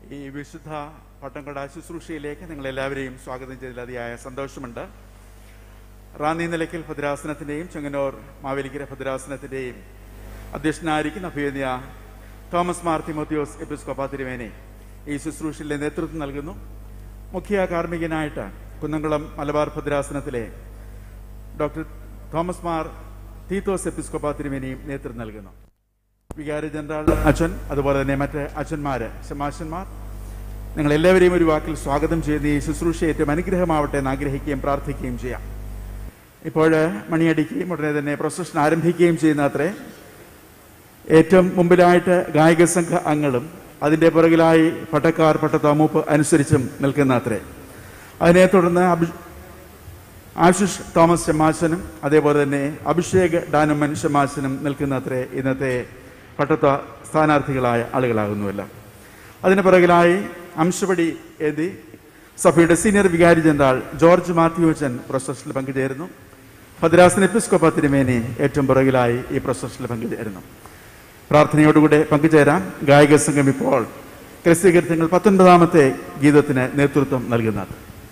ഈ വിശുദ്ധ പട്ടംകൊട ശുശ്രൂഷയിലേക്ക് നിങ്ങളെല്ലാവരെയും സ്വാഗതം ചെയ്തതിൽ അതിയായ സന്തോഷമുണ്ട് റാന്നി നിലയ്ക്കൽ ഭദ്രാസനത്തിൻ്റെയും ചെങ്ങന്നൂർ മാവേലിക്കര ഭദ്രാസനത്തിൻ്റെയും അധ്യക്ഷനായിരിക്കുന്ന അഭിയന്യ തോമസ് മാർ തിമോത്തിയോസ് എപ്പിസ്കോപ്പ തിരുവേനെ ഈ ശുശ്രൂഷയിലെ നേതൃത്വം നൽകുന്നു മുഖ്യ കാർമ്മികനായിട്ട് കുന്നംകുളം മലബാർ ഭദ്രാസനത്തിലെ ഡോക്ടർ തോമസ് മാർ തീത്തോസ് എപ്പിസ്കോപ്പ തിരുവേനിയും നേതൃത്വം നൽകുന്നു വികാരി ജനറൽ അച്ഛൻ അതുപോലെ തന്നെ മറ്റ് അച്ഛന്മാര് ശമാശന്മാർ നിങ്ങൾ എല്ലാവരെയും ഒരു വാക്കിൽ സ്വാഗതം ചെയ്ത് ഈ ശുശ്രൂഷ ഏറ്റവും അനുഗ്രഹമാവട്ടെ എന്ന് ആഗ്രഹിക്കുകയും പ്രാർത്ഥിക്കുകയും ചെയ്യാം ഇപ്പോൾ മണിയടിക്കുകയും ഉടനെ തന്നെ പ്രൊസഷൻ ആരംഭിക്കുകയും ചെയ്യുന്ന അത്രേ ഏറ്റവും മുമ്പിലായിട്ട് ഗായക സംഘ അംഗങ്ങളും അതിന്റെ പുറകിലായി പട്ടക്കാർ പട്ടത്താമൂപ്പ് അനുസരിച്ചും നിൽക്കുന്ന അത്രേ അതിനെ തുടർന്ന് അഭി ആശിഷ് തോമസ് ഷമാശനും അതേപോലെ തന്നെ അഭിഷേക് ഡാനുമൻ ഷമാശനും നിൽക്കുന്ന അത്രേ ഇന്നത്തെ പട്ടത്ത സ്ഥാനാർത്ഥികളായ ആളുകളാകുന്നുവല്ല അതിന് പിറകിലായി അംശപടി എതി സഭയുടെ സീനിയർ വികാരി ജനറൽ ജോർജ് മാത്യുവച്ചൻ പ്രൊസഷനിൽ പങ്കുചേരുന്നു ഭദ്രാസന എപ്പിസ്കോപ്പ തിരുമേനി ഏറ്റവും പുറകിലായി ഈ പ്രൊസഷനിൽ പങ്കുചേരുന്നു പ്രാർത്ഥനയോടുകൂടെ പങ്കുചേരാൻ ഗായക സംഘം ഇപ്പോൾ ക്രിസ്തീകൃത്യങ്ങൾ പത്തൊൻപതാമത്തെ ഗീതത്തിന് നേതൃത്വം നൽകുന്നത്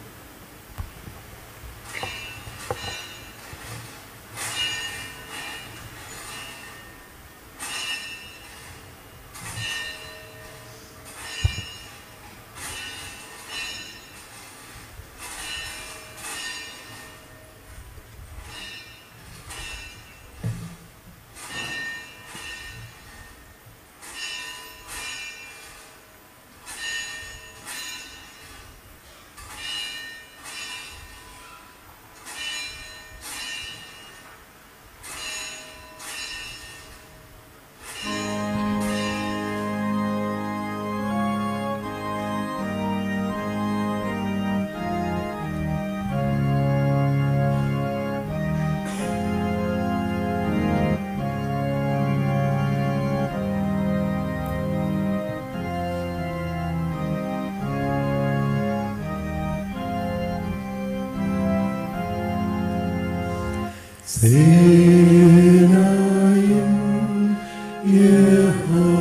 സേനായും യഹോവയേ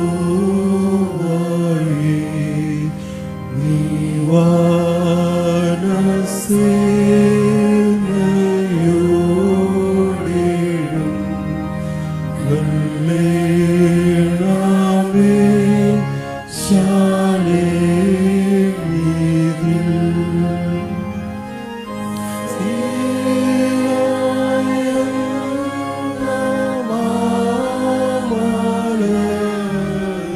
നിവാനസേനയോടേഴും വെള്ളേണാവേ ശാലേമീതിൽ ീ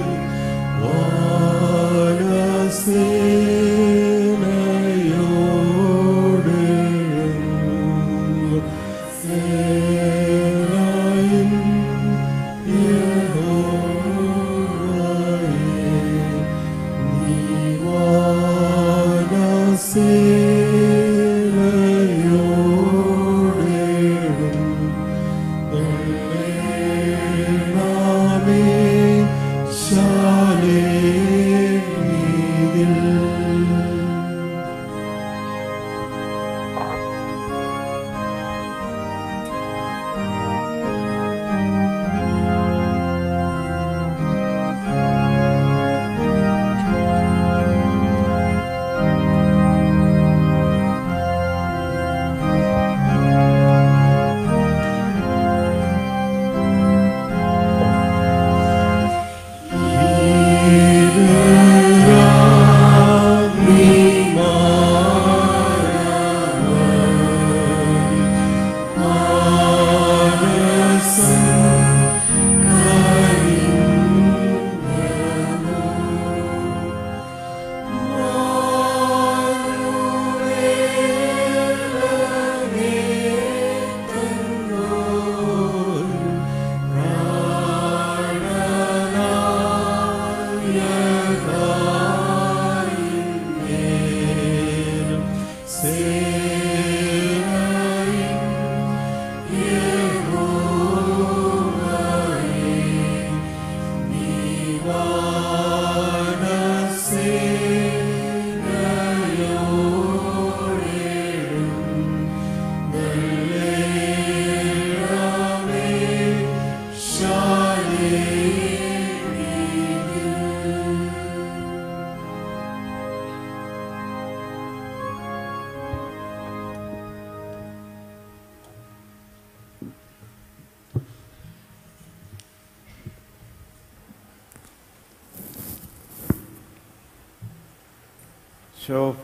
ശോഭ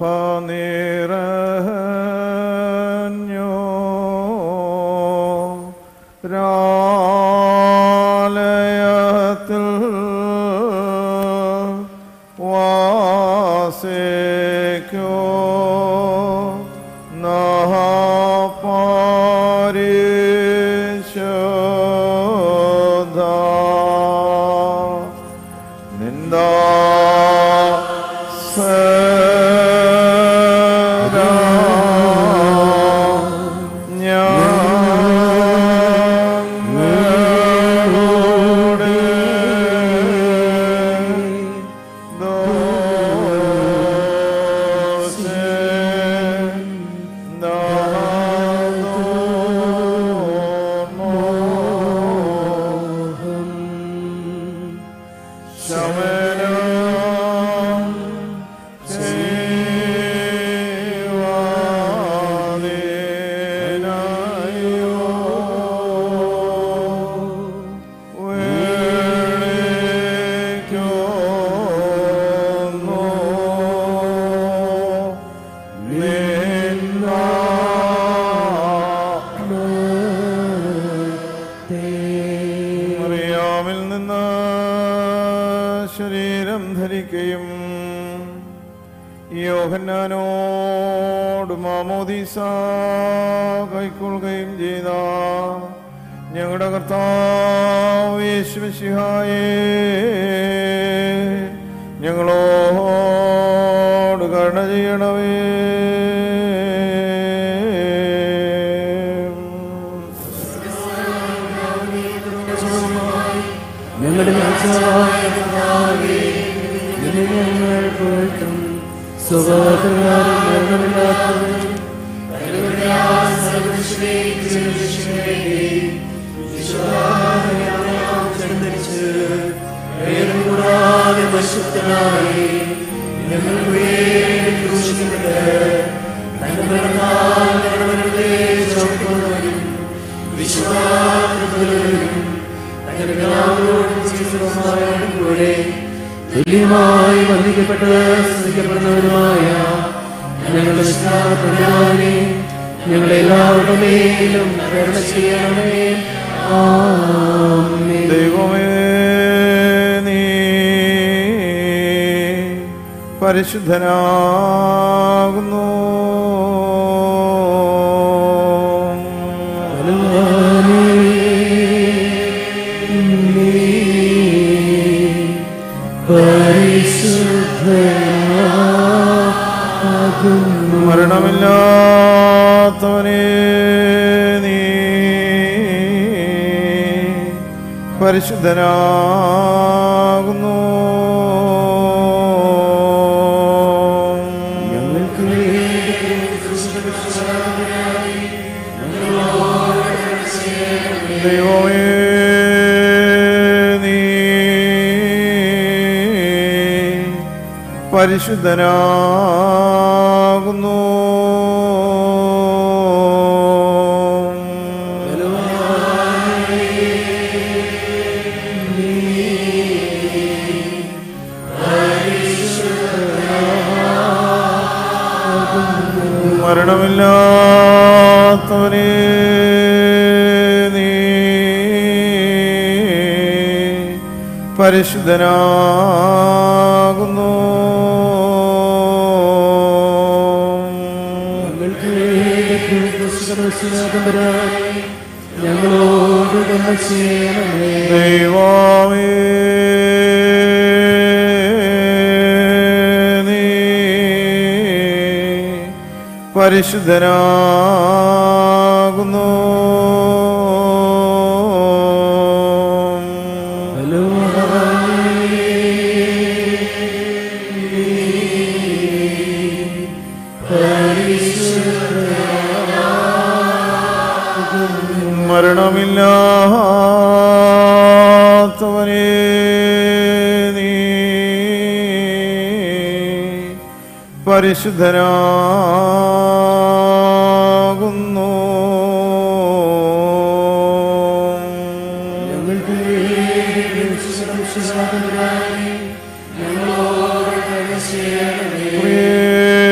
നിറഞ്ഞോ രാലയത്തിൽ വാസിക്കോ പരിശോധ നിന്ദാ ശമനം ചെയ്വാനേനായോ വിളിക്കുന്നു മറിയാമിൽ നിന്ന് ശരീരം ധരിക്കുകയും യോഹന്നാനോട് മാമോദീസ കൈക്കൊള്ളുകയും ചെയ്ത ഞങ്ങളുടെ കർത്താവ് യേശുമിശിഹായേ ഞങ്ങളോട് കരുണ ചെയ്യണമേ ഞങ്ങളുടെ രാജാവായ കർത്താവേ, നിന്നെ ഞങ്ങൾ പുകഴ്ത്തും. സ്വഭാവപ്രകാരം മരണമില്ലാത്തവനും കരുണയാൽ സർവ്വമനുഷ്യരെയും ജീവിതരക്ഷകനെയും വിശ്വാസയാൽ ജനധരിച്ച് ഭേദം കൂടാതെ പരിശുദ്ധനായി ഞങ്ങൾക്ക് വേണ്ടി ക്രൂശിക്കപ്പെട്ട് തന്റെ മരണത്താൽ ഞങ്ങളുടെ ചുമക്കുന്നവനും വിശ്വാസത്തിലും തങ്ങളുടെ പിതാവിനോടും ജീവനുമായോടും കൂടെ തുല്യമായി വന്ദിക്കപ്പെട്ട് സ്തുതിക്കപ്പെടുന്നവരുമായ ഞങ്ങളുടെ വിശ്വാസപ്രധാനെ ഞങ്ങളുടെ എല്ലാവരുടെ മേലും കരുണ ചെയ്യണമേ ആമേൻ. ദൈവമേ നീ പരിശുദ്ധനാകുന്നു ബലവാനേ, നീ പരിശുദ്ധനാകുന്നു. മരണമില്ലാത്തവനെ നീ പരിശുദ്ധനാകുന്നു ഞങ്ങൾക്ക് വേണ്ടി ക്രൂശിക്കപ്പെട്ടവരായി ദൈവമേ നീ പരിശുദ്ധനാകുന്നു മരണമില്ലാത്തവനെ നീ പരിശുദ്ധനാകുന്നു ഞങ്ങൾക്ക് വേണ്ടി ക്രൂശിക്കപ്പെട്ടവരായി ഞങ്ങളോട് കരുണ ചെയ്യണമേ ദൈവമേ നീ പരിശുദ്ധനാകുന്നു മരണമില്ലാത്തവനെ നീ പരിശുദ്ധനാകുന്നു ഞങ്ങൾക്ക് വേണ്ടി ക്രൂശിക്കപ്പെട്ടവരായി ഞങ്ങളോട് കരുണ ചെയ്യണമേ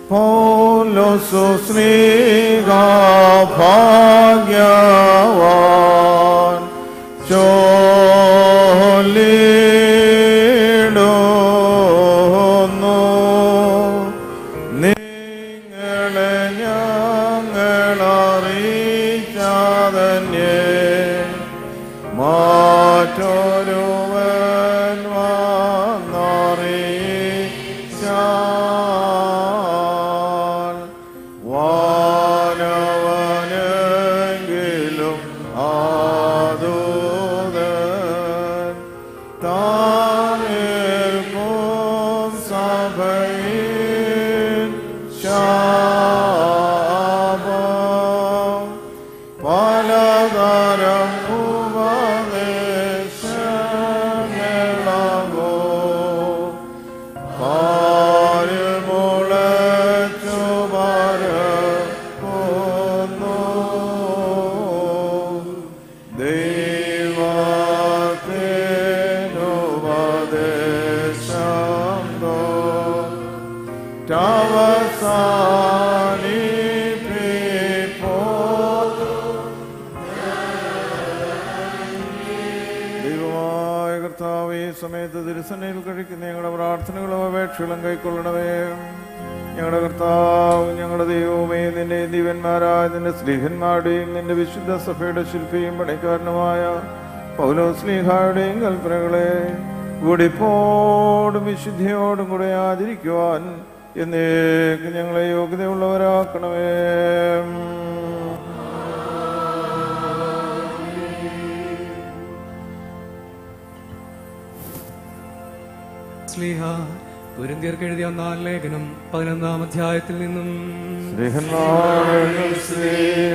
പൗലോസു ശ്രീക ഭാഗ്യവാൻ ചൊല്ലിടുന്നു നിങ്ങളെ ഞങ്ങളറിയിച്ചാതന്യേ മാറ്റൊരുവൻ വന്നറിയിച്ചാൽ വാനവനെങ്കിലും ആദൂതൻ താനേൽക്കും സഭയിൽ ശാപം പലതരം ഉപദേശങ്ങളാകോ പാരിൽ മുളച്ചു പരക്കുന്നു ദൈവത്തിനുപദേശം ദൈവമായ കർത്താവ് ഈ സമയത്ത് തിരുസനയിൽ കഴിക്കുന്ന ഞങ്ങളുടെ പ്രാർത്ഥനകളും അപേക്ഷകളും കൈക്കൊള്ളണമേ ഞങ്ങളുടെ കർത്താവ് ഞങ്ങളുടെ ദൈവമേ നിന്റെ ദിവന്മാരായ നിന്റെ സ്ലീഹന്മാരുടെയും നിന്റെ വിശുദ്ധ സഭയുടെ ശില്പിയും പണിക്കാരനുമായ പൗലോ സ്ലീഹായുടെയും കൽപ്പനകളെ കൂടിപ്പോടും വിശുദ്ധിയോടും കൂടെ ആചരിക്കുവാൻ എന്നേക്ക് ഞങ്ങളെ യോഗ്യതയുള്ളവരാക്കണമേ സ്ലീഹ കുരിന്തിയർക്ക് എഴുതിയ ഒന്നാം ലേഖനം പതിനൊന്നാം അധ്യായത്തിൽ നിന്നും സ്നേഹന്മാരുടെ സ്ത്രീ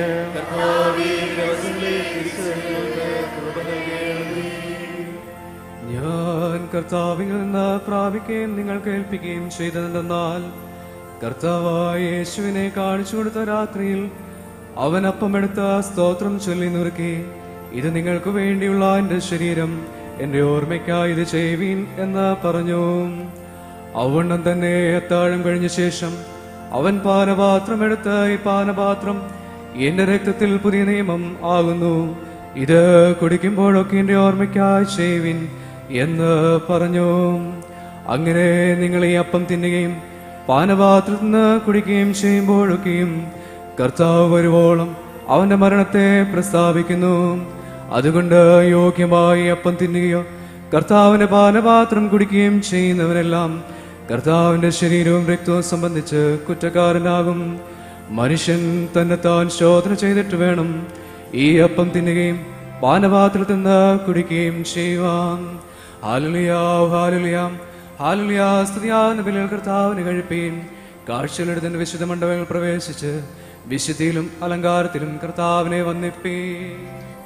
ഞാൻ കർത്താവിൽ നിന്ന് പ്രാപിക്കുകയും നിങ്ങൾ കേൾപ്പിക്കുകയും ചെയ്തതെന്നാൽ കർത്താവായ യേശുവിനെ കാണിച്ചു കൊടുത്ത രാത്രിയിൽ അവൻ അപ്പമെടുത്ത സ്തോത്രം ചൊല്ലി നുറുക്കി ഇത് നിങ്ങൾക്ക് വേണ്ടിയുള്ള എന്റെ ശരീരം എന്റെ ഓർമ്മയ്ക്കായി ഇത് ചെയ്യുവീൻ എന്ന് പറഞ്ഞു അവണ്ണം തന്നെ അത്താഴം കഴിഞ്ഞ ശേഷം അവൻ പാനപാത്രം എടുത്ത് ഈ പാനപാത്രം എന്റെ രക്തത്തിൽ പുതിയ നിയമം ആകുന്നു ഇത് കുടിക്കുമ്പോഴൊക്കെ എന്റെ ഓർമ്മയ്ക്കായി ചെയ്യുവിൻ എന്ന് പറഞ്ഞു അങ്ങനെ നിങ്ങൾ ഈ അപ്പം തിന്നുകയും പാനപാത്രത്തിൽ നിന്ന് കുടിക്കുകയും ചെയ്യുമ്പോഴൊക്കെയും കർത്താവ് വരുവോളം അവന്റെ മരണത്തെ പ്രസ്താവിക്കുന്നു അതുകൊണ്ട് യോഗ്യമായി അപ്പം തിന്നുകയോ കർത്താവിന്റെ പാനപാത്രം കുടിക്കുകയും ചെയ്യുന്നവരെല്ലാം കർത്താവിന്റെ ശരീരവും രക്തവും സംബന്ധിച്ച് കുറ്റക്കാരനാകും മനുഷ്യൻ തന്നെ താൻ ശോധന ചെയ്തിട്ട് വേണം ഈ അപ്പം തിന്നുകയും പാനപാത്രത്തിൽ നിന്ന് കുടിക്കുകയും ചെയ്യുവാൻ ഹാലുലിയാവ് ഹാലുലിയാം ഹാലുലിയാ സ്തുതിയാവുന്ന ബലികൾ കർത്താവിന് കഴിപ്പീൻ കാഴ്ചയിലെടുത്തിന്റെ വിശുദ്ധ മണ്ഡപങ്ങൾ പ്രവേശിച്ച് വിശുദ്ധിയിലും അലങ്കാരത്തിലും കർത്താവിനെ വന്നിപ്പീൻ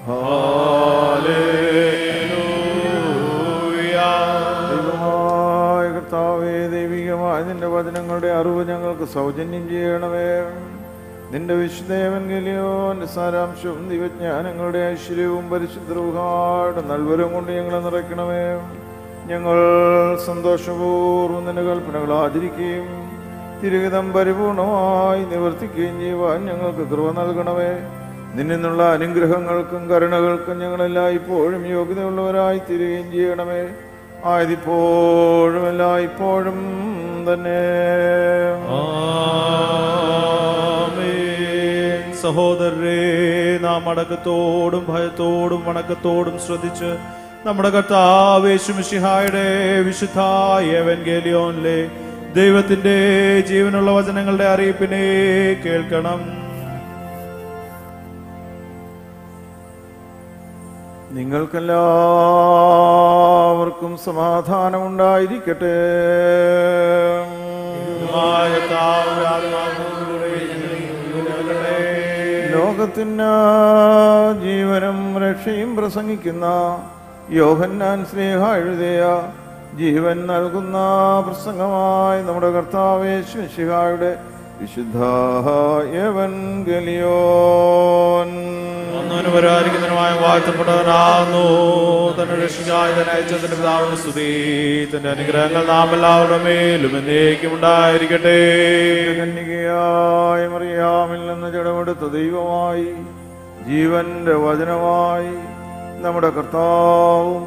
ദൈവമായ കർത്താവേ ദൈവികമായ നിന്റെ വചനങ്ങളുടെ അറിവ് ഞങ്ങൾക്ക് സൗജന്യം ചെയ്യണമേ നിന്റെ വിശുദ്ധേവൻഗലിയോന്റെ സാരാംശവും ദിവജ്ഞാനങ്ങളുടെ ഐശ്വര്യവും പരിശുദ്ധരുടെ നൽവരും കൊണ്ട് ഞങ്ങളെ നിറയ്ക്കണമേ ഞങ്ങൾ സന്തോഷപൂർവ്വം നിന്റെ കൽപ്പനകൾ ആചരിക്കുകയും തിരുവിധം പരിപൂർണമായി നിവർത്തിക്കുകയും ചെയ്യുവാൻ ഞങ്ങൾക്ക് കൃപ നൽകണമേ നിന്നിൽ നിന്നുള്ള അനുഗ്രഹങ്ങൾക്കും കരുണകൾക്കും ഞങ്ങളെല്ലാം ഇപ്പോഴും യോഗ്യതയുള്ളവരായി തീരുകയും ചെയ്യണമേ ആയതിപ്പോഴും എല്ലാം ഇപ്പോഴും തന്നെ ആമേൻ. സഹോദരരെ നാം അടക്കത്തോടും ഭയത്തോടും വണക്കത്തോടും ശ്രദ്ധിച്ച് നമ്മുടെ കർത്താവേശുമിഷിഹായുടെ വിശുദ്ധ ഏവൻഗേലിയോനിലെ ദൈവത്തിന്റെ ജീവനുള്ള വചനങ്ങളുടെ അറിയിപ്പിനെ കേൾക്കണം നിങ്ങൾക്കെല്ലാവർക്കും സമാധാനം ഉണ്ടായിരിക്കട്ടെ ദൈവമായ കർത്താവ് ആത്മാവിനോടുകൂടെ ഞങ്ങളെ ലോകത്തിന് ജീവനും രക്ഷയും പ്രസംഗിക്കുന്ന യോഹന്നാൻ സ്നേഹ എഴുതിയ ജീവൻ നൽകുന്ന പ്രസംഗമായി നമ്മുടെ കർത്താവേശ്വശിഹായുടെ വിശുദ്ധ എവൻഗലിയോൻ ഒന്നിനു പരിപാലിക്കുന്നതിനുമായ വാഴ്ത്തപ്പെട്ടവനാകുന്നു തന്നെ രക്ഷിക്കായി തന്നെ അയച്ചതിന്റെ പിതാവിന് സ്തുതി തന്റെ അനുഗ്രഹങ്ങൾ നാം എല്ലാവരുടെ മേലും എന്നേക്കും ഉണ്ടായിരിക്കട്ടെ കന്യകയായ മറിയാമിൽ നിന്ന് ജടമെടുത്ത ദൈവമായി ജീവന്റെ വചനമായി നമ്മുടെ കർത്താവും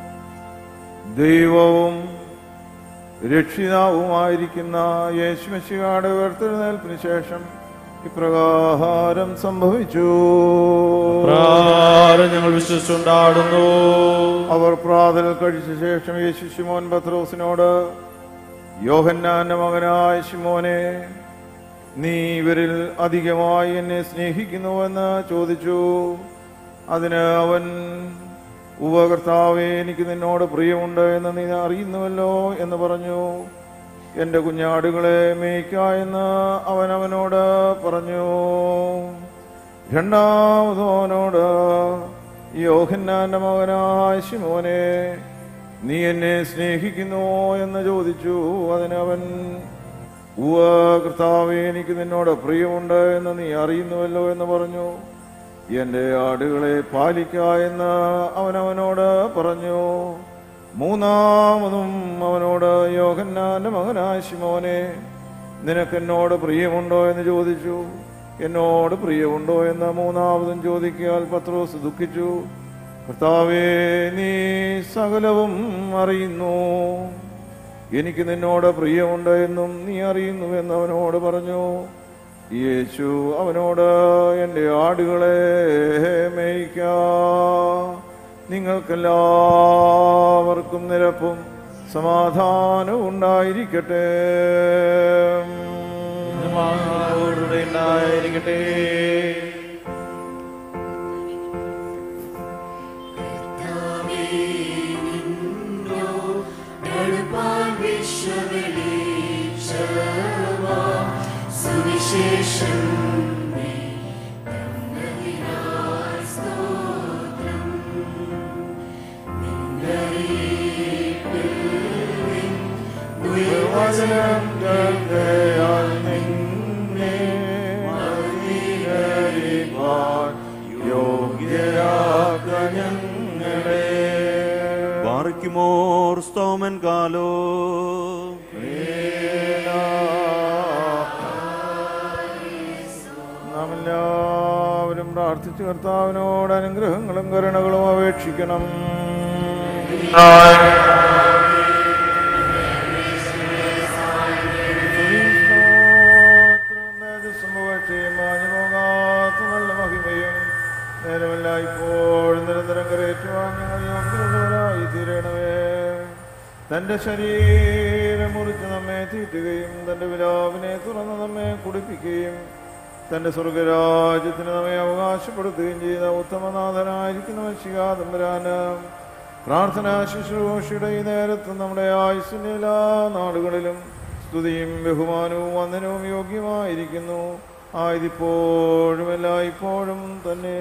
ദൈവവും രക്ഷിതാവുമായിരിക്കുന്ന യേശുമശികാട് ഉയർത്തെഴുന്നേൽപ്പിന് ശേഷം ഇപ്രകാരം സംഭവിച്ചു പ്രാരം ഞങ്ങൾ വിശ്വസിച്ചുണ്ടാടുന്നു അവർ പ്രാതൽ കഴിച്ച ശേഷം യേശു ശിമോൻ പത്രോസിനോട് യോഹന്നാന്റെ മകനായ ശിമോനെ നീ ഇവരിൽ അധികമായി എന്നെ സ്നേഹിക്കുന്നുവെന്ന് ചോദിച്ചു അതിന് അവൻ ഉപകർത്താവേ എനിക്ക് നിന്നോട് പ്രിയമുണ്ട് എന്ന് നീ അറിയുന്നുവല്ലോ എന്ന് പറഞ്ഞു എന്റെ കുഞ്ഞാടുകളെ മേയ്ക്ക എന്ന് അവൻ അവനോട് പറഞ്ഞു രണ്ടാമതോനോട് യോഹന്നാന്റെ മകനായ ശിമോനെ നീ എന്നെ സ്നേഹിക്കുന്നുവോ എന്ന് ചോദിച്ചു അതിനവൻ ഉവ കർത്താവേ എനിക്ക് നിന്നോട് പ്രിയമുണ്ട് എന്ന് നീ അറിയുന്നുവല്ലോ എന്ന് പറഞ്ഞു എന്റെ ആടുകളെ പാലിക്ക എന്ന് അവനവനോട് പറഞ്ഞു മൂന്നാമതും അവനോട് യോഹന്നാന്റെ മകനായ ശിമോനെ നിനക്കെന്നോട് പ്രിയമുണ്ടോ എന്ന് ചോദിച്ചു എന്നോട് പ്രിയമുണ്ടോ എന്ന് മൂന്നാമതും ചോദിക്കാൽ പത്രോസ് ദുഃഖിച്ചു കർത്താവേ നീ സകലവും അറിയുന്നു എനിക്ക് നിന്നോട് പ്രിയമുണ്ട് എന്നും നീ അറിയുന്നു എന്ന് അവനോട് പറഞ്ഞു യേശു അവനോട് എൻ്റെ ആടുകളെ മേയ്ക്ക നിങ്ങൾക്കെല്ലാവർക്കും നിരപ്പും സമാധാനവും ഉണ്ടായിരിക്കട്ടെ കൂടെ ഉണ്ടായിരിക്കട്ടെ സുവിശേഷം വചനം കേൾക്കയാൽ നിന്നെ മറുപടിക്കുവാൻ യോഗ്യരാക്ക ഞങ്ങളെ ബാറിക്കുമോർ സ്തോമൻ കാലോ നാം എല്ലാവരും പ്രാർത്ഥിച്ചു കർത്താവിനോട് അനുഗ്രഹങ്ങളും കരുണകളും അപേക്ഷിക്കണം നല്ല മഹിമയും നേരമല്ല ഇപ്പോഴും നിരന്തരം കരയേറ്റുവാൻ ഞങ്ങൾ യോഗ്യതകളായി തീരണമേ തന്റെ ശരീരം മുറിച്ച് നമ്മെ തീറ്റുകയും തന്റെ വിലാവിനെ തുറന്ന് നമ്മെ കുടിപ്പിക്കുകയും തന്റെ സ്വർഗരാജ്യത്തിന് നമ്മെ അവകാശപ്പെടുത്തുകയും ചെയ്ത ഉത്തമനാഥനായിരിക്കുന്ന ശികാതമ്പരാന് പ്രാർത്ഥന ശുശ്രൂഷയുടെ ഈ നേരത്ത് നമ്മുടെ ആയുസിന്റെ എല്ലാ നാടുകളിലും സ്തുതിയും ബഹുമാനവും വന്ദനവും യോഗ്യമായിരിക്കുന്നു ആയതിപ്പോഴും എല്ലായ്പ്പോഴും തന്നെ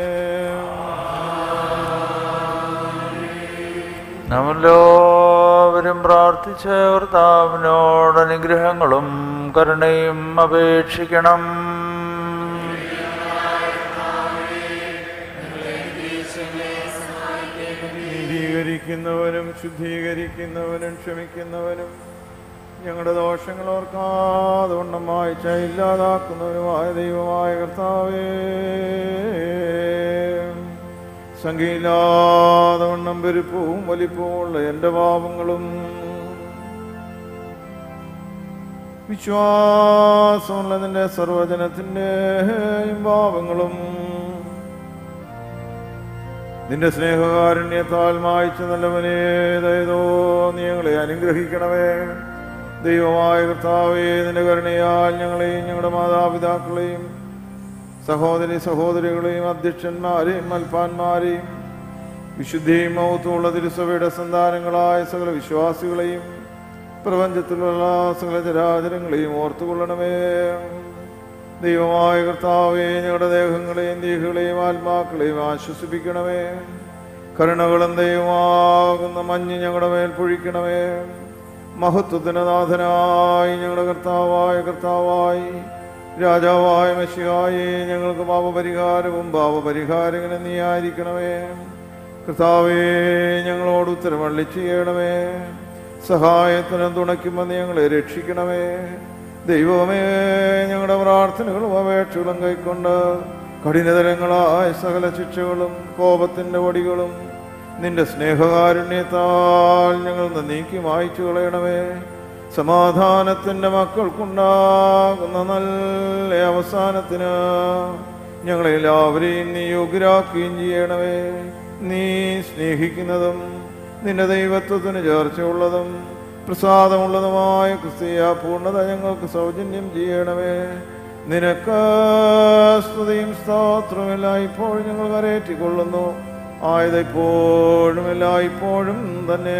നാമെല്ലാവരും പ്രാർത്ഥിച്ച കർത്താവിനോട് അനുഗ്രഹങ്ങളും കരുണയും അപേക്ഷിക്കണം നീതീകരിക്കുന്നവനും ശുദ്ധീകരിക്കുന്നവനും ക്ഷമിക്കുന്നവനും ഞങ്ങളുടെ ദോഷങ്ങൾ ഓർക്കാതെ വണ്ണം വായിച്ച ഇല്ലാതാക്കുന്നവനുമായ ദൈവമായ കർത്താവേ സംഖ്യയില്ലാതെ വണ്ണം പെരുപ്പവും വലിപ്പവും ഉള്ള എൻ്റെ പാപങ്ങളും വിശ്വാസമുള്ളതിൻ്റെ സർവജനത്തിൻ്റെയും പാപങ്ങളും നിന്റെ സ്നേഹകാരുണ്യത്താൽ മായിച്ച നല്ലവനെ ദയതോ നീ ഞങ്ങളെ അനുഗ്രഹിക്കണമേ ദൈവമായ കർത്താവേ നിന്റെ കരുണയാൽ ഞങ്ങളെയും ഞങ്ങളുടെ മാതാപിതാക്കളെയും സഹോദരി സഹോദരികളെയും അധ്യക്ഷന്മാരെയും മൽപ്പാന്മാരെയും വിശുദ്ധിയും മൗത്തുമുള്ള തിരുസഭയുടെ സന്താനങ്ങളായ സകല വിശ്വാസികളെയും പ്രപഞ്ചത്തിലുള്ള സകല ചരാചരങ്ങളെയും ഓർത്തുകൊള്ളണമേ ദൈവമായ കർത്താവേ ഞങ്ങളുടെ ദേഹങ്ങളെയും ദേഹികളെയും ആത്മാക്കളെയും ആശ്വസിപ്പിക്കണമേ കരുണകളും ദൈവമാകുന്ന മഞ്ഞ് ഞങ്ങളുടെ മേൽ പൊഴിക്കണമേ മഹത്വത്തിന് നാഥനായി ഞങ്ങളുടെ കർത്താവായ കർത്താവായി രാജാവായ മെസ്സിയായി ഞങ്ങൾക്ക് പാപപരിഹാരവും പാപപരിഹാരങ്ങളും നീ ആയിരിക്കണമേ കർത്താവേ ഞങ്ങളോട് ഉത്തരവള്ളി ചെയ്യണമേ സഹായത്തിന് തുണയ്ക്കുമ്പോൾ നീ ഞങ്ങളെ രക്ഷിക്കണമേ ദൈവമേ ഞങ്ങളുടെ പ്രാർത്ഥനകളും അപേക്ഷകളും കൈക്കൊണ്ട് കഠിനതരങ്ങളായ സകല ശിക്ഷകളും കോപത്തിന്റെ വടികളും നിന്റെ സ്നേഹകാരുണ്യത്താൽ ഞങ്ങൾ നിന്ന് നീക്കി മായ്ച്ചു കളയണമേ സമാധാനത്തിന്റെ മക്കൾക്കുണ്ടാകുന്ന നല്ല അവസാനത്തിന് ഞങ്ങളെല്ലാവരെയും നീ യോഗ്യരാക്കുകയും ചെയ്യണമേ നീ സ്നേഹിക്കുന്നതും നിന്റെ ദൈവത്വത്തിന് ചേർച്ചയുള്ളതും പ്രസാദമുള്ളതുമായ ക്രിസ്തീയ പൂർണ്ണത ഞങ്ങൾക്ക് സൗജന്യം ചെയ്യണമേ നിനക്ക് സ്തുതിയും സ്തോത്രമില്ല ഇപ്പോൾ ഞങ്ങൾ കരയേറ്റിക്കൊള്ളുന്നു ആയത് ഇപ്പോഴും എല്ലായ്പ്പോഴും തന്നെ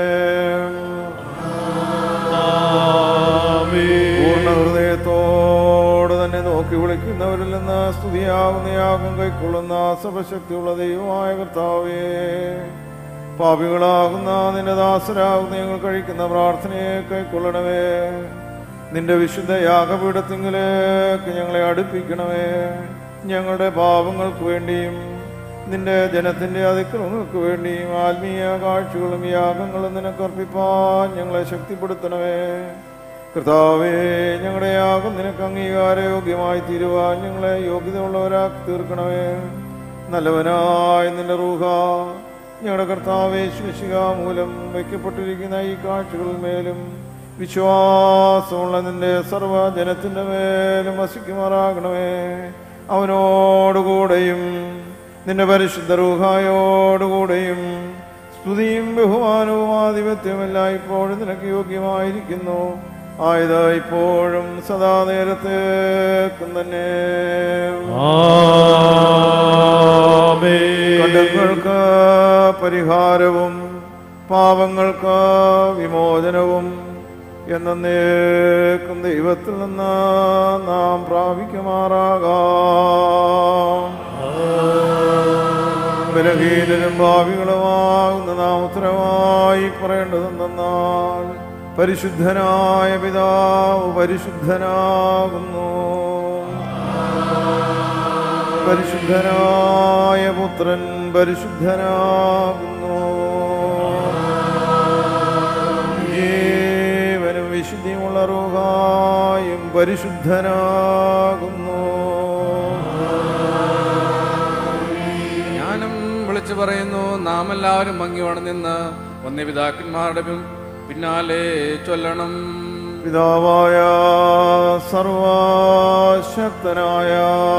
പൂർണ്ണ ഹൃദയത്തോട് തന്നെ നോക്കി വിളിക്കുന്നവരിൽ നിന്ന് സ്തുതിയാകുന്ന യാഗം കൈക്കൊള്ളുന്ന സർവശക്തിയുള്ള ദൈവമായ കർത്താവേ പാപികളാകുന്ന നിന്റെ ദാസരാകുന്ന ഞങ്ങൾ കഴിക്കുന്ന പ്രാർത്ഥനയെ കൈക്കൊള്ളണമേ നിന്റെ വിശുദ്ധ യാഗപീഠത്തിങ്കിലേക്ക് ഞങ്ങളെ അടുപ്പിക്കണമേ ഞങ്ങളുടെ പാപങ്ങൾക്ക് വേണ്ടിയും നിന്റെ ജനത്തിന്റെ അതിക്രമങ്ങൾക്ക് വേണ്ടിയും ആത്മീയ കാഴ്ചകളും യാഗങ്ങളും നിനക്കർപ്പിപ്പാൻ ഞങ്ങളെ ശക്തിപ്പെടുത്തണമേ കർത്താവേ ഞങ്ങളുടെ യാഗം നിനക്ക് അംഗീകാരയോഗ്യമായി തീരുവാൻ ഞങ്ങളെ യോഗ്യതയുള്ളവരാക്കി തീർക്കണമേ നല്ലവനായ നിന്റെ റൂഹ ഞങ്ങളുടെ കർത്താവേ ശിശിക മൂലം വയ്ക്കപ്പെട്ടിരിക്കുന്ന ഈ കാഴ്ചകളിൽ മേലും വിശ്വാസമുള്ള നിന്റെ സർവ്വജനത്തിന്റെ മേലും വസിക്കുമാറാകണമേ അവനോടുകൂടെയും നിന്റെ പരിശുദ്ധ റൂഹായോടുകൂടെയും സ്തുതിയും ബഹുമാനവും ആധിപത്യമെല്ലാം ഇപ്പോഴും നിനക്ക് യോഗ്യമായിരിക്കുന്നു ആയത് ഇപ്പോഴും സദാ നേരത്തേക്കും തന്നെ കടങ്ങൾക്ക് പരിഹാരവും പാപങ്ങൾക്ക് വിമോചനവും എന്നേക്കും ദൈവത്തിൽ നിന്ന് നാം പ്രാപിക്കുമാറാകാം ബലഹീനരും ഭാവികളുമാകുന്ന നാം ഉത്തരമായി പറയേണ്ടതെന്നാൽ പരിശുദ്ധനായ പിതാവ് പരിശുദ്ധനാകുന്നു പരിശുദ്ധനായ പുത്രൻ പരിശുദ്ധനാകുന്നു ജീവനും വിശുദ്ധിയുമുള്ള റുഹായും പരിശുദ്ധനാകുന്നു ഞാനും വിളിച്ചു പറയുന്നു നാം എല്ലാവരും ഭംഗിയോടെ നിന്ന് വന്യപിതാക്കന്മാരുടെ പിൻ- പിന്നാലെ ചൊല്ലണം പിതാവായ സർവശക്തനായ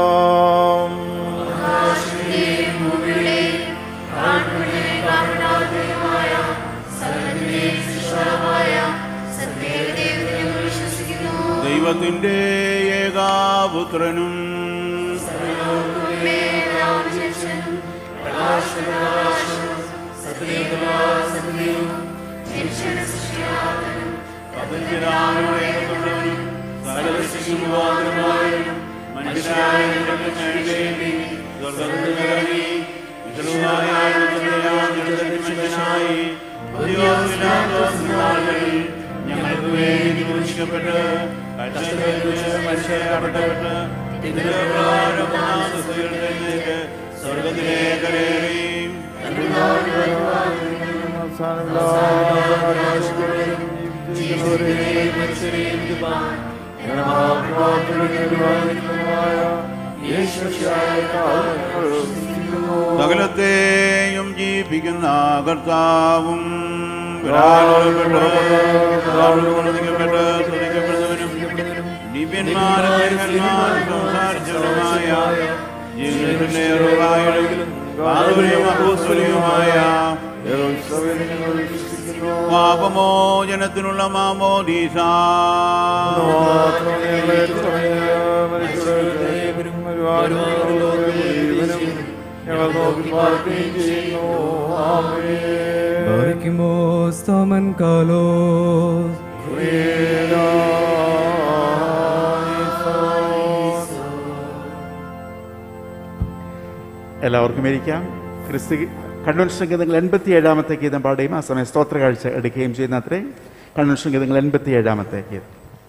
ദൈവത്തിന്റെ ഏകാപുത്രനും ഞങ്ങൾക്ക് വേണ്ടി കുരിശിക്കപ്പെട്ട് മനുഷ്യരാകപ്പെട്ടപ്പെട്ട് ഇതിന്റെ പ്രകാരം സ്വർഗത്തിലേക്ക് കരേറിയും സകലത്തെയും ജീവിപ്പിക്കുന്ന കർത്താവും സ്തുതിക്കപ്പെട്ടവനും ദിവ്യന്മാരും സംസാരിച്ചവരുമായ ജീവിതത്തിലെ അഭൂസ്വലിയുമായ പാപമോചനത്തിനുള്ള മാമോദീസ ഞങ്ങൾ നോക്കി പാർക്കുകയും ചെയ്യുന്നു ആമേൻ. ബാരിക്കുമോ സ്തമൻ കാലോ എല്ലാവർക്കും ഇരിക്കാം ക്രിസ്തു കൺവെൻഷൻ ഗീതങ്ങൾ എൺപത്തി ഏഴാമത്തെ ഗീതം പാടുകയും ആ സമയം സ്തോത്ര കാഴ്ച എടുക്കുകയും ചെയ്യുന്ന അത്രേ കൺവെൻഷൻ ഗീതങ്ങൾ എൺപത്തി ഏഴാമത്തെ ഗീതം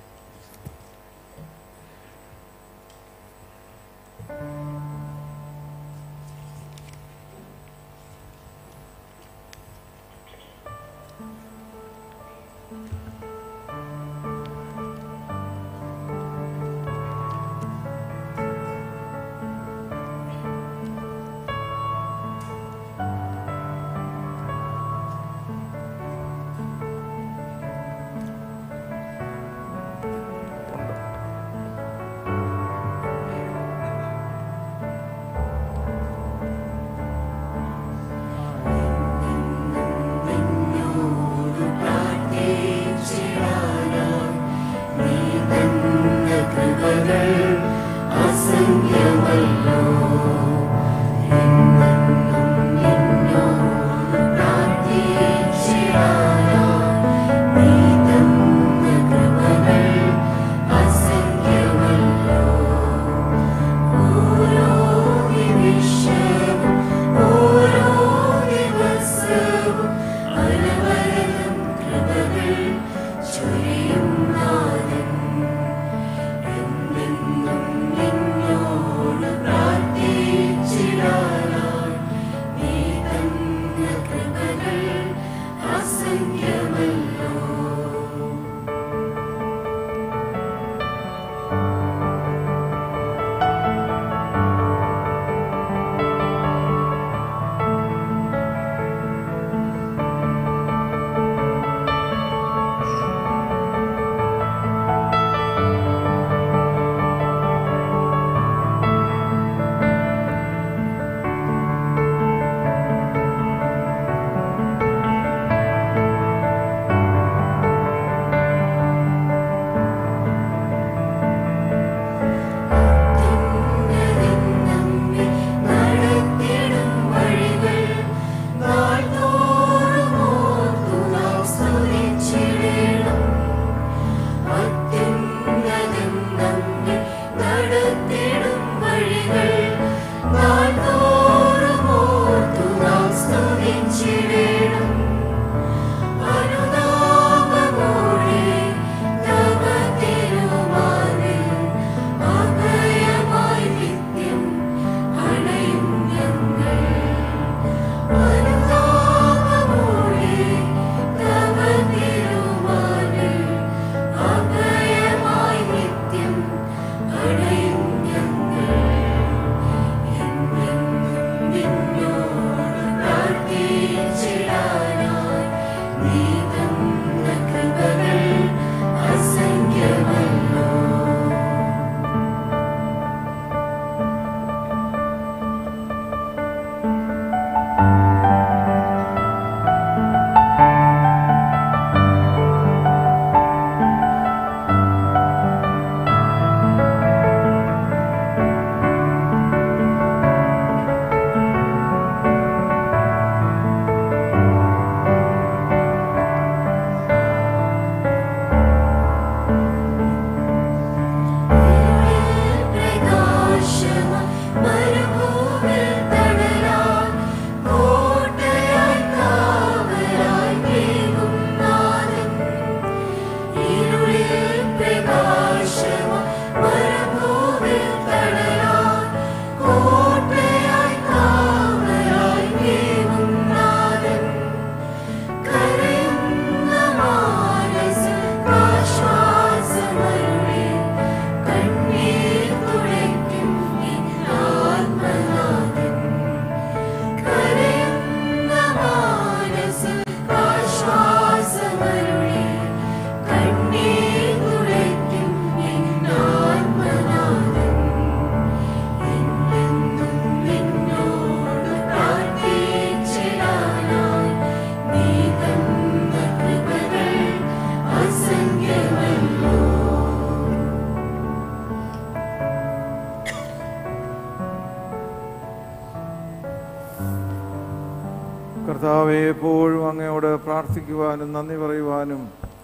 കർത്താവെ എപ്പോഴും അങ്ങയോട് പ്രാർത്ഥിക്കുവാനും നന്ദി പറയുവാനും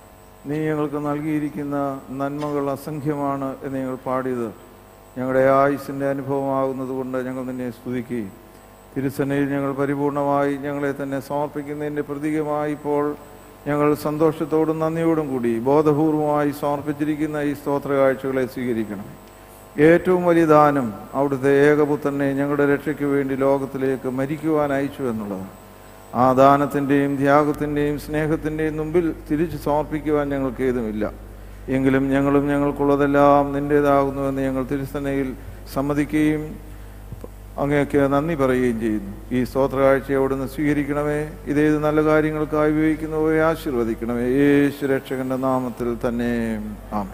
നീ ഞങ്ങൾക്ക് നൽകിയിരിക്കുന്ന നന്മകൾ അസംഖ്യമാണ് എന്ന് ഞങ്ങൾ പാടിയത് ഞങ്ങളുടെ ആയുസിൻ്റെ അനുഭവമാകുന്നത് കൊണ്ട് ഞങ്ങൾ നിന്നെ സ്തുതിക്കുകയും തിരുസനയിൽ ഞങ്ങൾ പരിപൂർണമായി ഞങ്ങളെ തന്നെ സമർപ്പിക്കുന്നതിൻ്റെ പ്രതീകമായി ഇപ്പോൾ ഞങ്ങൾ സന്തോഷത്തോടും നന്ദിയോടും കൂടി ബോധപൂർവമായി സമർപ്പിച്ചിരിക്കുന്ന ഈ സ്തോത്ര കാഴ്ചകളെ സ്വീകരിക്കണം ഏറ്റവും വലിയ ദാനം അവിടുത്തെ ഏകപുത്രനെ ഞങ്ങളുടെ രക്ഷയ്ക്ക് വേണ്ടി ലോകത്തിലേക്ക് മരിക്കുവാൻ അയച്ചു എന്നുള്ളതാണ് ആ ദാനത്തിൻ്റെയും ത്യാഗത്തിൻ്റെയും സ്നേഹത്തിൻ്റെയും മുമ്പിൽ തിരിച്ചു സമർപ്പിക്കുവാൻ ഞങ്ങൾക്ക് ഏതുമില്ല എങ്കിലും ഞങ്ങളും ഞങ്ങൾക്കുള്ളതെല്ലാം നിൻ്റേതാകുന്നുവെന്ന് ഞങ്ങൾ തിരുസനയിൽ സമ്മതിക്കുകയും അങ്ങേക്ക് നന്ദി പറയുകയും ചെയ്യുന്നു ഈ സ്തോത്ര കാഴ്ചയെ അവിടുന്ന് സ്വീകരിക്കണമേ ഇതേത് നല്ല കാര്യങ്ങൾക്കായി ഉപയോഗിക്കുന്നവരെ ആശീർവദിക്കണമേ യേശു രക്ഷകന്റെ നാമത്തിൽ തന്നെ ആമേ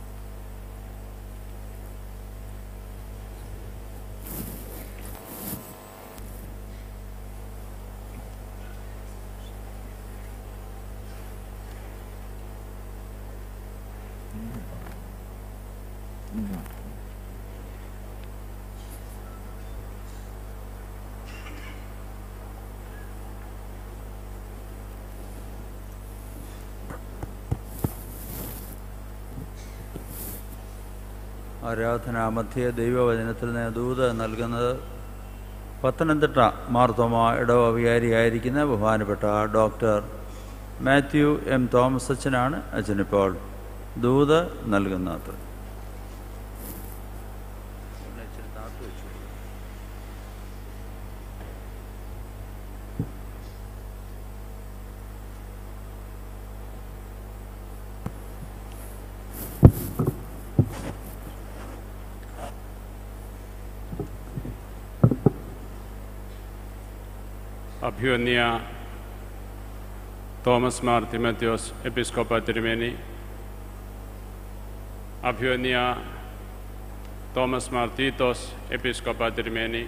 ആരാധന മധ്യ ദൈവവചനത്തിൽ നിന്ന് ദൂത് നൽകുന്നത് പത്തനംതിട്ട മാർത്തോമ ഇടവ വികാരിയായിരിക്കുന്ന ബഹുമാനപ്പെട്ട ഡോക്ടർ മാത്യു എം തോമസ് അച്ഛനാണ് അച്ഛനിപ്പോൾ ദൂത് നൽകുന്നത് അഭ്യുന്യ തോമസ് മാർ തിമത്യോസ് എപ്പിസ്കോപ്പ തിരുമേനി അഭ്യുന്യ തോമസ് മാർ തീത്തോസ് എപ്പിസ്കോപ്പ തിരുമേനി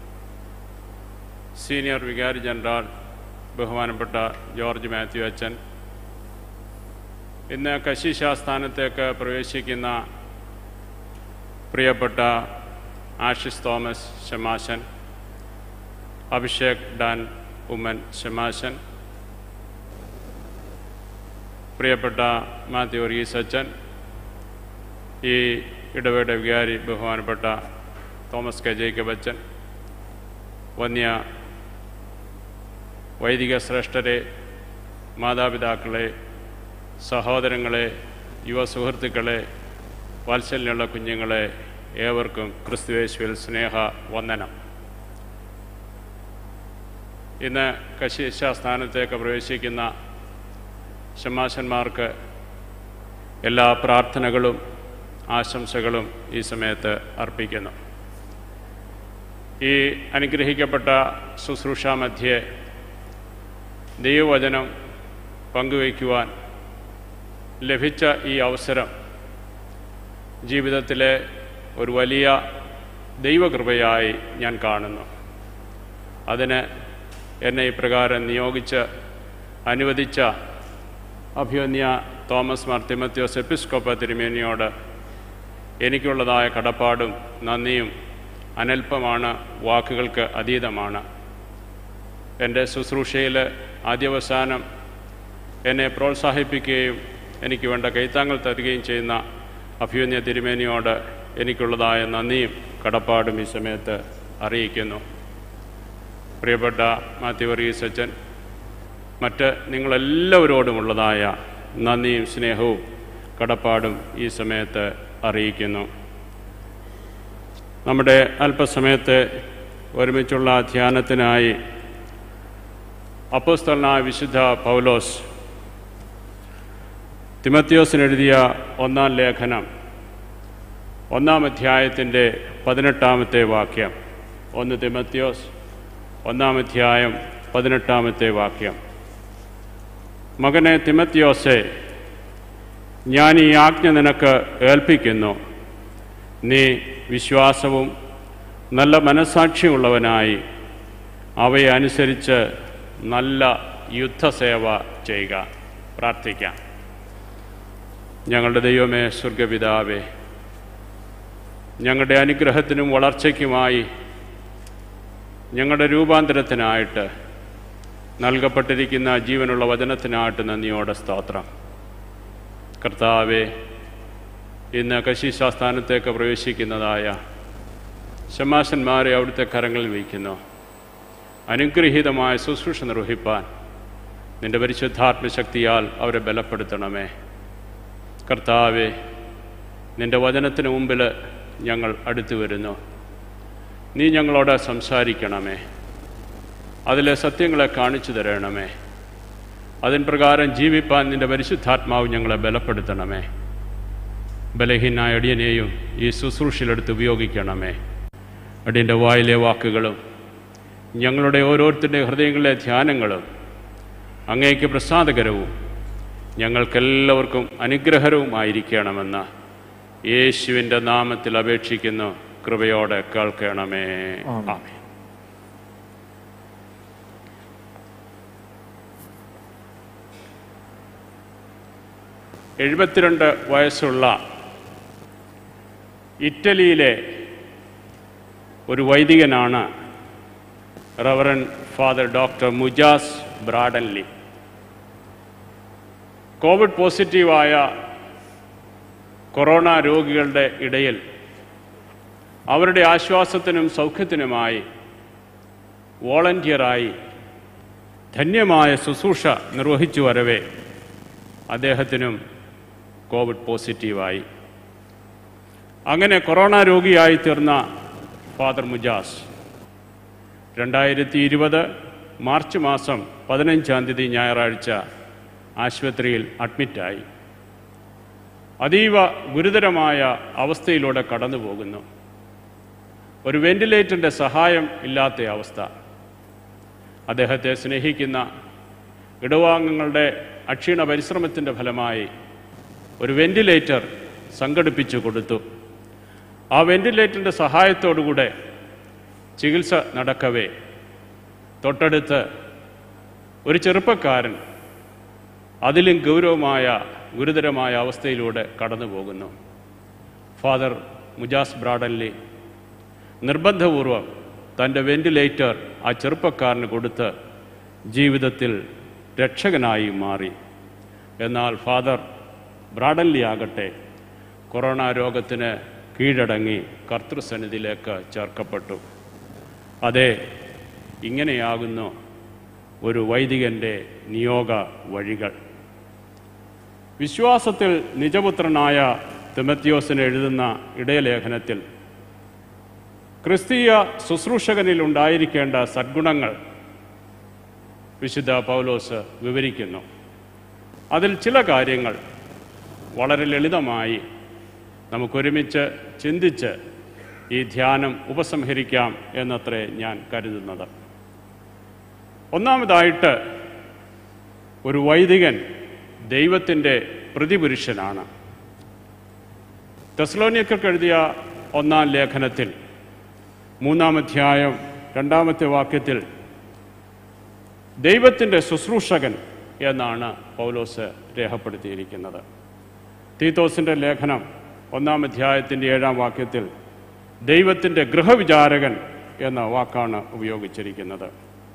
സീനിയർ വികാരി ജനറൽ ബഹുമാനപ്പെട്ട ജോർജ് മാത്യു അച്ഛൻ ഇന്ന് കശീശാസ്ഥാനത്തേക്ക് പ്രവേശിക്കുന്ന പ്രിയപ്പെട്ട ആഷിസ് തോമസ് ശമാശൻ അഭിഷേക് ഡാൻ ഉമ്മൻ ശമാശൻ പ്രിയപ്പെട്ട മാത്യു വർഗീസ് അച്ഛൻ ഈ ഇടവേടെ വികാരി ബഹുമാനപ്പെട്ട തോമസ് കെ ജേക്കബ് അച്ഛൻ വന്യ വൈദിക ശ്രേഷ്ഠരെ മാതാപിതാക്കളെ സഹോദരങ്ങളെ യുവ സുഹൃത്തുക്കളെ വാത്സല്യമുള്ള കുഞ്ഞുങ്ങളെ ഏവർക്കും ക്രിസ്തുവേശുവിൽ സ്നേഹ വന്ദനം ഇന്ന് കശീശ സ്ഥാനത്തേക്ക് പ്രവേശിക്കുന്ന ഷമാശന്മാർക്ക് എല്ലാ പ്രാർത്ഥനകളും ആശംസകളും ഈ സമയത്ത് അർപ്പിക്കുന്നു ഈ അനുഗ്രഹിക്കപ്പെട്ട ശുശ്രൂഷ മധ്യേ ദൈവവചനം പങ്കുവയ്ക്കുവാൻ ലഭിച്ച ഈ അവസരം ജീവിതത്തിലെ ഒരു വലിയ ദൈവകൃപയായി ഞാൻ കാണുന്നു അതിന് എന്നെ ഇപ്രകാരം നിയോഗിച്ച് അനുവദിച്ച അഭിമന്യ തോമസ് മാർ തിമത്യോസ് എപ്പിസ്കോപ്പ തിരുമേനിയോട് എനിക്കുള്ളതായ കടപ്പാടും നന്ദിയും അനൽപമാണ് വാക്കുകൾക്ക് അതീതമാണ് എൻ്റെ ശുശ്രൂഷയിൽ ആദ്യവസാനം എന്നെ പ്രോത്സാഹിപ്പിക്കുകയും എനിക്ക് വേണ്ട കൈത്താങ്ങൾ തരികയും ചെയ്യുന്ന അഭ്യുന്യ തിരുമേനിയോട് എനിക്കുള്ളതായ നന്ദിയും കടപ്പാടും ഈ സമയത്ത് അറിയിക്കുന്നു പ്രിയപ്പെട്ട മാത്യു വർഗീസ് അച്ഛൻ മറ്റ് നിങ്ങളെല്ലാവരോടുമുള്ളതായ നന്ദിയും സ്നേഹവും കടപ്പാടും ഈ സമയത്ത് അറിയിക്കുന്നു നമ്മുടെ അല്പസമയത്ത് ഒരുമിച്ചുള്ള ധ്യാനത്തിനായി അപ്പോസ്തലനായ വിശുദ്ധ പൗലോസ് തിമത്യോസിനെഴുതിയ ഒന്നാം ലേഖനം ഒന്നാം അധ്യായത്തിൻ്റെ പതിനെട്ടാമത്തെ വാക്യം ഒന്ന് തിമത്യോസ് ഒന്നാം അധ്യായം പതിനെട്ടാമത്തെ വാക്യം മകനെ തിമത്യോസെ ഞാൻ ഈ ആജ്ഞ നിനക്ക് ഏൽപ്പിക്കുന്നു നീ വിശ്വാസവും നല്ല മനസാക്ഷിയുള്ളവനായി അവയെ അനുസരിച്ച് നല്ല യുദ്ധസേവ ചെയ്യുക പ്രാർത്ഥിക്കാം ഞങ്ങളുടെ ദൈവമേ സ്വർഗപിതാവേ ഞങ്ങളുടെ അനുഗ്രഹത്തിനും വളർച്ചയ്ക്കുമായി ഞങ്ങളുടെ രൂപാന്തരത്തിനായിട്ട് നൽകപ്പെട്ടിരിക്കുന്ന ജീവനുള്ള വചനത്തിനായിട്ട് നന്ദിയോടെ സ്തോത്രം കർത്താവെ ഇന്ന് കശീശാസ്ഥാനത്തേക്ക് പ്രവേശിക്കുന്നതായ ശമാശന്മാരെ അവിടുത്തെ കരങ്ങളിൽ വയ്ക്കുന്നു അനുഗ്രഹീതമായ ശുശ്രൂഷ നിർവഹിപ്പാൻ നിന്റെ പരിശുദ്ധാത്മശക്തിയാൽ അവരെ ബലപ്പെടുത്തണമേ കർത്താവെ നിന്റെ വചനത്തിന് മുമ്പിൽ ഞങ്ങൾ അടുത്തു വരുന്നു നീ ഞങ്ങളോട് സംസാരിക്കണമേ അതിലെ സത്യങ്ങളെ കാണിച്ചു തരണമേ അതിൻ പ്രകാരം ജീവിപ്പാൻ നിന്റെ പരിശുദ്ധാത്മാവ് ഞങ്ങളെ ബലപ്പെടുത്തണമേ ബലഹീനായ അടിയനെയും ഈ ശുശ്രൂഷയിലെടുത്ത് ഉപയോഗിക്കണമേ അടിയൻ്റെ വായിലെ വാക്കുകളും ഞങ്ങളുടെ ഓരോരുത്തരുടെ ഹൃദയങ്ങളിലെ ധ്യാനങ്ങളും അങ്ങേക്ക് പ്രസാദകരവും ഞങ്ങൾക്കെല്ലാവർക്കും അനുഗ്രഹരവുമായിരിക്കണമെന്ന് യേശുവിൻ്റെ നാമത്തിൽ അപേക്ഷിക്കുന്നു കൃപയോടെ കേൾക്കണമേ ആമേൻ എഴുപത്തിരണ്ട് വയസ്സുള്ള ഇറ്റലിയിലെ ഒരു വൈദികനാണ് റവറൻ ഫാദർ ഡോക്ടർ മുജാസ് ബ്രാഡൻലി കോവിഡ് പോസിറ്റീവായ കൊറോണ രോഗികളുടെ ഇടയിൽ അവരുടെ ആശ്വാസത്തിനും സൗഖ്യത്തിനുമായി വോളണ്ടിയറായി ധന്യമായ ശുശ്രൂഷ നിർവഹിച്ചു വരവേ അദ്ദേഹത്തിനും കോവിഡ് പോസിറ്റീവായി അങ്ങനെ കൊറോണ രോഗിയായി തീർന്ന ഫാദർ മുജാസ് രണ്ടായിരത്തി ഇരുപത് മാർച്ച് മാസം പതിനഞ്ചാം തീയതി ഞായറാഴ്ച ആശുപത്രിയിൽ അഡ്മിറ്റായി അതീവ ഗുരുതരമായ അവസ്ഥയിലൂടെ കടന്നു പോകുന്നു ഒരു വെന്റിലേറ്ററിൻ്റെ സഹായം ഇല്ലാത്ത അവസ്ഥ അദ്ദേഹത്തെ സ്നേഹിക്കുന്ന ഇടവാംഗങ്ങളുടെ അക്ഷീണ പരിശ്രമത്തിൻ്റെ ഫലമായി ഒരു വെന്റിലേറ്റർ സംഘടിപ്പിച്ചു കൊടുത്തു ആ വെന്റിലേറ്ററിൻ്റെ സഹായത്തോടുകൂടെ ചികിത്സ നടക്കവേ തൊട്ടടുത്ത് ഒരു ചെറുപ്പക്കാരൻ അതിലും ഗൗരവമായ ഗുരുതരമായ അവസ്ഥയിലൂടെ കടന്നു പോകുന്നു ഫാദർ മുജാസ് ബ്രാഡൻലി നിർബന്ധപൂർവം തൻ്റെ വെന്റിലേറ്റർ ആ ചെറുപ്പക്കാരന് കൊടുത്ത് ജീവിതത്തിൽ രക്ഷകനായി മാറി എന്നാൽ ഫാദർ ബ്രാഡൻലി ആകട്ടെ കൊറോണ രോഗത്തിന് കീഴടങ്ങി കർത്തൃസന്നിധിയിലേക്ക് ചേർക്കപ്പെട്ടു അതെ ഇങ്ങനെയാകുന്നു ഒരു വൈദികൻ്റെ നിയോഗ വഴികൾ വിശ്വാസത്തിൽ നിജപുത്രനായ തിമത്യോസിന് എഴുതുന്ന ഇടയലേഖനത്തിൽ ക്രിസ്തീയ ശുശ്രൂഷകനിൽ ഉണ്ടായിരിക്കേണ്ട സദ്ഗുണങ്ങൾ വിശുദ്ധ പൗലോസ് വിവരിക്കുന്നു അതിൽ ചില കാര്യങ്ങൾ വളരെ ലളിതമായി നമുക്കൊരുമിച്ച് ചിന്തിച്ച് ഈ ധ്യാനം ഉപസംഹരിക്കാം എന്നത്രേ ഞാൻ കരുതുന്നത് ഒന്നാമതായിട്ട് ഒരു വൈദികൻ ദൈവത്തിൻ്റെ പ്രതിപുരുഷനാണ് തെസ്ലോനിയക്കർക്ക് എഴുതിയ ഒന്നാം ലേഖനത്തിൽ മൂന്നാം അധ്യായം രണ്ടാമത്തെ വാക്യത്തിൽ ദൈവത്തിൻ്റെ ശുശ്രൂഷകൻ എന്നാണ് പൗലോസ് രേഖപ്പെടുത്തിയിരിക്കുന്നത് തീത്തോസിൻ്റെ ലേഖനം ഒന്നാം അധ്യായത്തിൻ്റെ ഏഴാം വാക്യത്തിൽ ദൈവത്തിൻ്റെ ഗൃഹവിചാരകൻ എന്ന വാക്കാണ് ഉപയോഗിച്ചിരിക്കുന്നത്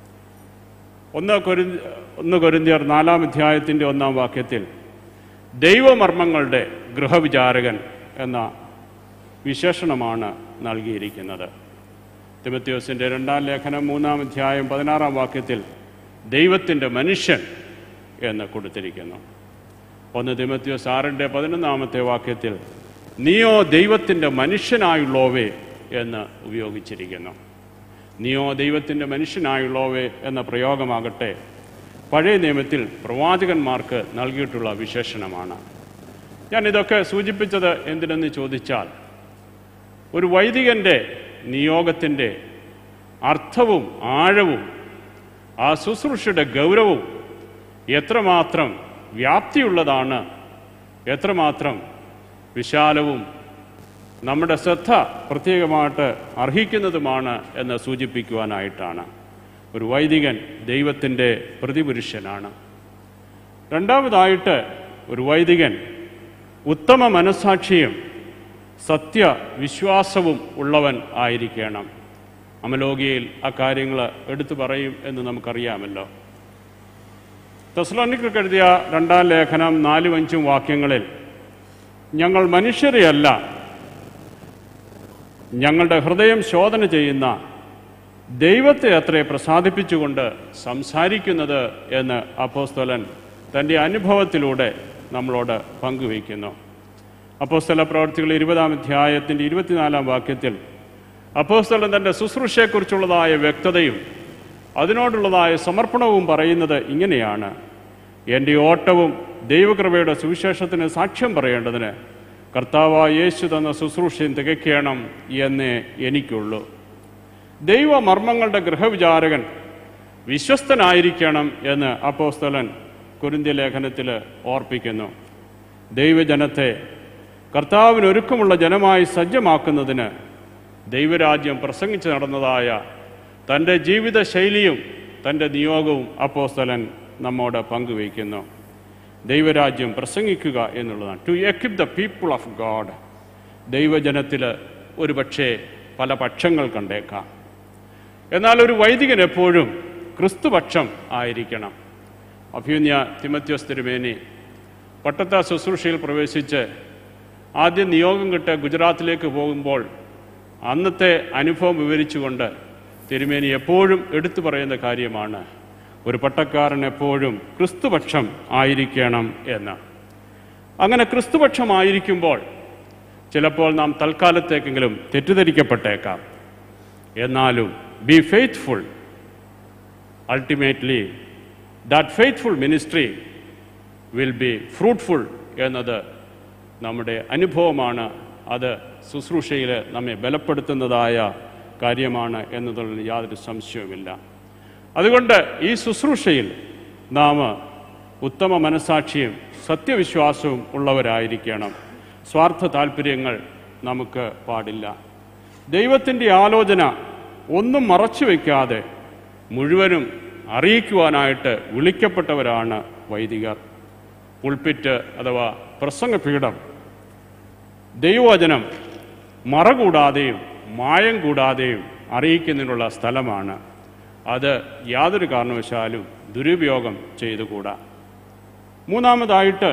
ഒന്ന് കൊരി ഒന്ന് കൊരിന്തിയർ നാലാം അധ്യായത്തിൻ്റെ ഒന്നാം വാക്യത്തിൽ ദൈവമർമ്മങ്ങളുടെ ഗൃഹവിചാരകൻ എന്ന വിശേഷണമാണ് നൽകിയിരിക്കുന്നത് തിമത്യോസിൻ്റെ രണ്ടാം ലേഖനം മൂന്നാം അധ്യായം പതിനാറാം വാക്യത്തിൽ ദൈവത്തിൻ്റെ മനുഷ്യൻ എന്ന് കൊടുത്തിരിക്കുന്നു ഒന്ന് തിമത്യോസ് ആറിൻ്റെ പതിനൊന്നാമത്തെ വാക്യത്തിൽ നീയോ ദൈവത്തിൻ്റെ മനുഷ്യനായുള്ളോവേ എന്ന് ഉപയോഗിച്ചിരിക്കുന്നു നീയോ ദൈവത്തിൻ്റെ മനുഷ്യനായുള്ളോവേ എന്ന പ്രയോഗമാകട്ടെ പഴയ നിയമത്തിൽ പ്രവാചകന്മാർക്ക് നൽകിയിട്ടുള്ള വിശേഷണമാണ് ഞാൻ ഇതൊക്കെ സൂചിപ്പിച്ചത് എന്തിനെന്ന് ചോദിച്ചാൽ ഒരു വൈദികൻ്റെ നിയോഗത്തിൻ്റെ അർത്ഥവും ആഴവും ആ ശുശ്രൂഷയുടെ ഗൗരവവും എത്രമാത്രം വ്യാപ്തിയുള്ളതാണ് എത്രമാത്രം വിശാലവും നമ്മുടെ ശ്രദ്ധ പ്രത്യേകമായിട്ട് അർഹിക്കുന്നതുമാണ് എന്ന് സൂചിപ്പിക്കുവാനായിട്ടാണ് ഒരു വൈദികൻ ദൈവത്തിൻ്റെ പ്രതിപുരുഷനാണ് രണ്ടാമതായിട്ട് ഒരു വൈദികൻ ഉത്തമ മനസാക്ഷിയും സത്യവിശ്വാസവും ഉള്ളവൻ ആയിരിക്കണം അമലോകിയയിൽ ആ കാര്യങ്ങൾ എടുത്തു പറയും എന്ന് നമുക്കറിയാമല്ലോ തെസ്ലോനിക്ക് എഴുതിയ രണ്ടാം ലേഖനം നാലും അഞ്ചും വാക്യങ്ങളിൽ ഞങ്ങൾ മനുഷ്യരെയല്ല ഞങ്ങളുടെ ഹൃദയം ശോധന ചെയ്യുന്ന ദൈവത്തെ അത്രേ പ്രസാദിപ്പിച്ചുകൊണ്ട് സംസാരിക്കുന്നത് എന്ന് അപ്പോസ്തലൻ തൻ്റെ അനുഭവത്തിലൂടെ നമ്മളോട് പങ്കുവയ്ക്കുന്നു അപ്പോസ്തല പ്രവർത്തികൾ ഇരുപതാം അധ്യായത്തിൻ്റെ ഇരുപത്തിനാലാം വാക്യത്തിൽ അപ്പോസ്തലൻ തൻ്റെ ശുശ്രൂഷയെക്കുറിച്ചുള്ളതായ വ്യക്തതയും അതിനോടുള്ളതായ സമർപ്പണവും പറയുന്നത് ഇങ്ങനെയാണ് എൻ്റെ ഓട്ടവും ദൈവകൃപയുടെ സുവിശേഷത്തിന് സാക്ഷ്യം പറയേണ്ടതിന് കർത്താവായ യേശു തന്ന ശുശ്രൂഷയും തികയ്ക്കണം എന്നേ എനിക്കുള്ളൂ ദൈവമർമ്മങ്ങളുടെ ഗൃഹവിചാരകൻ വിശ്വസ്തനായിരിക്കണം എന്ന് അപ്പോസ്തലൻ കുരിന്ത്യ ലേഖനത്തിൽ ഓർപ്പിക്കുന്നു ദൈവജനത്തെ കർത്താവിന് ഒരുക്കമുള്ള ജനമായി സജ്ജമാക്കുന്നതിന് ദൈവരാജ്യം പ്രസംഗിച്ച് നടന്നതായ തൻ്റെ ജീവിത ശൈലിയും തൻ്റെ നിയോഗവും അപ്പോസ്തലൻ നമ്മോട് പങ്കുവയ്ക്കുന്നു ദൈവരാജ്യം പ്രസംഗിക്കുക എന്നുള്ളതാണ് to equip the people of God ദൈവജനത്തിൽ ഒരു പക്ഷേ പല പക്ഷങ്ങൾ കണ്ടേക്കാം എന്നാൽ ഒരു വൈദികൻ എപ്പോഴും ക്രിസ്തുപക്ഷം ആയിരിക്കണം അഭ്യുന്യ തിമത്യോസ് തിരുമേനി പട്ടത്ത ശുശ്രൂഷയിൽ പ്രവേശിച്ച് ആദ്യം നിയോഗം കിട്ട് ഗുജറാത്തിലേക്ക് പോകുമ്പോൾ അന്നത്തെ അനുഭവം വിവരിച്ചുകൊണ്ട് തിരുമേനി എപ്പോഴും എടുത്തു പറയുന്ന കാര്യമാണ് ഒരു പട്ടക്കാരൻ എപ്പോഴും ക്രിസ്തുപക്ഷം ആയിരിക്കണം എന്ന് അങ്ങനെ ക്രിസ്തുപക്ഷമായിരിക്കുമ്പോൾ ചിലപ്പോൾ നാം തൽക്കാലത്തേക്കെങ്കിലും തെറ്റിദ്ധരിക്കപ്പെട്ടേക്കാം എന്നാലും be faithful ultimately that faithful ministry will be fruitful എന്നത് നമ്മുടെ അനുഭവമാണ് അത് ശുശ്രൂഷയിൽ നമ്മെ ബലപ്പെടുത്തുന്നതായ കാര്യമാണ് എന്നതിൽ യാതൊരു സംശയവുമില്ല അതുകൊണ്ട് ഈ ശുശ്രൂഷയിൽ നാം ഉത്തമ മനസാക്ഷിയും സത്യവിശ്വാസവും ഉള്ളവരായിരിക്കണം സ്വാർത്ഥ താല്പര്യങ്ങൾ നമുക്ക് പാടില്ല ദൈവത്തിൻ്റെ ആലോചന ഒന്നും മറച്ചു വയ്ക്കാതെ മുഴുവനും അറിയിക്കുവാനായിട്ട് വിളിക്കപ്പെട്ടവരാണ് വൈദികർ പുൾപ്പിറ്റ് അഥവാ പ്രസംഗപീഠം ദൈവവചനം മറകൂടാതെയും മായം കൂടാതെയും അറിയിക്കുന്നതിനുള്ള സ്ഥലമാണ് അത് യാതൊരു കാരണവശാലും ദുരുപയോഗം ചെയ്തുകൂടാ മൂന്നാമതായിട്ട്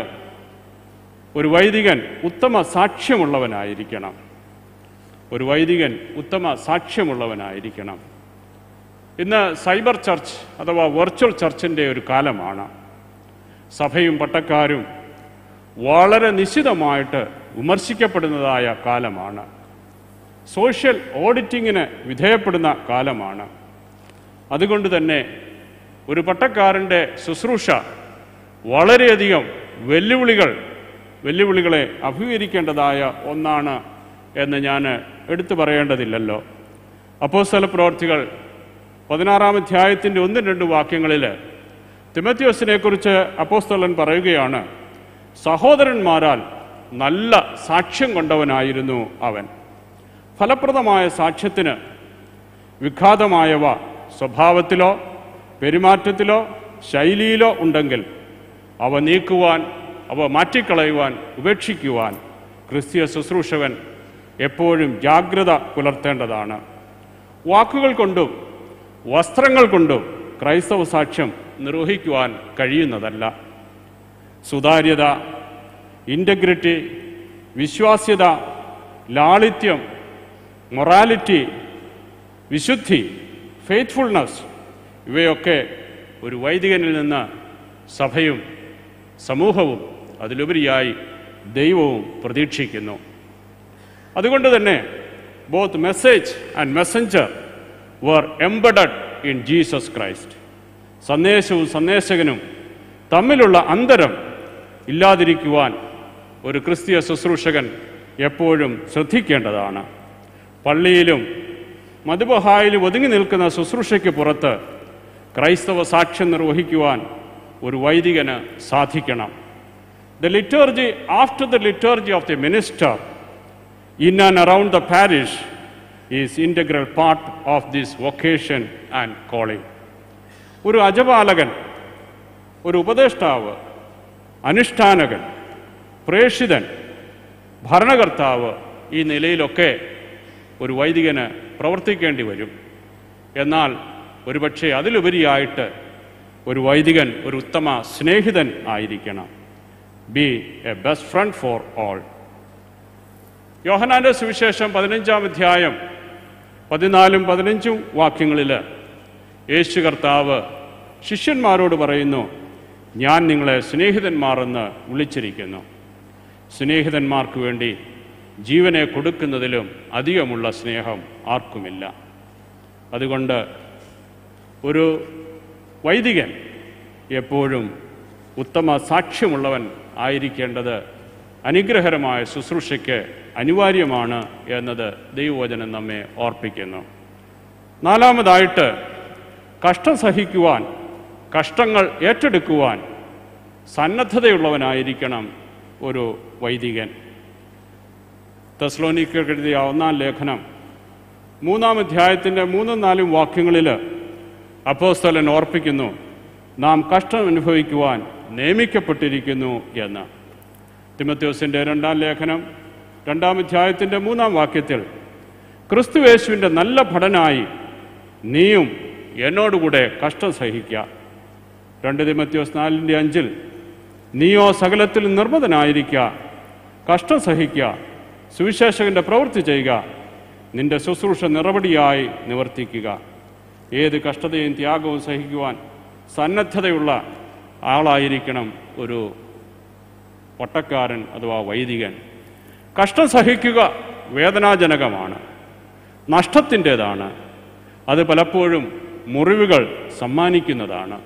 ഒരു വൈദികൻ ഉത്തമ സാക്ഷ്യമുള്ളവനായിരിക്കണം ഒരു വൈദികൻ ഉത്തമ സാക്ഷ്യമുള്ളവനായിരിക്കണം ഇന്ന് സൈബർ ചർച്ച് അഥവാ വെർച്വൽ ചർച്ചിൻ്റെ ഒരു കാലമാണ് സഭയും പട്ടക്കാരും വളരെ നിശിതമായിട്ട് വിമർശിക്കപ്പെടുന്നതായ കാലമാണ് സോഷ്യൽ ഓഡിറ്റിങ്ങിന് വിധേയപ്പെടുന്ന കാലമാണ് അതുകൊണ്ട് തന്നെ ഒരു പട്ടക്കാരൻ്റെ ശുശ്രൂഷ വളരെയധികം വെല്ലുവിളികൾ വെല്ലുവിളികളെ അഭിമുഖീകരിക്കേണ്ടതായ ഒന്നാണ് എന്ന് ഞാൻ എടുത്തു പറയേണ്ടതില്ലല്ലോ അപ്പോസ്തല പ്രവർത്തികൾ പതിനാറാം അധ്യായത്തിൻ്റെ ഒന്നും രണ്ട് വാക്യങ്ങളിൽ തിമത്യോസിനെ കുറിച്ച് അപ്പോസ്തലൻ പറയുകയാണ് സഹോദരന്മാരാൽ നല്ല സാക്ഷ്യം കൊണ്ടവനായിരുന്നു അവൻ ഫലപ്രദമായ സാക്ഷ്യത്തിന് വിഘാതമായവ സ്വഭാവത്തിലോ പെരുമാറ്റത്തിലോ ശൈലിയിലോ ഉണ്ടെങ്കിൽ അവ നീക്കുവാൻ അവ മാറ്റിക്കളയുവാൻ ഉപേക്ഷിക്കുവാൻ ക്രിസ്തീയ ശുശ്രൂഷകൻ എപ്പോഴും ജാഗ്രത പുലർത്തേണ്ടതാണ് വാക്കുകൾ കൊണ്ടും വസ്ത്രങ്ങൾ കൊണ്ടും ക്രൈസ്തവ സാക്ഷ്യം നിർവഹിക്കുവാൻ കഴിയുന്നതല്ല സുതാര്യത ഇൻ്റഗ്രിറ്റി വിശ്വാസ്യത ലാളിത്യം മൊറാലിറ്റി വിശുദ്ധി ഫെയ്ത്ത്ഫുൾനെസ് ഇവയൊക്കെ ഒരു വൈദികനിൽ നിന്ന് സഭയും സമൂഹവും അതിലുപരിയായി ദൈവവും പ്രതീക്ഷിക്കുന്നു അതുകൊണ്ട് തന്നെ both message and messenger were embedded in Jesus Christ സന്ദേശവും സന്ദേശകനും തമ്മിലുള്ള അന്തരം ഇല്ലാതിരിക്കുവാൻ ഒരു ക്രിസ്തീയ ശുശ്രൂഷകൻ എപ്പോഴും ശ്രദ്ധിക്കേണ്ടതാണ് പള്ളിയിലും മധുബഹായിലും ഒതുങ്ങി നിൽക്കുന്ന ശുശ്രൂഷയ്ക്ക് പുറത്ത് ക്രൈസ്തവ സാക്ഷ്യം നിർവഹിക്കുവാൻ ഒരു വൈദികന് സാധിക്കണം the liturgy after the liturgy of the minister in and around the parish is integral part of this vocation and calling. ഒരു അജപാലകൻ ഒരു ഉപദേഷ്ടാവ് അനുഷ്ഠാനകൻ പ്രേഷിതൻ ഭരണകർത്താവ് ഈ നിലയിലൊക്കെ ഒരു വൈദികന് പ്രവർത്തിക്കേണ്ടി വരും എന്നാൽ ഒരുപക്ഷെ അതിലുപരിയായിട്ട് ഒരു വൈദികൻ ഒരു ഉത്തമ സ്നേഹിതൻ ആയിരിക്കണം be a best friend for all യോഹനാന്റെ സുവിശേഷം പതിനഞ്ചാം അധ്യായം പതിനാലും പതിനഞ്ചും വാക്യങ്ങളിൽ യേശു കർത്താവ് ശിഷ്യന്മാരോട് പറയുന്നു ഞാൻ നിങ്ങളെ സ്നേഹിതന്മാർ എന്ന് വിളിച്ചിരിക്കുന്നു സ്നേഹിതന്മാർക്ക് വേണ്ടി ജീവനെ കൊടുക്കുന്നതിലും അധികമുള്ള സ്നേഹം ആർക്കുമില്ല അതുകൊണ്ട് ഒരു വൈദികൻ എപ്പോഴും ഉത്തമ സാക്ഷ്യമുള്ളവൻ ആയിരിക്കേണ്ടത് അനുഗ്രഹരമായ ശുശ്രൂഷയ്ക്ക് അനിവാര്യമാണ് എന്നത് ദൈവവചനം നമ്മെ ഓർപ്പിക്കുന്നു നാലാമതായിട്ട് കഷ്ടം സഹിക്കുവാൻ കഷ്ടങ്ങൾ ഏറ്റെടുക്കുവാൻ സന്നദ്ധതയുള്ളവനായിരിക്കണം ഒരു വൈദികൻ തെസ്ലോനിക്കർക്ക് എഴുതിയ ഒന്നാം ലേഖനം മൂന്നാം അധ്യായത്തിൻ്റെ മൂന്നും നാലും വാക്യങ്ങളിൽ അപ്പോസ്തലൻ ഓർപ്പിക്കുന്നു നാം കഷ്ടം അനുഭവിക്കുവാൻ നിയമിക്കപ്പെട്ടിരിക്കുന്നു എന്ന് തിമത്യോസിൻ്റെ രണ്ടാം ലേഖനം രണ്ടാം അധ്യായത്തിൻ്റെ മൂന്നാം വാക്യത്തിൽ ക്രിസ്തുവേശുവിൻ്റെ നല്ല ഭടനായി നീയും എന്നോടുകൂടെ കഷ്ടം സഹിക്കുക രണ്ട് തിമത്യോസ് നാലിൻ്റെ അഞ്ചിൽ നീയോ സകലത്തിൽ നിർമ്മതനായിരിക്കുക കഷ്ടം സഹിക്കുക സുവിശേഷകന്റെ പ്രവൃത്തി ചെയ്യുക നിന്റെ ശുശ്രൂഷ നിറപടിയായി നിവർത്തിക്കുക ഏത് കഷ്ടതയും ത്യാഗവും സഹിക്കുവാൻ സന്നദ്ധതയുള്ള ആളായിരിക്കണം ഒരു പട്ടക്കാരൻ അഥവാ വൈദികൻ കഷ്ടം സഹിക്കുക വേദനാജനകമാണ് നഷ്ടത്തിൻ്റെതാണ് അത് പലപ്പോഴും മുറിവുകൾ സമ്മാനിക്കുന്നതാണ്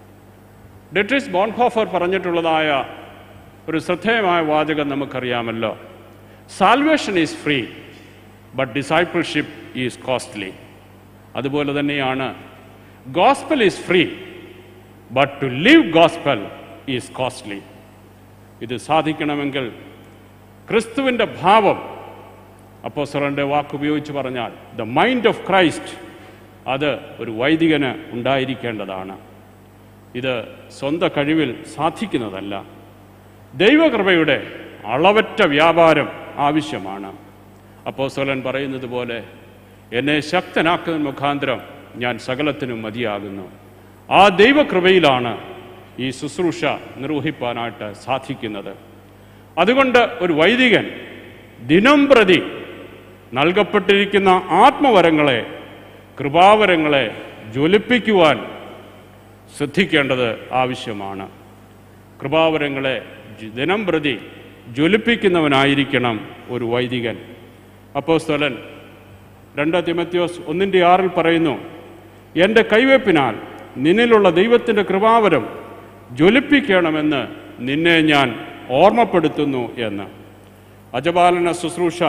ഡെട്രിസ് ബോൺഹോഫർ പറഞ്ഞിട്ടുള്ളതായ ഒരു ശ്രദ്ധേയമായ വാചകം നമുക്കറിയാമല്ലോ salvation is free but discipleship is costly അതുപോലെ തന്നെയാണ് gospel is free but to live gospel is costly ഇത് സാധിക്കണമെങ്കിൽ ക്രിസ്തുവിൻ്റെ ഭാവം അപ്പോസ്തലന്റെ വാക്കുപയോഗിച്ച് പറഞ്ഞാൽ ദ മൈൻഡ് ഓഫ് ക്രൈസ്റ്റ് അത് ഒരു വൈദികന് ഉണ്ടായിരിക്കേണ്ടതാണ് ഇത് സ്വന്തം കഴിവിൽ സാധിക്കുന്നതല്ല ദൈവകൃപയുടെ അളവറ്റ വ്യാപാരം ആവശ്യമാണ് അപ്പോസ്തലൻ പറയുന്നത് പോലെ എന്നെ ശക്തനാക്കുന്ന മുഖാന്തരം ഞാൻ സകലത്തിനും മതിയാകുന്നു ആ ദൈവകൃപയിലാണ് ഈ ശുശ്രൂഷ നിർവഹിപ്പാനായിട്ട് സാധിക്കുന്നത് അതുകൊണ്ട് ഒരു വൈദികൻ ദിനം പ്രതി നൽകപ്പെട്ടിരിക്കുന്ന ആത്മവരങ്ങളെ കൃപാവരങ്ങളെ ജ്വലിപ്പിക്കുവാൻ ശ്രദ്ധിക്കേണ്ടത് ആവശ്യമാണ് കൃപാവരങ്ങളെ ജ- ദിനം പ്രതി ജ്വലിപ്പിക്കുന്നവനായിരിക്കണം ഒരു വൈദികൻ അപ്പോസ്തലൻ രണ്ട് തിമത്യോസ് ഒന്നിൻ്റെ ആറിൽ പറയുന്നു എൻ്റെ കൈവെപ്പിനാൽ നിന്നിലുള്ള ദൈവത്തിൻ്റെ കൃപാവരം ജ്വലിപ്പിക്കണമെന്ന് നിന്നെ ഞാൻ ഓർമ്മപ്പെടുത്തുന്നു എന്ന് അജപാലന ശുശ്രൂഷ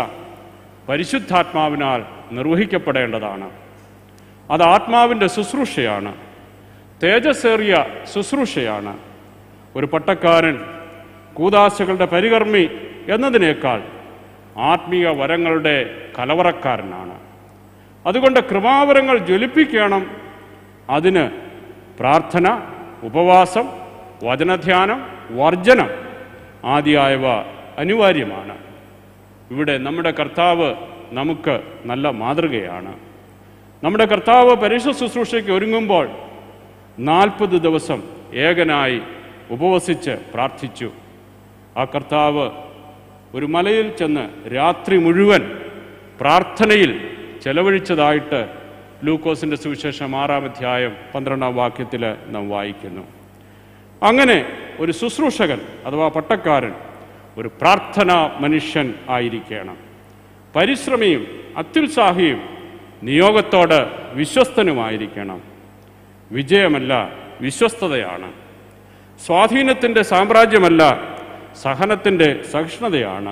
പരിശുദ്ധാത്മാവിനാൽ നിർവഹിക്കപ്പെടേണ്ടതാണ് അത് ആത്മാവിൻ്റെ ശുശ്രൂഷയാണ് തേജസ്സേറിയ ശുശ്രൂഷയാണ് ഒരു പട്ടക്കാരൻ കൂതാശകളുടെ പരികർമ്മി എന്നതിനേക്കാൾ ആത്മീയ വരങ്ങളുടെ കലവറക്കാരനാണ് അതുകൊണ്ട് കൃപാവരങ്ങൾ ജ്വലിപ്പിക്കണം അതിന് പ്രാർത്ഥന ഉപവാസം വചനധ്യാനം വർജനം ആദിയായവ അനിവാര്യമാണ് ഇവിടെ നമ്മുടെ കർത്താവ് നമുക്ക് നല്ല മാതൃകയാണ് നമ്മുടെ കർത്താവ് പരീക്ഷ ശുശ്രൂഷയ്ക്ക് ഒരുങ്ങുമ്പോൾ നാൽപ്പത് ദിവസം ഏകനായി ഉപവസിച്ച് പ്രാർത്ഥിച്ചു ആ കർത്താവ് ഒരു മലയിൽ ചെന്ന് രാത്രി മുഴുവൻ പ്രാർത്ഥനയിൽ ചെലവഴിച്ചതായിട്ട് ലൂക്കോസിന്റെ സുവിശേഷം ആറാം അധ്യായം പന്ത്രണ്ടാം വാക്യത്തിൽ നാം വായിക്കുന്നു അങ്ങനെ ഒരു ശുശ്രൂഷകൻ അഥവാ പട്ടക്കാരൻ ഒരു പ്രാർത്ഥനാ മനുഷ്യൻ ആയിരിക്കണം പരിശ്രമിയും അത്യുത്സാഹിയും നിയോഗത്തോട് വിശ്വസ്തനുമായിരിക്കണം വിജയമല്ല വിശ്വസ്തതയാണ് സ്വാധീനത്തിൻ്റെ സാമ്രാജ്യമല്ല സഹനത്തിൻ്റെ സഹിഷ്ണുതയാണ്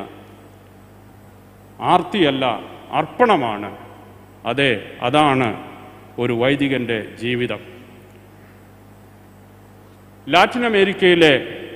ആർത്തിയല്ല അർപ്പണമാണ് അതെ അതാണ് ഒരു വൈദികന്റെ ജീവിതം ലാറ്റിൻ അമേരിക്കയിലെ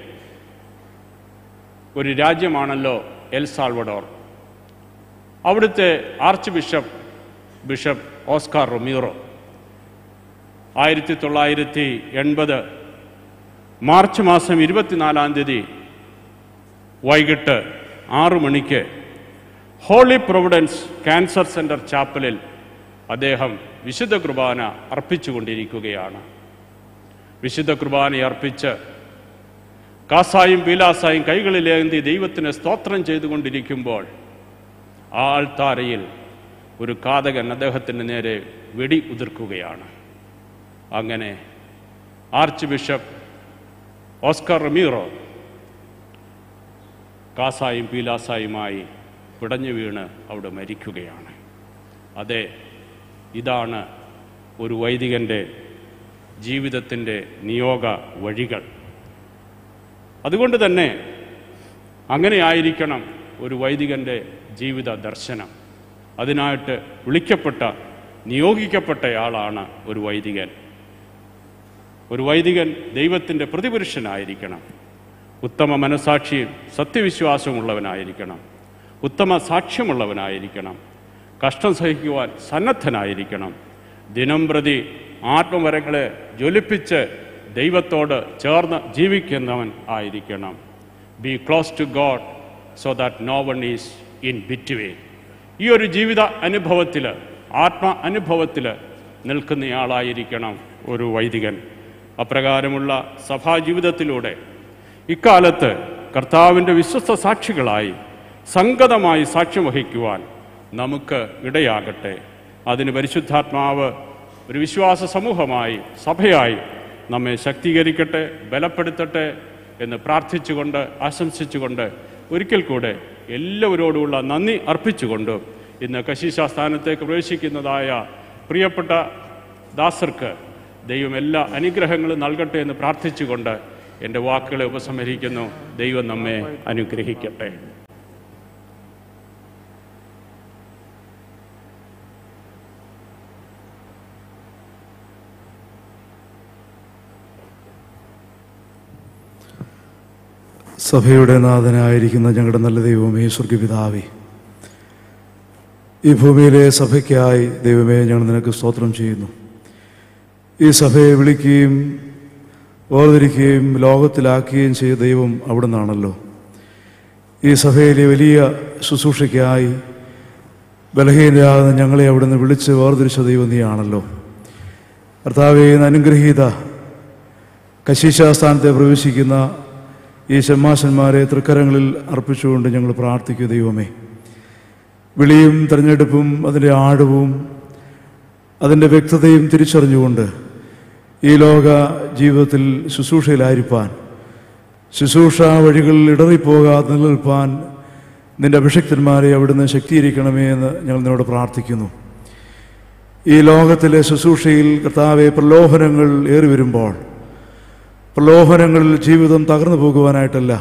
ഒരു രാജ്യമാണല്ലോ എൽ സാൽവഡോർ അവിടുത്തെ archbishop bishop Oscar Romero ആയിരത്തി തൊള്ളായിരത്തി എൺപത് മാർച്ച് മാസം ഇരുപത്തിനാലാം തീയതി വൈകിട്ട് ആറു മണിക്ക് ഹോളി പ്രൊവിഡൻസ് ക്യാൻസർ സെന്റർ ചാപ്പലിൽ അദ്ദേഹം വിശുദ്ധ കുർബാന അർപ്പിച്ചുകൊണ്ടിരിക്കുകയാണ് വിശുദ്ധ കുർബാന അർപ്പിച്ച് കാസായും പീലാസായും കൈകളിലേന്തി ദൈവത്തിന് സ്തോത്രം ചെയ്തുകൊണ്ടിരിക്കുമ്പോൾ ആ ആൾത്താരയിൽ ഒരു കാതകൻ അദ്ദേഹത്തിൻ്റെ നേരെ വെടി ഉതിർക്കുകയാണ് അങ്ങനെ ആർച്ച് ബിഷപ്പ് ഓസ്കർ റമീറോ കാസായും പീലാസായുമായി പിടഞ്ഞു വീണ് അവിടെ മരിക്കുകയാണ് അതെ ഇതാണ് ഒരു വൈദികൻ്റെ ജീവിതത്തിൻ്റെ നിയോഗ വഴികൾ അതുകൊണ്ട് തന്നെ അങ്ങനെ ആയിരിക്കണം ഒരു വൈദികൻ്റെ ജീവിത ദർശനം അതിനായിട്ട് വിളിക്കപ്പെട്ട നിയോഗിക്കപ്പെട്ടയാളാണ് ഒരു വൈദികൻ ഒരു വൈദികൻ ദൈവത്തിൻ്റെ പ്രതിപുരുഷനായിരിക്കണം ഉത്തമ മനസാക്ഷിയും സത്യവിശ്വാസമുള്ളവനായിരിക്കണം ഉത്തമ സാക്ഷ്യമുള്ളവനായിരിക്കണം കഷ്ടം സഹിക്കുവാൻ സന്നദ്ധനായിരിക്കണം ദിനം പ്രതി ആത്മവരങ്ങളെ ജ്വലിപ്പിച്ച് ദൈവത്തോട് ചേർന്ന് ജീവിക്കുന്നവൻ ആയിരിക്കണം be close to God so that no one is in between ഈ ഒരു ജീവിത അനുഭവത്തിൽ ആത്മ അനുഭവത്തിൽ നിൽക്കുന്നയാളായിരിക്കണം ഒരു വൈദികൻ അപ്രകാരമുള്ള സഭാജീവിതത്തിലൂടെ ഇക്കാലത്ത് കർത്താവിൻ്റെ വിശ്വസ്ത സാക്ഷികളായി സംഗതമായി സാക്ഷ്യം വഹിക്കുവാൻ നമുക്ക് ഇടയാകട്ടെ അതിന് പരിശുദ്ധാത്മാവ് ഒരു വിശ്വാസ സമൂഹമായി സഭയായി നമ്മെ ശക്തീകരിക്കട്ടെ ബലപ്പെടുത്തട്ടെ എന്ന് പ്രാർത്ഥിച്ചുകൊണ്ട് ആശംസിച്ചുകൊണ്ട് ഒരിക്കൽ കൂടെ എല്ലാവരോടുമുള്ള നന്ദി അർപ്പിച്ചുകൊണ്ട് ഇന്ന് കശീശാസ്ഥാനത്തേക്ക് പ്രവേശിക്കുന്നതായ പ്രിയപ്പെട്ട ദാസർക്ക് ദൈവം എല്ലാ അനുഗ്രഹങ്ങളും നൽകട്ടെ എന്ന് പ്രാർത്ഥിച്ചുകൊണ്ട് എൻ്റെ വാക്കുകളെ ഉപസംഹരിക്കുന്നു ദൈവം നമ്മെ അനുഗ്രഹിക്കട്ടെ സഭയുടെ നാഥനായിരിക്കുന്ന ഞങ്ങളുടെ നല്ല ദൈവമേ സ്വർഗപിതാവേ ഈ ഭൂമിയിലെ സഭയ്ക്കായി ദൈവമേ ഞങ്ങൾ നിനക്ക് സ്തോത്രം ചെയ്യുന്നു ഈ സഭയെ വിളിക്കുകയും വേർതിരിക്കുകയും ലോകത്തിലാക്കുകയും ചെയ്ത ദൈവം അവിടെ നിന്നാണല്ലോ ഈ സഭയിലെ വലിയ ശുശ്രൂഷയ്ക്കായി ബലഹീനരാകുന്ന ഞങ്ങളെ അവിടെ നിന്ന് വിളിച്ച് വേർതിരിച്ച ദൈവം നീയാണല്ലോ കർത്താവെ ഇന്ന് അനുഗ്രഹീത കശീശാസ്ഥാനത്തെ പ്രവേശിക്കുന്ന ഈ ഷമ്മാശന്മാരെ തൃക്കരങ്ങളിൽ അർപ്പിച്ചുകൊണ്ട് ഞങ്ങൾ പ്രാർത്ഥിക്കുക ദൈവമേ വിളിയും തിരഞ്ഞെടുപ്പും അതിൻ്റെ ആഴവും അതിൻ്റെ വ്യക്തതയും തിരിച്ചറിഞ്ഞുകൊണ്ട് ഈ ലോക ജീവിതത്തിൽ ശുശ്രൂഷയിലായിരിക്കാൻ ശുശ്രൂഷ വഴികളിൽ ഇടറിപ്പോകാതെ നിലനിൽപ്പാൻ നിന്റെ അഭിഷക്തന്മാരെ അവിടുന്ന് ശക്തീകരിക്കണമേ എന്ന് ഞങ്ങൾ നിന്നോട് പ്രാർത്ഥിക്കുന്നു ഈ ലോകത്തിലെ ശുശ്രൂഷയിൽ കർത്താവെ പ്രലോഭനങ്ങൾ ഏറി വരുമ്പോൾ പ്രലോഭനങ്ങളിൽ ജീവിതം തകർന്നു പോകുവാനായിട്ടല്ല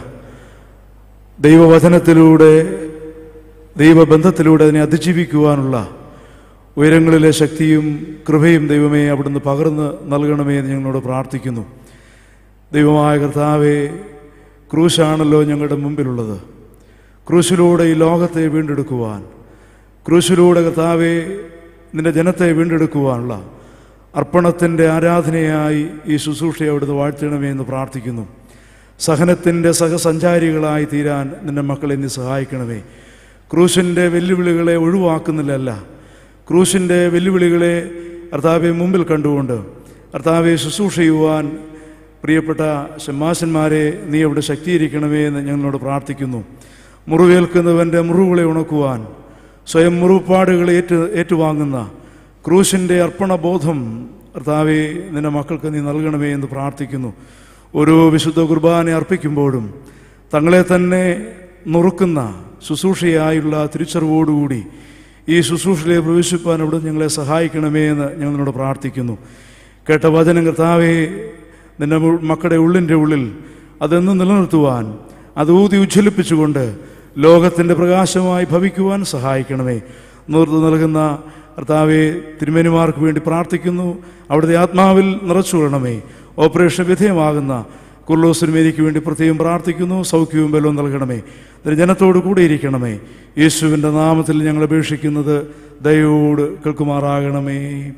ദൈവവചനത്തിലൂടെ ദൈവബന്ധത്തിലൂടെ അതിനെ അതിജീവിക്കുവാനുള്ള ഉയരങ്ങളിലെ ശക്തിയും കൃപയും ദൈവമേ അവിടുന്ന് പകർന്ന് നൽകണമേ എന്ന് ഞങ്ങളോട് പ്രാർത്ഥിക്കുന്നു ദൈവമായ കർത്താവെ ക്രൂശാണല്ലോ ഞങ്ങളുടെ മുമ്പിലുള്ളത് ക്രൂശിലൂടെ ഈ ലോകത്തെ വീണ്ടെടുക്കുവാൻ ക്രൂശിലൂടെ കർത്താവെ നിന്റെ ജനത്തെ വീണ്ടെടുക്കുവാനുള്ള അർപ്പണത്തിൻ്റെ ആരാധനയായി ഈ ശുശ്രൂഷയെ അവിടുന്ന് വാഴ്ത്തണമേ എന്ന് പ്രാർത്ഥിക്കുന്നു സഹനത്തിൻ്റെ സഹസഞ്ചാരികളായി തീരാൻ നിന്റെ മക്കളെ നീ സഹായിക്കണമേ ക്രൂശിൻ്റെ വെല്ലുവിളികളെ ഒഴിവാക്കുന്നില്ലല്ല ക്രൂശിൻ്റെ വെല്ലുവിളികളെ കർത്താവെ മുമ്പിൽ കണ്ടുകൊണ്ട് കർത്താവെ ശുശ്രൂഷ ചെയ്യുവാൻ പ്രിയപ്പെട്ട ഷമ്മാശന്മാരെ നീ അവിടെ ശക്തീകരിക്കണമേ എന്ന് ഞങ്ങളോട് പ്രാർത്ഥിക്കുന്നു മുറിവേൽക്കുന്നവൻ്റെ മുറിവുകളെ ഉണക്കുവാൻ സ്വയം മുറിവുപാടുകളെ ഏറ്റു ഏറ്റുവാങ്ങുന്ന ക്രൂശിൻ്റെ അർപ്പണബോധം കർത്താവെ നിന്റെ മക്കൾക്ക് നീ നൽകണമേ എന്ന് പ്രാർത്ഥിക്കുന്നു ഓരോ വിശുദ്ധ കുർബാന അർപ്പിക്കുമ്പോഴും തങ്ങളെ തന്നെ നുറുക്കുന്ന ശുശ്രൂഷയായുള്ള തിരിച്ചറിവോടുകൂടി ഈ ശുശ്രൂഷയിലെ പ്രവേശിപ്പാൻ അവിടെ ഞങ്ങളെ സഹായിക്കണമേ എന്ന് ഞങ്ങൾ നിന്നോട് പ്രാർത്ഥിക്കുന്നു കേട്ട വചനം കർത്താവെ നിന്റെ മു- മക്കളുടെ ഉള്ളിൻ്റെ ഉള്ളിൽ അതെന്നും നിലനിർത്തുവാൻ അത് ഊതി ഉജ്ജ്വലിപ്പിച്ചുകൊണ്ട് ലോകത്തിൻ്റെ പ്രകാശമായി ഭവിക്കുവാൻ സഹായിക്കണമേ നേതൃത്വം നൽകുന്ന കർത്താവെ തിരുമേനിമാർക്ക് വേണ്ടി പ്രാർത്ഥിക്കുന്നു അവിടുത്തെ ആത്മാവിൽ നിറച്ചുകൊള്ളണമേ ഓപ്പറേഷൻ വിധേയമാകുന്ന കുർലോസിന് മേരിക്ക് വേണ്ടി പ്രത്യേകം പ്രാർത്ഥിക്കുന്നു സൗഖ്യവും ബലവും നൽകണമേ ഇതിന് ജനത്തോട് കൂടെ ഇരിക്കണമേ യേശുവിൻ്റെ നാമത്തിൽ ഞങ്ങൾ അപേക്ഷിക്കുന്നത് ദയോട് കേൾക്കുമാറാകണമേ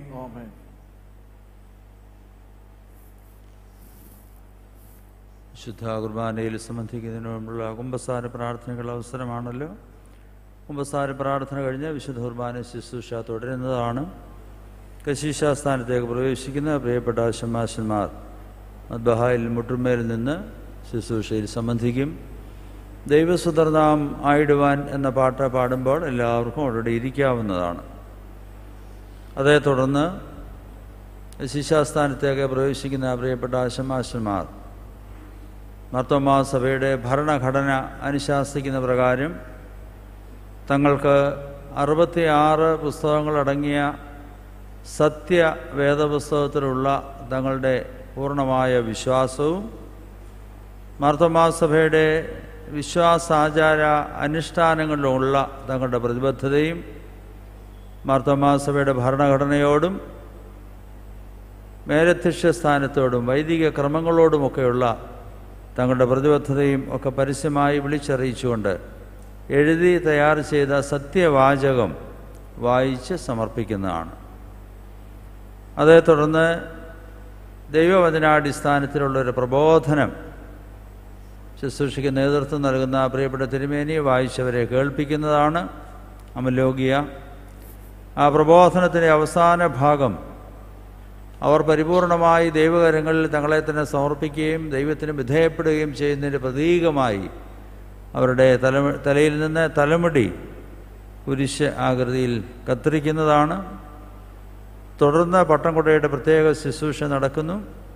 ശുദ്ധ കുർബാനയിൽ സംബന്ധിക്കുന്നതിന് മുമ്പുള്ള കുമ്പസാര പ്രാർത്ഥനകൾ അവസരമാണല്ലോ കുമ്പസാര പ്രാർത്ഥന കഴിഞ്ഞ് വിശുദ്ധ കുർബാന ശുശ്രൂഷ തുടരുന്നതാണ് കശീശാസ്ഥാനത്തേക്ക് പ്രവേശിക്കുന്ന പ്രിയപ്പെട്ട ശമാശന്മാർ മദ്ബഹായിൽ മുട്ടുമേൽ നിന്ന് ശുശ്രൂഷയിൽ സംബന്ധിക്കും ദൈവസുതർനാം ആയിടുവാൻ എന്ന പാട്ട് പാടുമ്പോൾ എല്ലാവർക്കും അവിടെ ഇരിക്കാവുന്നതാണ് അതേ തുടർന്ന് ശിശാസ്ഥാനത്തേക്ക് പ്രവേശിക്കുന്ന പ്രിയപ്പെട്ട ആശമാശന്മാർ മർത്തോമാ സഭയുടെ ഭരണഘടന അനുശാസിക്കുന്ന പ്രകാരം തങ്ങൾക്ക് അറുപത്തിയാറ് പുസ്തകങ്ങളടങ്ങിയ സത്യ വേദപുസ്തകത്തിലുള്ള തങ്ങളുടെ പൂർണ്ണമായ വിശ്വാസവും മാർത്തോമാ സഭയുടെ വിശ്വാസാചാര അനുഷ്ഠാനങ്ങളിലുള്ള തങ്ങളുടെ പ്രതിബദ്ധതയും മാർത്തോമാ സഭയുടെ ഭരണഘടനയോടും മേലധ്യക്ഷ സ്ഥാനത്തോടും വൈദിക ക്രമങ്ങളോടുമൊക്കെയുള്ള തങ്ങളുടെ പ്രതിബദ്ധതയും ഒക്കെ പരസ്യമായി വിളിച്ചറിയിച്ചുകൊണ്ട് എഴുതി തയ്യാർ ചെയ്ത സത്യവാചകം വായിച്ച് സമർപ്പിക്കുന്നതാണ് അതേ തുടർന്ന് ദൈവവചനാടിസ്ഥാനത്തിലുള്ളൊരു പ്രബോധനം ശുശ്രൂഷയ്ക്ക് നേതൃത്വം നൽകുന്ന പ്രിയപ്പെട്ട തിരുമേനി വായിച്ചവരെ കേൾപ്പിക്കുന്നതാണ് അമലോകിയ ആ പ്രബോധനത്തിൻ്റെ അവസാന ഭാഗം അവർ പരിപൂർണമായി ദൈവകരങ്ങളിൽ തങ്ങളെ തന്നെ സമർപ്പിക്കുകയും ദൈവത്തിന് വിധേയപ്പെടുകയും ചെയ്യുന്നതിൻ്റെ പ്രതീകമായി അവരുടെ തല തലയിൽ നിന്ന് തലമുടി കുരിശ് ആകൃതിയിൽ കത്തിരിക്കുന്നതാണ് തുടർന്ന് പട്ടംകൊടയുടെ പ്രത്യേക ശുശ്രൂഷ നടക്കുന്നു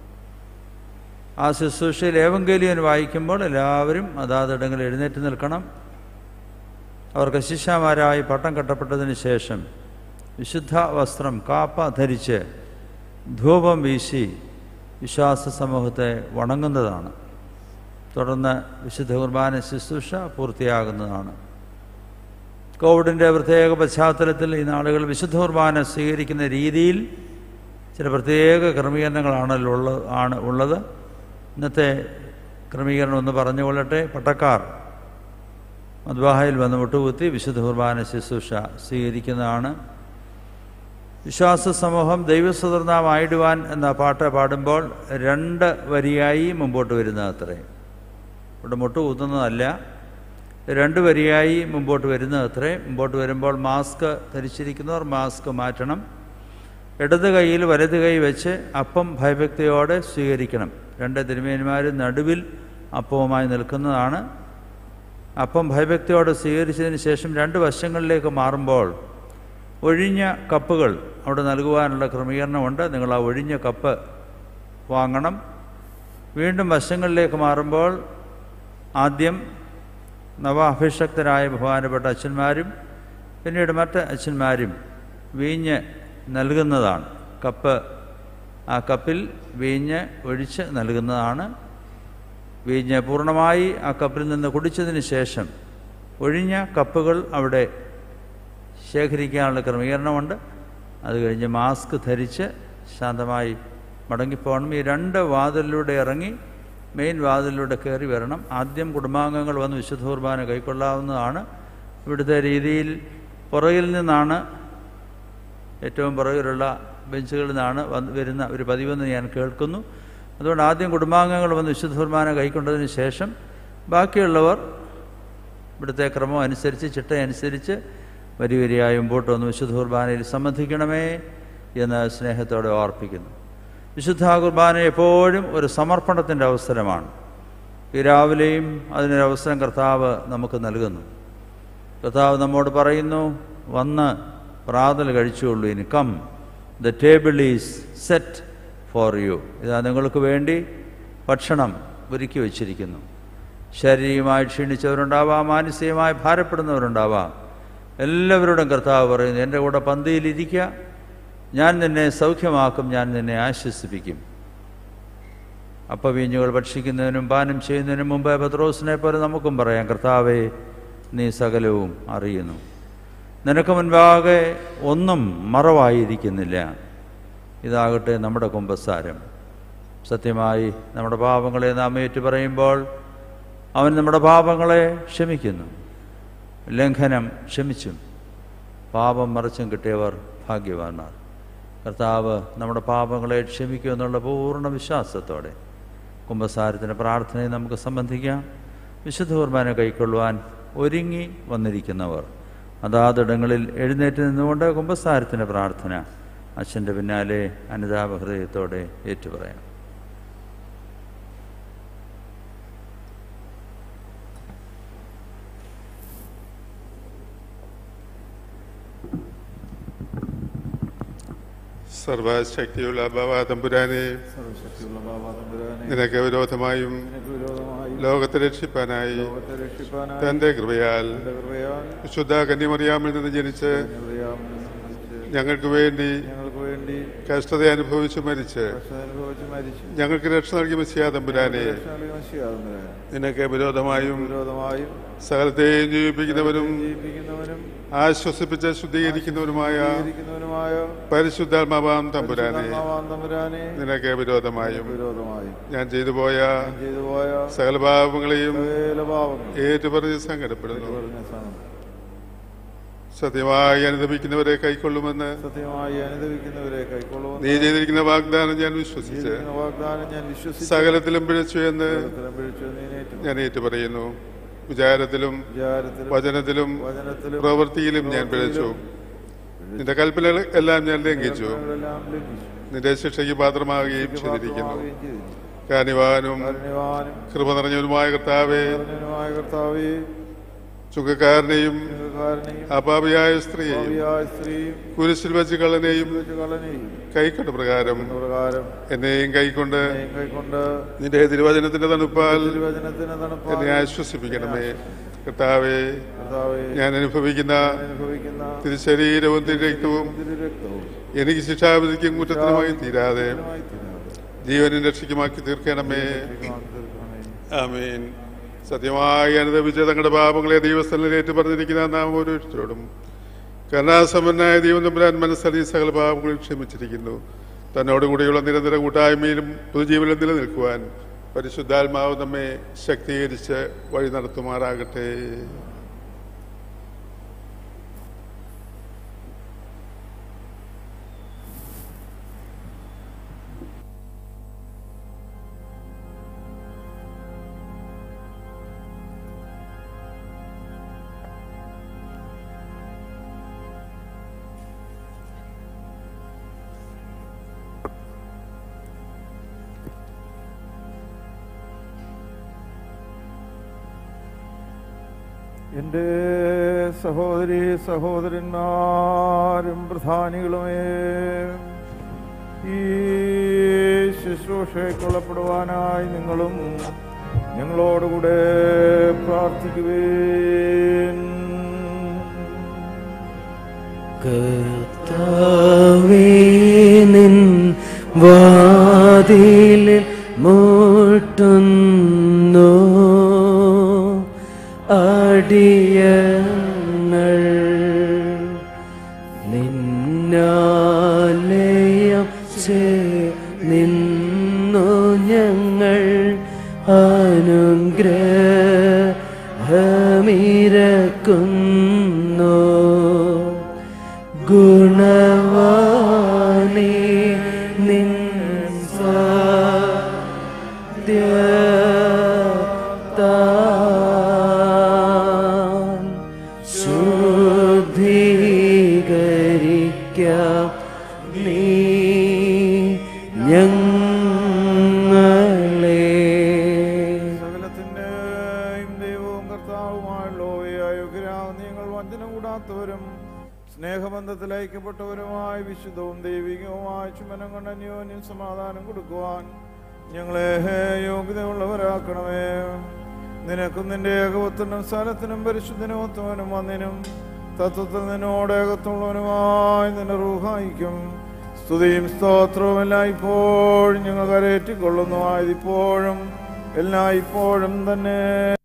ആ ശുശ്രൂഷയിൽ ഏവങ്കേലിയൻ വായിക്കുമ്പോൾ എല്ലാവരും അതാതിടങ്ങളിൽ എഴുന്നേറ്റ് നിൽക്കണം അവർക്ക് ശിഷ്യമാരായി പട്ടം കെട്ടപ്പെട്ടതിന് ശേഷം വിശുദ്ധ വസ്ത്രം കാപ്പ ധരിച്ച് ധൂപം വീശി വിശ്വാസ സമൂഹത്തെ വണങ്ങുന്നതാണ് തുടർന്ന് വിശുദ്ധ കുർബാന ശുശ്രൂഷ പൂർത്തിയാകുന്നതാണ് കോവിഡിൻ്റെ പ്രത്യേക പശ്ചാത്തലത്തിൽ ഈ നാളുകൾ വിശുദ്ധ കുർബാന സ്വീകരിക്കുന്ന രീതിയിൽ ചില പ്രത്യേക ക്രമീകരണങ്ങളാണല്ലോ ഉള്ള ആണ് ഉള്ളത് ഇന്നത്തെ ക്രമീകരണം ഒന്ന് പറഞ്ഞുകൊള്ളട്ടെ പട്ടക്കാർ മദ്വാഹയിൽ വന്ന് മുട്ടുകുത്തി വിശുദ്ധ കുർബാന ശുശ്രൂഷ സ്വീകരിക്കുന്നതാണ് വിശ്വാസ സമൂഹം ദൈവസ്വതന്ത്രമായിടുവാൻ എന്ന പാട്ട് പാടുമ്പോൾ രണ്ട് വരിയായി മുമ്പോട്ട് വരുന്നത് അത്രേ ഇവിടെ മുട്ടുകുത്തുന്നതല്ല രണ്ട് വരിയായി മുമ്പോട്ട് വരുന്നത് അത്രേ മുമ്പോട്ട് വരുമ്പോൾ മാസ്ക് ധരിച്ചിരിക്കുന്നവർ മാസ്ക് മാറ്റണം ഇടത് കൈയിൽ വലത് കൈ വെച്ച് അപ്പം ഭയഭക്തിയോടെ സ്വീകരിക്കണം രണ്ട് തിരുമേനിമാരും നടുവിൽ അപ്പവുമായി നിൽക്കുന്നതാണ് അപ്പം ഭയഭക്തിയോടെ സ്വീകരിച്ചതിന് ശേഷം രണ്ട് വശങ്ങളിലേക്ക് മാറുമ്പോൾ ഒഴിഞ്ഞ കപ്പുകൾ അവിടെ നൽകുവാനുള്ള ക്രമീകരണമുണ്ട് നിങ്ങൾ ആ ഒഴിഞ്ഞ കപ്പ് വാങ്ങണം വീണ്ടും വശങ്ങളിലേക്ക് മാറുമ്പോൾ ആദ്യം നവാഭിഷക്തരായ ബഹുമാനപ്പെട്ട അച്ഛന്മാരും പിന്നീട് മറ്റ് അച്ഛന്മാരും വീഞ്ഞ് നൽകുന്നതാണ് കപ്പ് ആ കപ്പിൽ വീഞ്ഞ് ഒഴിച്ച് നൽകുന്നതാണ് വീഞ്ഞ് പൂർണ്ണമായി ആ കപ്പിൽ നിന്ന് കുടിച്ചതിന് ശേഷം ഒഴിഞ്ഞ കപ്പുകൾ അവിടെ ശേഖരിക്കാനുള്ള ക്രമീകരണമുണ്ട് അത് കഴിഞ്ഞ് മാസ്ക് ധരിച്ച് ശാന്തമായി മടങ്ങിപ്പോകണം ഈ രണ്ട് വാതിലിലൂടെ ഇറങ്ങി മെയിൻ വാതിലിലൂടെ കയറി വരണം ആദ്യം കുടുംബാംഗങ്ങൾ വന്ന് വിശുദ്ധ കുർബാന കൈക്കൊള്ളാവുന്നതാണ് ഇവിടുത്തെ രീതിയിൽ പുറകിൽ നിന്നാണ് ഏറ്റവും പുറകിലുള്ള ബെഞ്ചുകളിൽ നിന്നാണ് വന്ന് വരുന്ന ഒരു പതിവെന്ന് ഞാൻ കേൾക്കുന്നു അതുകൊണ്ട് ആദ്യം കുടുംബാംഗങ്ങൾ വന്ന് വിശുദ്ധ കുർബാന കൈക്കൊണ്ടതിന് ശേഷം ബാക്കിയുള്ളവർ ഇവിടുത്തെ ക്രമം അനുസരിച്ച് ചിട്ടയനുസരിച്ച് വരി വരിയായി മുമ്പോട്ട് വന്ന് വിശുദ്ധ കുർബാനയിൽ സംബന്ധിക്കണമേ എന്ന് സ്നേഹത്തോടെ ഓർപ്പിക്കുന്നു വിശുദ്ധ കുർബാന എപ്പോഴും ഒരു സമർപ്പണത്തിൻ്റെ അവസരമാണ് ഈ രാവിലെയും അതിനൊരവസരം കർത്താവ് നമുക്ക് നൽകുന്നു കർത്താവ് നമ്മോട് പറയുന്നു വന്ന് പ്രാതൽ കഴിച്ചുകൊള്ളൂ ഇനി come the table is set for you ഇതാ നിങ്ങൾക്ക് വേണ്ടി ഭക്ഷണം ഒരുക്കി വച്ചിരിക്കുന്നു ശാരീരികമായി ക്ഷീണിച്ചവരുണ്ടാവാം മാനസികമായി ഭാരപ്പെടുന്നവരുണ്ടാവാം എല്ലാവരോടും കർത്താവ് പറയുന്നു എൻ്റെ കൂടെ പന്തിയിലിരിക്കുക ഞാൻ നിന്നെ സൗഖ്യമാക്കും ഞാൻ നിന്നെ ആശ്വസിപ്പിക്കും അപ്പവീഞ്ഞുകൾ ഭക്ഷിക്കുന്നതിനും പാനം ചെയ്യുന്നതിനും മുമ്പ് പത്രോസിനെ പോലെ നമുക്കും പറയാം കർത്താവേ നീ സകലവും അറിയുന്നു നിനക്ക് മുൻപാകെ ഒന്നും മറവായിരിക്കുന്നില്ല ഇതാകട്ടെ നമ്മുടെ കുമ്പസാരം സത്യമായി നമ്മുടെ പാപങ്ങളെ നാം ഏറ്റു പറയുമ്പോൾ അവൻ നമ്മുടെ പാപങ്ങളെ ക്ഷമിക്കുന്നു ലംഘനം ക്ഷമിച്ചും പാപം മറിച്ചും കിട്ടിയവർ ഭാഗ്യവാന്മാർ കർത്താവ് നമ്മുടെ പാപങ്ങളെ ക്ഷമിക്കുമെന്നുള്ള പൂർണ്ണ വിശ്വാസത്തോടെ കുംഭസാരത്തിൻ്റെ പ്രാർത്ഥനയെ നമുക്ക് സംബന്ധിക്കാം വിശുദ്ധ കുർബാന കൈക്കൊള്ളുവാൻ ഒരുങ്ങി വന്നിരിക്കുന്നവർ അതാതിടങ്ങളിൽ എഴുന്നേറ്റ് നിന്നുകൊണ്ട് കുംഭസാരത്തിൻ്റെ പ്രാർത്ഥന അച്ഛൻ്റെ പിന്നാലെ അനുതാപഹൃദയത്തോടെ ഏറ്റുപറയാം സർവശക്തിയുള്ള ബാബാ തമ്പുരാനെ സർവശക്തിയുള്ള ബാബാ തമ്പുരാനെ നിനക്ക് വിരോധമായും നിനക്ക് വിരോധമായി ലോകത്തെ രക്ഷിപ്പാനായി ലോകത്തെ രക്ഷിപ്പാനായി തന്റെ കൃപയാൽ തന്റെ കൃപയാൽ വിശുദ്ധ കന്യമറിയാമിൽ നിന്ന് ജനിച്ച് കൃപയാമെന്ന് സംബന്ധിച്ച് ഞങ്ങൾക്ക് വേണ്ടി ഞങ്ങൾക്ക് വേണ്ടി കഷ്ടത അനുഭവിച്ച് മരിച്ച് കഷ്ടത അനുഭവിച്ച് മരിച്ചു ഞങ്ങൾക്ക് രക്ഷ നൽകിയ മസിയാ തമ്പുരാനെ രക്ഷാളി മനുഷ്യാതമ്പുരാനെ നിനക്ക് വിരോധമായും വിരോധമായും സകലത്തെയും ജീവിപ്പിക്കുന്നവരും ജീവിപ്പിക്കുന്നവനും ആശ്വസിപ്പിച്ച് ശുദ്ധീകരിക്കുന്നവരുമായ ഇരിക്കുന്നവനുമായ പരിശുദ്ധാത്മാവാം തമ്പുരാനെ പരിശുദ്ധാത്മാവാം തമ്പുരാനെ നിനക്ക് വിരോധമായും വിരോധമായും ഞാൻ ചെയ്തു പോയ ചെയ്തു പോയ സകല പാപങ്ങളെയും സകല പാപങ്ങളും ഏറ്റുപറഞ്ഞ് സങ്കടപ്പെടുന്നു പറഞ്ഞ സാധനം സത്യമായി അനുദപിക്കുന്നവരെ കൈക്കൊള്ളുമെന്ന് സത്യമായി അനുദവിക്കുന്നവരെ കൈക്കൊള്ളുമെന്ന് നീ ചെയ്തിരിക്കുന്ന വാഗ്ദാനം ഞാൻ വിശ്വസിച്ച് ചെയ്തിരിക്കുന്ന വാഗ്ദാനം ഞാൻ വിശ്വസിച്ചു സകലത്തിലും പിഴച്ചു എന്ന് സകലത്തിലും പിഴച്ചു നീ ഏറ്റു. ഞാൻ ഏറ്റുപറയുന്നു വിചാരത്തിലും വിചാരത്തിലും വചനത്തിലും വചനത്തിലും പ്രവൃത്തിയിലും ഞാൻ പിഴച്ചു നിന്റെ കൽപ്പനകൾ എല്ലാം ഞാൻ ലംഘിച്ചു കൽപ്പനകളെല്ലാം ലംഘിച്ചു. നിന്റെ ശിക്ഷയ്ക്ക് പാത്രമാകുകയും ചെയ്തിരിക്കുന്നു പാത്രമാവുകയും ചെയ്തിരിക്കുന്നു. കാനിവാനും കാരുണ്യവാനും കൃപ നിറഞ്ഞവനുമായ കർത്താവേ കാരുണ്യവാനുമായ കർത്താവേ ചുങ്കക്കാരനെയും നിങ്ങൾക്കാരനെയും അപാപിയായ സ്ത്രീയെയും ഭാവിയായ സ്ത്രീയും കുരിശിൽ വെച്ച് കള്ളനെയും കളനെയും കൈക്കൊണ്ട പ്രകാരം പ്രകാരം എന്നെയും കൈക്കൊണ്ട് എന്നെയും കൈക്കൊണ്ട് നിന്റെ തിരുവചനത്തിന്റെ തണുപ്പാൽ തിരുവചനത്തിന് തണുപ്പാൽ എന്നെ ആശ്വസിപ്പിക്കണമേ കർത്താവേ കർത്താവേ ഞാൻ അനുഭവിക്കുന്ന അനുഭവിക്കുന്ന തിരുശരീരവും തിരുരക്തവും തിരുരക്തവും എനിക്ക് ശിക്ഷാവിധിക്കും കുറ്റത്തിനുമായി തീരാതെ തീരാതെ ജീവനും രക്ഷിക്കുമാക്കി തീർക്കണമേ തീർക്കണമേ. ആമീൻ സത്യമായി അനുഭവിച്ച തങ്ങളുടെ പാപങ്ങളെ ദൈവസ്ഥലിൽ ഏറ്റുപറഞ്ഞിരിക്കുന്ന നാം ഓരോരുത്തരോടും കരുണാസമ്പന്നായ ദൈവം തമ്പുരാൻ മനസ്സറി സകല പാപങ്ങളും ക്ഷമിച്ചിരിക്കുന്നു തന്നോടുകൂടിയുള്ള നിരന്തര കൂട്ടായ്മയിലും പുതുജീവനിലും നിലനിൽക്കുവാൻ പരിശുദ്ധാത്മാവ് നമ്മെ ശക്തീകരിച്ച് വഴി നടത്തുമാറാകട്ടെ എൻ്റെ സഹോദരി സഹോദരന്മാരും പ്രധാനികളുമേ ഈ ശുശ്രൂഷയെ കൊള്ളപ്പെടുവാനായി നിങ്ങളും ഞങ്ങളോടുകൂടെ പ്രാർത്ഥിക്കുവേൻ കർത്താവേ നിൻ വാതിലിൽ മുട്ടുന്നു അടിയങ്ങൾ നിന്നാലയം ചേ നിന്നു ഞങ്ങൾ അനുഗ്രഹമിരക്കുന്നു ഗുണവാനേ നിൻ സത്യത്താൻ ശുദ്ധീകരിക്കാം നീ ഞങ്ങളെ സകലത്തിന്റെയും ദൈവവും കർത്താവുമായുള്ളവയെ അയോഗ്യരാകുന്ന നിങ്ങൾ വഞ്ചന കൂടാത്തവരും സ്നേഹബന്ധത്തിൽ ഐക്യപ്പെട്ടവരുമായി വിശുദ്ധവും ദൈവികവുമായ ചുമനം കൊണ്ട് അന്യോന്യം സമാധാനം കൊടുക്കുവാൻ ഞങ്ങളെ യോഗ്യതയുള്ളവരാക്കണമേ നിനക്കും നിന്റെ ഏകപുത്രനും സ്ഥലത്തിനും പരിശുദ്ധനും ഒത്തവനും വന്നിനും തത്വത്തിൽ നിന്നോട് ഏകത്വമുള്ളവനുമായി നിന്നെ റൂഹായിക്കും സ്തുതിയും സ്തോത്രവും എല്ലാം ഇപ്പോഴും ഞങ്ങൾ കരയേറ്റിക്കൊള്ളുന്നു ആയതിപ്പോഴും എല്ലാം ഇപ്പോഴും തന്നെ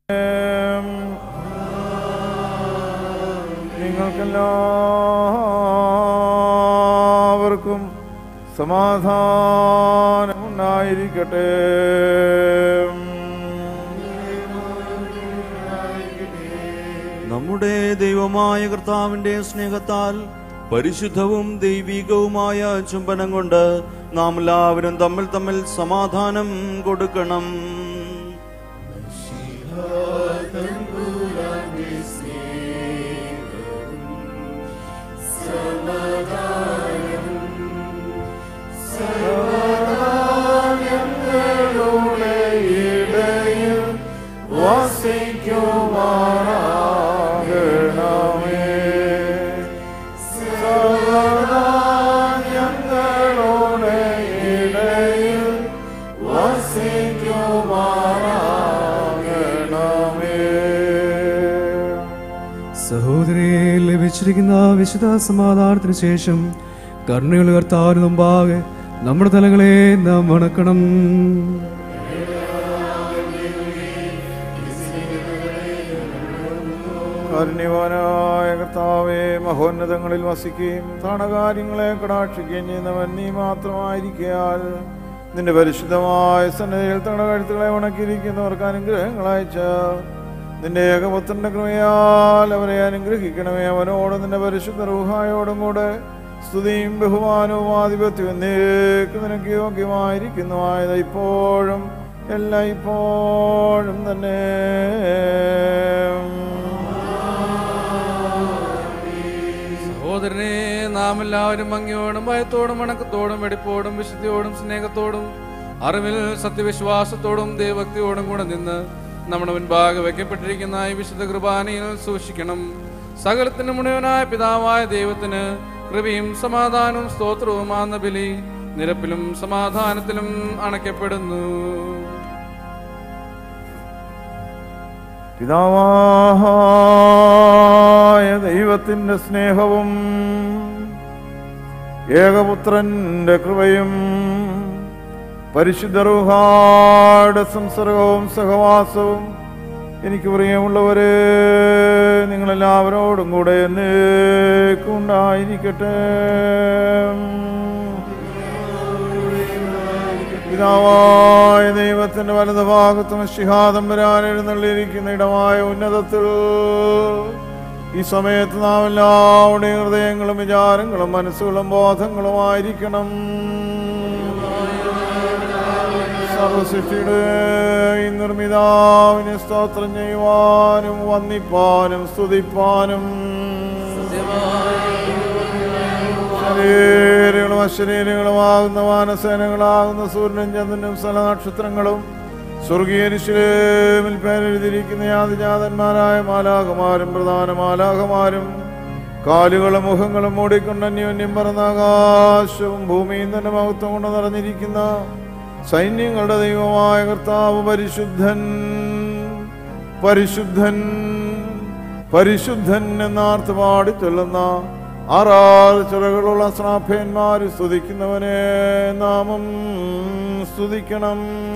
നിങ്ങൾക്കെല്ലാവർക്കും സമാധാനം ഉണ്ടായിരിക്കട്ടെ നമ്മുടെ ദൈവമായ കർത്താവിന്റെ സ്നേഹത്താൽ പരിശുദ്ധവും ദൈവികവുമായ ചുംബനം കൊണ്ട് നാം എല്ലാവരും തമ്മിൽ തമ്മിൽ സമാധാനം കൊടുക്കണം ഞങ്ങളുടെ ഇടയിൽ വസിക്കുമാറാകണമേ സകല ഞങ്ങളുടെ സഹോദരെ ലഭിച്ചിരിക്കുന്ന വിശുദ്ധ സമാധാനത്തിന് ശേഷം കരുണകൾ കർത്താവിന് മുമ്പാകെ നമ്മുടെ തലകളെ നാം വണക്കണം കാരുണ്യവാനായ കർത്താവെ മഹോന്നതങ്ങളിൽ വസിക്കുകയും താണകാര്യങ്ങളെ കടാക്ഷിക്കുകയും ചെയ്യുന്നവൻ നീ മാത്രമായിരിക്കയാൽ നിന്റെ പരിശുദ്ധമായ സന്നദ്ധയിൽ തങ്ങളുടെ കഴുത്തുകളെ ഉണക്കിയിരിക്കുന്നവർക്ക് അനുഗ്രഹങ്ങൾ അയച്ച നിന്റെ ഏകപുത്രന്റെ കൃപയാൽ അവരെ അനുഗ്രഹിക്കണമേ അവനോട് നിന്റെ പരിശുദ്ധ റൂഹായോടും കൂടെ സ്തുതിയും ബഹുമാനവും ആധിപത്യവും എന്നേക്ക് നിനക്ക് യോഗ്യമായിരിക്കുന്നതായത് ഇപ്പോഴും എല്ലാ ഇപ്പോഴും തന്നെ സഹോദരനെ നാം എല്ലാവരും ഭംഗിയോടും ഭയത്തോടും വണക്കത്തോടും വെടിപ്പോടും വിശുദ്ധിയോടും സ്നേഹത്തോടും അറിവിൽ സത്യവിശ്വാസത്തോടും ദൈവഭക്തിയോടും കൂടെ നിന്ന് നമ്മുടെ മുൻപാകെ വയ്ക്കപ്പെട്ടിരിക്കുന്ന ഈ വിശുദ്ധ കുർബാനയിൽ സൂക്ഷിക്കണം സകലത്തിന് മുഴുവനായ പിതാവായ ദൈവത്തിന് കൃപയും സമാധാനവും സ്തോത്രവുമാകുന്ന ബലി നിരപ്പിലും സമാധാനത്തിലും അണയ്ക്കപ്പെടുന്നു പിതാവായ ദൈവത്തിന്റെ സ്നേഹവും ഏകപുത്രന്റെ കൃപയും പരിശുദ്ധ റുഹായുടെ സംസർഗവും സഹവാസവും എനിക്ക് പ്രിയമുള്ളവരെ നിങ്ങളെല്ലാവരോടും കൂടെ എന്നേക്കും ഉണ്ടായിരിക്കട്ടെ പിതാവായ ദൈവത്തിന്റെ വലതു ഭാഗത്തും ശിഹാദംബരാൻ എഴുന്നള്ളിയിരിക്കുന്ന ഇടമായ ഉന്നതത്തിൽ ഈ സമയത്ത് നാം എല്ലാവരുടെയും ഹൃദയങ്ങളും വിചാരങ്ങളും മനസ്സുകളും ബോധങ്ങളുമായിരിക്കണം സർവസൃഷ്ടിയുടെ ഈ നിർമ്മിതാവിനെ സ്തോത്രം ചെയ്യുവാനും വന്ദിപ്പാനും സ്തുതിപ്പാനും ശരീരങ്ങളും അശരീരങ്ങളുമാകുന്ന വാനസേനകളാകുന്ന സൂര്യനും ചന്ദ്രനും സ്ഥലനക്ഷത്രങ്ങളും സ്വർഗീയ നിശ്ചലേമിൽ പേരെഴുതിയിരിക്കുന്ന യാതിജാതന്മാരായ മാലാകമാരും പ്രധാന മാലാകമാരും കാലുകളും മുഖങ്ങളും മൂടിക്കൊണ്ട് അന്യോന്യം പറന്ന ആകാശവും ഭൂമിയും തന്നെ മഹത്വം കൊണ്ട് നിറഞ്ഞിരിക്കുന്ന സൈന്യങ്ങളുടെ ദൈവമായ കർത്താവ് പരിശുദ്ധൻ പരിശുദ്ധൻ പരിശുദ്ധൻ എന്നാർത്ത് പാടി ചൊല്ലുന്ന ആറാറ് ചിറകളുള്ള ശ്രാഭ്യന്മാർ സ്തുതിക്കുന്നവനെ നാമം സ്തുതിക്കണം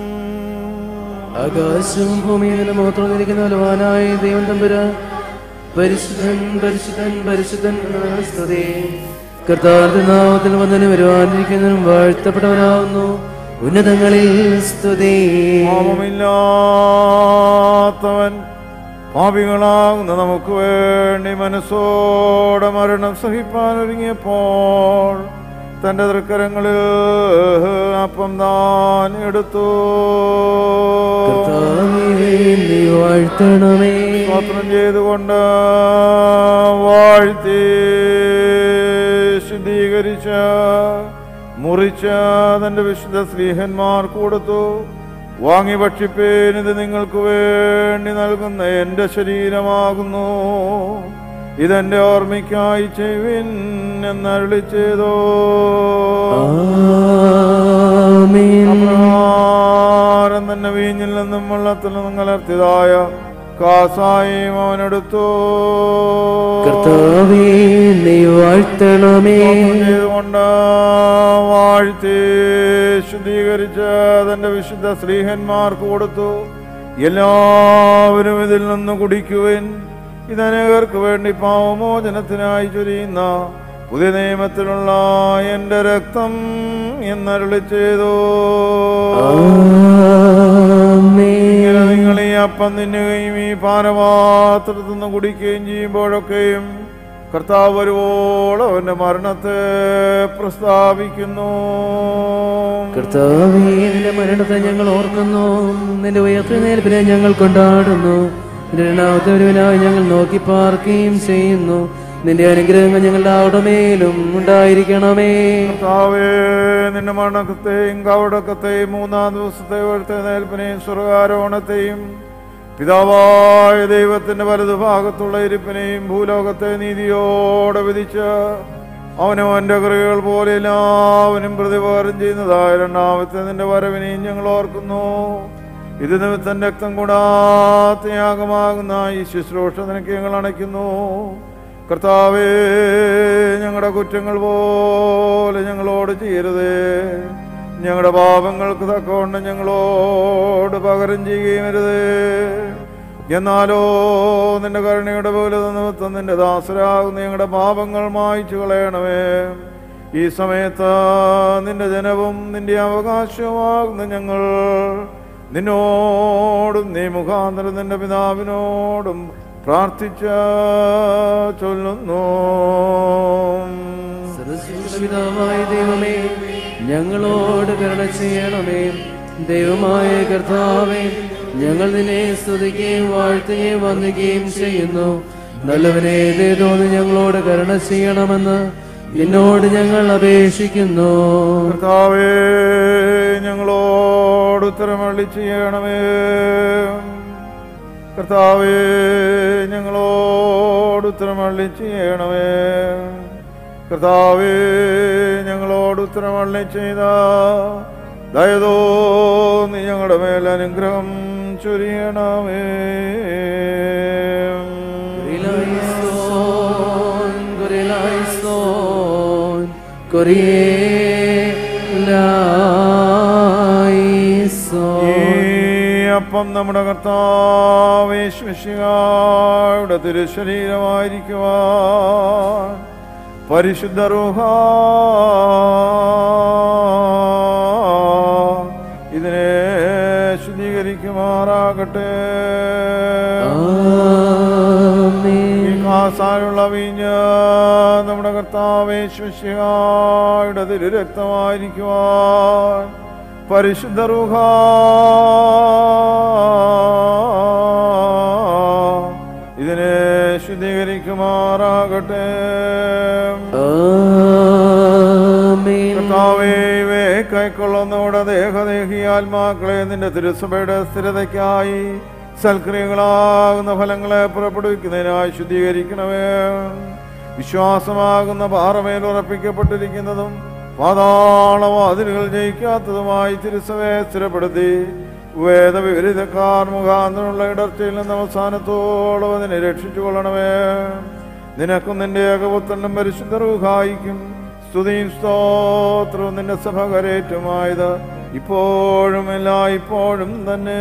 ആകാശവും ഭൂമിയും നിന്റെ മുഖത്തോട് നിൽക്കുന്ന ബലവാനായ ദൈവം തമ്പുര പരിശുദ്ധൻ പരിശുദ്ധൻ പരിശുദ്ധൻ എന്നാണ് സ്തുതി കർത്താവിന്റെ നാമത്തിൽ വന്നതിന് വരുവാനിരിക്കുന്നതിനും വാഴ്ത്തപ്പെട്ടവനാവുന്നു ഉന്നതങ്ങളിൽ സ്തുതി പാപമില്ലാത്തവൻ പാപികളാകുന്ന നമുക്ക് വേണ്ടി മനസ്സോടെ മരണം സഹിപ്പാൻ ഒരുങ്ങിയപ്പോൾ തന്റെ തൃക്കരങ്ങളിൽ അപ്പം താൻ എടുത്തു കർത്താവേ, നീ വാഴ്ത്തണമേ സ്തോത്രം ചെയ്തുകൊണ്ട് വാഴ്ത്തി ശുദ്ധീകരിച്ച മുറിച്ച തന്റെ വിശുദ്ധ സ്ലീഹന്മാർക്ക് കൊടുത്തു വാങ്ങി ഭക്ഷിപ്പേൻ ഇത് നിങ്ങൾക്ക് വേണ്ടി നൽകുന്ന എന്റെ ശരീരമാകുന്നു ഇതെന്റെ ഓർമ്മയ്ക്കായി ചെയ്യുവിൻ എന്നരുളി ചെയ്തോ അപ്രകാരം തന്നെ വീഞ്ഞിൽ നിന്നും വെള്ളത്തിൽ നിന്നും കലർത്തിയതായ കാസായും അവനെടുത്തു കർത്താവേ നീ വാഴ്ത്തണമേ ചെയ്തുകൊണ്ട് വാഴ്ത്തി ശുദ്ധീകരിച്ച തന്റെ വിശുദ്ധ സ്ത്രീഹന്മാർക്ക് കൊടുത്തു എല്ലാവരും ഇതിൽ നിന്ന് കുടിക്കുവിൻ ഇതനേകർക്ക് വേണ്ടി പാവമോചനത്തിനായി ചൊരിയുന്ന പുതിയ നിയമത്തിലുള്ള എന്റെ രക്തം എന്നരുളി ചെയ്തു ഇങ്ങനെ നിങ്ങൾ ഈ അപ്പം തിന്നുകയും ഈ പാനപാത്രത്തിൽ നിന്ന് കുടിക്കുകയും ചെയ്യുമ്പോഴൊക്കെയും കർത്താവ് വരുവോളം അവന്റെ മരണത്തെ പ്രസ്താവിക്കുന്നു കർത്താവേ നിന്റെ മരണത്തെ ഞങ്ങൾ ഓർക്കുന്നു നിന്റെ ഉയർത്തുന്നേൽപ്പിനെ ഞങ്ങൾ കൊണ്ടാടുന്നു നിന്റെ രണ്ടാമത്തെ ഒരുവനായി ഞങ്ങൾ നോക്കി പാർക്കുകയും ചെയ്യുന്നു നിന്റെ അനുഗ്രഹങ്ങൾ ഞങ്ങളുടെ അവിടമേലും ഉണ്ടായിരിക്കണമേ കർത്താവേ നിന്റെ മരണത്തെയും കവടക്കത്തെയും മൂന്നാം ദിവസത്തെ ഉയർത്തെഴുന്നേൽപ്പിനെയും സ്വർഗാരോഹണത്തെയും പിതാവായ ദൈവത്തിന്റെ വലതുഭാഗത്തുള്ള ഇരിപ്പിനെയും ഭൂലോകത്തെ നീതിയോടെ വിധിച്ച് അവനും അവന്റെ കൃകൾ പോലെ എല്ലാവനും പ്രതിവാരം ചെയ്യുന്നതായ രണ്ടാമത്തെ നിന്റെ വരവിനെയും ഞങ്ങൾ ഓർക്കുന്നു ഇത് നിമിത്തം രക്തം കൂടാത്ത യാഗമാകുന്ന ഈ ശുശ്രൂഷ നിനക്ക് ഞങ്ങൾ അണയ്ക്കുന്നു കർത്താവേ ഞങ്ങളുടെ കുറ്റങ്ങൾ പോലെ ഞങ്ങളോട് ചെയ്യരുതേ ഞങ്ങളുടെ പാപങ്ങൾക്ക് തക്കവണ്ണം ഞങ്ങളോട് പകരം ചെയ്യുകയും അരുതേ എന്നാലോ നിന്റെ കരുണയുടെ പോലെ നിമിത്തം നിന്റെ ദാസരാകുന്ന ഞങ്ങളുടെ പാപങ്ങൾ മായ്ച്ചു കളയണമേ ഈ സമയത്ത് നിന്റെ ജനവും നിന്റെ അവകാശവുമാകുന്ന ഞങ്ങൾ നിന്നോടും നീ മുഖാന്തരം നിന്റെ പിതാവിനോടും പ്രാർത്ഥിച്ച ചൊല്ലുന്നു പിതാവായ ദൈവമേ ഞങ്ങളോട് കരുണ ചെയ്യണമേ ദൈവമായ കർത്താവേ ഞങ്ങൾ നിന്നെ സ്തുതിക്കുകയും വാഴ്ത്തുകയും വന്ദിക്കുകയും ചെയ്യുന്നു നല്ലവനെ തോന്നി ഞങ്ങളോട് കരുണ ചെയ്യണമെന്ന് നിന്നോട് ഞങ്ങൾ അപേക്ഷിക്കുന്നു കർത്താവേ ഞങ്ങളോട് ഉത്തരമള്ളി ചെയ്യണമേ കർത്താവേ ഞങ്ങളോട് ഉത്തരമള്ളി ചെയ്യണമേ കർത്താവേ ഞങ്ങളോട് ഉത്തരമള്ളി ചെയ്ത ദയതോ നീ ഞങ്ങളുടെ മേൽ അനുഗ്രഹം ചൊരിയണമേ Correlaison, Correlaison. ഈ അപ്പം നമ്മുടെ കർത്താവേശ്വശികായുടെ തിരുശരീരമായിരിക്കുവാൻ പരിശുദ്ധ റൂഹ ഇതിനെ ശുദ്ധീകരിക്കുമാറാകട്ടെ ഈ കാസാലുള്ള വീഞ്ഞ് നമ്മുടെ കർത്താവേശ്വശികായുടെ തിരുരക്തമായിരിക്കുവാൻ പരിശുദ്ധ റൂഹ ഇതിനെ ശുദ്ധീകരിക്കുമാറാകട്ടെ കർത്താവേ ഇവയെ കൈക്കൊള്ളുന്നവിടെ ദേഹദേഹി ആത്മാക്കളെ നിന്റെ തിരുസഭയുടെ സ്ഥിരതയ്ക്കായി സൽക്രിയകളാകുന്ന ഫലങ്ങളെ പുറപ്പെടുവിക്കുന്നതിനായി ശുദ്ധീകരിക്കണമേ വിശ്വാസമാകുന്ന പാറമേൽ ഉറപ്പിക്കപ്പെട്ടിരിക്കുന്നതും പാതാളവാതിലുകൾ ജയിക്കാത്തതുമായി തിരുസഭയെ സ്ഥിരപ്പെടുത്തി വേദവിപരീതക്കാർ മുഖാന്തരമുള്ള ഇടർച്ചയിൽ നിന്ന് അവസാനത്തോളം അതിനെ രക്ഷിച്ചു കൊള്ളണമേ നിനക്കും നിന്റെ ഏകപുത്രനും പരിശുദ്ധ റൂഹായിക്കും സ്തുതിയും സ്തോത്രവും നിന്റെ സഭ കരേറ്റുമായത് ഇപ്പോഴും എല്ലാ ഇപ്പോഴും തന്നെ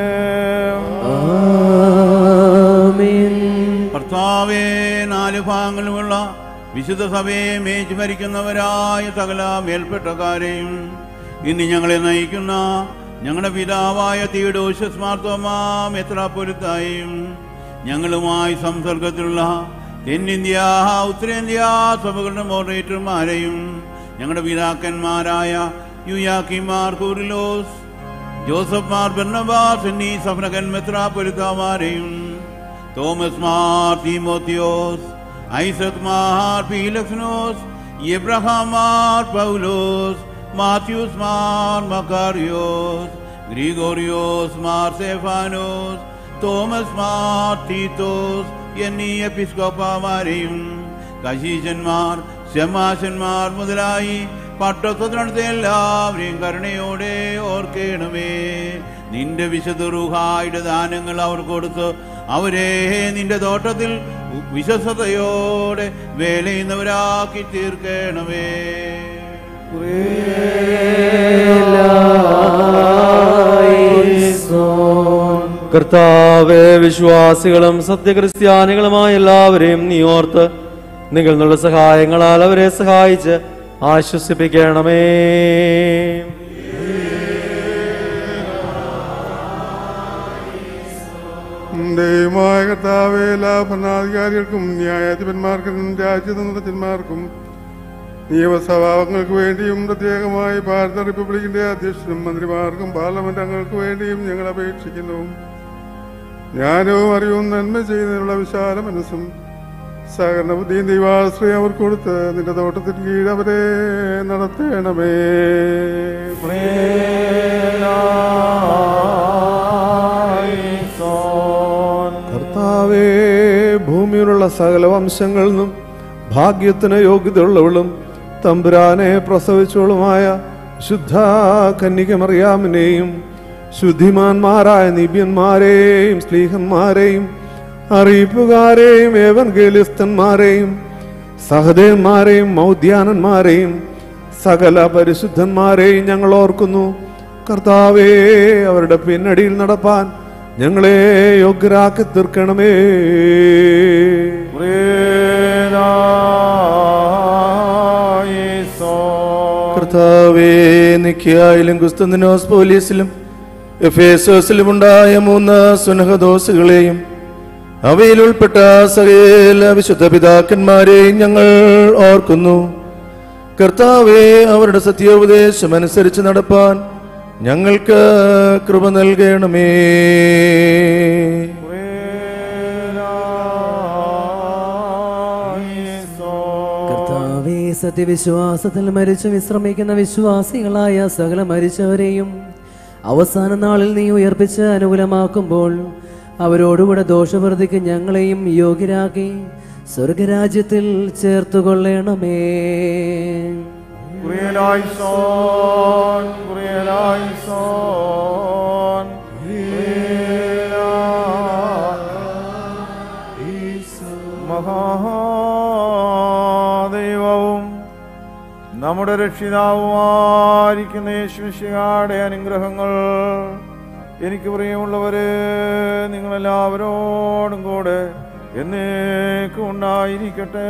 കർത്താവേ നാല് ഭാഗങ്ങളുമുള്ള വിശുദ്ധ സഭയെ മേച്ച് ഭരിക്കുന്നവരായ സകല മേൽപ്പെട്ടക്കാരെയും ഇനി ഞങ്ങളെ നയിക്കുന്ന ഞങ്ങളുടെ പിതാവായ തീഡോഷസ് മാർത്തോമാ മെത്രാപൊരുത്തായും ഞങ്ങളുമായി സംസർഗത്തിലുള്ള തെന്നിന്ത്യ ഉത്തരേന്ത്യ സഭകളുടെ മോഡറേറ്റർമാരെയും ഞങ്ങളുടെ പിതാക്കന്മാരായ യുയാക്കിമാർ കൂറിലോസ് ജോസഫ് മാർ ബർണബാസ് എന്നീ സഫ്രകൻ മെത്രാപൊരുത്താമാരെയും തോമസ് മാർ തീമോത്തിയോസ് ഐസക് മാർ പീലക്സ്നോസ് എബ്രഹാം മാർ പൗലോസ് മാത്യൂസ് മാർ മക്കാറിയോസ് ഗ്രിഗോറിയോസ് മാർ സെഫാനോസ് തോമസ് മാർ തീത്തോസ് എന്നീ എപ്പിസ്കോപ്പമാരെയും കശീശന്മാർ ശമാശന്മാർ മുതലായി പട്ടത്വത്തിനടുത്ത എല്ലാവരെയും കരുണയോടെ ഓർക്കണമേ നിന്റെ വിശുദ്ധ റുഹായുടെ ദാനങ്ങൾ അവർ കൊടുത്ത് അവരെ നിന്റെ തോട്ടത്തിൽ വിശ്വസതയോടെ വേല ചെയ്യുന്നവരാക്കി തീർക്കണമേ കർത്താവ് വിശ്വാസികളും സത്യക്രിസ്ത്യാനികളുമായ എല്ലാവരെയും നീ ഓർത്ത് നിങ്ങളുടെ സഹായങ്ങളാൽ അവരെ സഹായിച്ച് ആശ്വസിപ്പിക്കണമേ ദൈവമായ കർത്താവെ എല്ലാ ഭരണാധികാരികൾക്കും ന്യായാധിപന്മാർക്കും രാജ്യതന്ത്രജ്ഞന്മാർക്കും നിയമസഭാംഗങ്ങൾക്ക് വേണ്ടിയും പ്രത്യേകമായി ഭാരത റിപ്പബ്ലിക്കിന്റെ അധ്യക്ഷനും മന്ത്രിമാർക്കും പാർലമെന്റ് അംഗങ്ങൾക്ക് വേണ്ടിയും ഞങ്ങൾ അപേക്ഷിക്കുന്നു ജ്ഞാനവും അറിവും നന്മ ചെയ്യുന്നതിനുള്ള വിശാല മനസ്സും സഹകരണ ബുദ്ധിയും ദൈവാശ്രയം അവർ കൊടുത്ത് നിന്റെ തോട്ടത്തിന് കീഴ് അവരെ നടത്തണമേ കർത്താവേ ഭൂമിയിലുള്ള സകല വംശങ്ങളിൽ നിന്നും ഭാഗ്യത്തിന് യോഗ്യതയുള്ളവളും തമ്പുരാനെ പ്രസവിച്ചവളുമായ ശുദ്ധ കന്യകമറിയാമിനെയും ശുദ്ധിമാന്മാരായ നിബ്യന്മാരെയും സ്ലീഹന്മാരെയും അറിയിപ്പുകാരെയും ഏവൻഗേലിസ്തന്മാരെയും സഹദേവന്മാരെയും മൗദ്യാനന്മാരെയും സകല പരിശുദ്ധന്മാരെയും ഞങ്ങൾ ഓർക്കുന്നു കർത്താവേ അവരുടെ പിന്നടിയിൽ നടപ്പാൻ ഞങ്ങളെ യോഗ്യരാക്കി തീർക്കണമേ കർത്താവേ നിക്കിയായാലും കുസ്തന്തിനോസ് പോലീസിലും എഫേസോസിലും ഉണ്ടായ മൂന്ന് സുനഹദോസുകളെയും അവയിൽ ഉൾപ്പെട്ട സകല വിശുദ്ധ പിതാക്കന്മാരെയും ഞങ്ങൾ ഓർക്കുന്നു കർത്താവെ അവരുടെ സത്യോപദേശം അനുസരിച്ച് നടപ്പാൻ ഞങ്ങൾക്ക് കൃപ നൽകണമേ കർത്താവേ സത്യവിശ്വാസത്തിൽ മരിച്ചു വിശ്രമിക്കുന്ന വിശ്വാസികളായ സകല മരിച്ചവരെയും അവസാന നാളിൽ നീ ഉയർപ്പിച്ച് അനുകൂലമാക്കുമ്പോൾ അവരോടുകൂടെ ദോഷപ്രതിക്ക് ഞങ്ങളെയും യോഗ്യരാക്കി സ്വർഗരാജ്യത്തിൽ ചേർത്തുകൊള്ളണമേ Kurielaison, Kurielaison, മഹാദൈവവും നമ്മുടെ രക്ഷിതാവുമായിരിക്കുന്ന യേശുശിയുടെ അനുഗ്രഹങ്ങൾ എനിക്ക് പ്രിയമുള്ളവരെ നിങ്ങളെല്ലാവരോടും കൂടെ എന്നേക്കും ഉണ്ടായിരിക്കട്ടെ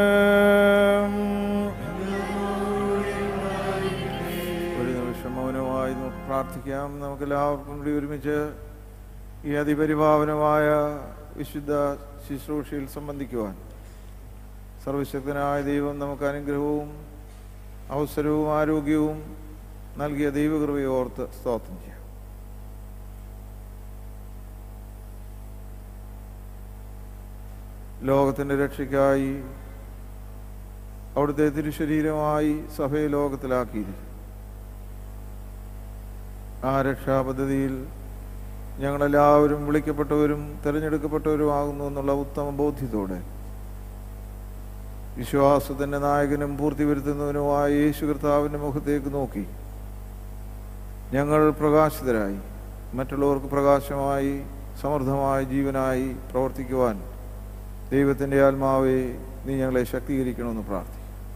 ഒരു നിമിഷം മൗനമായി നമുക്ക് പ്രാർത്ഥിക്കാം നമുക്ക് എല്ലാവർക്കും കൂടി ഒരുമിച്ച് ഈ അതിപരിഭാവനമായ വിശുദ്ധ ശുശ്രൂഷയിൽ സംബന്ധിക്കുവാൻ സർവശക്തനായ ദൈവം നമുക്ക് അനുഗ്രഹവും അവസരവും ആരോഗ്യവും നൽകിയ ദൈവകൃപയെ ഓർത്ത് സ്തോത്രം ചെയ്യാം ലോകത്തിൻ്റെ രക്ഷയ്ക്കായി അവിടുത്തെ തിരുശരീരമായി സഭയെ ലോകത്തിലാക്കിയിരിക്കും ആ രക്ഷാപദ്ധതിയിൽ ഞങ്ങളെല്ലാവരും വിളിക്കപ്പെട്ടവരും തിരഞ്ഞെടുക്കപ്പെട്ടവരുമാകുന്നു എന്നുള്ള ഉത്തമ ബോധ്യത്തോടെ വിശ്വാസത്തിന്റെ നായകനും പൂർത്തി വരുത്തുന്നവനുമായ യേശു കർത്താവിൻ്റെ മുഖത്തേക്ക് നോക്കി ഞങ്ങൾ പ്രകാശിതരായി മറ്റുള്ളവർക്ക് പ്രകാശമായി സമൃദ്ധമായ ജീവനായി പ്രവർത്തിക്കുവാൻ ദൈവത്തിൻ്റെ ആത്മാവെ നീ ഞങ്ങളെ ശക്തീകരിക്കണമെന്ന് പ്രാർത്ഥിക്കും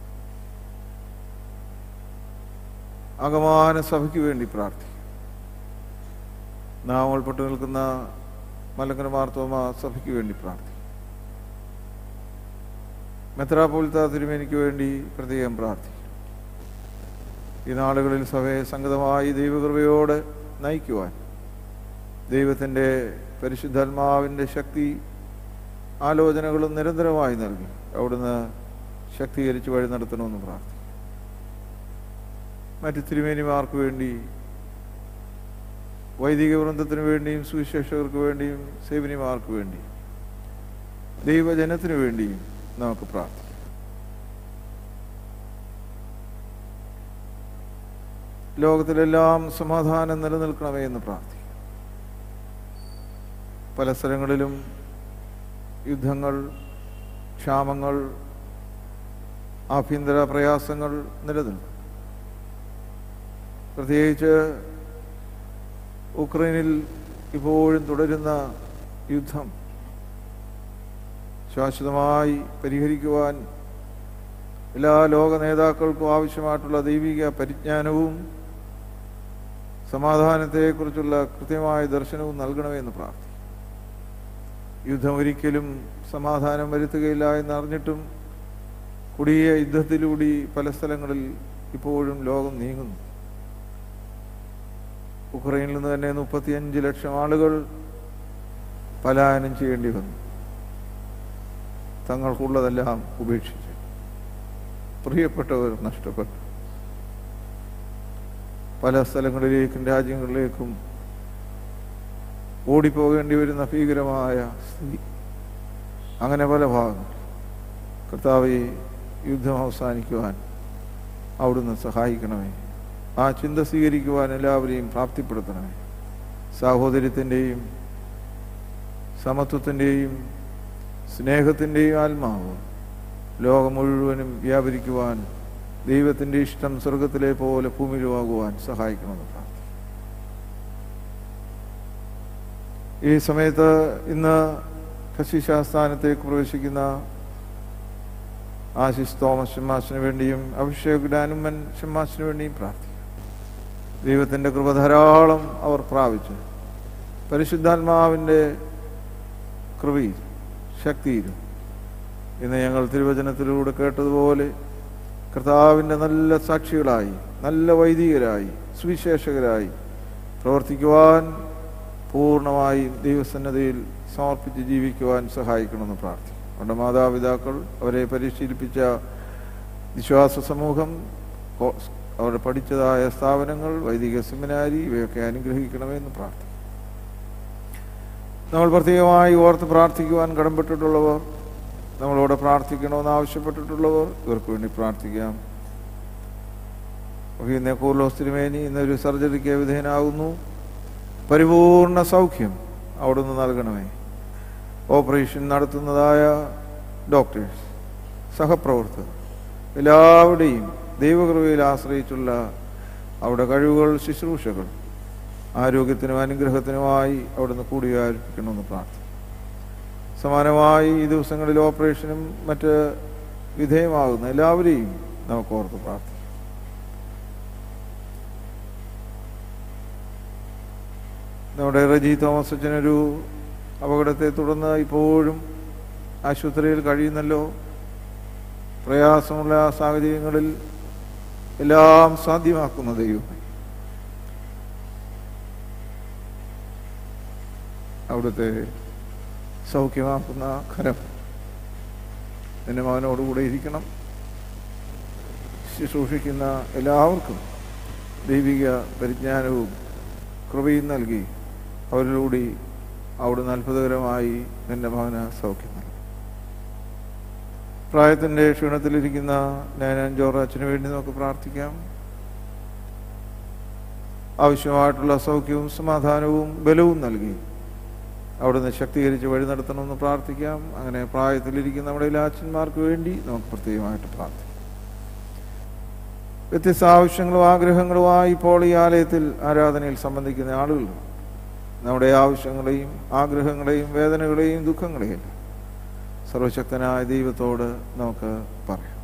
അകമാന സഭയ്ക്ക് വേണ്ടി പ്രാർത്ഥിക്കും നാം ഉൾപ്പെട്ടു നിൽക്കുന്ന മലങ്കര മാർത്തോമ സഭയ്ക്ക് വേണ്ടി പ്രാർത്ഥിക്കും മെത്രാപോലിത്ത തിരുമേനിക്ക് വേണ്ടി പ്രത്യേകം പ്രാർത്ഥിക്കും ഈ നാളുകളിൽ സഭയെ സംഗതമായി ദൈവകൃപയോടെ നയിക്കുവാൻ ദൈവത്തിൻ്റെ പരിശുദ്ധാത്മാവിൻ്റെ ശക്തി ആലോചനകളും നിരന്തരമായി നൽകി അവിടുന്ന് ശക്തീകരിച്ച് വഴി നടത്തണമെന്ന് പ്രാർത്ഥിക്കും മറ്റ് തിരുമേനിമാർക്ക് വേണ്ടി വൈദിക വൃന്ദത്തിന് വേണ്ടിയും സുവിശേഷകർക്ക് വേണ്ടിയും സേവനിമാർക്ക് വേണ്ടിയും ദൈവജനത്തിനു വേണ്ടിയും നമുക്ക് പ്രാർത്ഥിക്കാം ലോകത്തിലെല്ലാം സമാധാനം നിലനിൽക്കണമേ എന്ന് പ്രാർത്ഥിക്കും പല സ്ഥലങ്ങളിലും യുദ്ധങ്ങൾ ക്ഷാമങ്ങൾ ആഭ്യന്തര പ്രയാസങ്ങൾ നിലനിൽക്കും പ്രത്യേകിച്ച് ഉക്രൈനിൽ ഇപ്പോഴും തുടരുന്ന യുദ്ധം ശാശ്വതമായി പരിഹരിക്കുവാൻ എല്ലാ ലോക നേതാക്കൾക്കും ആവശ്യമായിട്ടുള്ള ദൈവിക പരിജ്ഞാനവും സമാധാനത്തെക്കുറിച്ചുള്ള കൃത്യമായ ദർശനവും നൽകണമെന്ന് പ്രാർത്ഥിക്കും യുദ്ധം ഒരിക്കലും സമാധാനം വരുത്തുകയില്ല എന്നറിഞ്ഞിട്ടും കൊടിയ യുദ്ധത്തിലൂടെ പല സ്ഥലങ്ങളിൽ ഇപ്പോഴും ലോകം നീങ്ങുന്നു ഉക്രൈനിൽ നിന്ന് തന്നെ മുപ്പത്തിയഞ്ച് ലക്ഷം ആളുകൾ പലായനം ചെയ്യേണ്ടി വന്നു തങ്ങൾക്കുള്ളതെല്ലാം ഉപേക്ഷിച്ചു പ്രിയപ്പെട്ടവർ നഷ്ടപ്പെട്ടു പല സ്ഥലങ്ങളിലേക്കും രാജ്യങ്ങളിലേക്കും ഓടിപ്പോകേണ്ടി വരുന്ന ഭീകരമായ സ്ഥിതി അങ്ങനെ പല ഭാഗങ്ങൾ കർത്താവ് യുദ്ധം അവസാനിക്കുവാൻ അവിടുന്ന് സഹായിക്കണമേ ആ ചിന്ത സ്വീകരിക്കുവാൻ എല്ലാവരെയും പ്രാപ്തിപ്പെടുത്തണമേ സാഹോദര്യത്തിൻ്റെയും സമത്വത്തിൻ്റെയും സ്നേഹത്തിൻ്റെയും ആത്മാവ് ലോകം മുഴുവനും വ്യാപരിക്കുവാൻ ദൈവത്തിൻ്റെ ഇഷ്ടം സ്വർഗത്തിലെ പോലെ ഭൂമിയിലുമാകുവാൻ സഹായിക്കണമെന്ന് പ്രാർത്ഥിക്കും ഈ സമയത്ത് ഇന്ന് കശിശാസ്ഥാനത്തേക്ക് പ്രവേശിക്കുന്ന ആശിഷ് തോമസ് ഷമ്മാസിന് വേണ്ടിയും അഭിഷേക് ഡാനുമൻ ഷമ്മാസിന് വേണ്ടിയും പ്രാർത്ഥിക്കും ദൈവത്തിൻ്റെ കൃപ ധാരാളം അവർ പ്രാപിച്ചു പരിശുദ്ധാത്മാവിൻ്റെ കൃപയിൽ ശക്തിയിലും ഇന്ന് ഞങ്ങൾ തിരുവചനത്തിലൂടെ കേട്ടതുപോലെ കർത്താവിൻ്റെ നല്ല സാക്ഷികളായി നല്ല വൈദികരായി സുവിശേഷകരായി പ്രവർത്തിക്കുവാൻ പൂർണ്ണമായും ദൈവസന്നദ്ധയിൽ സമർപ്പിച്ച് ജീവിക്കുവാൻ സഹായിക്കണമെന്ന് പ്രാർത്ഥിക്കും അവരുടെ മാതാപിതാക്കൾ അവരെ പരിശീലിപ്പിച്ച വിശ്വാസ സമൂഹം കോ- അവർ പഠിച്ചതായ സ്ഥാപനങ്ങൾ വൈദിക സെമിനാരി ഇവയൊക്കെ അനുഗ്രഹിക്കണമെന്ന് പ്രാർത്ഥിക്കും നമ്മൾ പ്രത്യേകമായി ഓർത്ത് പ്രാർത്ഥിക്കുവാൻ കടംപെട്ടിട്ടുള്ളവർ നമ്മളോട് പ്രാർത്ഥിക്കണമെന്ന് ആവശ്യപ്പെട്ടിട്ടുള്ളവർ ഇവർക്ക് വേണ്ടി പ്രാർത്ഥിക്കാം ഇന്ന് കൂർലോസ് തിരുമേനി ഇന്നൊരു സർജറിക്ക് വിധേയനാകുന്നു പരിപൂർണ സൗഖ്യം അവിടുന്ന് നൽകണമേ ഓപ്പറേഷൻ നടത്തുന്നതായ ഡോക്ടേഴ്സ് സഹപ്രവർത്തകർ എല്ലാവരുടെയും ദൈവകൃപയിൽ ആശ്രയിച്ചുള്ള അവിടെ കഴിവുകൾ ശുശ്രൂഷകൾ ആരോഗ്യത്തിനും അനുഗ്രഹത്തിനുമായി അവിടുന്ന് കൂടിയായിരിക്കണമെന്ന് പ്രാർത്ഥിക്കും സമാനമായി ഈ ദിവസങ്ങളിൽ ഓപ്പറേഷനും മറ്റ് വിധേയമാകുന്ന എല്ലാവരെയും നമുക്ക് ഓർത്ത് പ്രാർത്ഥിക്കാം നമ്മുടെ റജി തോമസ് അച്ഛനൊരു അപകടത്തെ തുടർന്ന് ഇപ്പോഴും ആശുപത്രിയിൽ കഴിയുന്നല്ലോ പ്രയാസമുള്ള സാഹചര്യങ്ങളിൽ എല്ലാം സാധ്യമാക്കുന്ന ദൈവം അവിടുത്തെ സൗഖ്യമാക്കുന്ന ഖരം എൻ്റെ മകനോടുകൂടെ ഇരിക്കണം ശുശ്രൂഷിക്കുന്ന എല്ലാവർക്കും ദൈവിക പരിജ്ഞാനവും കൃപയും നൽകി അവരിലൂടെ അവിടുന്ന് അത്ഭുതകരമായി എൻ്റെ മകന് സൗഖ്യം നൽകി പ്രായത്തിൻ്റെ ക്ഷീണത്തിലിരിക്കുന്ന നയനാൻ ജോറാച്ചിന് വേണ്ടി നമുക്ക് പ്രാർത്ഥിക്കാം ആവശ്യമായിട്ടുള്ള സൗഖ്യവും സമാധാനവും ബലവും നൽകി അവിടുന്ന് ശക്തീകരിച്ച് വഴി നടത്തണമെന്ന് പ്രാർത്ഥിക്കാം അങ്ങനെ പ്രായത്തിലിരിക്കുന്ന നമ്മുടെ എല്ലാ അച്ഛന്മാർക്ക് വേണ്ടി നമുക്ക് പ്രത്യേകമായിട്ട് പ്രാർത്ഥിക്കാം വ്യത്യസ്ത ആവശ്യങ്ങളും ആഗ്രഹങ്ങളുമായി ഇപ്പോൾ ഈ ആലയത്തിൽ ആരാധനയിൽ സംബന്ധിക്കുന്ന ആളുകൾ നമ്മുടെ ആവശ്യങ്ങളെയും ആഗ്രഹങ്ങളെയും വേദനകളെയും ദുഃഖങ്ങളെയും സർവശക്തനായ ദൈവത്തോട് നമുക്ക് പറയാം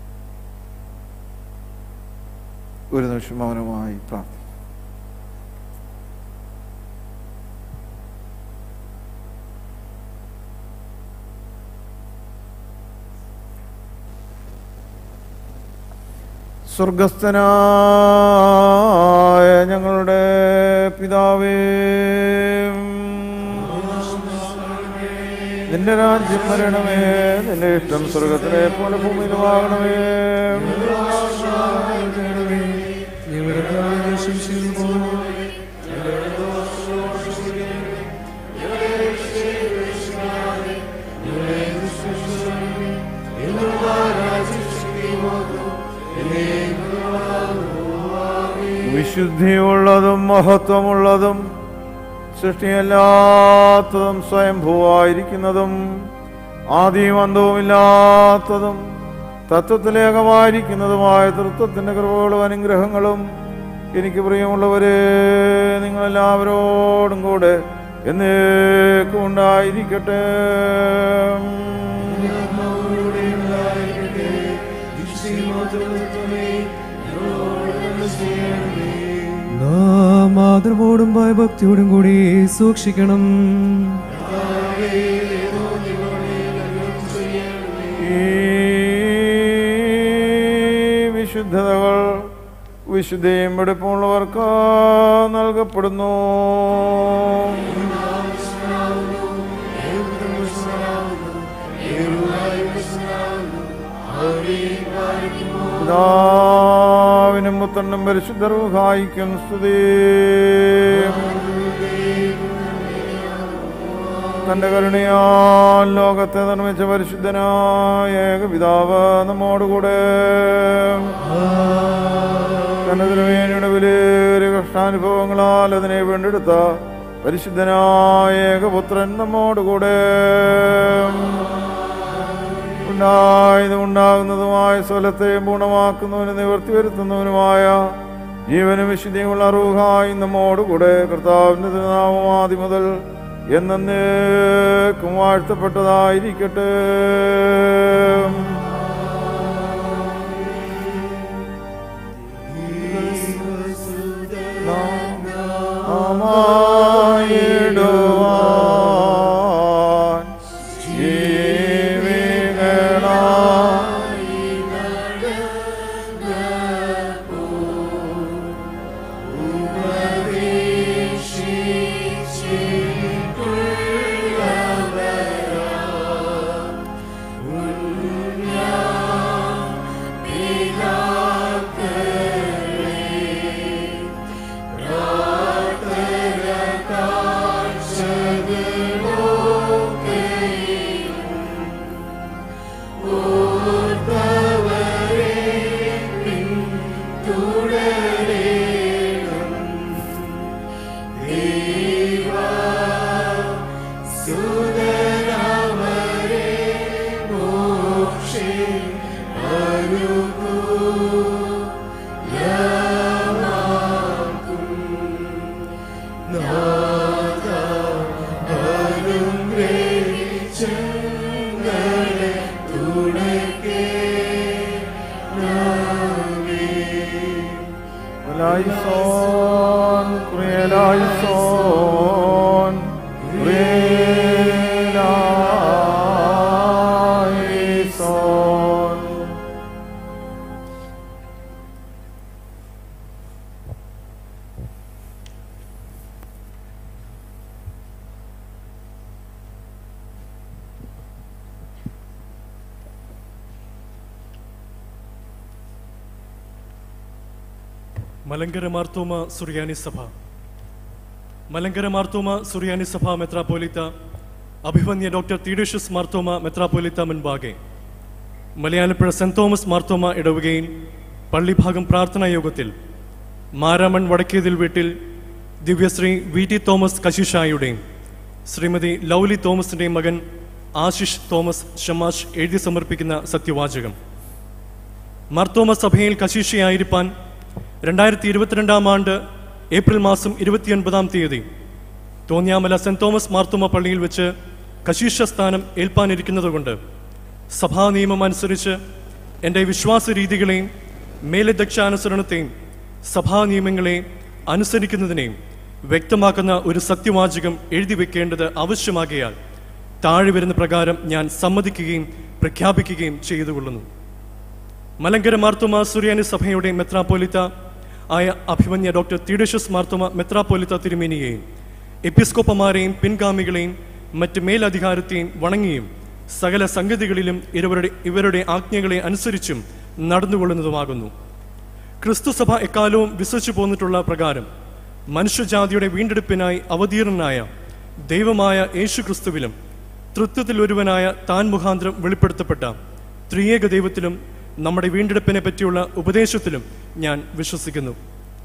ഒരു നിമിഷം മൗനമായി പ്രാർത്ഥിക്കാം സ്വർഗസ്ഥനായ ഞങ്ങളുടെ പിതാവേ നിന്റെ രാജ്യം വരണമേ നിന്റെ ഇഷ്ടം സ്വർഗത്തിലെ പോലെ ഭൂമിയിലുമാകണമേ വിശുദ്ധിയുള്ളതും മഹത്വമുള്ളതും സൃഷ്ടിയല്ലാത്തതും സ്വയംഭൂവായിരിക്കുന്നതും ആദ്യവും അന്തവുമില്ലാത്തതും തത്വത്തിലേകമായിരിക്കുന്നതുമായ തൃത്വത്തിന്റെ കൃപകളും അനുഗ്രഹങ്ങളും എനിക്ക് പ്രിയമുള്ളവരെ നിങ്ങളെല്ലാവരോടും കൂടെ എന്നേക്കും ഉണ്ടായിരിക്കട്ടെ നാം ആദരവോടും ഭയഭക്തിയോടും കൂടി സൂക്ഷിക്കണം ഈ വിശുദ്ധതകൾ വിശുദ്ധയും വെടുപ്പമുള്ളവർക്ക് നൽകപ്പെടുന്നു പിതാവിനും പുത്രനും പരിശുദ്ധർഹായിക്കും സ്തുതി തന്റെ കരുണയാൽ ലോകത്തെ നിർമ്മിച്ച പരിശുദ്ധനായ ഏകപിതാവ് നമ്മോടുകൂടെ തന്റെ തിരുവേനിയുടെ വിലേറിയ കഷ്ടാനുഭവങ്ങളാൽ അതിനെ വീണ്ടെടുത്ത പരിശുദ്ധനായ ഏകപുത്രൻ നമ്മോടുകൂടെ ഉണ്ടായതും ഉണ്ടാകുന്നതുമായ സ്വലത്തെ പൂർണ്ണമാക്കുന്നവനും നിവർത്തി വരുത്തുന്നവനുമായ ജീവനും വിശുദ്ധിയുമുള്ള റൂഹായി നമ്മോടുകൂടെ കർത്താവിന്റെ തിരുനാമം ആദ്യം മുതൽ എന്നേക്കും വാഴ്ത്തപ്പെട്ടതായിരിക്കട്ടെ ആമായിടുവാൻ ജീവികളായി Eleison, Eleison, Eleison. Malankara Marthoma സുറിയാനി സഭ മലങ്കര മാർത്തോമ സുറിയാനി സഭ മെത്രാപ്പോലിത്ത അഭിമന്യ ഡോക്ടർ തീഡേഷ്യസ് മാർത്തോമ മെത്രാപ്പോലിത്ത മുൻപാകെ മലയാളപ്പുഴ സെന്റ് തോമസ് മാർത്തോമ ഇടവുകയിൽ പള്ളിഭാഗം പ്രാർത്ഥനാ യോഗത്തിൽ മാരാമൺ വടക്കേതിൽ വീട്ടിൽ ദിവ്യശ്രീ വി ടി തോമസ് കശിഷായുടെയും ശ്രീമതി ലൗലി തോമസിന്റെയും മകൻ ആശിഷ് തോമസ് ഷമാഷ് എഴുതി സമർപ്പിക്കുന്ന സത്യവാചകം മാർത്തോമ സഭയിൽ കശീഷയായിരിക്കാൻ രണ്ടായിരത്തി ഇരുപത്തിരണ്ടാം ആണ്ട് ഏപ്രിൽ മാസം ഇരുപത്തിയൊൻപതാം തീയതി തോന്നിയാമല സെന്റ് തോമസ് മാർത്തോമ പള്ളിയിൽ വെച്ച് കശീഷ സ്ഥാനം ഏൽപ്പാനിരിക്കുന്നതുകൊണ്ട് സഭാ നിയമം അനുസരിച്ച് എൻ്റെ വിശ്വാസ രീതികളെയും മേലധ്യക്ഷാനുസരണത്തെയും സഭാ നിയമങ്ങളെയും അനുസരിക്കുന്നതിനെയും വ്യക്തമാക്കുന്ന ഒരു സത്യവാചകം എഴുതി വെക്കേണ്ടത് ആവശ്യമാകിയാൽ താഴെ വരുന്ന പ്രകാരം ഞാൻ സമ്മതിക്കുകയും പ്രഖ്യാപിക്കുകയും ചെയ്തുകൊള്ളുന്നു മലങ്കര മാർത്തോമ സുറിയാനി സഭയുടെ മെത്രാപ്പോലിത്ത ആയ അഭിമന്യ ഡോക്ടർ തീഡഷ്യസ് മാർത്തോമ മെത്രാപ്പോലിത്ത തിരുമേനിയെയും എപ്പിസ്കോപ്പമാരെയും പിൻഗാമികളെയും മറ്റ് മേലധികാരത്തെയും വണങ്ങിയും സകല സംഗതികളിലും ഇവരുടെ ഇവരുടെ ആജ്ഞകളെ അനുസരിച്ചും നടന്നുകൊള്ളുന്നതുമാകുന്നു ക്രിസ്തുസഭ എക്കാലവും വിശ്വസിച്ചു പോന്നിട്ടുള്ള പ്രകാരം മനുഷ്യജാതിയുടെ വീണ്ടെടുപ്പിനായി അവതീർണനായ ദൈവമായ യേശു ക്രിസ്തുവിലും തൃത്വത്തിൽ ഒരുവനായ താൻ മുഖാന്തരം വെളിപ്പെടുത്തപ്പെട്ട ത്രിയേക ദൈവത്തിലും നമ്മുടെ വീണ്ടെടുപ്പിനെ പറ്റിയുള്ള ഉപദേശത്തിലും ഞാൻ വിശ്വസിക്കുന്നു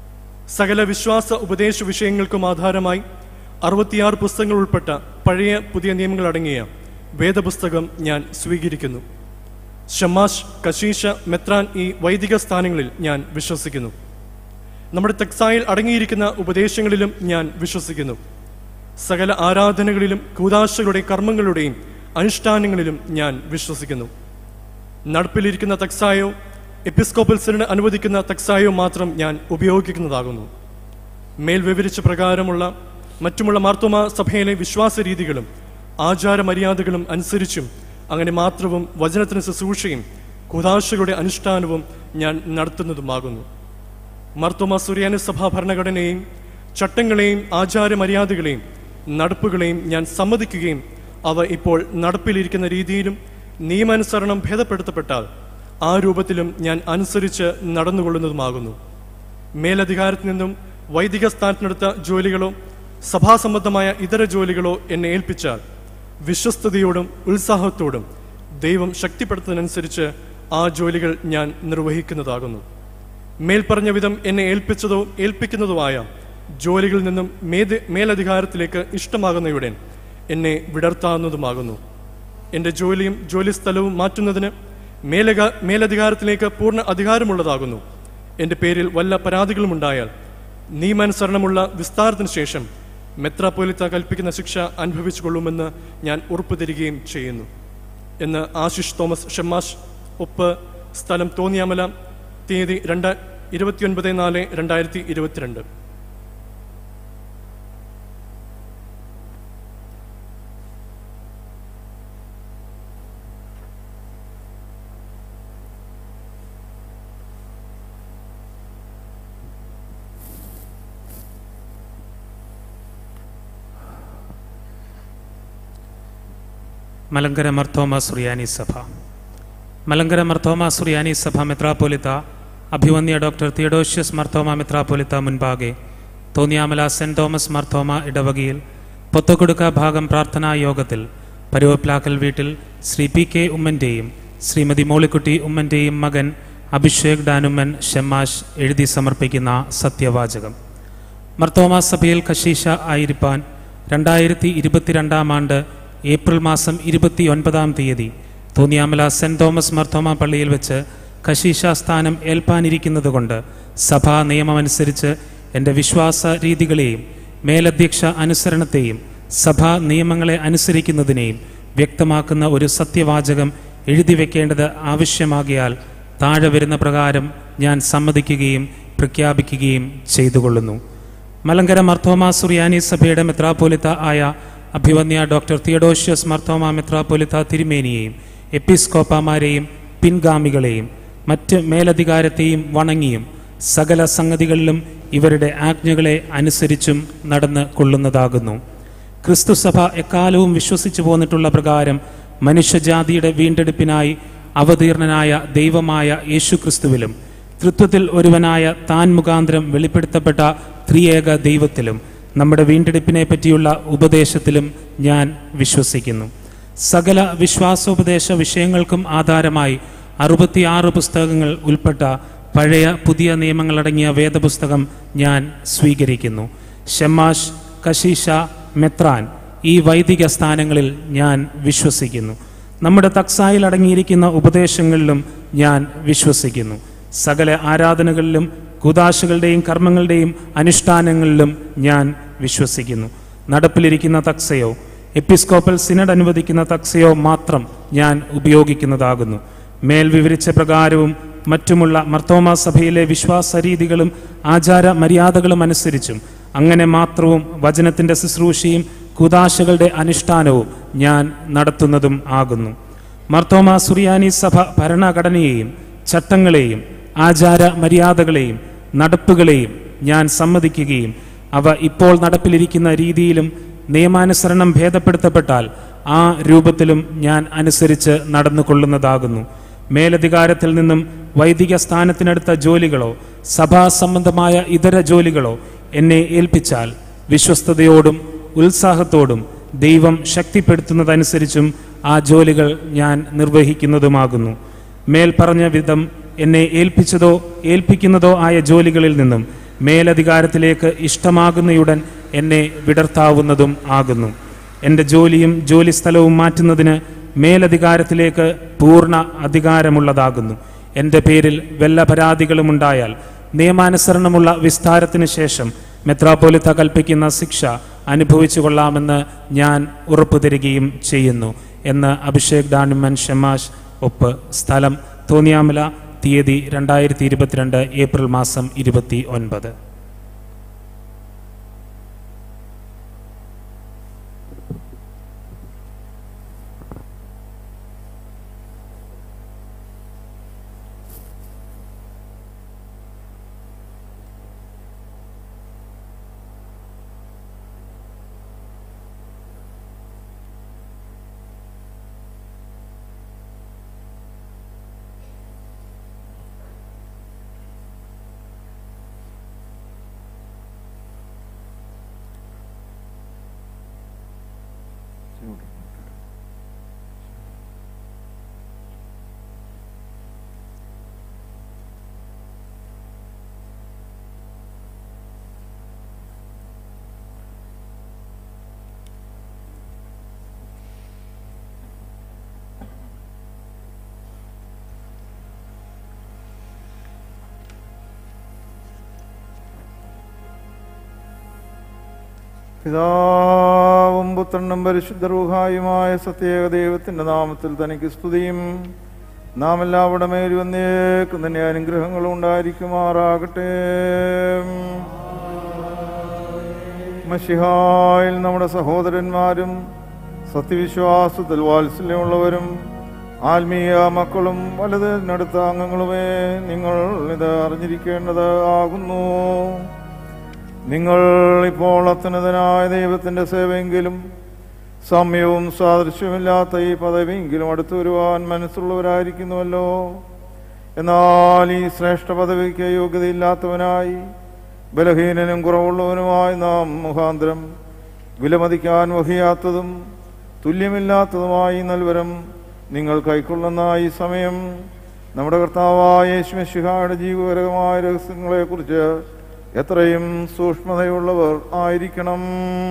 സകല വിശ്വാസ ഉപദേശ വിഷയങ്ങൾക്കും ആധാരമായി അറുപത്തിയാറ് പുസ്തകങ്ങൾ ഉൾപ്പെട്ട പഴയ പുതിയ നിയമങ്ങൾ അടങ്ങിയ വേദപുസ്തകം ഞാൻ സ്വീകരിക്കുന്നു ഷമാഷ് കശീഷ മെത്രാൻ ഈ വൈദിക സ്ഥാനങ്ങളിൽ ഞാൻ വിശ്വസിക്കുന്നു നമ്മുടെ തെക്സായിൽ അടങ്ങിയിരിക്കുന്ന ഉപദേശങ്ങളിലും ഞാൻ വിശ്വസിക്കുന്നു സകല ആരാധനകളിലും കൂതാശകളുടെ കർമ്മങ്ങളുടെയും അനുഷ്ഠാനങ്ങളിലും ഞാൻ വിശ്വസിക്കുന്നു നടപ്പിലിരിക്കുന്ന തക്സായോ എപ്പിസ്കോപ്പൽസിന് അനുവദിക്കുന്ന തക്സായോ മാത്രം ഞാൻ ഉപയോഗിക്കുന്നതാകുന്നു മേൽ വിവരിച്ച പ്രകാരമുള്ള മറ്റുമുള്ള മാർത്തോമ സഭയിലെ വിശ്വാസ രീതികളും ആചാരമര്യാദകളും അനുസരിച്ചും അങ്ങനെ മാത്രവും വചനത്തിന് ശുശ്രൂഷയും കുതാശകളുടെ അനുഷ്ഠാനവും ഞാൻ നടത്തുന്നതുമാകുന്നു മർത്തോമ സുറിയാനി സഭാ ഭരണഘടനയെയും ചട്ടങ്ങളെയും ആചാരമര്യാദകളെയും നടപ്പുകളെയും ഞാൻ സമ്മതിക്കുകയും അവ ഇപ്പോൾ നടപ്പിലിരിക്കുന്ന രീതിയിലും നിയമാനുസരണം ഭേദപ്പെടുത്തപ്പെട്ടാൽ ആ രൂപത്തിലും ഞാൻ അനുസരിച്ച് നടന്നുകൊള്ളുന്നതുമാകുന്നു മേലധികാരത്തിൽ നിന്നും വൈദിക സ്ഥാനത്തിനെടുത്ത ജോലികളോ സഭാസംബന്ധമായ ഇതര ജോലികളോ എന്നെ ഏൽപ്പിച്ചാൽ വിശ്വസ്തയോടും ഉത്സാഹത്തോടും ദൈവം ശക്തിപ്പെടുത്തുന്നതിനനുസരിച്ച് ആ ജോലികൾ ഞാൻ നിർവഹിക്കുന്നതാകുന്നു മേൽപ്പറഞ്ഞ വിധം എന്നെ ഏൽപ്പിച്ചതോ ഏൽപ്പിക്കുന്നതുമായ ജോലികളിൽ നിന്നും മേത് മേലധികാരത്തിലേക്ക് ഇഷ്ടമാകുന്നയുടൻ എന്നെ വിടർത്താവുന്നതുമാകുന്നു എൻ്റെ ജോലിയും ജോലി സ്ഥലവും മാറ്റുന്നതിന് മേലക മേലധികാരത്തിലേക്ക് പൂർണ്ണ അധികാരമുള്ളതാകുന്നു എൻ്റെ പേരിൽ വല്ല പരാതികളുമുണ്ടായാൽ നിയമാനുസരണമുള്ള വിസ്താരത്തിന് ശേഷം മെത്രാപ്പൊലിത്ത കൽപ്പിക്കുന്ന ശിക്ഷ അനുഭവിച്ചു കൊള്ളുമെന്ന് ഞാൻ ഉറപ്പു തരികയും ചെയ്യുന്നു എന്ന് ആശിഷ് തോമസ് ഷെമ്മാഷ് ഒപ്പ് സ്ഥലം തോന്നിയാമല തീയതി രണ്ട് ഇരുപത്തിയൊൻപത് നാല് രണ്ടായിരത്തി ഇരുപത്തിരണ്ട് മലങ്കര മർത്തോമ സുറിയാനി സഭ മലങ്കര മർത്തോമ സുറിയാനി സഭ മെത്രാപ്പൊലിത്ത അഭിവന്യ ഡോക്ടർ തിയഡോഷ്യസ് മർത്തോമ മെത്രാപ്പൊലിത്ത മുൻപാകെ തോന്നിയാമല സെന്റ് തോമസ് മർത്തോമ ഇടവകയിൽ പൊത്തക്കൊടുക്ക ഭാഗം പ്രാർത്ഥനാ യോഗത്തിൽ പരുവപ്ലാക്കൽ വീട്ടിൽ ശ്രീ പി കെ ഉമ്മൻ്റെയും ശ്രീമതി മോളിക്കുട്ടി ഉമ്മൻ്റെയും മകൻ അഭിഷേക് ഡാനുമ്മൻ ഷെമ്മാഷ് എഴുതി സമർപ്പിക്കുന്ന സത്യവാചകം മർത്തോമ സഭയിൽ കശീഷ ആയിരിക്കാൻ രണ്ടായിരത്തി ഇരുപത്തിരണ്ടാം ആണ്ട് ഏപ്രിൽ മാസം ഇരുപത്തി ഒൻപതാം തീയതി തോന്നിയാമല സെന്റ് തോമസ് മർത്തോമ പള്ളിയിൽ വെച്ച് കശീഷ സ്ഥാനം ഏൽപ്പാനിരിക്കുന്നതുകൊണ്ട് സഭാ നിയമമനുസരിച്ച് എൻ്റെ വിശ്വാസ രീതികളെയും മേലധ്യക്ഷ അനുസരണത്തെയും സഭാ നിയമങ്ങളെ അനുസരിക്കുന്നതിനെയും വ്യക്തമാക്കുന്ന ഒരു സത്യവാചകം എഴുതി വെക്കേണ്ടത് ആവശ്യമാകിയാൽ താഴെ വരുന്ന പ്രകാരം ഞാൻ സമ്മതിക്കുകയും പ്രഖ്യാപിക്കുകയും ചെയ്തുകൊള്ളുന്നു മലങ്കര മർത്തോമ സുറിയാനി സഭയുടെ മെത്രാപ്പോലിത്ത ആയ അഭിവന്യ ഡോക്ടർ തിയഡോഷ്യസ് മർത്തോമ മെത്രാപ്പോലിത്ത തിരുമേനിയെയും എപ്പിസ്കോപ്പമാരെയും പിൻഗാമികളെയും മറ്റ് മേലധികാരത്തെയും വണങ്ങിയും സകല സംഗതികളിലും ഇവരുടെ ആജ്ഞകളെ അനുസരിച്ചും നടന്ന് കൊള്ളുന്നതാകുന്നു ക്രിസ്തുസഭ എക്കാലവും വിശ്വസിച്ചു പോന്നിട്ടുള്ള പ്രകാരം മനുഷ്യജാതിയുടെ വീണ്ടെടുപ്പിനായി അവതീർണനായ ദൈവമായ യേശുക്രിസ്തുവിലും തൃത്വത്തിൽ ഒരുവനായ താൻ മുഖാന്തരം വെളിപ്പെടുത്തപ്പെട്ട ത്രിയേക ദൈവത്തിലും നമ്മുടെ വീണ്ടെടുപ്പിനെ പറ്റിയുള്ള ഉപദേശത്തിലും ഞാൻ വിശ്വസിക്കുന്നു സകല വിശ്വാസോപദേശ വിഷയങ്ങൾക്കും ആധാരമായി അറുപത്തിയാറ് പുസ്തകങ്ങൾ ഉൾപ്പെട്ട പഴയ പുതിയ നിയമങ്ങളടങ്ങിയ വേദപുസ്തകം ഞാൻ സ്വീകരിക്കുന്നു ഷെമാഷ് കശീഷ മെത്രാൻ ഈ വൈദിക സ്ഥാനങ്ങളിൽ ഞാൻ വിശ്വസിക്കുന്നു നമ്മുടെ തക്സായിൽ അടങ്ങിയിരിക്കുന്ന ഉപദേശങ്ങളിലും ഞാൻ വിശ്വസിക്കുന്നു സകല ആരാധനകളിലും കുതാശകളുടെയും കർമ്മങ്ങളുടെയും അനുഷ്ഠാനങ്ങളിലും ഞാൻ വിശ്വസിക്കുന്നു നടപ്പിലിരിക്കുന്ന തക്സയോ എപ്പിസ്കോപ്പൽ സിനഡ് അനുവദിക്കുന്ന തക്സയോ മാത്രം ഞാൻ ഉപയോഗിക്കുന്നതാകുന്നു മേൽ വിവരിച്ച പ്രകാരവും മറ്റുമുള്ള മർത്തോമ സഭയിലെ വിശ്വാസ രീതികളും ആചാര മര്യാദകളും അനുസരിച്ചും അങ്ങനെ മാത്രവും വചനത്തിന്റെ ശുശ്രൂഷയും കുതാശകളുടെ അനുഷ്ഠാനവും ഞാൻ നടത്തുന്നതും ആകുന്നു മർത്തോമ സുറിയാനി സഭ ഭരണഘടനയെയും ചട്ടങ്ങളെയും ആചാര മര്യാദകളെയും നടപ്പുകളെയും ഞാൻ സമ്മതിക്കുകയും അവ ഇപ്പോൾ നടപ്പിലിരിക്കുന്ന രീതിയിലും നിയമാനുസരണം ഭേദപ്പെടുത്തപ്പെട്ടാൽ ആ രൂപത്തിലും ഞാൻ അനുസരിച്ച് നടന്നുകൊള്ളുന്നതാകുന്നു മേലധികാരത്തിൽ നിന്നും വൈദിക സ്ഥാനത്തിനടുത്ത ജോലികളോ സഭാ സംബന്ധമായ ഇതര ജോലികളോ എന്നെ ഏൽപ്പിച്ചാൽ വിശ്വസ്തയോടും ഉത്സാഹത്തോടും ദൈവം ശക്തിപ്പെടുത്തുന്നതനുസരിച്ചും ആ ജോലികൾ ഞാൻ നിർവഹിക്കുന്നതുമാകുന്നു മേൽപ്പറഞ്ഞ വിധം എന്നെ ഏൽപ്പിച്ചതോ ഏൽപ്പിക്കുന്നതോ ആയ ജോലികളിൽ നിന്നും മേലധികാരത്തിലേക്ക് ഇഷ്ടമാകുന്നയുടൻ എന്നെ വിടർത്താവുന്നതും ആകുന്നു എൻ്റെ ജോലിയും ജോലി സ്ഥലവും മാറ്റുന്നതിന് മേലധികാരത്തിലേക്ക് പൂർണ്ണ അധികാരമുള്ളതാകുന്നു എൻ്റെ പേരിൽ വല്ല പരാതികളും ഉണ്ടായാൽ നിയമാനുസരണമുള്ള വിസ്താരത്തിന് ശേഷം മെത്രാപ്പോലിത്ത കൽപ്പിക്കുന്ന ശിക്ഷ അനുഭവിച്ചു കൊള്ളാമെന്ന് ഞാൻ ഉറപ്പു തരികയും ചെയ്യുന്നു എന്ന് അഭിഷേക് ഡാനുമൻ ഷമാഷ് ഒപ്പ് സ്ഥലം തോന്നിയാമല തീയതി രണ്ടായിരത്തി ഇരുപത്തിരണ്ട് ഏപ്രിൽ മാസം ഇരുപത്തി ഒൻപത് പിതാവും പുത്രനും പരിശുദ്ധ റൂഹായുമായ സത്യേക ദൈവത്തിന്റെ നാമത്തിൽ തനിക്ക് സ്തുതിയും നാം എല്ലാവരുടെ മേലും എന്നേക്കും തന്നെ അനുഗ്രഹങ്ങളും ഉണ്ടായിരിക്കുമാറാകട്ടെ മഷിഹായിൽ നമ്മുടെ സഹോദരന്മാരും സത്യവിശ്വാസത്തിൽ വാത്സല്യമുള്ളവരും ആത്മീയ മക്കളും വലുതിനടുത്ത അംഗങ്ങളുമേ നിങ്ങൾ ഇത് അറിഞ്ഞിരിക്കേണ്ടത് ആകുന്നു നിങ്ങൾ ഇപ്പോൾ അത്യുന്നതനായ ദൈവത്തിന്റെ സേവയെങ്കിലും സമയവും സാദൃശ്യമില്ലാത്ത ഈ പദവിയെങ്കിലും അടുത്തു വരുവാൻ മനസ്സുള്ളവരായിരിക്കുന്നുവല്ലോ എന്നാൽ ഈ ശ്രേഷ്ഠ പദവിക്ക് യോഗ്യതയില്ലാത്തവനായി ബലഹീനനും കുറവുള്ളവനുമായി നാം മുഖാന്തരം വിലമതിക്കാൻ വഹിയാത്തതും തുല്യമില്ലാത്തതുമായി നൽവരം നിങ്ങൾ കൈക്കൊള്ളുന്ന ഈ സമയം നമ്മുടെ കർത്താവായ യേശുമിശിഹായുടെ ജീവകരമായ രഹസ്യങ്ങളെക്കുറിച്ച് എത്രയും സൂക്ഷ്മതയുള്ളവർ ആയിരിക്കണം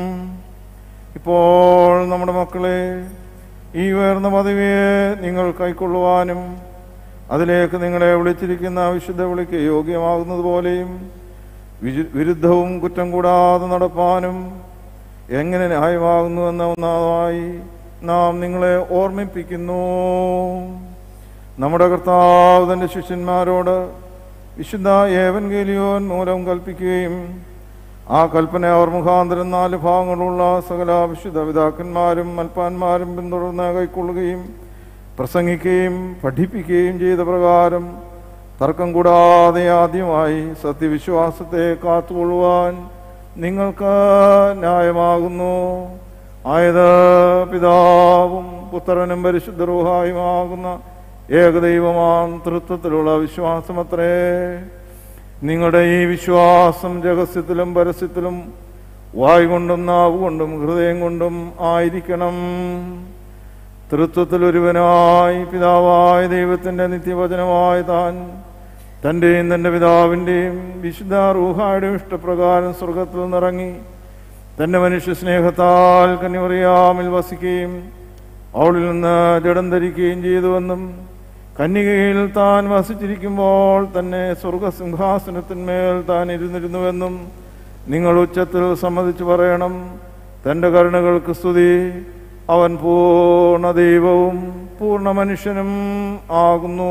ഇപ്പോൾ നമ്മുടെ മക്കളെ ഈ ഉയർന്ന പദവിയെ നിങ്ങൾ കൈക്കൊള്ളുവാനും അതിലേക്ക് നിങ്ങളെ വിളിച്ചിരിക്കുന്ന വിശുദ്ധ വിളിക്ക് യോഗ്യമാകുന്നത് പോലെയും വിജു- വിരുദ്ധവും കുറ്റം കൂടാതെ നടപ്പാനും എങ്ങനെ ന്യായമാകുന്നുവെന്ന ഒന്നാമതായി നാം നിങ്ങളെ ഓർമ്മിപ്പിക്കുന്നു നമ്മുടെ കർത്താവ് തന്റെ ശിഷ്യന്മാരോട് വിശുദ്ധ ഏവൻഗേലിയോൻ മൂലം കൽപ്പിക്കുകയും ആ കൽപ്പന അവർ മുഖാന്തരം നാല് ഭാഗങ്ങളുള്ള സകല വിശുദ്ധ പിതാക്കന്മാരും മൽപ്പാന്മാരും പിന്തുടർന്ന് കൈക്കൊള്ളുകയും പ്രസംഗിക്കുകയും പഠിപ്പിക്കുകയും ചെയ്ത പ്രകാരം തർക്കം കൂടാതെ ആദ്യമായി സത്യവിശ്വാസത്തെ കാത്തുകൊള്ളുവാൻ നിങ്ങൾക്ക് ന്യായമാകുന്നു ആയത് പിതാവും പുത്രനും പരിശുദ്ധ റൂഹായുമാകുന്ന ഏകദൈവമാം തൃത്വത്തിലുള്ള വിശ്വാസമത്രേ നിങ്ങളുടെ ഈ വിശ്വാസം രഹസ്യത്തിലും പരസ്യത്തിലും വായു കൊണ്ടും നാവ് കൊണ്ടും ഹൃദയം കൊണ്ടും ആയിരിക്കണം തൃത്വത്തിൽ ഒരുവനായി പിതാവായ ദൈവത്തിന്റെ നിത്യവചനമായ താൻ തൻ്റെയും തൻ്റെ പിതാവിൻ്റെയും വിശുദ്ധ റൂഹായുടെയും ഇഷ്ടപ്രകാരം സ്വർഗത്തിൽ നിന്നിറങ്ങി തന്റെ മനുഷ്യ സ്നേഹത്താൽ കന്യമറിയാമിൽ വസിക്കുകയും അവളിൽ നിന്ന് ജഡം ധരിക്കുകയും ചെയ്തുവെന്നും കന്യകയിൽ താൻ വസിച്ചിരിക്കുമ്പോൾ തന്നെ സ്വർഗസിംഹാസനത്തിന്മേൽ താൻ ഇരുന്നിരുന്നുവെന്നും നിങ്ങൾ ഉച്ചത്തിൽ സമ്മതിച്ചു പറയണം തന്റെ കരുണകൾക്ക് സ്തുതി അവൻ പൂർണ്ണ ദൈവവും പൂർണ്ണ മനുഷ്യനും ആകുന്നു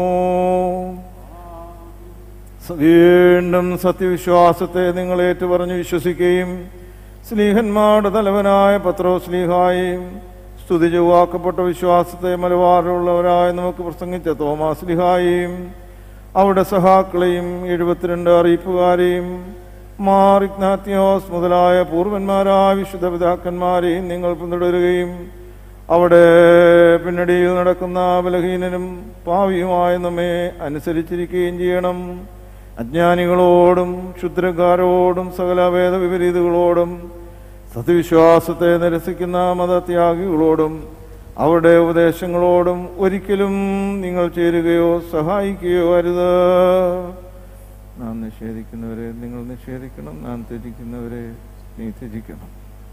വീണ്ടും സത്യവിശ്വാസത്തെ നിങ്ങൾ ഏറ്റുപറഞ്ഞ് വിശ്വസിക്കുകയും സ്ലീഹന്മാരുടെ തലവനായ പത്രോ സ്ലീഹായും സ്തുതി ചൊവ്വാക്കപ്പെട്ട വിശ്വാസത്തെ മലബാറിലുള്ളവരായ നമുക്ക് പ്രസംഗിച്ച തോമാ സ്ലിഹായും അവിടെ സഹാക്കളെയും എഴുപത്തിരണ്ട് അറിയിപ്പുകാരെയും മാറിഗ്നാത്യോസ് മുതലായ പൂർവന്മാരായ വിശുദ്ധ പിതാക്കന്മാരെയും നിങ്ങൾ പിന്തുടരുകയും അവിടെ പിന്നടിയിൽ നടക്കുന്ന ബലഹീനനും പാവിയുമായ നമ്മെ അനുസരിച്ചിരിക്കുകയും ചെയ്യണം അജ്ഞാനികളോടും ക്ഷുദ്രക്കാരോടും സകല വേദവിപരീതങ്ങളോടും സത്യവിശ്വാസത്തെ നിരസിക്കുന്ന മതത്യാഗികളോടും അവരുടെ ഉപദേശങ്ങളോടും ഒരിക്കലും നിങ്ങൾ ചേരുകയോ സഹായിക്കുകയോ അരുത് നാം നിഷേധിക്കുന്നവരെ നിങ്ങൾ നിഷേധിക്കണം നാം ത്യജിക്കുന്നവരെ നീ ത്യജിക്കണം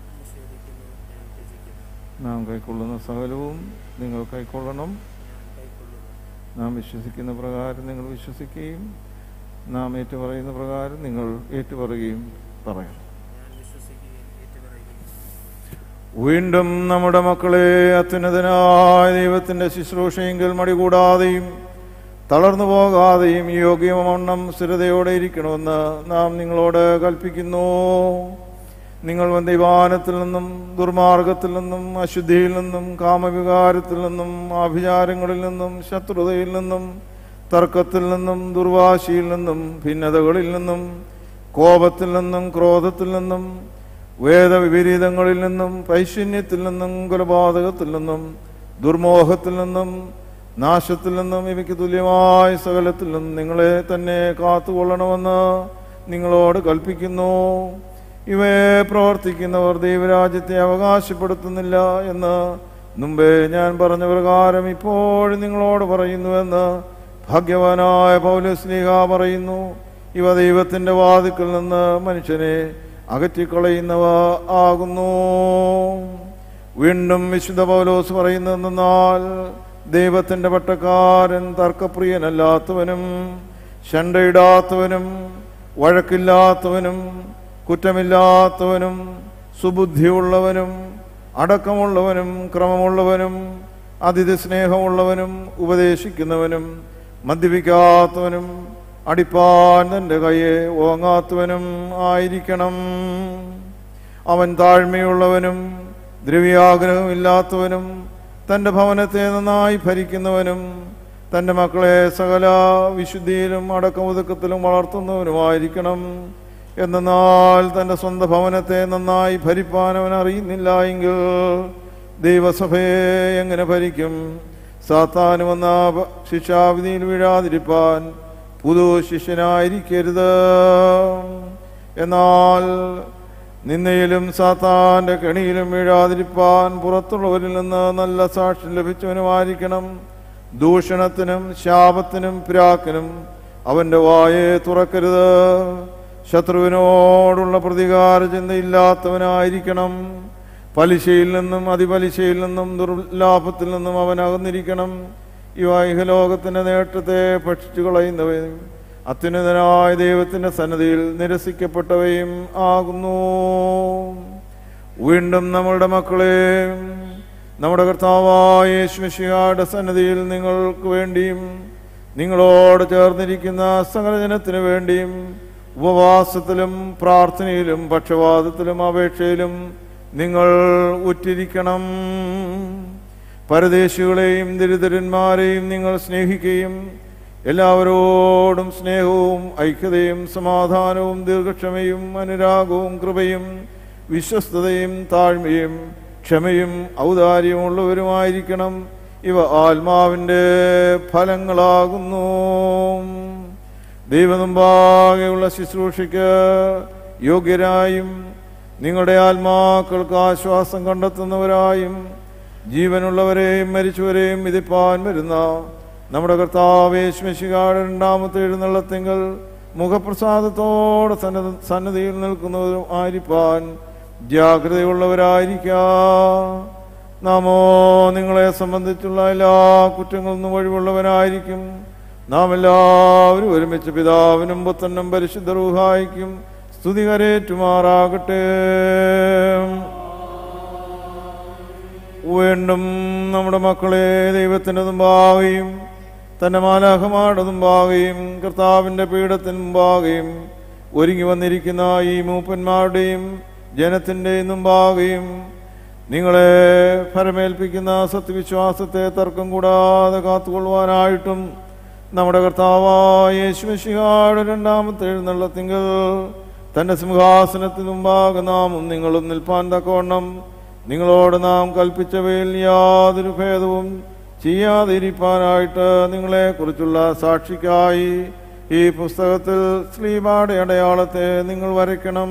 നാം കൈക്കൊള്ളുന്ന സകലവും നിങ്ങൾ കൈക്കൊള്ളണം നാം വിശ്വസിക്കുന്ന പ്രകാരം നിങ്ങൾ വിശ്വസിക്കുകയും നാം ഏറ്റുപറയുന്ന പ്രകാരം നിങ്ങൾ ഏറ്റുപറയുകയും പറയണം വീണ്ടും നമ്മുടെ മക്കളെ അത്യുന്നതനായ ദൈവത്തിന്റെ ശുശ്രൂഷയെങ്കിൽ മടികൂടാതെയും തളർന്നു പോകാതെയും യോഗ്യമവണ്ണം സ്ഥിരതയോടെ ഇരിക്കണമെന്ന് നാം നിങ്ങളോട് കൽപ്പിക്കുന്നു നിങ്ങൾ ദൈവാനത്തിൽ നിന്നും ദുർമാർഗത്തിൽ നിന്നും അശുദ്ധിയിൽ നിന്നും കാമവികാരത്തിൽ നിന്നും ആഭിചാരങ്ങളിൽ നിന്നും ശത്രുതയിൽ നിന്നും തർക്കത്തിൽ നിന്നും ദുർവാശിയിൽ നിന്നും ഭിന്നതകളിൽ നിന്നും കോപത്തിൽ നിന്നും ക്രോധത്തിൽ നിന്നും വേദവിപരീതങ്ങളിൽ നിന്നും പൈശൂന്യത്തിൽ നിന്നും കൊലപാതകത്തിൽ നിന്നും ദുർമോഹത്തിൽ നിന്നും നാശത്തിൽ നിന്നും ഇവയ്ക്ക് തുല്യമായ സകലത്തിൽ നിന്നും നിങ്ങളെ തന്നെ കാത്തുകൊള്ളണമെന്ന് നിങ്ങളോട് കൽപ്പിക്കുന്നു ഇവയെ പ്രവർത്തിക്കുന്നവർ ദൈവരാജ്യത്തെ അവകാശപ്പെടുത്തുന്നില്ല എന്ന് മുമ്പേ ഞാൻ പറഞ്ഞ പ്രകാരം ഇപ്പോഴും നിങ്ങളോട് പറയുന്നുവെന്ന് ഭാഗ്യവാനായ പൗലസ്ലീഹ പറയുന്നു ഇവ ദൈവത്തിന്റെ വാതിക്കൽ നിന്ന് മനുഷ്യനെ അകറ്റിക്കളയുന്നവ ആകുന്നു വീണ്ടും വിശുദ്ധ പൗലോസ് പറയുന്നതെന്നാൽ ദൈവത്തിന്റെ പട്ടക്കാരൻ തർക്കപ്രിയനല്ലാത്തവനും ശണ്ടയിടാത്തവനും വഴക്കില്ലാത്തവനും കുറ്റമില്ലാത്തവനും സുബുദ്ധിയുള്ളവനും അടക്കമുള്ളവനും ക്രമമുള്ളവനും അതിഥി സ്നേഹമുള്ളവനും ഉപദേശിക്കുന്നവനും മദ്യപിക്കാത്തവനും അടിപ്പാൻ തൻ്റെ കയ്യെ ഓങ്ങാത്തവനും ആയിരിക്കണം അവൻ താഴ്മയുള്ളവനും ദ്രവ്യാഗ്രഹമില്ലാത്തവനും തൻ്റെ ഭവനത്തെ നന്നായി ഭരിക്കുന്നവനും തൻ്റെ മക്കളെ സകല വിശുദ്ധിയിലും അടക്കമുതുക്കത്തിലും വളർത്തുന്നവനുമായിരിക്കണം എന്നാൽ തൻ്റെ സ്വന്തം ഭവനത്തെ നന്നായി ഭരിപ്പാൻ അവൻ അറിയുന്നില്ല എങ്കിൽ ദൈവസഭയെ എങ്ങനെ ഭരിക്കും സാത്താന് വന്ന ശിക്ഷാവിധിയിൽ വീഴാതിരിപ്പാൻ പുതു ശിഷ്യനായിരിക്കരുത് എന്നാൽ നിന്നയിലും സാത്താന്റെ കെണിയിലും വീഴാതിരിപ്പാൻ പുറത്തുള്ളവരിൽ നിന്ന് നല്ല സാക്ഷ്യം ലഭിച്ചവനുമായിരിക്കണം ദൂഷണത്തിനും ശാപത്തിനും പിരാക്കിനും അവന്റെ വായെ തുറക്കരുത് ശത്രുവിനോടുള്ള പ്രതികാര ചിന്തയില്ലാത്തവനായിരിക്കണം പലിശയിൽ നിന്നും അതിപലിശയിൽ നിന്നും ദുർലാഭത്തിൽ നിന്നും അവൻ അകന്നിരിക്കണം ഈ വൈഹലോകത്തിന്റെ നേട്ടത്തെ ഭക്ഷിച്ചു കളയുന്നവയും അത്യുന്നതനായ ദൈവത്തിന്റെ സന്നദ്ധിയിൽ നിരസിക്കപ്പെട്ടവയും ആകുന്നു വീണ്ടും നമ്മളുടെ മക്കളെ നമ്മുടെ കർത്താവായ യേശുമിശിഹായുടെ സന്നദ്ധിയിൽ നിങ്ങൾക്ക് വേണ്ടിയും നിങ്ങളോട് ചേർന്നിരിക്കുന്ന സകല ജനത്തിനു വേണ്ടിയും ഉപവാസത്തിലും പ്രാർത്ഥനയിലും പക്ഷപാതത്തിലും അപേക്ഷയിലും നിങ്ങൾ ഉറ്റിരിക്കണം പരദേശികളെയും ദരിദ്രന്മാരെയും നിങ്ങൾ സ്നേഹിക്കുകയും എല്ലാവരോടും സ്നേഹവും ഐക്യതയും സമാധാനവും ദീർഘക്ഷമയും അനുരാഗവും കൃപയും വിശ്വസ്തതയും താഴ്മയും ക്ഷമയും ഔദാര്യമുള്ളവരുമായിരിക്കണം ഇവ ആത്മാവിൻ്റെ ഫലങ്ങളാകുന്നു ദൈവമുമ്പാകെയുള്ള ശുശ്രൂഷയ്ക്ക് യോഗ്യരായും നിങ്ങളുടെ ആത്മാക്കൾക്ക് ആശ്വാസം കണ്ടെത്തുന്നവരായും ജീവനുള്ളവരെയും മരിച്ചവരെയും വിധിപ്പാൻ വരുന്ന നമ്മുടെ കർത്താവേശ്വശികാട് രണ്ടാമത്തെ എഴുന്നള്ളത്തിങ്കൽ മുഖപ്രസാദത്തോടെ സന്നദ്ധ സന്നദ്ധിയിൽ നിൽക്കുന്നവരും ആയിരിക്കാൻ ജാഗ്രതയുള്ളവരായിരിക്കാ നാമോ നിങ്ങളെ സംബന്ധിച്ചുള്ള എല്ലാ കുറ്റങ്ങളിൽ നിന്നും ഒഴിവുള്ളവനായിരിക്കും നാം എല്ലാവരും ഒരുമിച്ച് പിതാവിനും പുത്തനും പരിശുദ്ധ റൂഹായിക്കും സ്തുതി കരേറ്റുമാറാകട്ടെ വീണ്ടും നമ്മുടെ മക്കളെ ദൈവത്തിൻ്റെ മുമ്പാകെയും തന്റെ മാലാഹമാരുടെ മുമ്പാകെയും കർത്താവിൻ്റെ പീഠത്തിന് മുമ്പാകെയും ഒരുങ്ങി വന്നിരിക്കുന്ന ഈ മൂപ്പന്മാരുടെയും ജനത്തിൻ്റെയും മുമ്പാകെയും നിങ്ങളെ ഫലമേൽപ്പിക്കുന്ന സത്യവിശ്വാസത്തെ തർക്കം കൂടാതെ കാത്തുകൊള്ളുവാനായിട്ടും നമ്മുടെ കർത്താവായ യേശുമിശിഹായുടെ രണ്ടാമത്തെ എഴുന്നള്ളത്തിങ്കൽ തന്റെ സിംഹാസനത്തിന് മുമ്പാകെ നാമും നിങ്ങളും നിൽപ്പാൻ തക്കവണ്ണം നിങ്ങളോട് നാം കൽപ്പിച്ചവയിൽ യാതൊരു ഭേദവും ചെയ്യാതിരിക്കാനായിട്ട് നിങ്ങളെക്കുറിച്ചുള്ള സാക്ഷിക്കായി ഈ പുസ്തകത്തിൽ ശ്രീപാടെ അടയാളത്തെ നിങ്ങൾ വരയ്ക്കണം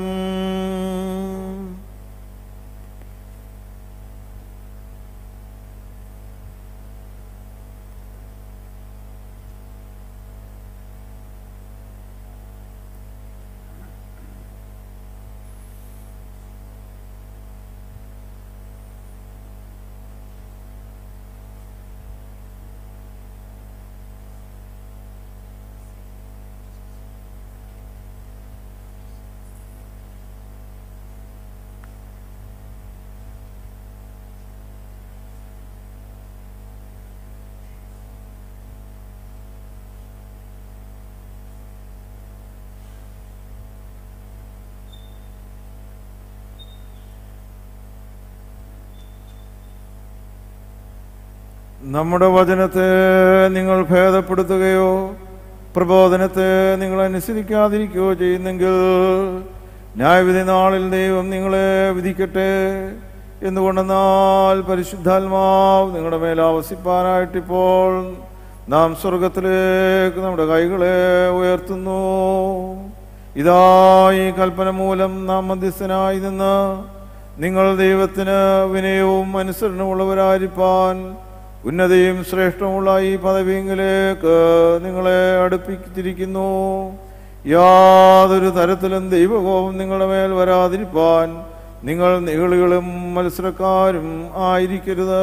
നമ്മുടെ വചനത്തെ നിങ്ങൾ ഭേദപ്പെടുത്തുകയോ പ്രബോധനത്തെ നിങ്ങൾ അനുസരിക്കാതിരിക്കുകയോ ചെയ്യുന്നെങ്കിൽ ന്യായവിധി നാളിൽ ദൈവം നിങ്ങളെ വിധിക്കട്ടെ എന്തുകൊണ്ടെന്നാൽ പരിശുദ്ധാത്മാവ് നിങ്ങളുടെ മേൽ ആവസിപ്പാനായിട്ടിപ്പോൾ നാം സ്വർഗത്തിലേക്ക് നമ്മുടെ കൈകളെ ഉയർത്തുന്നു ഇതാ ഈ കൽപ്പന മൂലം നാം മധ്യസ്ഥനായി നിന്ന് നിങ്ങൾ ദൈവത്തിന് വിനയവും അനുസരണമുള്ളവരായിരിക്കാൻ ഉന്നതയും ശ്രേഷ്ഠമുള്ള ഈ പദവിയിലേക്ക് നിങ്ങളെ അടുപ്പിച്ചിരിക്കുന്നു യാതൊരു തരത്തിലും ദൈവകോപം നിങ്ങളുടെ മേൽ വരാതിരിപ്പാൻ നിങ്ങൾ നികളികളും മത്സരക്കാരും ആയിരിക്കരുത്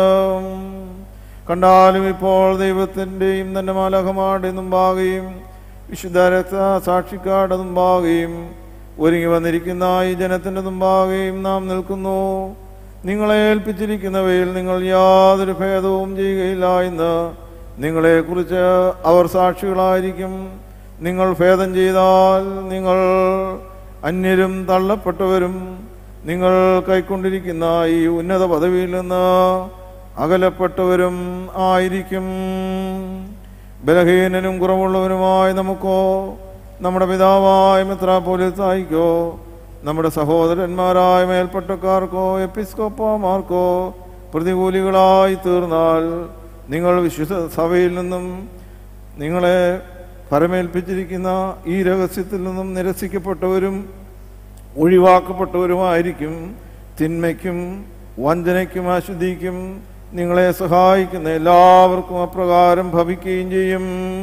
കണ്ടാലും ഇപ്പോൾ ദൈവത്തിൻ്റെയും തന്റെ മാലകമാരുടെ മുമ്പാകെയും വിശുദ്ധ രക്ത സാക്ഷിക്കാരുടെ മുമ്പാകെയും ഒരുങ്ങി വന്നിരിക്കുന്ന ഈ ജനത്തിന്റെ മുമ്പാകെയും നാം നിൽക്കുന്നു നിങ്ങളെ ഏൽപ്പിച്ചിരിക്കുന്നവയിൽ നിങ്ങൾ യാതൊരു ഭേദവും ചെയ്യുകയില്ല എന്ന് നിങ്ങളെക്കുറിച്ച് അവർ സാക്ഷികളായിരിക്കും നിങ്ങൾ ഭേദം ചെയ്താൽ നിങ്ങൾ അന്യരും തള്ളപ്പെട്ടവരും നിങ്ങൾ കൈക്കൊണ്ടിരിക്കുന്ന ഈ ഉന്നത പദവിയിൽ നിന്ന് അകലപ്പെട്ടവരും ആയിരിക്കും ബലഹീനനും കുറവുള്ളവനുമായ നമുക്കോ നമ്മുടെ പിതാവായ മെത്രാപോലിത്തായിക്കോ നമ്മുടെ സഹോദരന്മാരായ മേൽപ്പട്ടക്കാർക്കോ എപ്പിസ്കോപ്പമാർക്കോ പ്രതികൂലികളായി തീർന്നാൽ നിങ്ങൾ വിശ്വസ സഭയിൽ നിന്നും നിങ്ങളെ പരമേൽപ്പിച്ചിരിക്കുന്ന ഈ രഹസ്യത്തിൽ നിന്നും നിരസിക്കപ്പെട്ടവരും ഒഴിവാക്കപ്പെട്ടവരുമായിരിക്കും തിന്മയ്ക്കും വഞ്ചനയ്ക്കും അശുദ്ധിക്കും നിങ്ങളെ സഹായിക്കുന്ന എല്ലാവർക്കും അപ്രകാരം ഭവിക്കുകയും ചെയ്യും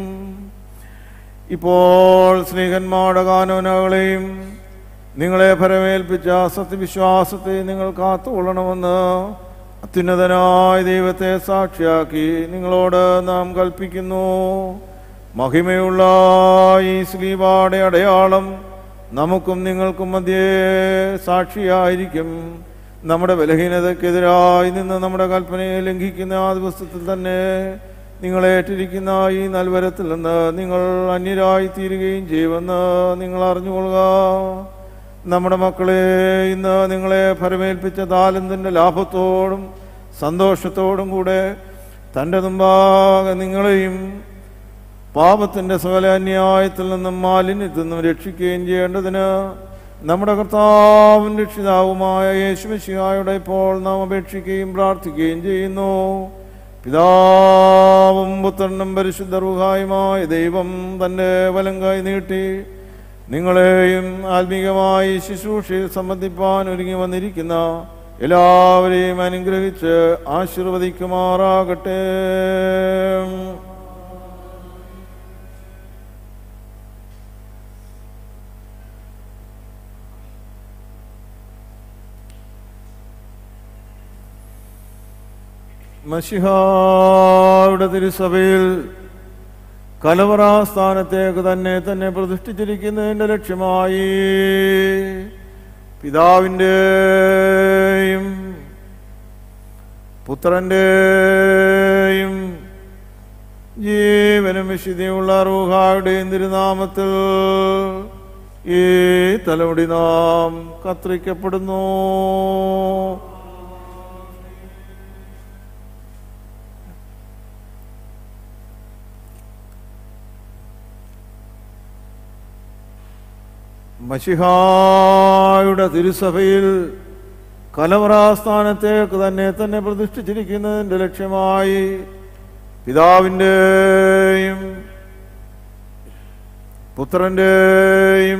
ഇപ്പോൾ സ്നേഹന്മാരുടെ കാനോനകളെയും നിങ്ങളെ ഫലമേൽപ്പിച്ച സത്യവിശ്വാസത്തെ നിങ്ങൾ കാത്തുകൊള്ളണമെന്ന് അത്യുന്നതനായ ദൈവത്തെ സാക്ഷിയാക്കി നിങ്ങളോട് നാം കൽപ്പിക്കുന്നു മഹിമയുള്ള ഈ സ്ലീബാടെ അടയാളം നമുക്കും നിങ്ങൾക്കും മധ്യേ സാക്ഷിയായിരിക്കും നമ്മുടെ ബലഹീനതയ്ക്കെതിരായി നിന്ന് നമ്മുടെ കൽപ്പനയെ ലംഘിക്കുന്ന ആ ദിവസത്തിൽ തന്നെ നിങ്ങളേറ്റിരിക്കുന്ന ഈ നൽവരത്തിൽ നിന്ന് നിങ്ങൾ അന്യരായി തീരുകയും ചെയ്യുമെന്ന് നിങ്ങൾ അറിഞ്ഞുകൊള്ളുക നമ്മുടെ മക്കളെ ഇന്ന് നിങ്ങളെ ഫലമേൽപ്പിച്ച താലന്തിൻ്റെ ലാഭത്തോടും സന്തോഷത്തോടും കൂടെ തൻ്റെ മുമ്പാകെ നിങ്ങളെയും പാപത്തിൻ്റെ സകല അന്യായത്തിൽ നിന്നും മാലിന്യത്തിൽ നിന്നും രക്ഷിക്കുകയും ചെയ്യേണ്ടതിന് നമ്മുടെ കർത്താവും രക്ഷിതാവുമായ യേശുമിശിഹായുടെ ഇപ്പോൾ നാം അപേക്ഷിക്കുകയും പ്രാർത്ഥിക്കുകയും ചെയ്യുന്നു പിതാവും പുത്രനും പരിശുദ്ധ റുഹായുമായ ദൈവം തൻ്റെ വലം കൈ നീട്ടി നിങ്ങളെയും ആത്മീകമായി ശുശ്രൂഷയിൽ സംബന്ധിപ്പാൻ ഒരുങ്ങി വന്നിരിക്കുന്ന എല്ലാവരെയും അനുഗ്രഹിച്ച് ആശീർവദിക്കുമാറാകട്ടെ മഷിഹായുടെ തിരുസഭയിൽ കലവറാസ്ഥാനത്തേക്ക് തന്നെ തന്നെ പ്രതിഷ്ഠിച്ചിരിക്കുന്നതിൻ്റെ ലക്ഷ്യമായി പിതാവിൻ്റെയും പുത്രൻ്റെയും ജീവനും വിശുദ്ധിയുള്ള റൂഹായുടെയും തിരുനാമത്തിൽ ഈ തലമുടി നാം കത്രിക്കപ്പെടുന്നു മഷിഹായുടെ തിരുസഭയിൽ കലവറാസ്ഥാനത്തേക്ക് തന്നെ തന്നെ പ്രതിഷ്ഠിച്ചിരിക്കുന്നതിൻ്റെ ലക്ഷ്യമായി പിതാവിൻ്റെയും പുത്രൻ്റെയും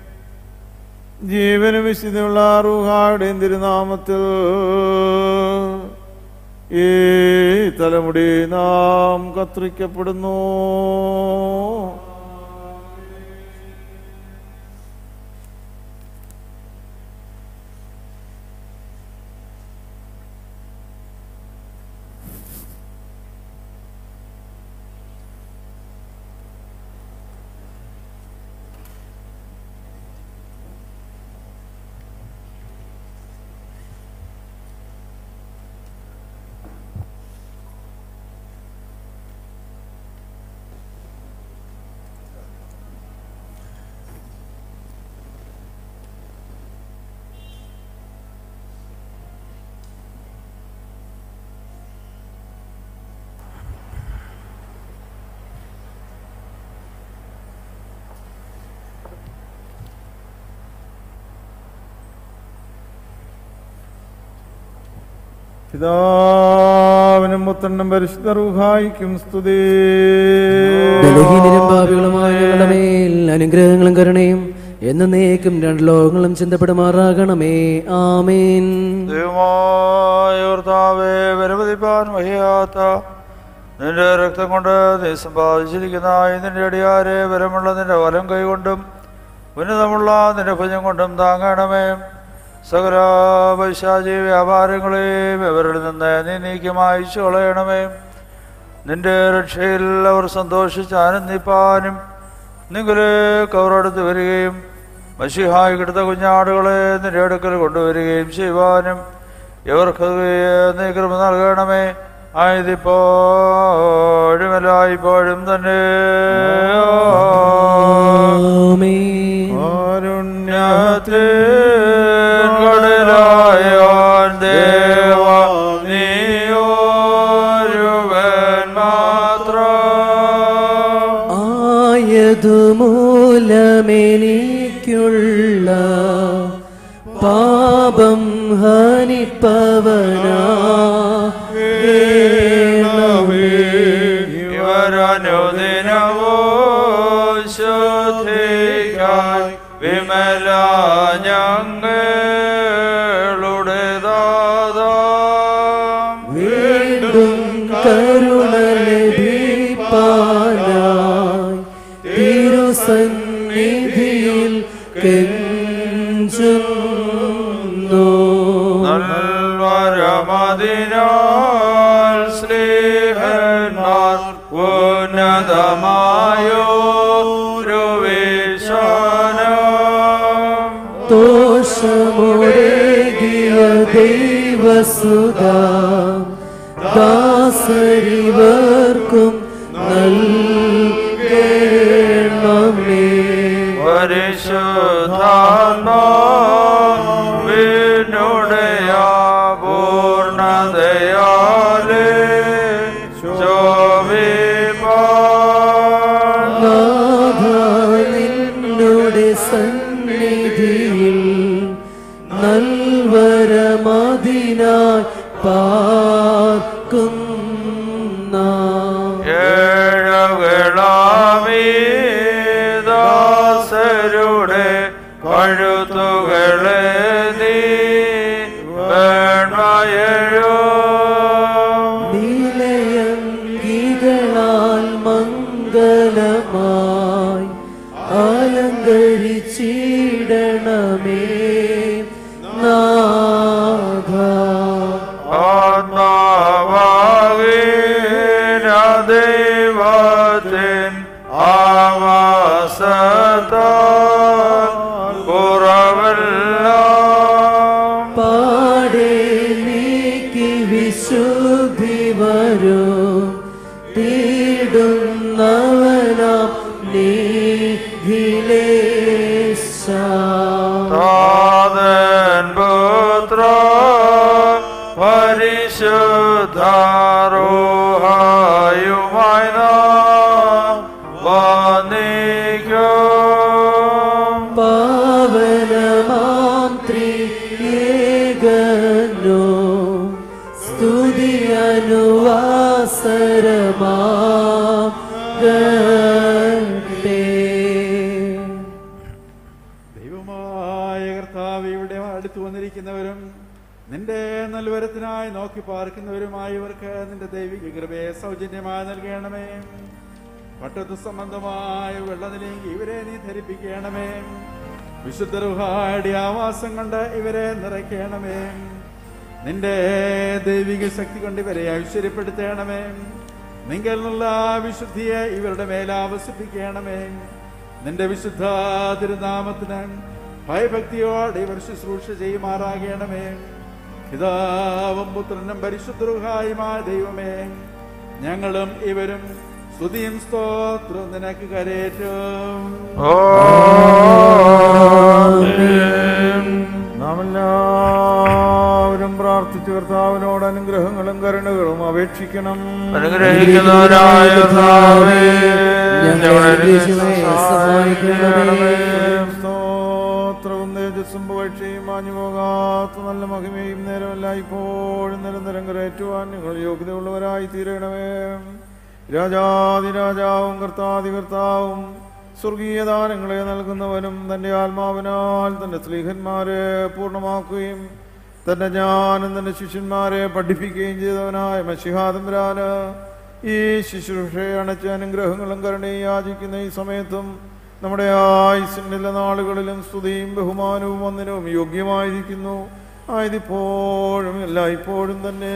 ജീവനും വിശുദ്ധിയുള്ള റൂഹായുടെയും തിരുനാമത്തിൽ ഈ തലമുടി നാം കത്രിക്കപ്പെടുന്നു പിതാവിനും പുത്രനും പരിശുദ്ധ റൂഹായിക്കും സ്തുതി ബലഹീനരും പാപികളുമായ ഞങ്ങളുടെ മേൽ അനുഗ്രഹങ്ങളും കരുണയും എന്നേക്കും രണ്ട് ലോകങ്ങളും ചിന്തപ്പെടുമാറാകണമേ ആമേൻ ദൈവമായ കർത്താവേ വിലമതിപ്പാൻ വഹിയാത്ത നിന്റെ രക്തം കൊണ്ട് നീ സമ്പാദിച്ചിരിക്കുന്ന ഈ നിന്റെ അടിയാരെ ബലമുള്ള നിന്റെ വലം കൈകൊണ്ടും ഉന്നതമുള്ള നിന്റെ ഭുജം കൊണ്ടും താങ്ങണമേ സകല പൈശാചി വ്യാപാരങ്ങളെയും ഇവരിൽ നിന്ന് നീ നീക്കി മായിച്ചു കളയണമേ നിന്റെ രക്ഷയിൽ അവർ സന്തോഷിച്ച് ആനന്ദിപ്പാനും നിങ്ങളെ കവറെടുത്ത് വരികയും മഷിഹായി കിടത്ത കുഞ്ഞാടുകളെ നിന്റെ അടുക്കൽ കൊണ്ടുവരികയും ചെയ്യുവാനും ഇവർക്ക് നീ കൃപ നൽകണമേ ആയതിപ്പോഴും എല്ലായ്പ്പോഴും തന്നെ കാരുണ്യത്തിൻ ദേവ നീയോരുവൻ മാത്രം ആയതു മൂലമെനിക്കുള്ള പാപം ഹനിപ്പവനാ ഇവരനുദിനവും ശുദ്ധിക്കായി വിമല ഞങ്ങളുടെ ദാതാ വീണ്ടും കരുണ ലഭിപ്പാനായി തിരുസന്നിധിയിൽ കെഞ്ചുന്നു നൽവരമതിനാൽ സ്നേഹന്മാർ ഉന്നതമായൊരു വിശാനം ദോഷമുടേകിയ ദൈവസുത ദാസരിവർക്കും നൽകണമേ പരിശുദ്ധാത്മാവിനുടയ പൂർണ്ണതയാലേ നാഥ നിന്നുടെ സന്നിധിയിൽ നൽവരമതിനായി പാർക്കുന്ന ദാസരുടെ കഴുത്തുകളെ നീ വേണമയോ നീലയങ്കികളാൽ മംഗലമായി അലങ്കരിച്ചിടണമേ നാഥ ആത്മാവാകീന ദൈവത്തിൻ ആവാസത്താൽ കുറവെല്ലാം പാടെ നീക്കി വിശുദ്ധി വരും തീടുന്നവനാം നീഹിലേശ താതൻ പുത്ര പരിശുദ്ധാരോഹായുമായി നാം വന്ദിക്കും പാവനമാം ത്രിയേകനോ സ്തുതി അനുവാസരമാം ഗട്ടേ ദൈവമായ കർത്താവ് ഇവിടെ അടുത്തു വന്നിരിക്കുന്നവരും നിന്റെ നൽവരത്തിനായി നോക്കി പാർക്കുന്നവരുമായി ഇവർക്ക് നിന്റെ ദൈവിക കൃപയെ സൗജന്യമായി നൽകണമേ പട്ടത്തു സംബന്ധമായ വെള്ളനിലെങ്കിൽ ഇവരെ നീ ധരിപ്പിക്കണമേ വിശുദ്ധ റുഹായുടെ ആവാസം കൊണ്ട് ഇവരെ നിറയ്ക്കണമേ നിന്റെ ദൈവിക ശക്തി കൊണ്ട് ഇവരെ ഐശ്വര്യപ്പെടുത്തണമേ നിങ്ങൾ നിന്നുള്ള വിശുദ്ധിയെ ഇവരുടെ മേൽ ആവസിപ്പിക്കണമേ നിന്റെ വിശുദ്ധ തിരുനാമത്തിന് ഭയഭക്തിയോടെ ഇവർ ശുശ്രൂഷ ചെയ്യുമാറാകണമേ പിതാവും പുത്രനും പരിശുദ്ധരുഹായുമായ ദൈവമേ ഞങ്ങളും ഇവരും സ്തുതിയും സ്തോത്രവും നിനക്ക് കരേറ്റും നാം എല്ലാവരും പ്രാർത്ഥിച്ചു കർത്താവിനോട് അനുഗ്രഹങ്ങളും കരുണകളും അപേക്ഷിക്കണം അനുഗ്രഹിക്കുന്നവനായ കർത്താവേ, ഞങ്ങളെ സഹായിക്കണമേ. സ്തോത്രവും തേജസ്സും പുകഴ്ചയും മാഞ്ഞു പോകാത്ത നല്ല മഹിമയും നേരമല്ല ഇപ്പോഴും നിരന്തരം കരേറ്റുവാൻ നിങ്ങൾ യോഗ്യതയുള്ളവരായി തീരണമേ രാജാതിരാജാവും കർത്താതി കർത്താവും സ്വർഗീയ ദാനങ്ങളെ നൽകുന്നവനും തന്റെ ആത്മാവിനാൽ തന്റെ സ്ലീഹന്മാരെ പൂർണ്ണമാക്കുകയും തന്റെ ജ്ഞാനം തന്റെ ശിഷ്യന്മാരെ പഠിപ്പിക്കുകയും ചെയ്തവനായ മഷിഹാദംരാന് ഈ ശുശ്രൂഷയെ അണച്ച അനുഗ്രഹങ്ങളും കരുണയും യാചിക്കുന്ന ഈ സമയത്തും നമ്മുടെ ആയുസിന്റെ എല്ലാ നാളുകളിലും സ്തുതിയും ബഹുമാനവും വന്ദനവും യോഗ്യമായിരിക്കുന്നു ആയതിപ്പോഴും എല്ലായ്പ്പോഴും തന്നെ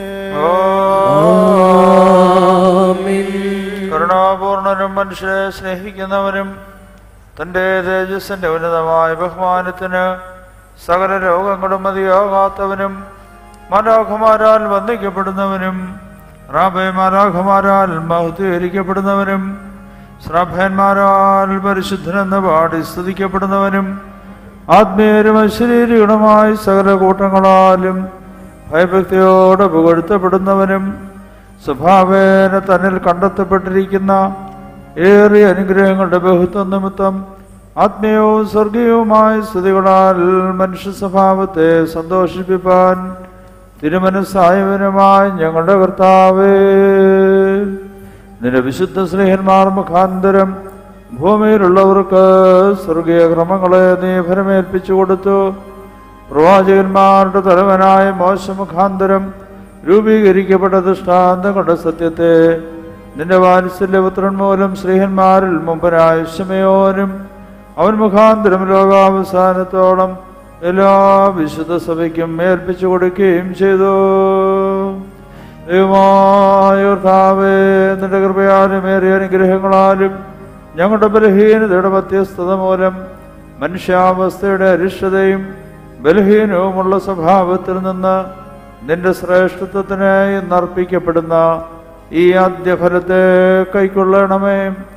കരുണാപൂർണനും മനുഷ്യരെ സ്നേഹിക്കുന്നവരും തന്റെ തേജസ്സിന്റെ ഉന്നതമായ ബഹുമാനത്തിന് സകല രോഗങ്ങളും മതിയാകാത്തവനും മാലാഖമാരാൽ വന്ദിക്കപ്പെടുന്നവനും റാബെ മാലാഖമാരാൽ മഹത്വീകരിക്കപ്പെടുന്നവനും ശ്രാഭ്യന്മാരാൽ പരിശുദ്ധനെന്ന് പാടി സ്തുതിക്കപ്പെടുന്നവനും ആത്മീയരും അശരീരികളുമായി സകല കൂട്ടങ്ങളാലും ഭയഭക്തിയോടെ പുകഴ്ത്തപ്പെടുന്നവനും സ്വഭാവേന തന്നിൽ കണ്ടെത്തപ്പെട്ടിരിക്കുന്ന ഏറിയ അനുഗ്രഹങ്ങളുടെ ബഹുത്വം നിമിത്തം ആത്മീയവും സ്വർഗീയവുമായ സ്തുതികളാൽ മനുഷ്യ സ്വഭാവത്തെ സന്തോഷിപ്പിപ്പാൻ തിരുമനസ്സായവനുമായി ഞങ്ങളുടെ കർത്താവേ നിന്റെ വിശുദ്ധ സ്നേഹന്മാർ മുഖാന്തരം ഭൂമിയിലുള്ളവർക്ക് സ്വർഗീയ ക്രമങ്ങളെ നീ ഫലമേൽപ്പിച്ചു കൊടുത്തു പ്രവാചകന്മാരുടെ തലവനായ മോശ മുഖാന്തരം രൂപീകരിക്കപ്പെട്ട ദൃഷ്ടാന്തങ്ങളുടെ സത്യത്തെ നിന്റെ വാത്സല്യപുത്രൻ മൂലം ശ്രീഹന്മാരിൽ മുമ്പനായ ശമയോനും അവൻ മുഖാന്തരം ലോകാവസാനത്തോളം എല്ലാ വിശുദ്ധ സഭയ്ക്കും ഏൽപ്പിച്ചു കൊടുക്കുകയും ചെയ്തു ദൈവമായോർത്താവേ നിന്റെ കൃപയാലും ഏറിയ അനുഗ്രഹങ്ങളാലും ഞങ്ങളുടെ ബലഹീനതയുടെ മധ്യസ്ഥത മൂലം മനുഷ്യാവസ്ഥയുടെ അരിഷ്ടതയും ബലഹീനവുമുള്ള സ്വഭാവത്തിൽ നിന്ന് നിന്റെ ശ്രേഷ്ഠത്വത്തിനായി നർപ്പിക്കപ്പെടുന്ന ഈ ആദ്യഫലത്തെ കൈക്കൊള്ളണമേ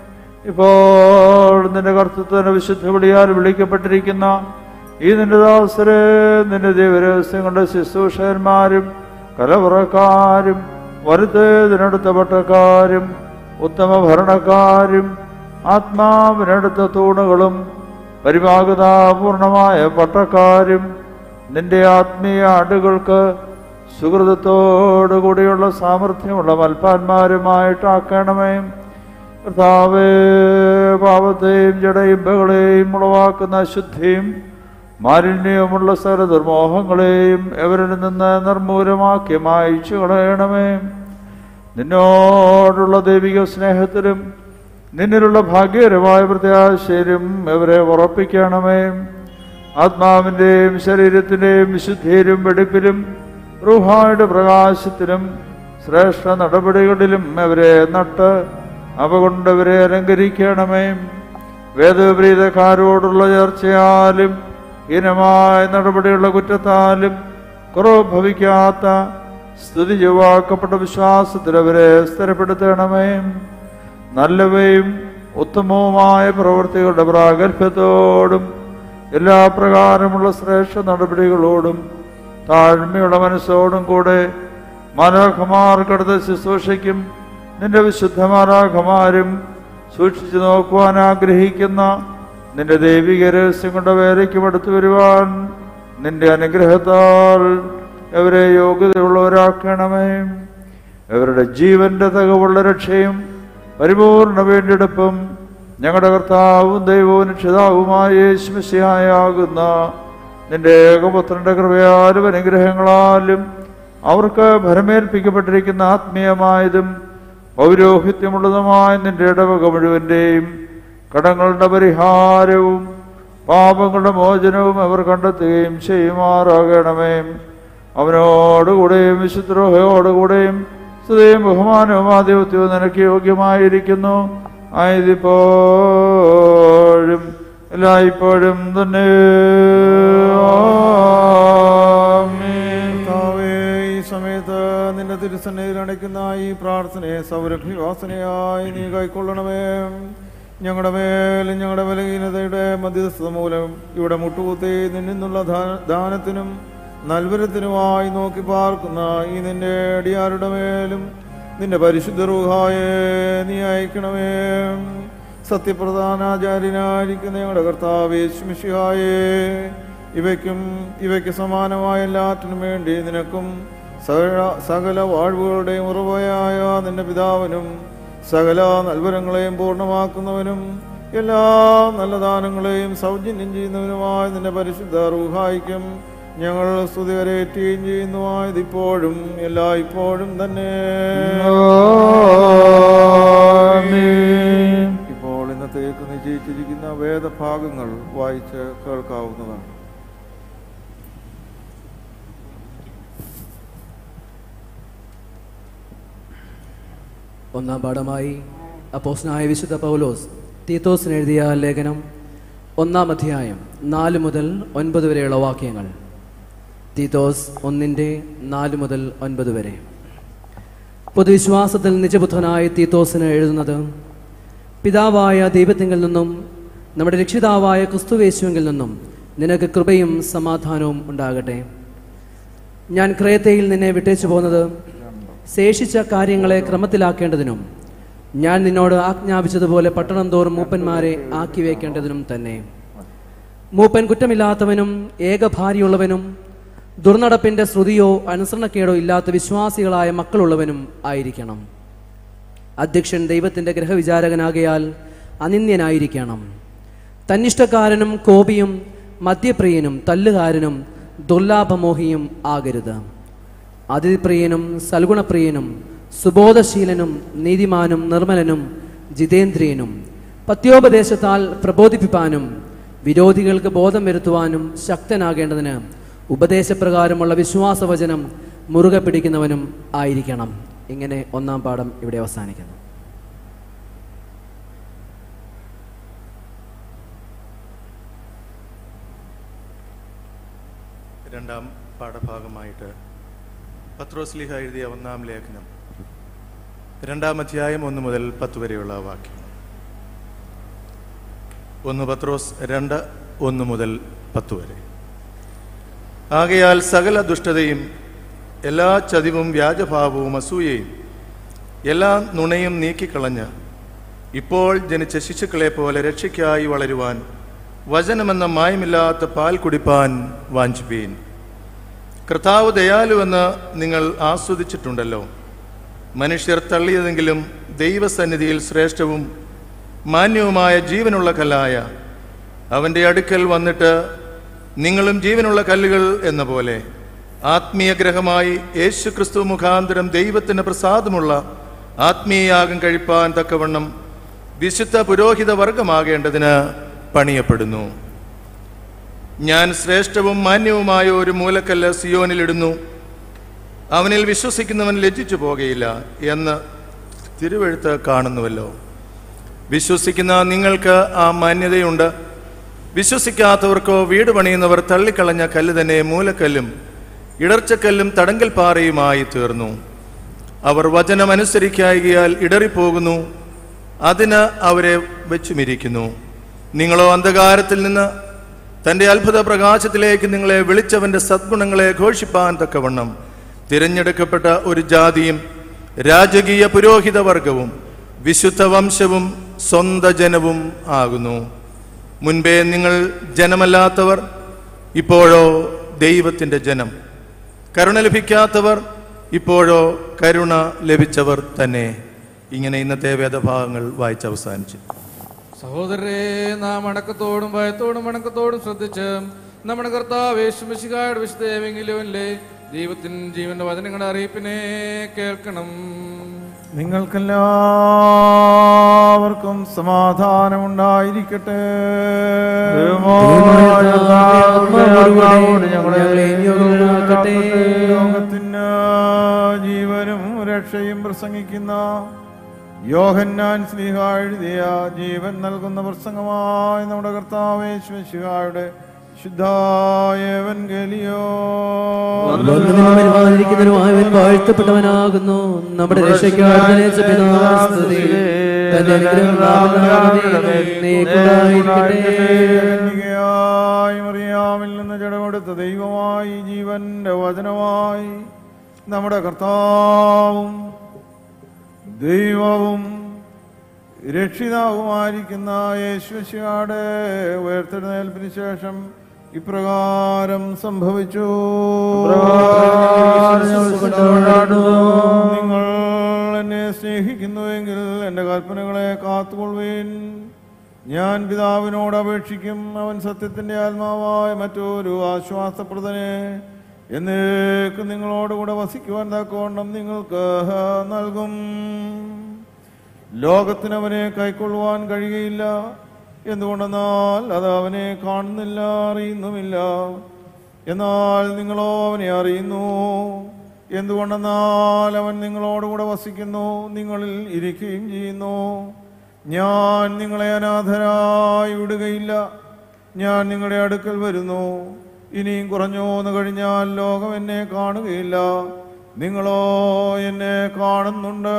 ഇപ്പോൾ നിന്റെ കർത്തൃത്വത്തിന് വിശുദ്ധ വിളിയാൽ വിളിക്കപ്പെട്ടിരിക്കുന്ന ഈ നിന്റെ ദാസരെ നിന്റെ ദൈവരഹസ്യം കൊണ്ട് ശുശ്രൂഷകന്മാരും കലവറക്കാരും വരുത്തേതിനടുത്ത പട്ടക്കാരും ഉത്തമ ഭരണക്കാരും ആത്മാവിനടുത്ത തൂണുകളും പരിഭാഗതാപൂർണമായ പട്ടക്കാരും നിന്റെ ആത്മീയ ആടുകൾക്ക് സുഹൃതത്തോടുകൂടിയുള്ള സാമർഥ്യമുള്ള മൽപ്പാന്മാരുമായിട്ടാക്കണമേ കർത്താവേ പാപത്തെയും ജടയിമ്പകളെയും ഉളവാക്കുന്ന അശുദ്ധിയും മാലിന്യവുമുള്ള സകല ദുർമോഹങ്ങളെയും എവരിൽ നിന്ന് നിർമൂലമാക്കി മായിച്ചു കളയണമേ നിന്നോടുള്ള ദൈവിക സ്നേഹത്തിലും നിന്നിലുള്ള ഭാഗ്യകരമായ പ്രത്യാശയിലും ഇവരെ ഉറപ്പിക്കണമേ ആത്മാവിൻ്റെയും ശരീരത്തിൻ്റെയും വിശുദ്ധിയിലും വെടിപ്പിലും റൂഹായുടെ പ്രകാശത്തിലും ശ്രേഷ്ഠ നടപടികളിലും അവരെ നട്ട് അവ കൊണ്ടവരെ അലങ്കരിക്കണമേ വേദവിപരീതക്കാരോടുള്ള ചർച്ചയാലും ഹീനമായ നടപടിയുള്ള കുറ്റത്താലും കുറവ് ഭവിക്കാത്ത സ്തുതി ചൊവ്വാക്കപ്പെട്ട വിശ്വാസത്തിൽ അവരെ സ്ഥിരപ്പെടുത്തണമേ നല്ലവയും ഉത്തമവുമായ പ്രവൃത്തികളുടെ പ്രാഗൽഭ്യത്തോടും എല്ലാ പ്രകാരമുള്ള ശ്രേഷ്ഠ നടപടികളോടും താഴ്മയുള്ള മനസ്സോടും കൂടെ മാലാഖമാർക്കടുത്ത ശുശ്രൂഷയ്ക്കും നിന്റെ വിശുദ്ധ മാലാഖമാരും സൂക്ഷിച്ചു നോക്കുവാൻ ആഗ്രഹിക്കുന്ന നിന്റെ ദൈവിക രഹസ്യം കൊണ്ട് വേലയ്ക്കും അടുത്തു വരുവാൻ നിന്റെ അനുഗ്രഹത്താൽ അവരെ യോഗ്യതയുള്ളവരാക്കണമേ അവരുടെ ജീവന്റെ തകവുള്ള രക്ഷയും പരിപൂർണ വേണ്ടിയെടുപ്പും ഞങ്ങളുടെ കർത്താവും ദൈവവും രക്ഷിതാവുമായ യേശുമിശിയായാകുന്ന നിന്റെ ഏകപുത്രന്റെ കൃപയാലും അനുഗ്രഹങ്ങളാലും അവർക്ക് ഭരമേൽപ്പിക്കപ്പെട്ടിരിക്കുന്ന ആത്മീയമായതും പൗരോഹിത്യമുള്ളതുമായ നിന്റെ ഇടവക മുഴുവന്റെയും കടങ്ങളുടെ പരിഹാരവും പാപങ്ങളുടെ മോചനവും അവർ കണ്ടെത്തുകയും ചെയ്യുമാറാകണമേ അവനോടുകൂടെയും വിശുദ്രോഹയോടുകൂടെയും സ്തുതിയും ബഹുമാനവും ആധിപത്യവും നിനക്ക് യോഗ്യമായിരിക്കുന്നു ആയതിപ്പോഴും എല്ലായ്പ്പോഴും തന്നെ കർത്താവേ, ഈ സമയത്ത് നിന്റെ തിരുസന്നയിൽ അടയ്ക്കുന്ന ഈ പ്രാർത്ഥനയെ സൗരഭ്യവാസനയായി നീ കൈക്കൊള്ളണമേ ഞങ്ങളുടെ മേലും ഞങ്ങളുടെ ബലഹീനതയുടെ മധ്യസ്ഥത മൂലം ഇവിടെ മുട്ടുകുത്തി നിന്നുള്ള ദാ- ദാനത്തിനും നൽവരത്തിനുമായി നോക്കി പാർക്കുന്ന ഈ നിന്റെ അടിയാരുടെ മേലും നിന്റെ പരിശുദ്ധ റൂഹായെ നീ അയക്കണമേ സത്യപ്രധാനാചാര്യനായിരിക്കുന്ന ഞങ്ങളുടെ കർത്താവ് യേശുമിശിഹായേ ഇവയ്ക്കും ഇവയ്ക്ക് സമാനമായ എല്ലാറ്റിനും വേണ്ടി നിനക്കും സകല സകല വാഴ്വുകളുടെയും ഉറവയായ നിന്റെ പിതാവിനും സകല നൽവരങ്ങളെയും പൂർണ്ണമാക്കുന്നവനും എല്ലാ നല്ല ദാനങ്ങളെയും സൗജന്യം ചെയ്യുന്നവനുമായ നിന്റെ പരിശുദ്ധ റൂഹായിക്കും ഞങ്ങൾ സ്തുതി കരയേറ്റുകയും ചെയ്യുന്നതായത് ഇപ്പോഴും എല്ലാ ഇപ്പോഴും തന്നെ ഇപ്പോൾ ഇന്നത്തേക്ക് നിശ്ചയിച്ചിരിക്കുന്ന വേദഭാഗങ്ങൾ വായിച്ച് കേൾക്കാവുന്നതാണ് ഒന്നാം പാഠമായി അപ്പോസ്നായ വിശുദ്ധ പൗലോസ് തീത്തോസിന് എഴുതിയ ലേഖനം ഒന്നാം അധ്യായം നാല് മുതൽ ഒൻപത് വരെയുള്ള വാക്യങ്ങൾ തീത്തോസ് ഒന്നിൻ്റെ നാല് മുതൽ ഒൻപത് വരെ പൊതുവിശ്വാസത്തിൽ നിജബുദ്ധനായ തീത്തോസിന് എഴുതുന്നത് പിതാവായ ദൈവത്തിങ്കിൽ നിന്നും നമ്മുടെ രക്ഷിതാവായ ക്രിസ്തുവേശുവിൽ നിന്നും നിനക്ക് കൃപയും സമാധാനവും ഉണ്ടാകട്ടെ ഞാൻ ക്രേത്തയിൽ നിന്നെ വിട്ടേച്ചു പോകുന്നത് ശേഷിച്ച കാര്യങ്ങളെ ക്രമത്തിലാക്കേണ്ടതിനും ഞാൻ നിന്നോട് ആജ്ഞാപിച്ചതുപോലെ പട്ടണം തോറും മൂപ്പന്മാരെ ആക്കി വയ്ക്കേണ്ടതിനും തന്നെ മൂപ്പൻ കുറ്റമില്ലാത്തവനും ഏകഭാര്യയുള്ളവനും ദുർനടപ്പിന്റെ ശ്രുതിയോ അനുസരണക്കേടോ ഇല്ലാത്ത വിശ്വാസികളായ മക്കളുള്ളവനും ആയിരിക്കണം അധ്യക്ഷൻ ദൈവത്തിന്റെ ഗ്രഹവിചാരകനാകയാൽ അനിന്യനായിരിക്കണം തന്നിഷ്ടക്കാരനും കോപിയും മദ്യപ്രിയനും തല്ലുകാരനും ദുർലാഭമോഹിയും ആകരുത് അതിഥിപ്രിയനും സൽഗുണപ്രിയനും സുബോധശീലനും നീതിമാനും നിർമ്മലനും ജിതേന്ദ്രിയനും പത്യോപദേശത്താൽ പ്രബോധിപ്പിപ്പാനും വിരോധികൾക്ക് ബോധം വരുത്തുവാനും ശക്തനാകേണ്ടതിന് ഉപദേശപ്രകാരമുള്ള വിശ്വാസവചനം മുറുകെ പിടിക്കുന്നവനും ആയിരിക്കണം ഇങ്ങനെ ഒന്നാം പാഠം ഇവിടെ അവസാനിക്കുന്നു രണ്ടാം പാഠഭാഗമായിട്ട് പത്രോസ്ലിഹ എഴുതിയ ഒന്നാം ലേഖനം രണ്ടാം അധ്യായം ഒന്ന് മുതൽ പത്ത് വരെയുള്ള വാക്യം ഒന്ന് പത്രോസ് രണ്ട് ഒന്ന് മുതൽ പത്ത് വരെ ആകയാൽ സകല ദുഷ്ടതയും എല്ലാ ചതിവും വ്യാജഭാവവും അസൂയയും എല്ലാ നുണയും നീക്കിക്കളഞ്ഞ് ഇപ്പോൾ ജനിച്ച ശിശുക്കളെ പോലെ രക്ഷയ്ക്കായി വളരുവാൻ വചനമെന്ന മായമില്ലാത്ത പാൽ കുടിപ്പാൻ വാഞ്ചിപ്പീൻ കർത്താവ് ദയാലുവെന്ന് നിങ്ങൾ ആസ്വദിച്ചിട്ടുണ്ടല്ലോ മനുഷ്യർ തള്ളിയതെങ്കിലും ദൈവസന്നിധിയിൽ ശ്രേഷ്ഠവും മാന്യവുമായ ജീവനുള്ള കല്ലായ അവൻ്റെ അടുക്കൽ വന്നിട്ട് നിങ്ങളും ജീവനുള്ള കല്ലുകൾ എന്ന പോലെ ആത്മീയ ഗ്രഹമായി യേശു ക്രിസ്തു മുഖാന്തരം ദൈവത്തിന് പ്രസാദമുള്ള ആത്മീയയാഗം കഴിപ്പാൻ തക്കവണ്ണം വിശുദ്ധ പുരോഹിത വർഗമാകേണ്ടതിന് പണിയപ്പെടുന്നു ഞാൻ ശ്രേഷ്ഠവും മാന്യവുമായ ഒരു മൂലക്കല്ല് സിയോനിലിടുന്നു അവനിൽ വിശ്വസിക്കുന്നവൻ ലജ്ജിച്ചു പോകുകയില്ല എന്ന് തിരുവഴുത്ത് കാണുന്നുവല്ലോ വിശ്വസിക്കുന്ന നിങ്ങൾക്ക് ആ മാന്യതയുണ്ട് വിശ്വസിക്കാത്തവർക്കോ വീട് പണിയുന്നവർ തള്ളിക്കളഞ്ഞ കല്ല് തന്നെ മൂലക്കല്ലും ഇടർച്ചക്കല്ലും തടങ്കൽ പാറയുമായി തീർന്നു അവർ വചനം അനുസരിക്കായികയാൽ ഇടറിപ്പോകുന്നു അതിന് അവരെ വെച്ചുമിരിക്കുന്നു നിങ്ങളോ അന്ധകാരത്തിൽ നിന്ന് തന്റെ അത്ഭുത പ്രകാശത്തിലേക്ക് നിങ്ങളെ വിളിച്ചവന്റെ സദ്ഗുണങ്ങളെ ഘോഷിപ്പാൻ തക്കവണ്ണം തിരഞ്ഞെടുക്കപ്പെട്ട ഒരു ജാതിയും രാജകീയ പുരോഹിത വർഗവും വിശുദ്ധ വംശവും സ്വന്ത ജനവും ആകുന്നു മുൻപേ നിങ്ങൾ ജനമല്ലാത്തവർ ഇപ്പോഴോ ദൈവത്തിന്റെ ജനം കരുണ ലഭിക്കാത്തവർ ഇപ്പോഴോ കരുണ ലഭിച്ചവർ തന്നെ ഇങ്ങനെ ഇന്നത്തെ വേദഭാഗങ്ങൾ വായിച്ച് അവസാനിച്ചു സഹോദരരെ നാം അടക്കത്തോടും ഭയത്തോടും അടക്കത്തോടും ശ്രദ്ധിച്ച് നമ്മുടെ കർത്താവ് യേശുമിശിഹായുടെ വിശുദ്ധേവെങ്കിലുമല്ലേ ദൈവത്തിൻ ജീവന്റെ വചനങ്ങളുടെ അറിയിപ്പിനെ കേൾക്കണം നിങ്ങൾക്കെല്ലാവർക്കും സമാധാനമുണ്ടായിരിക്കട്ടെ ലോകത്തിന് ജീവനും രക്ഷയും പ്രസംഗിക്കുന്ന യോഹന്നാൻ സ്ലീഹ എഴുതിയ ജീവൻ നൽകുന്ന പ്രസംഗമായി നമ്മുടെ കർത്താവ് യേശുമിശിഹായുടെ ശുദ്ധായവൻഗലിയോ പരിപാലിക്കുന്നതിനുമായവൻ വാഴ്ത്തപ്പെട്ടവനാകുന്നു നമ്മുടെ രക്ഷയ്ക്കായി സ്തുതി തന്റെ അനുഗ്രഹം നാമനാമമേ എന്നേക്കുണ്ടായിരിക്കട്ടെ. കന്യകയായി മറിയാമിൽ നിന്ന് ജടമെടുത്ത ദൈവമായി ജീവന്റെ വചനമായി നമ്മുടെ കർത്താവും ദൈവവും രക്ഷിതാവുമായിരിക്കുന്ന യേശുശിയുടെ ഉയർത്തെഴുന്നേൽപ്പിന് ശേഷം ഇപ്രകാരം സംഭവിച്ചു നിങ്ങൾ എന്നെ സ്നേഹിക്കുന്നുവെങ്കിൽ എൻ്റെ കൽപ്പനകളെ കാത്തുകൊള്ളുവേൻ ഞാൻ പിതാവിനോട് അപേക്ഷിക്കും അവൻ സത്യത്തിന്റെ ആത്മാവായ മറ്റൊരു ആശ്വാസപ്രദനെ എന്നേക്ക് നിങ്ങളോടുകൂടെ വസിക്കുവാൻ തക്കോണം നിങ്ങൾക്ക് നൽകും ലോകത്തിന് അവനെ കൈക്കൊള്ളുവാൻ കഴിയുകയില്ല എന്തുകൊണ്ടെന്നാൽ അത് അവനെ കാണുന്നില്ല അറിയുന്നുമില്ല എന്നാൽ നിങ്ങളോ അവനെ അറിയുന്നു എന്തുകൊണ്ടെന്നാൽ അവൻ നിങ്ങളോടുകൂടെ വസിക്കുന്നു നിങ്ങളിൽ ഇരിക്കുകയും ചെയ്യുന്നു ഞാൻ നിങ്ങളെ അനാഥരായി വിടുകയില്ല ഞാൻ നിങ്ങളുടെ അടുക്കൽ വരുന്നു ഇനിയും കുറഞ്ഞോന്ന് കഴിഞ്ഞാൽ ലോകം എന്നെ കാണുകയില്ല നിങ്ങളോ എന്നെ കാണുന്നുണ്ട്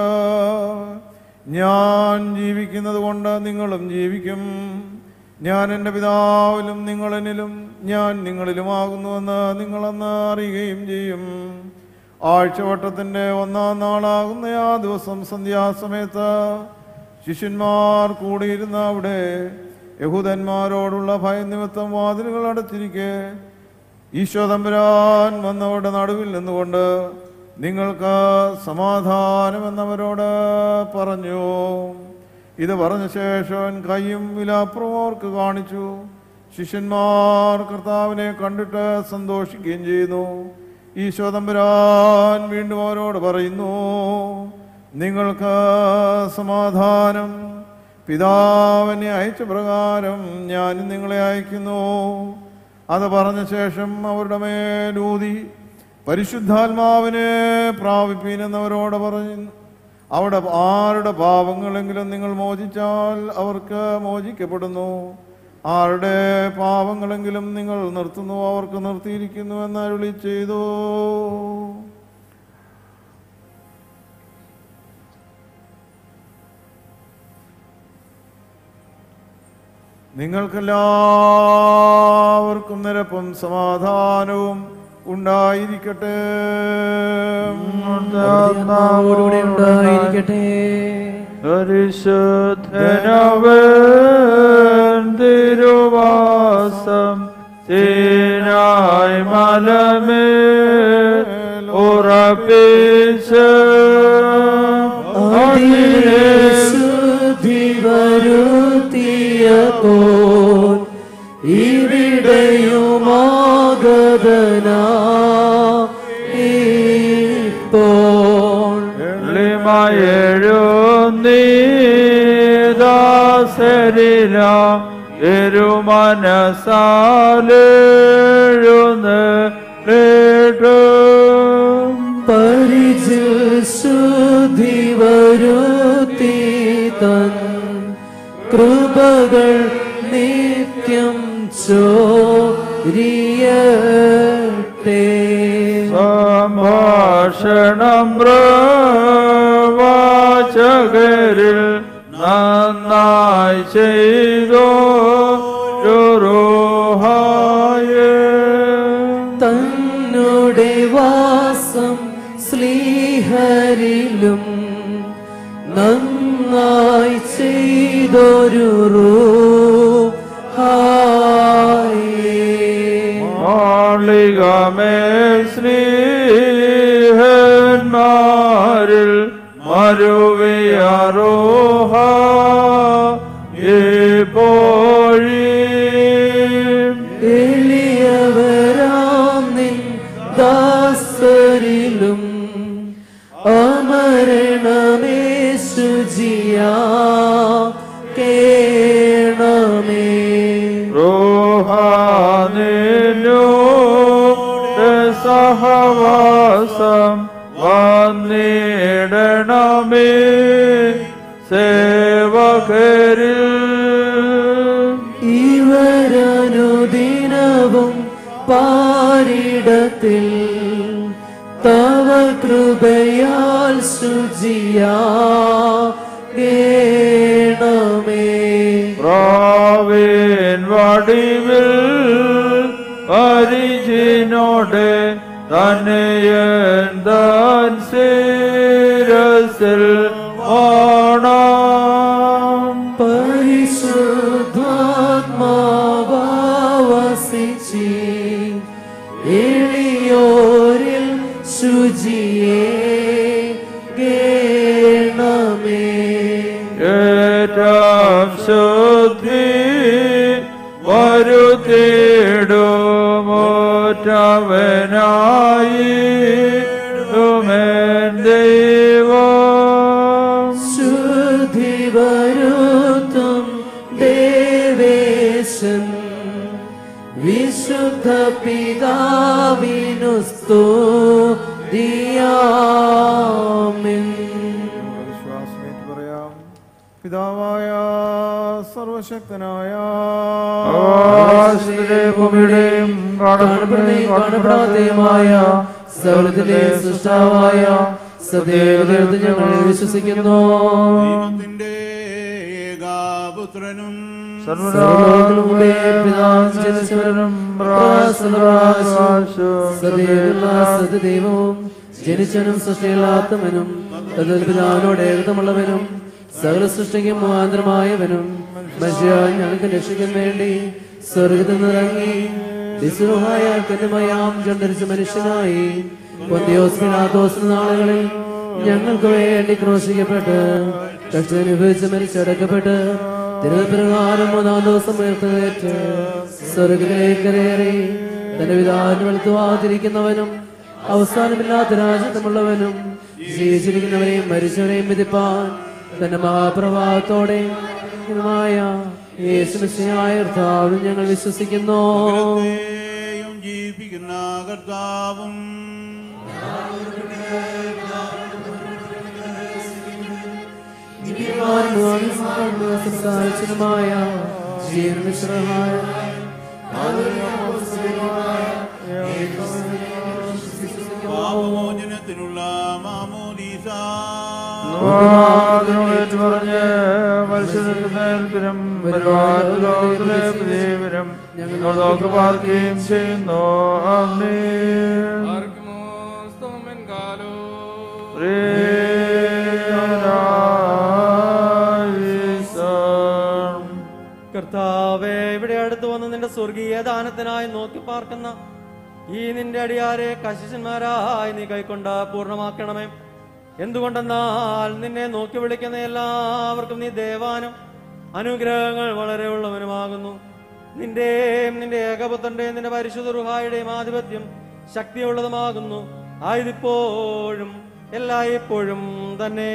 ഞാൻ ജീവിക്കുന്നത് കൊണ്ട് നിങ്ങളും ജീവിക്കും ഞാൻ എൻ്റെ പിതാവിലും നിങ്ങൾ എന്നിലും ഞാൻ നിങ്ങളിലുമാകുന്നുവെന്ന് നിങ്ങളെന്ന് അറിയുകയും ചെയ്യും ആഴ്ചവട്ടത്തിൻ്റെ ഒന്നാം നാളാകുന്ന ആ ദിവസം സന്ധ്യാസമയത്ത് ശിഷ്യന്മാർ കൂടിയിരുന്ന അവിടെ യഹൂദന്മാരോടുള്ള ഭയനിമിത്തം വാതിലുകൾ അടച്ചിരിക്കെ ഈശോ തമ്പുരാൻ വന്നവരുടെ നടുവിൽ നിന്നുകൊണ്ട് നിങ്ങൾക്ക് സമാധാനം എന്നവരോട് പറഞ്ഞു ഇത് പറഞ്ഞ ശേഷം കൈയും വിലാപ്പുറവും അവർക്ക് കാണിച്ചു ശിഷ്യന്മാർ കർത്താവിനെ കണ്ടിട്ട് സന്തോഷിക്കുകയും ചെയ്യുന്നു ഈശോ തമ്പുരാൻ വീണ്ടും അവരോട് പറയുന്നു നിങ്ങൾക്ക് സമാധാനം പിതാവിനെ അയച്ച പ്രകാരം ഞാൻ നിങ്ങളെ അയക്കുന്നു അത് പറഞ്ഞ ശേഷം അവരുടെ മേലൂതി പരിശുദ്ധാത്മാവിനെ പ്രാപിപ്പീനെന്നവരോട് പറഞ്ഞു അവിടെ ആരുടെ പാപങ്ങളെങ്കിലും നിങ്ങൾ മോചിച്ചാൽ അവർക്ക് മോചിക്കപ്പെടുന്നു ആരുടെ പാപങ്ങളെങ്കിലും നിങ്ങൾ നിർത്തുന്നു അവർക്ക് നിർത്തിയിരിക്കുന്നു എന്ന് അരുളി ചെയ്തു നിങ്ങൾക്കെല്ലാവർക്കും നിരപ്പും സമാധാനവും ഉണ്ടായിരിക്കട്ടെ ആത്മാവോടുകൂടെ ഉണ്ടായിരിക്കട്ടെ പരിശുദ്ധനവൻ തിരുവാസം തീനായി മലമേ ഉറപ്പിച്ച് ശുദ്ധി വരുത്തിയപ്പോൾ ഇവിടെയുമാഗതനാ ഇപ്പോൾ ളിമയെഴുന്നീദാസരില തിരുമനസാലെഴുന്നേറ്റും പരിചിൽ ശുദ്ധി വരുത്തി തൻ കൃപകൾ നിത്യം ചോരിയട്ടെ സംഭാഷണം പ്രവാചകരിൽ നന്നായി ചെയ്തോ തന്നുടെ വാസം സ്ലീഹരിലും നന്നായി ചെയ്തൊരു മാളികമേൽ സ്നേഹന്മാരിൽ മരുവിയറോഹ എളിയവരാം നിൻ ദാസരിലും അമരണമേ ശുചിയാ കേണമേ റോഹാനിനോട് സഹവാസം വന്നിടണമേ സേവകരിൽ ഇവരനുദിനവും പാരിടത്തിൽ തവ കൃപയാൽ ശുചിയാ ഗേണമേ പ്രാവേൻ വടിവിൽ പരിചിനോടെ തന്നെയൻ താൻ ശിരസിൽ ഓണം പരിശുദ്ധാത്മാവസിച്ചി എളിയോരിൽ ശുചിയേ ഗേണമേ ഏറ്റം ശുദ്ധി വരുത്തിടുമോറ്റവനായി തുമേൻ ദൈവം ശുദ്ധി വരുത്തും ദേവേശൻ വിശുദ്ധ പിതാവിനു സ്തുതിയാമിൻ വിശ്വാസമേറ്റ് പറയാം പിതാവായ സർവശക്തനായ ആകാശത്തിലെയും ഭൂമിയുടെയും കാണപ്പെടുന്നതും കാണപ്പെടാത്തതുമായ സകലത്തിന്റെ സൃഷ്ടാവായ സദേവതയെടുത്ത് ഞങ്ങൾ വിശ്വസിക്കുന്നു ഏകാപുത്രനും സർവ്വലോകങ്ങളുടെ പിതാവും ജനിച്ചവനും സദൈവവും ജനിച്ചവനും സൃഷ്ടിയില്ലാത്തവനും തദ്ദൽ പിതാവിനോട് ഏകതമുള്ളവനും സകല സൃഷ്ടിക്കും മുഖാന്തരമായവനും മനുഷ്യ ഞങ്ങൾക്ക് രക്ഷിക്കാൻ വേണ്ടി സ്വർഗത്തിൽ നിന്നിറങ്ങി വിസുഹായ കന്യമയാം ചണ്ടരിച്ച മനുഷ്യനായി പൊന്തിയോസ് പിലാത്തോസ് നാളുകളിൽ ഞങ്ങൾക്ക് വേണ്ടി ക്രോശിക്കപ്പെട്ട് കഷ്ടനുഭവിച്ച് മരിച്ചടക്കപ്പെട്ട് തിരുവപ്രകാരം മൂന്നാം ദിവസം ഉയർത്തേറ്റ് സ്വർഗത്തിലേക്ക് കയറി തന്റെ പിതാവിന് വെളുത്തുവാതിരിക്കുന്നവനും അവസാനമില്ലാത്ത രാജ്യത്തുമുള്ളവനും ജീവിച്ചിരിക്കുന്നവരെയും മരിച്ചവരെയും വിധിപ്പാൻ തന്റെ മഹാപ്രഭാവത്തോടെ മായ യേശുമിശിയായ കർത്താവിൽ ഞങ്ങൾ വിശ്വസിക്കുന്നു സകലത്തെയും ജീവിപ്പിക്കുന്ന കർത്താവും സംസാരിച്ചതുമായ ജീവനിശ്രമായ പാപമോചനത്തിനുള്ള മാമോദീസ പറഞ്ഞ് മത്സരത്തിൽ മേൽപ്പിനും ലോകത്തിലെ പുതിയവരും ഞങ്ങൾ നോക്കി പാർക്കുകയും ചെയ്യുന്നു അമ്മേ കർത്താവേ ഇവിടെ അടുത്ത് വന്ന് നിന്റെ സ്വർഗീയ ദാനത്തിനായി നോക്കി പാർക്കുന്ന ഈ നിന്റെ അടിയാരെ കശിശന്മാരായി നീ കൈക്കൊണ്ട പൂർണ്ണമാക്കണമേ എന്തുകൊണ്ടെന്നാൽ നിന്നെ നോക്കി വിളിക്കുന്ന എല്ലാവർക്കും നീ ദേവാനും അനുഗ്രഹങ്ങൾ വളരെ ഉള്ളവനുമാകുന്നു നിന്റെയും നിന്റെ ഏകപുത്രന്റെയും നിന്റെ പരിശുദ്ധ റുഹായുടെയും ആധിപത്യം ശക്തിയുള്ളതുമാകുന്നു ആയതിപ്പോഴും എല്ലായ്പ്പോഴും തന്നെ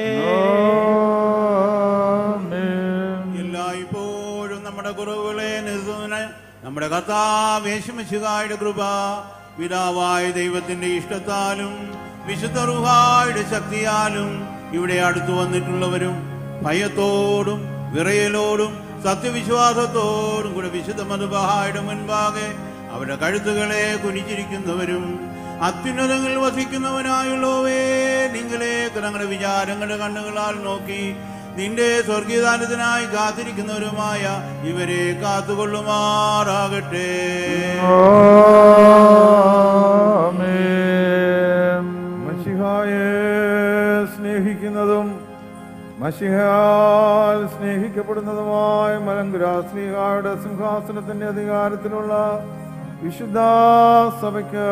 എല്ലായ്പ്പോഴും നമ്മുടെ കുറവുകളെ നിരത്തുന്നതിന് നമ്മുടെ കർത്താവ് യേശുമിശിഹായുടെ കൃപ പിതാവായ ദൈവത്തിന്റെ ഇഷ്ടത്താലും വിശുദ്ധ റുഹായുടെ ശക്തിയാലും ഇവിടെ അടുത്തു വന്നിട്ടുള്ളവരും ഭയത്തോടും വിറയലോടും സത്യവിശ്വാസത്തോടും കൂടെ വിശുദ്ധ മധുബഹായുടെ മുൻപാകെ അവരുടെ കഴുത്തുകളെ കുനിച്ചിരിക്കുന്നവരും അത്യുന്നതങ്ങളിൽ വസിക്കുന്നവനായുള്ളവേ നിങ്ങളേക്ക് ഞങ്ങളുടെ വിചാരങ്ങളുടെ കണ്ണുകളാൽ നോക്കി നിന്റെ സ്വർഗീയദാനത്തിനായി കാത്തിരിക്കുന്നവരുമായ ഇവരെ കാത്തുകൊള്ളുമാറാകട്ടെ മഷിഹായെ സ്നേഹിക്കുന്നതും മഷിഹാൽ സ്നേഹിക്കപ്പെടുന്നതുമായ മലങ്കുരാശ്രീഹായുടെ സിംഹാസനത്തിന്റെ അധികാരത്തിലുള്ള വിശുദ്ധ സഭയ്ക്ക്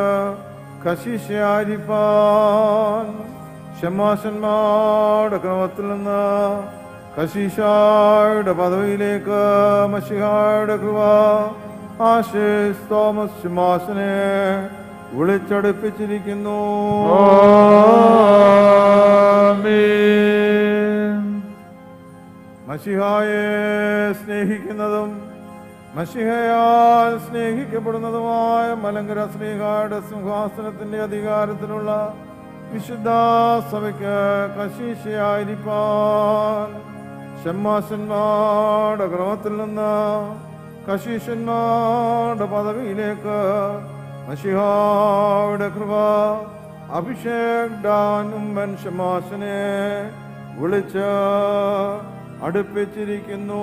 കശീശയായിരിക്കാൻ ഷമാശന്മാരുടെ ക്രമത്തിൽ നിന്ന് കശീഷായുടെ പദവിയിലേക്ക് മഷിഹായുടെ കൃപ ആശേഷ് തോമസ് ഷമാശനെ വിളിച്ചടുപ്പിച്ചിരിക്കുന്നു മഷിഹായെ സ്നേഹിക്കുന്നതും മഷിഹയാൽ സ്നേഹിക്കപ്പെടുന്നതുമായ മലങ്കര സ്നേഹയുടെ സിംഹാസനത്തിന്റെ അധികാരത്തിലുള്ള വിശുദ്ധ സഭയ്ക്ക് കശീശയായിരിക്കാൻ ഷമ്മാശന്മാരുടെ ക്രമത്തിൽ നിന്ന് കശീശന്മാരുടെ പദവിയിലേക്ക് മഷിഹായുടെ കൃപ അഭിഷേക് ഡാൻ ഉമ്മൻ ഷമാശനെ വിളിച്ച് അടുപ്പിച്ചിരിക്കുന്നു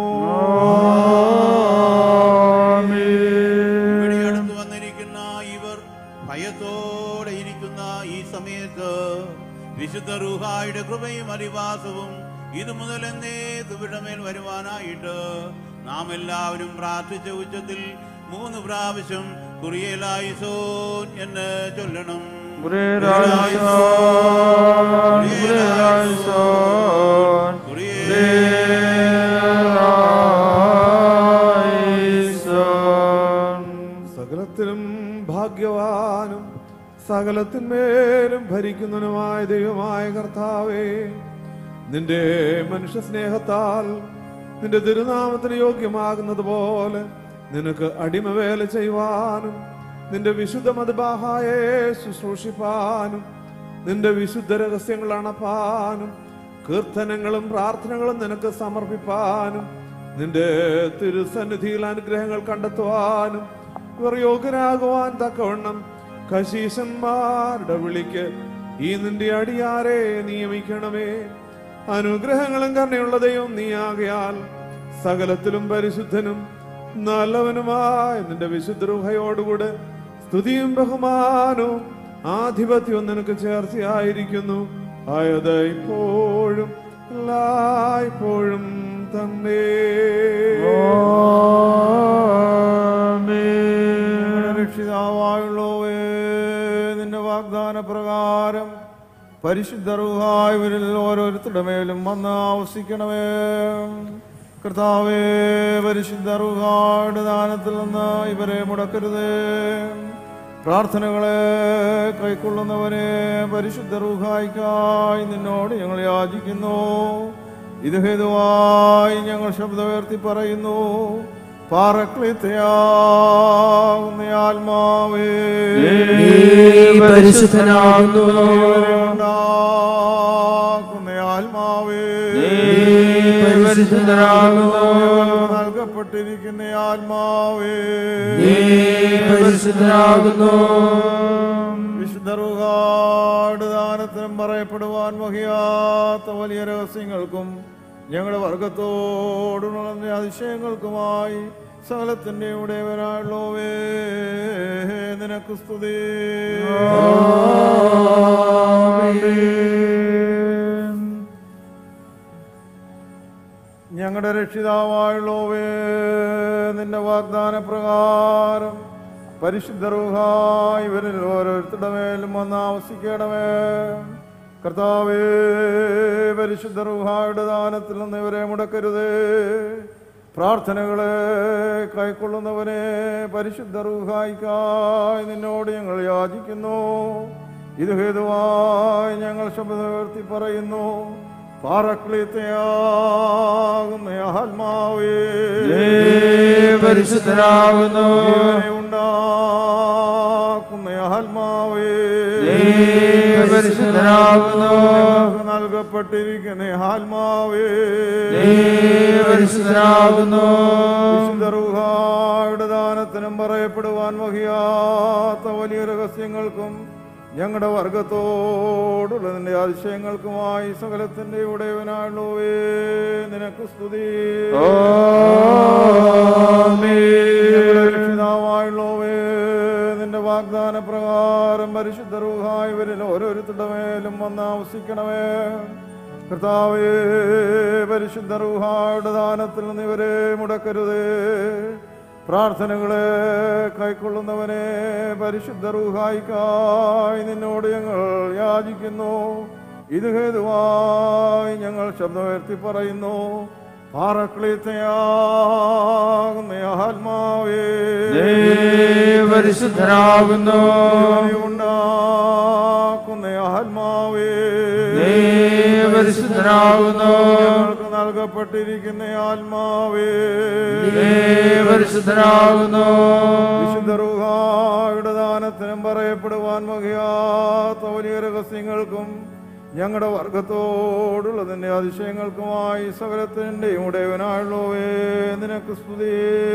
ഇവിടെ അടുത്ത് വന്നിരിക്കുന്ന ഇവർ ഭയത്തോടെ ഇരിക്കുന്ന ഈ സമയത്ത് വിശുദ്ധ റൂഹായുടെ കൃപയും അധിവാസവും ഇത് മുതൽ എന്നേക്ക് വിടമേൽ വരുവാനായിട്ട് നാം എല്ലാവരും പ്രാർത്ഥിച്ച ഉച്ചത്തിൽ മൂന്ന് പ്രാവശ്യം കുറിയലായിസോൻ എന്ന് ചൊല്ലണം സകലത്തിലും ഭാഗ്യവാനും സകലത്തിന്മേലും ഭരിക്കുന്നവനുമായ ദൈവമായ കർത്താവേ നിന്റെ മനുഷ്യ സ്നേഹത്താൽ നിന്റെ തിരുനാമത്തിന് യോഗ്യമാകുന്നത് പോലെ നിനക്ക് അടിമവേല ചെയ്യുവാനും നിന്റെ വിശുദ്ധ മതബാഹായെ ശുശ്രൂഷിപ്പാനും നിന്റെ വിശുദ്ധ രഹസ്യങ്ങൾ അണപ്പാനും കീർത്തനങ്ങളും പ്രാർത്ഥനകളും നിനക്ക് സമർപ്പിപ്പാനും നിന്റെ തിരുസന്നിധിയിൽ അനുഗ്രഹങ്ങൾ കണ്ടെത്തുവാനും ഇവർ യോഗ്യരാകുവാൻ തക്കവണ്ണം കശീശന്മാരുടെ വിളിക്ക് ഈ നിന്റെ അടിയാരെ നിയമിക്കണമേ അനുഗ്രഹങ്ങളും കരുണയുള്ള ദൈവം നീയാകയാൽ സകലത്തിലും പരിശുദ്ധനും നല്ലവനുമായ നിന്റെ വിശുദ്ധ സ്തുതിയും ബഹുമാനവും ആധിപത്യവും നിനക്ക് ചേർച്ചയായിരിക്കുന്നു ആയത് ഇപ്പോഴും എല്ലായ്പ്പോഴും തന്നെ രക്ഷിതാവായുള്ളവേ നിന്റെ വാഗ്ദാന പ്രകാരം പരിശുദ്ധറുഹായവരിൽ ഓരോരുത്തരുടെ മേലും വന്ന് ആവസിക്കണമേ കർത്താവേ പരിശുദ്ധറുഹായുടെ ദാനത്തിൽ നിന്ന് ഇവരെ മുടക്കരുതേ പ്രാർത്ഥനകളെ കൈക്കൊള്ളുന്നവനെ പരിശുദ്ധ റൂഹായിക്കായി നിന്നോട് ഞങ്ങൾ യാചിക്കുന്നു ഇത് ഹേതുവായി ഞങ്ങൾ ശബ്ദമുയർത്തി പറയുന്നു പാറക്ലിത്തയാവുന്ന ആത്മാവേ നീ പരിശുദ്ധനാകുന്നു. ഉണ്ടാക്കുന്ന ആത്മാവേ പരിശുദ്ധനാകുന്നു. നൽകപ്പെട്ടിരിക്കുന്ന ആത്മാവേ പരിശുദ്ധനാകുന്നു. വിശുദ്ധറുകാട് ദാനത്തിനും പറയപ്പെടുവാൻ വഹിയാത്ത വലിയ രഹസ്യങ്ങൾക്കും ഞങ്ങളുടെ വർഗത്തോടുള്ള അതിശയങ്ങൾക്കുമായി സകലത്തിന്റെ ഉടയവനായുള്ളവേ നിനക്ക് സ്തുതി ഞങ്ങളുടെ രക്ഷിതാവായുള്ളവേ നിന്റെ വാഗ്ദാന പ്രകാരം പരിശുദ്ധ റൂഹായി ഇവരിൽ ഓരോരുത്തരുടെ മേലും വന്ന് ആവസിക്കണമേ കർത്താവേ പരിശുദ്ധ റൂഹായുടെ ദാനത്തിൽ നിന്ന് ഇവരെ മുടക്കരുതേ പ്രാർത്ഥനകളെ കൈക്കൊള്ളുന്നവനെ പരിശുദ്ധ റൂഹായിക്കായി നിന്നോട് ഞങ്ങൾ യാചിക്കുന്നു ഇത് ഹേതുവായി ഞങ്ങൾ ശബ്ദമുയർത്തി പറയുന്നു പാറക്ലിത്തയാകുന്ന ആത്മാവേ പരിശുദ്ധനാകുന്നു. ജീവനെ ഉണ്ടാക്കുന്ന ആത്മാവേ പരിശുദ്ധനാകുന്നു. ഞങ്ങൾക്ക് നൽകപ്പെട്ടിരിക്കുന്ന ആത്മാവേ പരിശുദ്ധനാകുന്നു. വിശുദ്ധ റൂഹായുടെ ദാനത്തിനും പറയപ്പെടുവാൻ വഹിയാത്ത വലിയ രഹസ്യങ്ങൾക്കും ഞങ്ങളുടെ വർഗത്തോടുള്ള നിന്റെ അതിശയങ്ങൾക്കുമായി സകലത്തിന്റെ ഉടയവനായുള്ളവേ നിനക്ക് സ്തുതി ഞങ്ങളുടെ രക്ഷിതാവായുള്ളവേ നിന്റെ വാഗ്ദാന പ്രകാരം പരിശുദ്ധ റൂഹായവരിൽ ഓരോരുത്തരുടെ മേലും വന്ന് ആവസിക്കണമേ കർത്താവേ പരിശുദ്ധ റൂഹായുടെ ദാനത്തിൽ നിന്ന് ഇവരെ മുടക്കരുതേ പ്രാർത്ഥനകളെ കൈക്കൊള്ളുന്നവനെ പരിശുദ്ധ റൂഹായിക്കായി നിന്നോട് ഞങ്ങൾ യാചിക്കുന്നു ഇത് ഹേതുവായി ഞങ്ങൾ ശബ്ദമുയർത്തി പറയുന്നു പാറക്ലിത്തയാകുന്ന ആത്മാവേ നീ പരിശുദ്ധനാകുന്നു. ജീവനെ ഉണ്ടാക്കുന്ന ആത്മാവേ നീ പരിശുദ്ധനാകുന്നു. ഞങ്ങൾക്ക് നൽകപ്പെട്ടിരിക്കുന്ന ആത്മാവേ നീ പരിശുദ്ധനാകുന്നു. വിശുദ്ധ റൂഹായുടെ ദാനത്തിനും പറയപ്പെടുവാൻ വകയാത്ത വലിയ രഹസ്യങ്ങൾക്കും ഞങ്ങളുടെ വർഗത്തോടുള്ള നിന്റെ അതിശയങ്ങൾക്കുമായി സകലത്തിന്റെയും ഉടയവനായുള്ളവേ നിനക്ക് സ്തുതി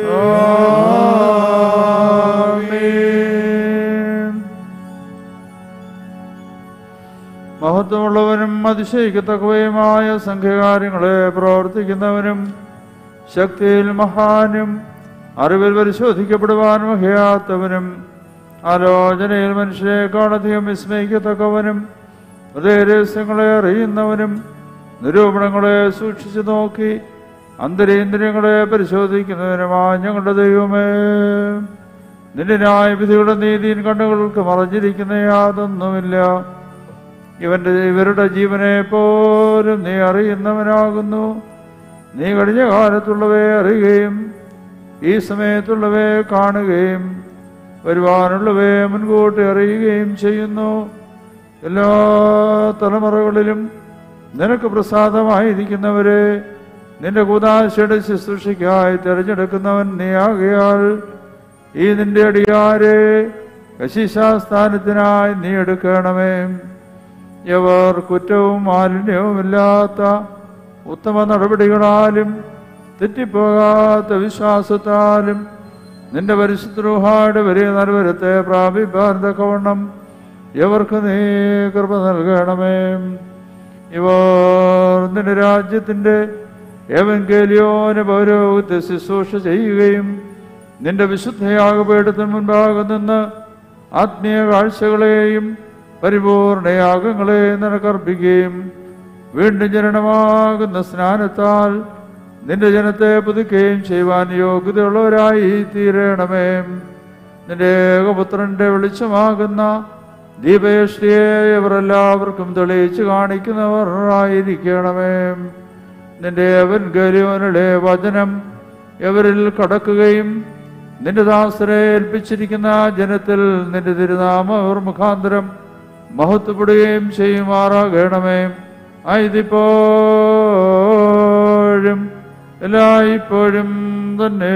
മഹത്വമുള്ളവനും അതിശയിക്കത്തക്കവയുമായ സംഘകാര്യങ്ങളെ പ്രവർത്തിക്കുന്നവനും ശക്തിയിൽ മഹാനും അറിവിൽ പരിശോധിക്കപ്പെടുവാൻ വഹിയാത്തവനും ആലോചനയിൽ മനുഷ്യരെക്കാളധികം വിസ്മയിക്കത്തക്കവനും അതേ രഹസ്യങ്ങളെ അറിയുന്നവനും നിരൂപണങ്ങളെ സൂക്ഷിച്ചു നോക്കി അന്തരേന്ദ്രിയങ്ങളെ പരിശോധിക്കുന്നവനുമായ ഞങ്ങളുടെ ദൈവമേ നിന്റെ ന്യായവിധിയുടെ നീതിயின் കണ്ണുകൾക്ക് മറഞ്ഞിരിക്കുന്ന യാതൊന്നുമില്ല ഇവന്റെ ഇവരുടെ ജീവനെ പോലും നീ അറിയുന്നവനാകുന്നു നീ കഴിഞ്ഞ കാലത്തുള്ളവയെ അറിയുകയും ഈ സമയത്തുള്ളവയെ കാണുകയും വരുവാനുള്ളവയെ മുൻകൂട്ടി അറിയുകയും ചെയ്യുന്നു എല്ലാ തലമുറകളിലും നിനക്ക് പ്രസാദമായിരിക്കുന്നവരെ നിന്റെ കൂതാശയുടെ ശുശ്രൂഷയ്ക്കായി തിരഞ്ഞെടുക്കുന്നവൻ നീ ആകയാൽ ഈ നിന്റെ അടിയാരെ കശിശാസ്ഥാനത്തിനായി നീ എടുക്കണമേ യവർ കുറ്റവും മാലിന്യവുമില്ലാത്ത ഉത്തമ നടപടികളാലും തെറ്റിപ്പോകാത്ത വിശ്വാസത്താലും നിന്റെ പരിശുദ്രൂഹായുടെ വലിയ നരവരത്തെ പ്രാപിപ്പാൻ തക്കവണ്ണം ഇവർക്ക് നീ കൃപ നൽകണമേ ഇവർ നിന്റെ രാജ്യത്തിന്റെ ഏവൻകേലിയോന് പൗരോഗത്തെ ശുശ്രൂഷ ചെയ്യുകയും നിന്റെ വിശുദ്ധയാഗപീഠത്തിന് മുൻപാകെ നിന്ന് ആത്മീയ കാഴ്ചകളെയും പരിപൂർണയാഗങ്ങളെയും നിനക്കർപ്പിക്കുകയും വീണ്ടും ജനനമാകുന്ന സ്നാനത്താൽ നിന്റെ ജനത്തെ പുതുക്കുകയും ചെയ്യുവാൻ യോഗ്യതയുള്ളവരായി തീരണമേ നിന്റെ ഏകപുത്രന്റെ വെളിച്ചമാകുന്ന ദീപയഷ്ടിയെ ഇവരെല്ലാവർക്കും തെളിയിച്ച് കാണിക്കുന്നവർ ആയിരിക്കണമേ നിന്റെ അവൻ ഗരുവനുടെ വചനം എവരിൽ കടക്കുകയും നിന്റെ ദാസരെ ഏൽപ്പിച്ചിരിക്കുന്ന ജനത്തിൽ നിന്റെ തിരുനാമ അവർ മുഖാന്തരം മഹത്വപ്പെടുകയും ചെയ്യുമാറാകണമേ ആയതിപ്പോഴും എല്ലായ്പ്പോഴും തന്നെ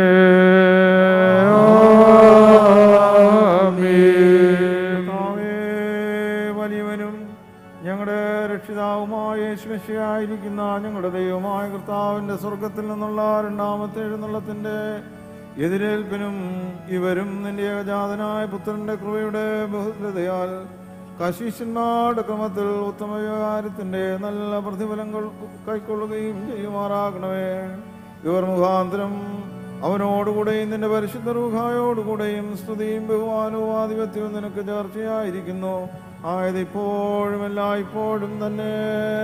കർത്താവേ, വലിയവനും ഞങ്ങളുടെ രക്ഷിതാവുമായ യേശുമശിയായിരിക്കുന്ന ഞങ്ങളുടെ ദൈവമായ കർത്താവിന്റെ സ്വർഗത്തിൽ നിന്നുള്ള രണ്ടാമത്തെ എഴുന്നള്ളത്തിന്റെ എതിരേൽപ്പിനും ഇവരും നിന്റെ ഏകജാതനായ പുത്രന്റെ കൃപയുടെ ബഹുലതയാൽ കശീശന്മാരുടെ ക്രമത്തിൽ ഉത്തമ വ്യവഹാരത്തിന്റെ നല്ല പ്രതിഫലങ്ങൾ കൈക്കൊള്ളുകയും ചെയ്യുമാറാകണമേ ഇവർ മുഖാന്തരം അവനോടുകൂടെയും നിന്റെ പരിശുദ്ധ റൂഹായോടുകൂടെയും സ്തുതിയും ബഹുമാനവും ആധിപത്യവും നിനക്ക് ചർച്ചയായിരിക്കുന്നു ആയത് ഇപ്പോഴും എല്ലായ്പ്പോഴും തന്നെ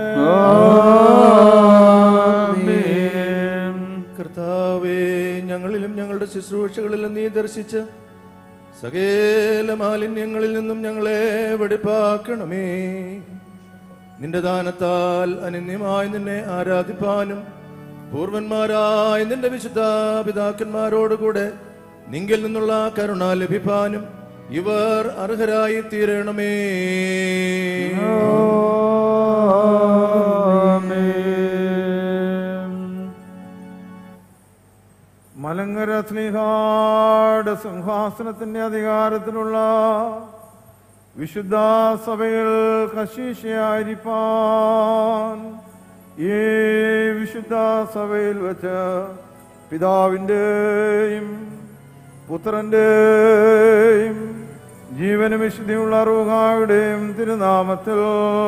കർത്താവേ ഞങ്ങളിലും ഞങ്ങളുടെ ശുശ്രൂഷകളിലും നീ ദർശിച്ച് സകല മാലിന്യങ്ങളിൽ നിന്നും ഞങ്ങളെ വെടിപ്പാക്കണമേ നിന്റെ ദാനത്താൽ അനന്യമായി നിന്നെ ആരാധിപ്പാനും പൂർവന്മാരായ നിന്റെ വിശുദ്ധ പിതാക്കന്മാരോടുകൂടെ നിങ്കിൽ നിന്നുള്ള കരുണ ലഭിപ്പാനും ഇവർ അർഹരായി തീരണമേ മലങ്കര സ്നേഹാട് സിംഹാസനത്തിന്റെ അധികാരത്തിലുള്ള വിശുദ്ധ സഭയിൽ കശീശയായിരിക്കാൻ ഈ വിശുദ്ധ സഭയിൽ വെച്ച് പിതാവിൻ്റെയും പുത്രന്റെയും ജീവനും വിശുദ്ധിയുള്ള റൂഹായുടെയും തിരുനാമത്തിൽ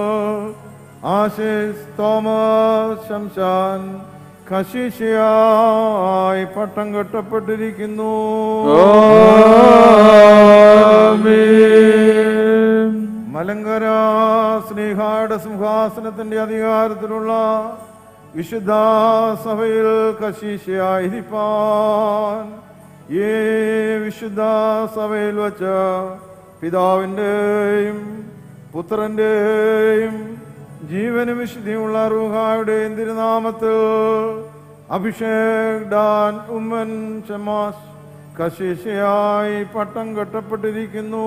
ആശിസ് തോമസ് ശംശാൻ കശീശയായി പട്ടം കെട്ടപ്പെട്ടിരിക്കുന്നു മലങ്കര സ്നേഹായുടെ സിംഹാസനത്തിന്റെ അധികാരത്തിലുള്ള വിശുദ്ധ സഭയിൽ കശീശയായിരിക്കാൻ ഈ വിശുദ്ധ സഭയിൽ വച്ച് പിതാവിൻ്റെയും പുത്രന്റെയും ജീവനും വിശുദ്ധിയുള്ള റൂഹായുടെയും തിരുനാമത്തിൽ അഭിഷേക് ഡാൻ ഉമ്മൻ ഷമാസ് കശീശയായി പട്ടം കെട്ടപ്പെട്ടിരിക്കുന്നു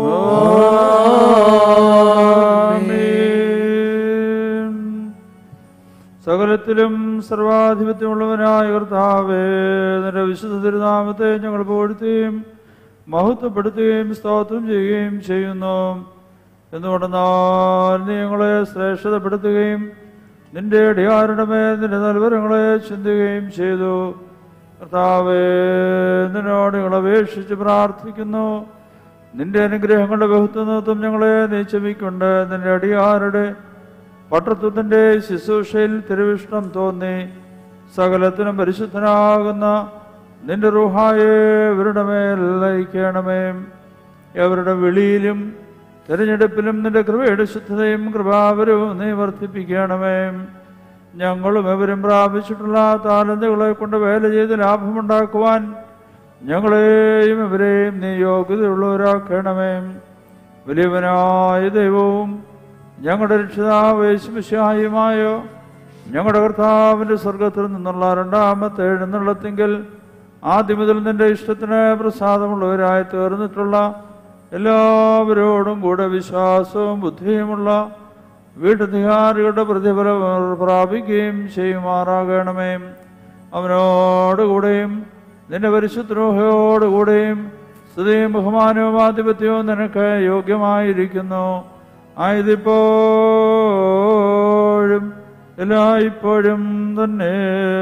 സകലത്തിലും സർവാധിപത്യമുള്ളവനായ കർത്താവേ നിന്റെ വിശുദ്ധ തിരുനാമത്തെ ഞങ്ങൾ പോഴ്ത്തുകയും മഹത്വപ്പെടുത്തുകയും സ്തോത്രം ചെയ്യുകയും ചെയ്യുന്നു എന്തുകൊണ്ടെന്നാൽ നീ ഞങ്ങളെ ശ്രേഷ്ഠതപ്പെടുത്തുകയും നിന്റെ അടിയാരുടെ മേൽ നിന്റെ നൽവരങ്ങളെ ചിന്തുകയും ചെയ്തു കർത്താവേ നിന്നോട് ഞങ്ങൾ അപേക്ഷിച്ച് പ്രാർത്ഥിക്കുന്നു നിന്റെ അനുഗ്രഹങ്ങളുടെ ബഹുത്വത്വം ഞങ്ങളെ നീ ക്ഷമിക്കൊണ്ട് നിന്റെ അടിയാരുടെ പട്ടത്വത്തിന്റെ ശുശ്രൂഷയിൽ തിരുവിഷ്ണം തോന്നി സകലത്തിനും പരിശുദ്ധനാകുന്ന നിന്റെ റുഹായെ ഇവരുടെ മേൽ ലയിക്കണമേ അവരുടെ വിളിയിലും തിരഞ്ഞെടുപ്പിലും നിന്റെ കൃപയുടെ ശുദ്ധതയും കൃപാവരവും നീ വർദ്ധിപ്പിക്കണമേ ഞങ്ങളും എവരും പ്രാപിച്ചിട്ടുള്ള താലന്തുകളെ കൊണ്ട് വേല ചെയ്ത് ലാഭമുണ്ടാക്കുവാൻ ഞങ്ങളെയും ഇവരെയും നീ യോഗ്യതയുള്ളവരാക്കണമേ വലിയവനായ ദൈവവും ഞങ്ങളുടെ രക്ഷിതാവ് യേശുമിശായുമായോ ഞങ്ങളുടെ കർത്താവിന്റെ സ്വർഗത്തിൽ നിന്നുള്ള രണ്ടാമത്തെ എഴുന്നള്ളത്തിങ്കിൽ ആദ്യം മുതൽ നിന്റെ ഇഷ്ടത്തിന് പ്രസാദമുള്ളവരായി തീർന്നിട്ടുള്ള എല്ലാവരോടും കൂടെ വിശ്വാസവും ബുദ്ധിയുമുള്ള വീട്ടധികാരികളുടെ പ്രതിഫലം അവർ പ്രാപിക്കുകയും ചെയ്യുമാറാകണമേ അവനോടുകൂടെയും നിന്റെ പരിശുദ്രോഹയോടുകൂടെയും സ്തുതിയും ബഹുമാനവും ആധിപത്യവും നിനക്ക് യോഗ്യമായിരിക്കുന്നു ആയതിപ്പോഴും എല്ലായ്പ്പോഴും തന്നെ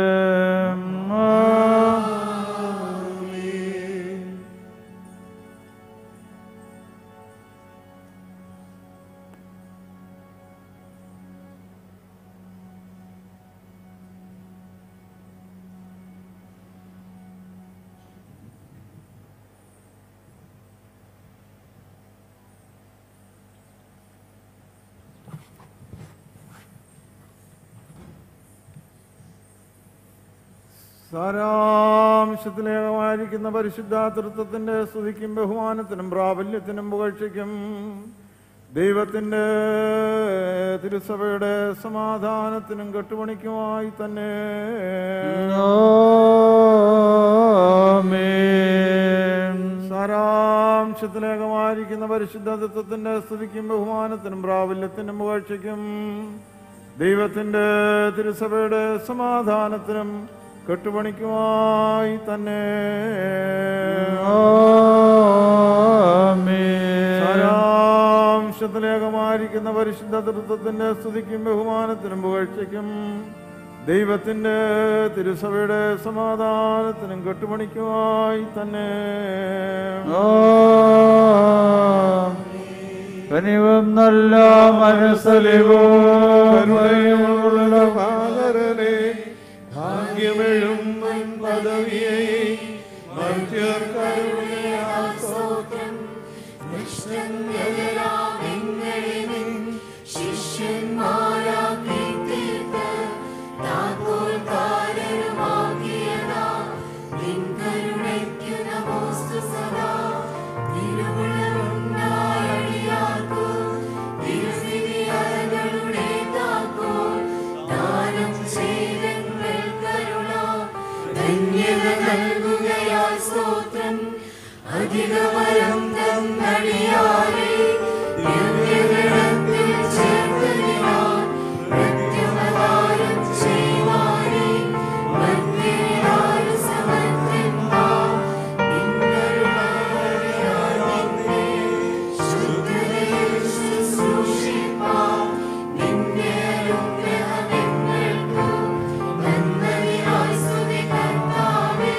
സാരാംശത്തിലേകമായിരിക്കുന്ന പരിശുദ്ധ തൃത്വത്തിന്റെ സ്തുതിക്കും ബഹുമാനത്തിനും പ്രാബല്യത്തിനും പുകഴ്ചയ്ക്കും ദൈവത്തിന്റെ തിരുസഭയുടെ സമാധാനത്തിനും കെട്ടുപണിക്കുമായി തന്നെ സാരാംശത്തിലേകമായിരിക്കുന്ന പരിശുദ്ധ തത്വത്തിന്റെ സ്തുതിക്കും ബഹുമാനത്തിനും പ്രാബല്യത്തിനും പുകഴ്ചയ്ക്കും ദൈവത്തിന്റെ തിരുസഭയുടെ സമാധാനത്തിനും കെട്ടുപണിക്കുമായി തന്നെ സാരാംശത്തിലേകമായിരിക്കുന്ന പരിശുദ്ധ തൃത്വത്തിന്റെ സ്തുതിക്കും ബഹുമാനത്തിനും പുകഴ്ചയ്ക്കും ദൈവത്തിന്റെ തിരുസഭയുടെ സമാധാനത്തിനും കെട്ടുപണിക്കുമായി തന്നെ കനിവും നല്ല മനസ്സലിവോ കരുണയുള്ള ഫാദരനെ ഭാഗ്യമെഴും പദവിയെ മധ്യർക്കരുണയാസ്തോത്രം ശിഷ്യന്മാരാക്കി തീർത്ത് താക്കോൽ കാരരുമാക്കിയതാ നിൻ കരുണയ്ക്കു നമോസ്തു സദാ തിരുവുള്ളമുണ്ടായടിയാർക്കു തിരുസിരി അറകളുടെ താക്കോൽ ദാനം ചെയ്തങ്ങൾ കരുണ ധന്യത നൽകുകയാൽ സ്തോത്രം അധികവരം തന്നടിയാരെ ദിവ്യഗണത്തിൽ ചേർത്തതിനാൽ മൃത്യുമതാരം ചെയ്യുവാനേ മധ്യരായ സമർത്ഥന്മാർ നിന്നരുളാതെ ശുദ്ധതയിൽ ശുശ്രൂഷിപ്പാൻ നിന്റെ അനുഗ്രഹമെങ്ങൾക്കു നന്മതിനായി സ്തുതി കർത്താവേ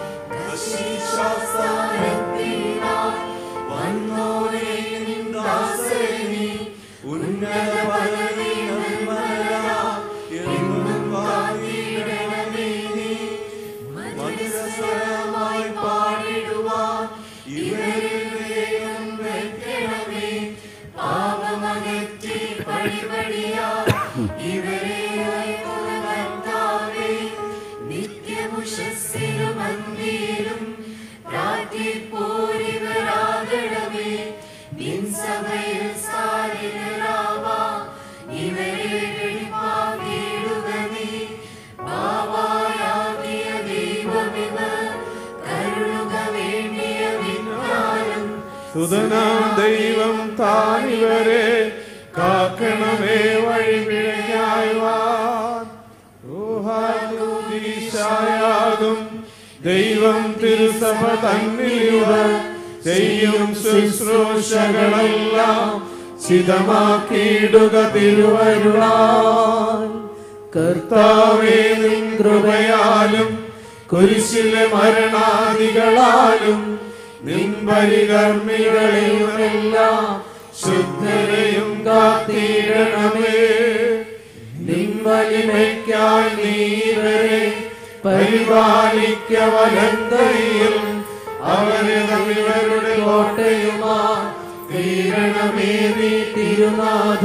കശീശ്വാസാരത്തിനാൽ വന്നോരേ നിൻ ദാസനെ ഉന്നത പദവി നിർമ്മലരാ എന്നും വാങ്ങിയിടണമേ നീ മധുരസ്വരമായി പാടിടുവാൻ ഇവരിൽ വേഗം വെക്കണമേ പാപമകറ്റി പടിപടിയാ ഇവരെ അയക്കുക കർത്താവേ നിത്യമുഷസ്സിലും അന്തിയിലും പ്രാർത്ഥിപ്പോരിവരാകണമേ നിൻ സഭയിൽ സാരികരാവാ ഇവരെ വെളിപ്പാക്കിയിടുക നീ ബാവായാകിയ ദൈവമിവർ കരുളുക വേണ്ടിയ വിജ്ഞാനം സുതനാം ദൈവം താനിവരെ കാക്കണമേ വഴിപിഴഞ്ഞായ്വാൻ ൂഹായാകും ദൈവം തിരുസഭ തന്നിലിവർ ചെയ്യും ശുശ്രൂഷകളെല്ലാം ചിതമാക്കിയിടുക തിരുവരുളാൻ കർത്താവേ നിൻ കൃപയാലും കുരിശിലെ മരണാദികളാലും നിൻ പരികർമ്മികളെയുമെല്ലാം ശുദ്ധരെയും കാത്തിടണമേ നിൻവലിമയ്ക്കായി നീവരെ പരിപാലിക്ക വലന്തയിൽ അവരെ ഇവരുടെ കോട്ടയുമാ തീരണമേ നീ തിരുനാഥ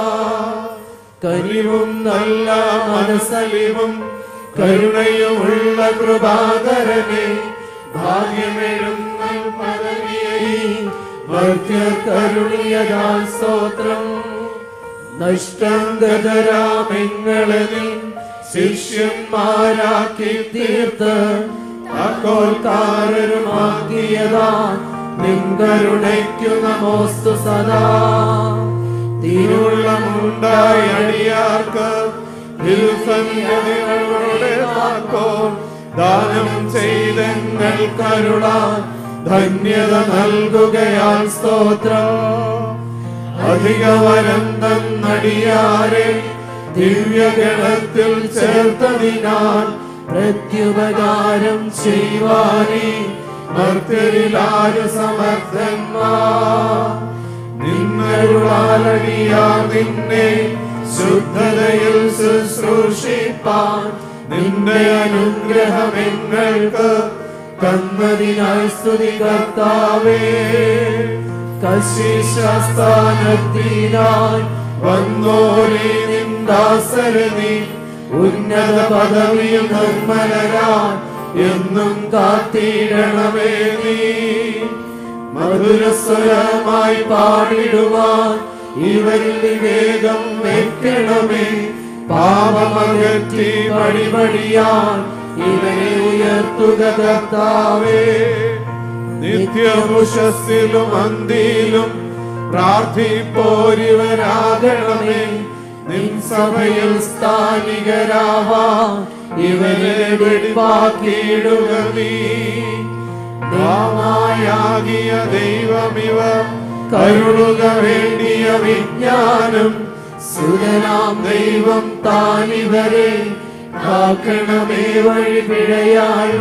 കനിവും നല്ല മനസ്സലിവും കരുണയുമുള്ള കൃപാകരനെ ഭാഗ്യമെഴും പദവിയെ വർദ്ധ്യകരുണിയതാൽ സ്തോത്രം നഷ്ടം ഗതരാമെങ്ങളെ നീ ശിഷ്യന്മാരാക്കി തീർത്ത് താക്കോൽക്കാരരുമാക്കിയതാ നിൻകരുണയ്ക്കു നമോസ്തു സദാ തിരുള്ളമുണ്ടായി അടിയാർക്ക് തിരുസന്നിധികളുടെ താക്കോൽ ദാനം ചെയ്തെങ്ങൾ കരുളാൻ ധന്യത നൽകുകയാൽ സ്തോത്രം അധികവരം തന്നടിയാരെ ദിവ്യഗണത്തിൽ ചേർത്തതിനാൽ പ്രത്യുപകാരം ചെയ്യുവാനേ മർത്യരിലാരു സമർത്ഥന്മാർ നിന്നരുളാലടിയാ നിന്നെ ശുദ്ധതയിൽ ശുശ്രൂഷിപ്പാൻ നിന്റെ അനുഗ്രഹം ഞങ്ങൾക്ക് തന്നതിനായി സ്തുതി കർത്താവേ കശിശാസ്ഥാനത്തിനായി വന്നോരേ നിന്ദാസരെ നീ ഉന്നത പദവിയും നിർമ്മലരാൻ എന്നും കാത്തിടണമേ നീ മധുരസ്വരമായി പാടിടുവാൻ ഇവരിൽ വിവേകം വെക്കണമേ പാപമകറ്റി പടിപടിയാൻ ഇവരെ ഉയർത്തുക കർത്താവേ നിത്യമുഷസ്സിലും അന്തിയിലും പ്രാർത്ഥിപ്പോരിവരാകണമേ നിൻ സഭയിൽ സ്ഥാനികരാവാ ഇവരെ വെടിപ്പാക്കിയിടുക നീ നാമായാകിയ ദൈവമിവ കരുളുക വേണ്ടിയ വിജ്ഞാനം സുരനാം ദൈവം താനിവരെ കാക്കണമേ വഴി പിഴയായി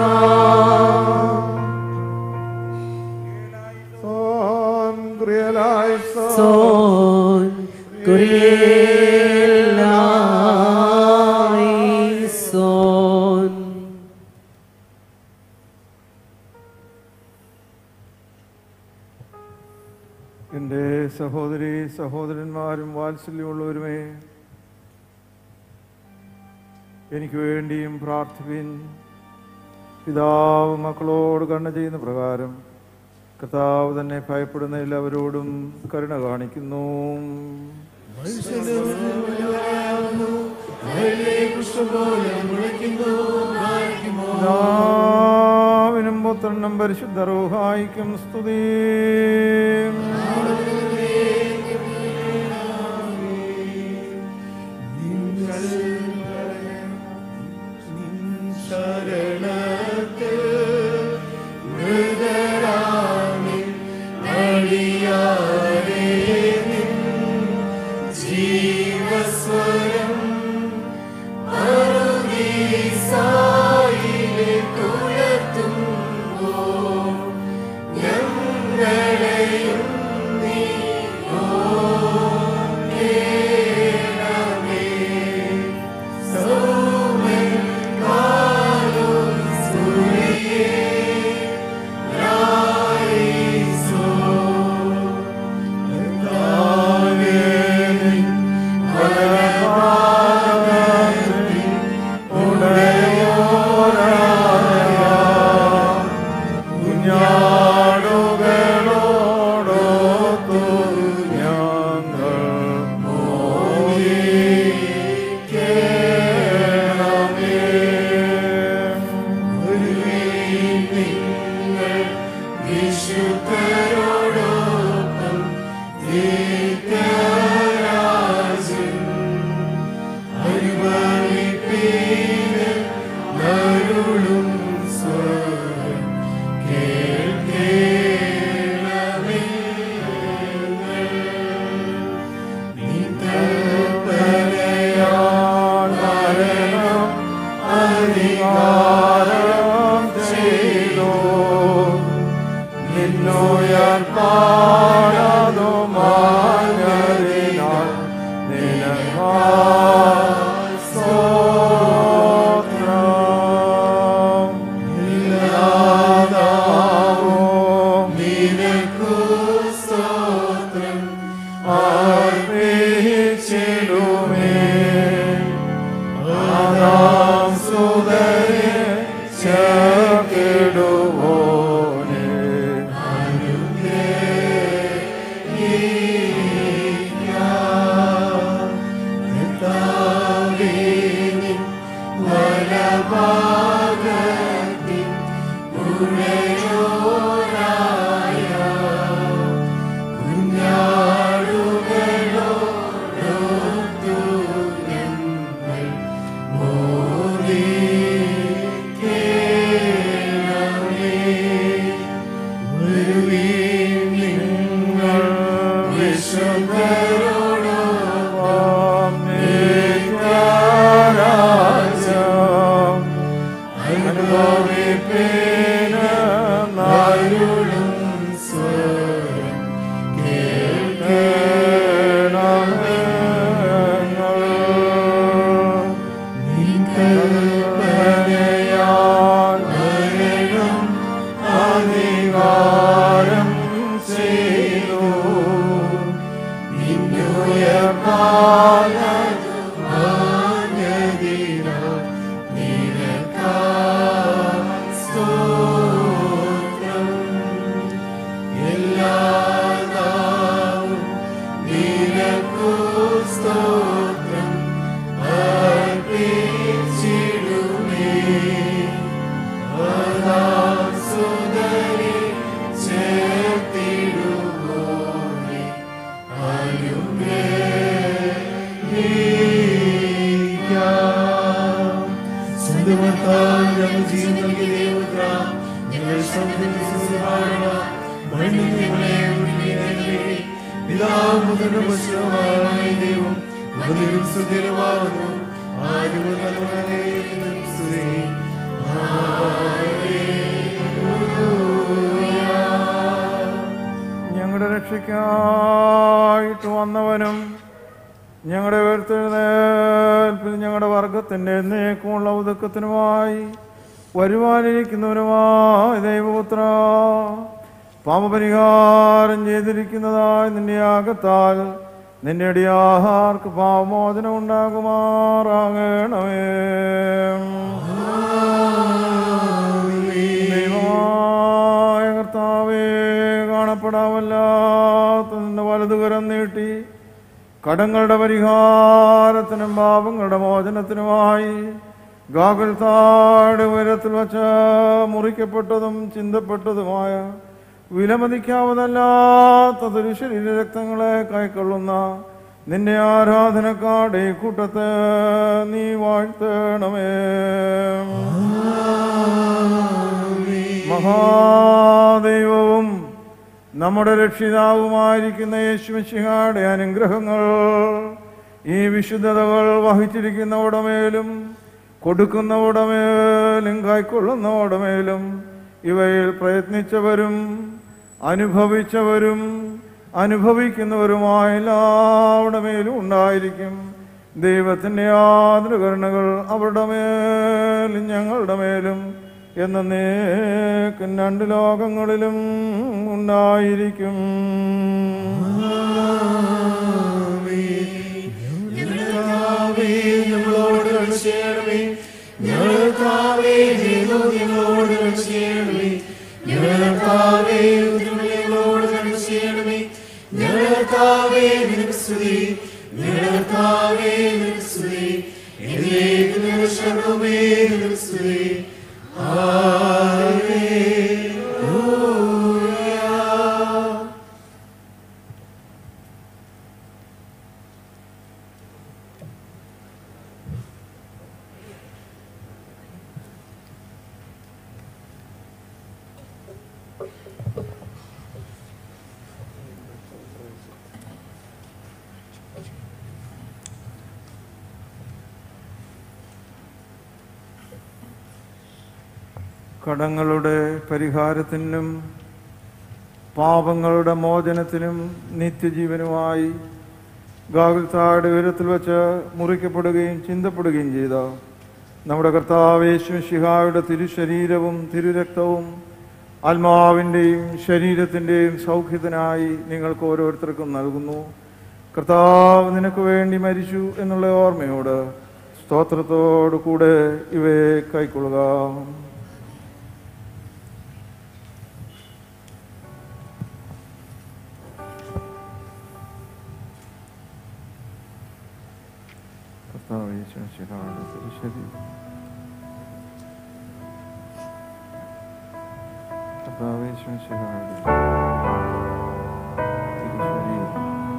Son Son എൻ്റെ സഹോദരി സഹോദരന്മാരും വാത്സല്യമുള്ളവരുമേ എനിക്ക് വേണ്ടിയും പ്രാർത്ഥിപ്പിൻ പിതാവ് മക്കളോട് കണ്ണ ചെയ്യുന്ന പ്രകാരം കർത്താവ് തന്നെ ഭയപ്പെടുന്ന എല്ലാവരോടും കരുണ കാണിക്കുന്നു പിതാവിനും പുത്രനും പരിശുദ്ധ റൂഹായിക്കും സ്തുതി ജീവസ്വരം അറുദീസായിലെ തുളർത്തുമ്പോൾ ഞങ്ങളെയും നീ ഓർക്കേണമേ. സൗമ്യൻ കാലും സ്തുതിയേ ലായിസോ. കർത്താവേ, നിൻ വലഭാഗത്തിൽ ഉടയോരായ കുഞ്ഞാടുകളോടൊത്തു ഞങ്ങൾ മോദിക്കേണമേ. ഗുരുവേ, നിങ്ങൾ വിശുദ്ധരോടൊപ്പം നിത്യരാജ്യം അനുഭവിപ്പീന് നരുളും സ്വരം കേൾക്കേണമേ നിത്യപരയാൻ മരണം അധികാരം ചെയ്തോ നിന്നോയാൻ പാടാതോ മാഞ്ഞതിനാൽ നിനക്കാ സ്തോത്രം ഇല്ലാതാവോ നിനക്കു സ്തോത്രം അർപ്പിച്ചിടുമേ ആദാം സുതരെ ചേർത്തിടുവോനെ വിശുദ്ധരോടൊപ്പം നിത്യ ദൈവം വന്നിരും സുഖിരമാകുന്നു ആരും തലമുറയിലും സ്തുതി ഞങ്ങളുടെ രക്ഷയ്ക്കായിട്ട് വന്നവനും ഞങ്ങളുടെ ഉയർത്തെഴുന്നേൽപ്പിൽ ഞങ്ങളുടെ വർഗത്തിൻ്റെ എന്നേക്കുമുള്ള ഉദക്കത്തിനുമായി വരുവാനിരിക്കുന്നവനുമായ ദൈവപുത്ര പാപപരിഹാരം ചെയ്തിരിക്കുന്നതായ നിന്റെ യാഗത്താൽ നിന്റെ അടിയാർക്ക് പാവമോചനം ഉണ്ടാകുമാറാകണമേ ദൈവമായ കർത്താവേ കാണപ്പെടാവല്ലാത്ത നിന്റെ വലതുകരം നീട്ടി കടങ്ങളുടെ പരിഹാരത്തിനും പാപങ്ങളുടെ മോചനത്തിനുമായി ഗാഗുൽ താട് ഉയരത്തിൽ വച്ച് മുറിക്കപ്പെട്ടതും ചിന്തപ്പെട്ടതുമായ വിലമതിക്കാവതല്ലാത്തതൊരു ശരീര രക്തങ്ങളെ കൈക്കൊള്ളുന്ന നിന്റെ ആരാധനക്കാടെ ഈ കൂട്ടത്തെ നീ വാഴ്ത്തണമേ മഹാദൈവവും നമ്മുടെ രക്ഷിതാവുമായിരിക്കുന്ന യേശുമിശിഹായുടെ അനുഗ്രഹങ്ങൾ ഈ വിശുദ്ധതകൾ വഹിച്ചിരിക്കുന്നവിടമേലും കൊടുക്കുന്നവിടമേലും കൈക്കൊള്ളുന്നവിടമേലും ഇവയിൽ പ്രയത്നിച്ചവരും അനുഭവിച്ചവരും അനുഭവിക്കുന്നവരുമായ എല്ലാവരുടെ മേലും ഉണ്ടായിരിക്കും ദൈവത്തിൻ്റെ യാതൊരു കരുണകൾ അവരുടെ മേലും ഞങ്ങളുടെ മേലും എന്നേക്കും രണ്ട് ലോകങ്ങളിലും ഉണ്ടായിരിക്കും ഞങ്ങൾക്കാവേ ഞങ്ങളോട് കരുണ ചെയ്യണമേ ഞങ്ങൾക്കാവേ ദൈവം ഞങ്ങളോട് കരുണ ചെയ്യണമേ ഞങ്ങൾക്കാവേ ഞങ്ങളോട് കരുണ ചെയ്യണമേ ഞങ്ങൾക്കാവേ നിനക്ക് സ്തുതി ഞങ്ങൾക്കാവേ നിനക്ക് സ്തുതി എന്നേക്ക് നിനക്ക് ശരണമേ നിനക്ക് സ്തുതി ഹല്ലേലൂയ കടങ്ങളുടെ പരിഹാരത്തിനും പാപങ്ങളുടെ മോചനത്തിനും നിത്യജീവനുമായി ഗാകുൽത്താട് ഉയരത്തിൽ വെച്ച് മുറിക്കപ്പെടുകയും ചിന്തപ്പെടുകയും ചെയ്ത നമ്മുടെ കർത്താവേശുഷിഹായുടെ തിരുശരീരവും തിരുരക്തവും ആത്മാവിൻ്റെയും ശരീരത്തിൻ്റെയും സൗഖ്യത്തിനായി നിങ്ങൾക്ക് ഓരോരുത്തർക്കും നൽകുന്നു കർത്താവ് നിനക്ക് വേണ്ടി മരിച്ചു എന്നുള്ള ഓർമ്മയോട് സ്തോത്രത്തോടു കൂടെ ഇവയെ കൈക്കൊള്ളുക കർത്താവ് യേശുമിശിഹായുടെ തിരുശരീരം കർത്താവ് യേശുമിശിഹായുടെ തിരുശരീരം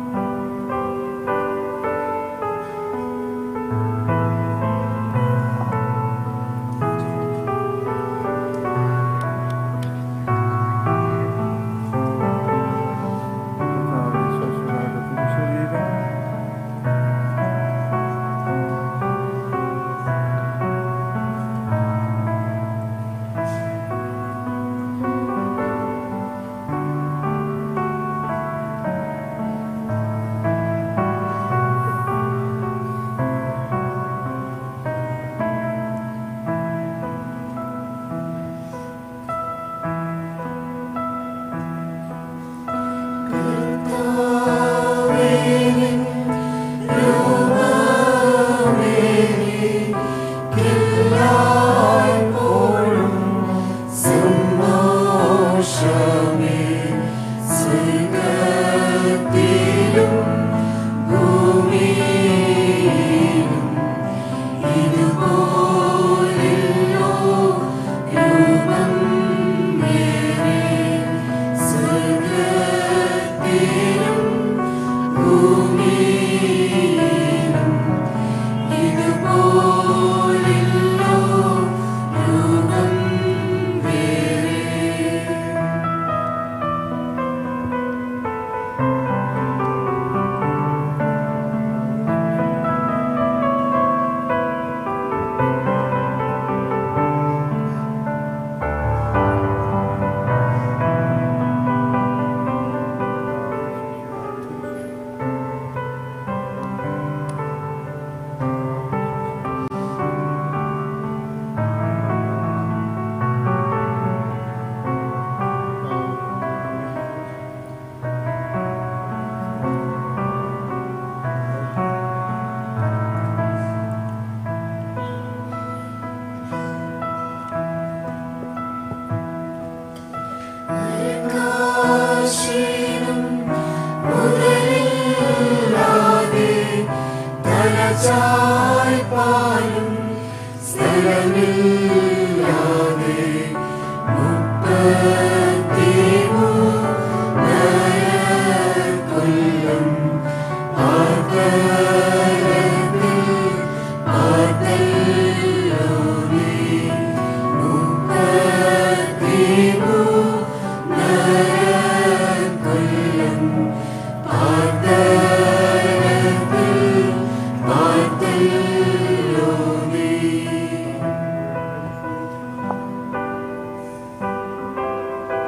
കർത്താവ് യേശുമിശിഹായുടെ തിരുശരീരം ചായ്പാലും സ്ഥലമില്ലാതെ മുപ്പത്തിമൂന്നര കൊല്ലം ആർത്തരത്തിൽ ആർത്തല്ലോ നീ മുപ്പത്തിമൂന്നര കൊല്ലം ആർത്തരത്തിൽ ആർത്തല്ലോ നീ ും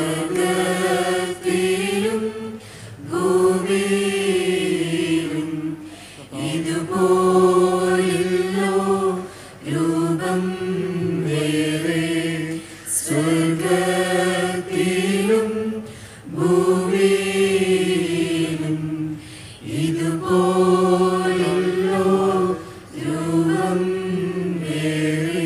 സ്വർഗത്തിലും ഭൂമിയിലും ഇതുപോലല്ലോ രൂപം വേറെ സ്വർഗത്തിലും ഭൂമിയിലും ഇതുപോലല്ലോ രൂപം വേറെ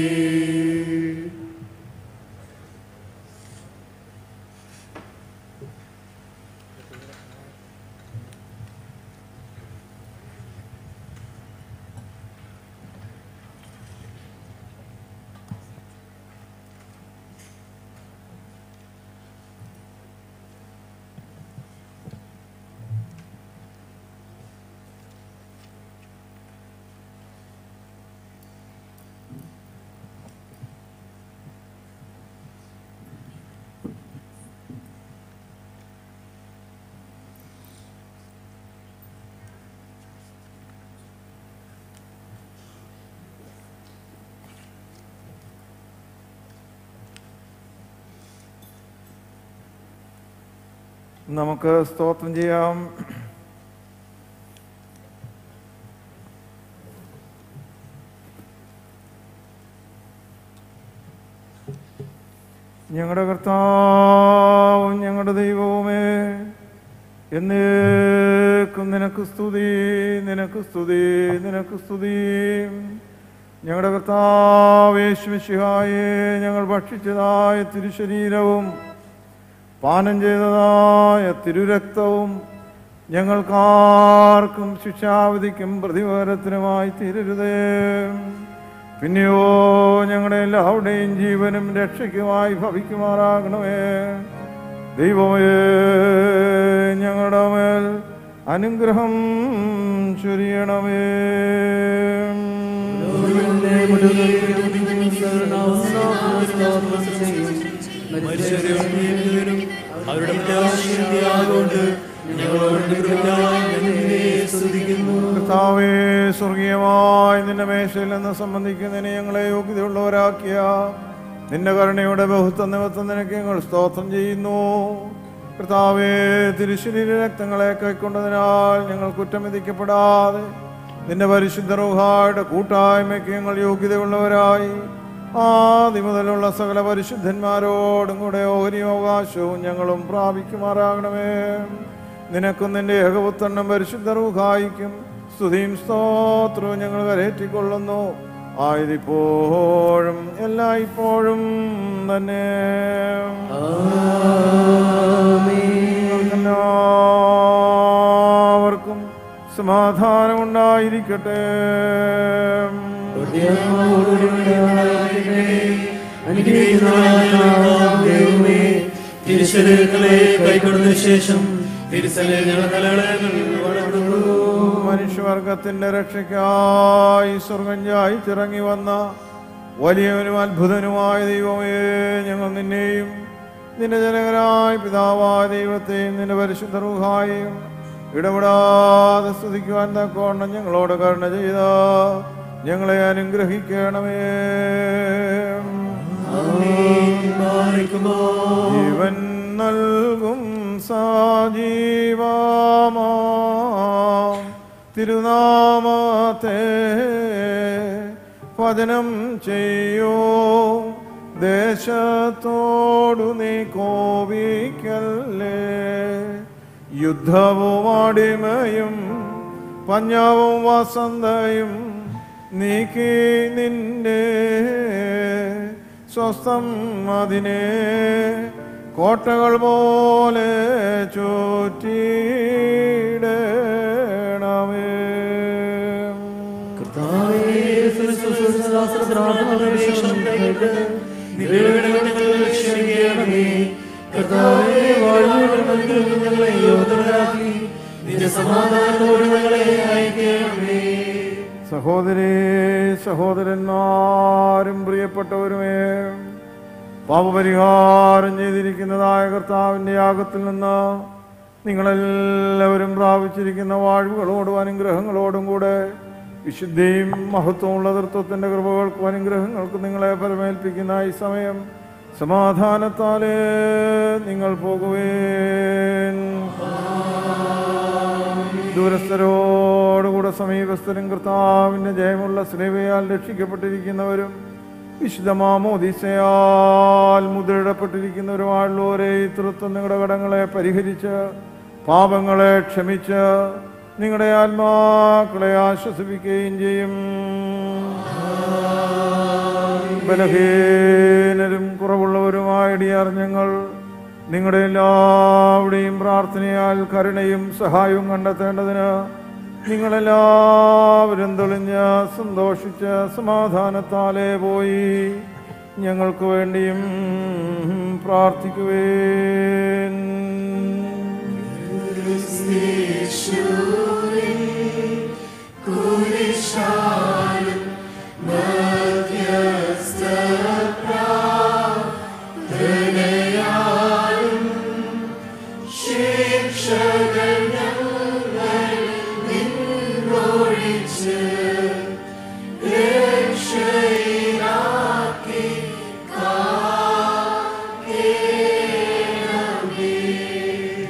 നമുക്ക് സ്തോത്രം ചെയ്യാം ഞങ്ങളുടെ കർത്താവും ഞങ്ങളുടെ ദൈവവുമേ എന്നേക്കും നിനക്ക് സ്തുതി നിനക്ക് സ്തുതി നിനക്ക് സ്തുതി ഞങ്ങളുടെ കർത്താവേശ്വശിഹായെ ഞങ്ങൾ ഭക്ഷിച്ചതായ തിരുശരീരവും പാനം ചെയ്തതായ തിരുരക്തവും ഞങ്ങൾക്കാർക്കും ശിക്ഷാവിധിക്കും പ്രതികാരത്തിനുമായി തീരരുതേ പിന്നെയോ ഞങ്ങളുടെ എല്ലാവരുടെയും ജീവനും രക്ഷയ്ക്കുമായി ഭവിക്കുമാറാകണമേ ദൈവമേ ഞങ്ങളുടെ മേൽ അനുഗ്രഹം ചൊരിയണമേ അവരുടെ പ്രത്യാശയുണ്ട് ഞങ്ങളോട് സ്തുതിക്കുന്നു കർത്താവേ സ്വർഗീയമായി നിന്റെ മേശയിൽ നിന്ന് സംബന്ധിക്കുന്നതിന് ഞങ്ങളെ യോഗ്യതയുള്ളവരാക്കിയ നിന്റെ കരുണയുടെ ബഹുത്വ നിമിത്തം നിനക്ക് ഞങ്ങൾ സ്തോത്രം ചെയ്യുന്നു കർത്താവേ തിരുശരീര രക്തങ്ങളെ കൈക്കൊണ്ടതിനാൽ ഞങ്ങൾ കുറ്റം വിധിക്കപ്പെടാതെ നിന്റെ പരിശുദ്ധ റൂഹായുടെ കൂട്ടായ്മയ്ക്ക് ഞങ്ങൾ യോഗ്യതയുള്ളവരായി ആദ്യം മുതലുള്ള സകല പരിശുദ്ധന്മാരോടും കൂടെ ഓഹരി അവകാശവും ഞങ്ങളും പ്രാപിക്കുമാറാകണമേ നിനക്കും നിന്റെ ഏകപുത്രനും പരിശുദ്ധ റൂഹായിക്കും സ്തുതിയും സ്തോത്രവും ഞങ്ങൾ കരേറ്റിക്കൊള്ളുന്നു ആയതിപ്പോഴും എല്ലായ്പ്പോഴും തന്നെ എല്ലാവർക്കും സമാധാനമുണ്ടായിരിക്കട്ടെ തിരുശരീരങ്ങളെ കൈക്കൊടുന്ന ശേഷം തിരുസലിൽ ഞങ്ങളുടെ തലകളെ വളർന്നു മനുഷ്യവർഗത്തിന്റെ രക്ഷയ്ക്കായി സ്വർഗം തിറങ്ങി വന്ന വലിയവനും അത്ഭുതനുമായ ദൈവമേ ഞങ്ങൾ നിന്നെയും നിന്റെ ജനകരായ പിതാവായ ദൈവത്തെയും നിന്റെ പരിശുദ്ധ റൂഹായും ഇടപെടാതെ സ്തുതിക്കുവാൻ തക്കോണം ഞങ്ങളോട് കരുണ ചെയ്ത ഞങ്ങളെ അനുഗ്രഹിക്കണമേ ജീവൻ നൽകും സാജീവാമാ തിരുനാമത്തെ പതനം ചെയ്യോ ദേശത്തോടു നീ കോപിക്കല്ലേ യുദ്ധവും അടിമയും പഞ്ഞവും വസന്തയും നീക്കി നിന്റെ സ്വസ്ഥം അതിനെ കോട്ടകൾ പോലെ ചുറ്റിയിടണമേ സമാധാനത്തോട് ഞങ്ങളെ അയക്കണമേ സഹോദരി സഹോദരന്മാരും പ്രിയപ്പെട്ടവരുമേ പാപപരിഹാരം ചെയ്തിരിക്കുന്നതായ കർത്താവിന്റെ യാഗത്തിൽ നിന്ന് നിങ്ങളെല്ലാവരും പ്രാപിച്ചിരിക്കുന്ന വാഴ്വുകളോടും അനുഗ്രഹങ്ങളോടും കൂടെ വിശുദ്ധിയും മഹത്വമുള്ള തൃത്വത്തിന്റെ കൃപകൾക്കും അനുഗ്രഹങ്ങൾക്കും നിങ്ങളെ പരമേൽപ്പിക്കുന്ന ഈ സമയം സമാധാനത്താലേ നിങ്ങൾ പോകുവേൻ ദൂരസ്ഥരോടുകൂടെ സമീപസ്ഥരും കർത്താവിന്റെ ജയമുള്ള സ്നേഹയാൽ രക്ഷിക്കപ്പെട്ടിരിക്കുന്നവരും വിശുദ്ധമാമോദിസയാൽ മുദ്രയിടപ്പെട്ടിരിക്കുന്നവരുമായുള്ളവരെ തൃത്വം നിങ്ങളുടെ കടങ്ങളെ പരിഹരിച്ച് പാപങ്ങളെ ക്ഷമിച്ച് നിങ്ങളുടെ ആത്മാക്കളെ ആശ്വസിപ്പിക്കുകയും ചെയ്യും ബലഹീനരും കുറവുള്ളവരുമായ ഇടിയാർ ഞങ്ങൾ നിങ്ങളുടെ എല്ലാവരുടെയും പ്രാർത്ഥനയാൽ കരുണയും സഹായവും കണ്ടെത്തേണ്ടതിന് നിങ്ങളെല്ലാവരും തെളിഞ്ഞ് സന്തോഷിച്ച് സമാധാനത്താലേ പോയി ഞങ്ങൾക്ക് വേണ്ടിയും പ്രാർത്ഥിക്കുവേൻ കുരിശാലും മധ്യസ്ഥപ്രാർത്ഥനയാലും ശിക്ഷകൾ ഞങ്ങളിൽ നിന്നൊഴിച്ച് രക്ഷയിലാക്കി കാക്കേണമേ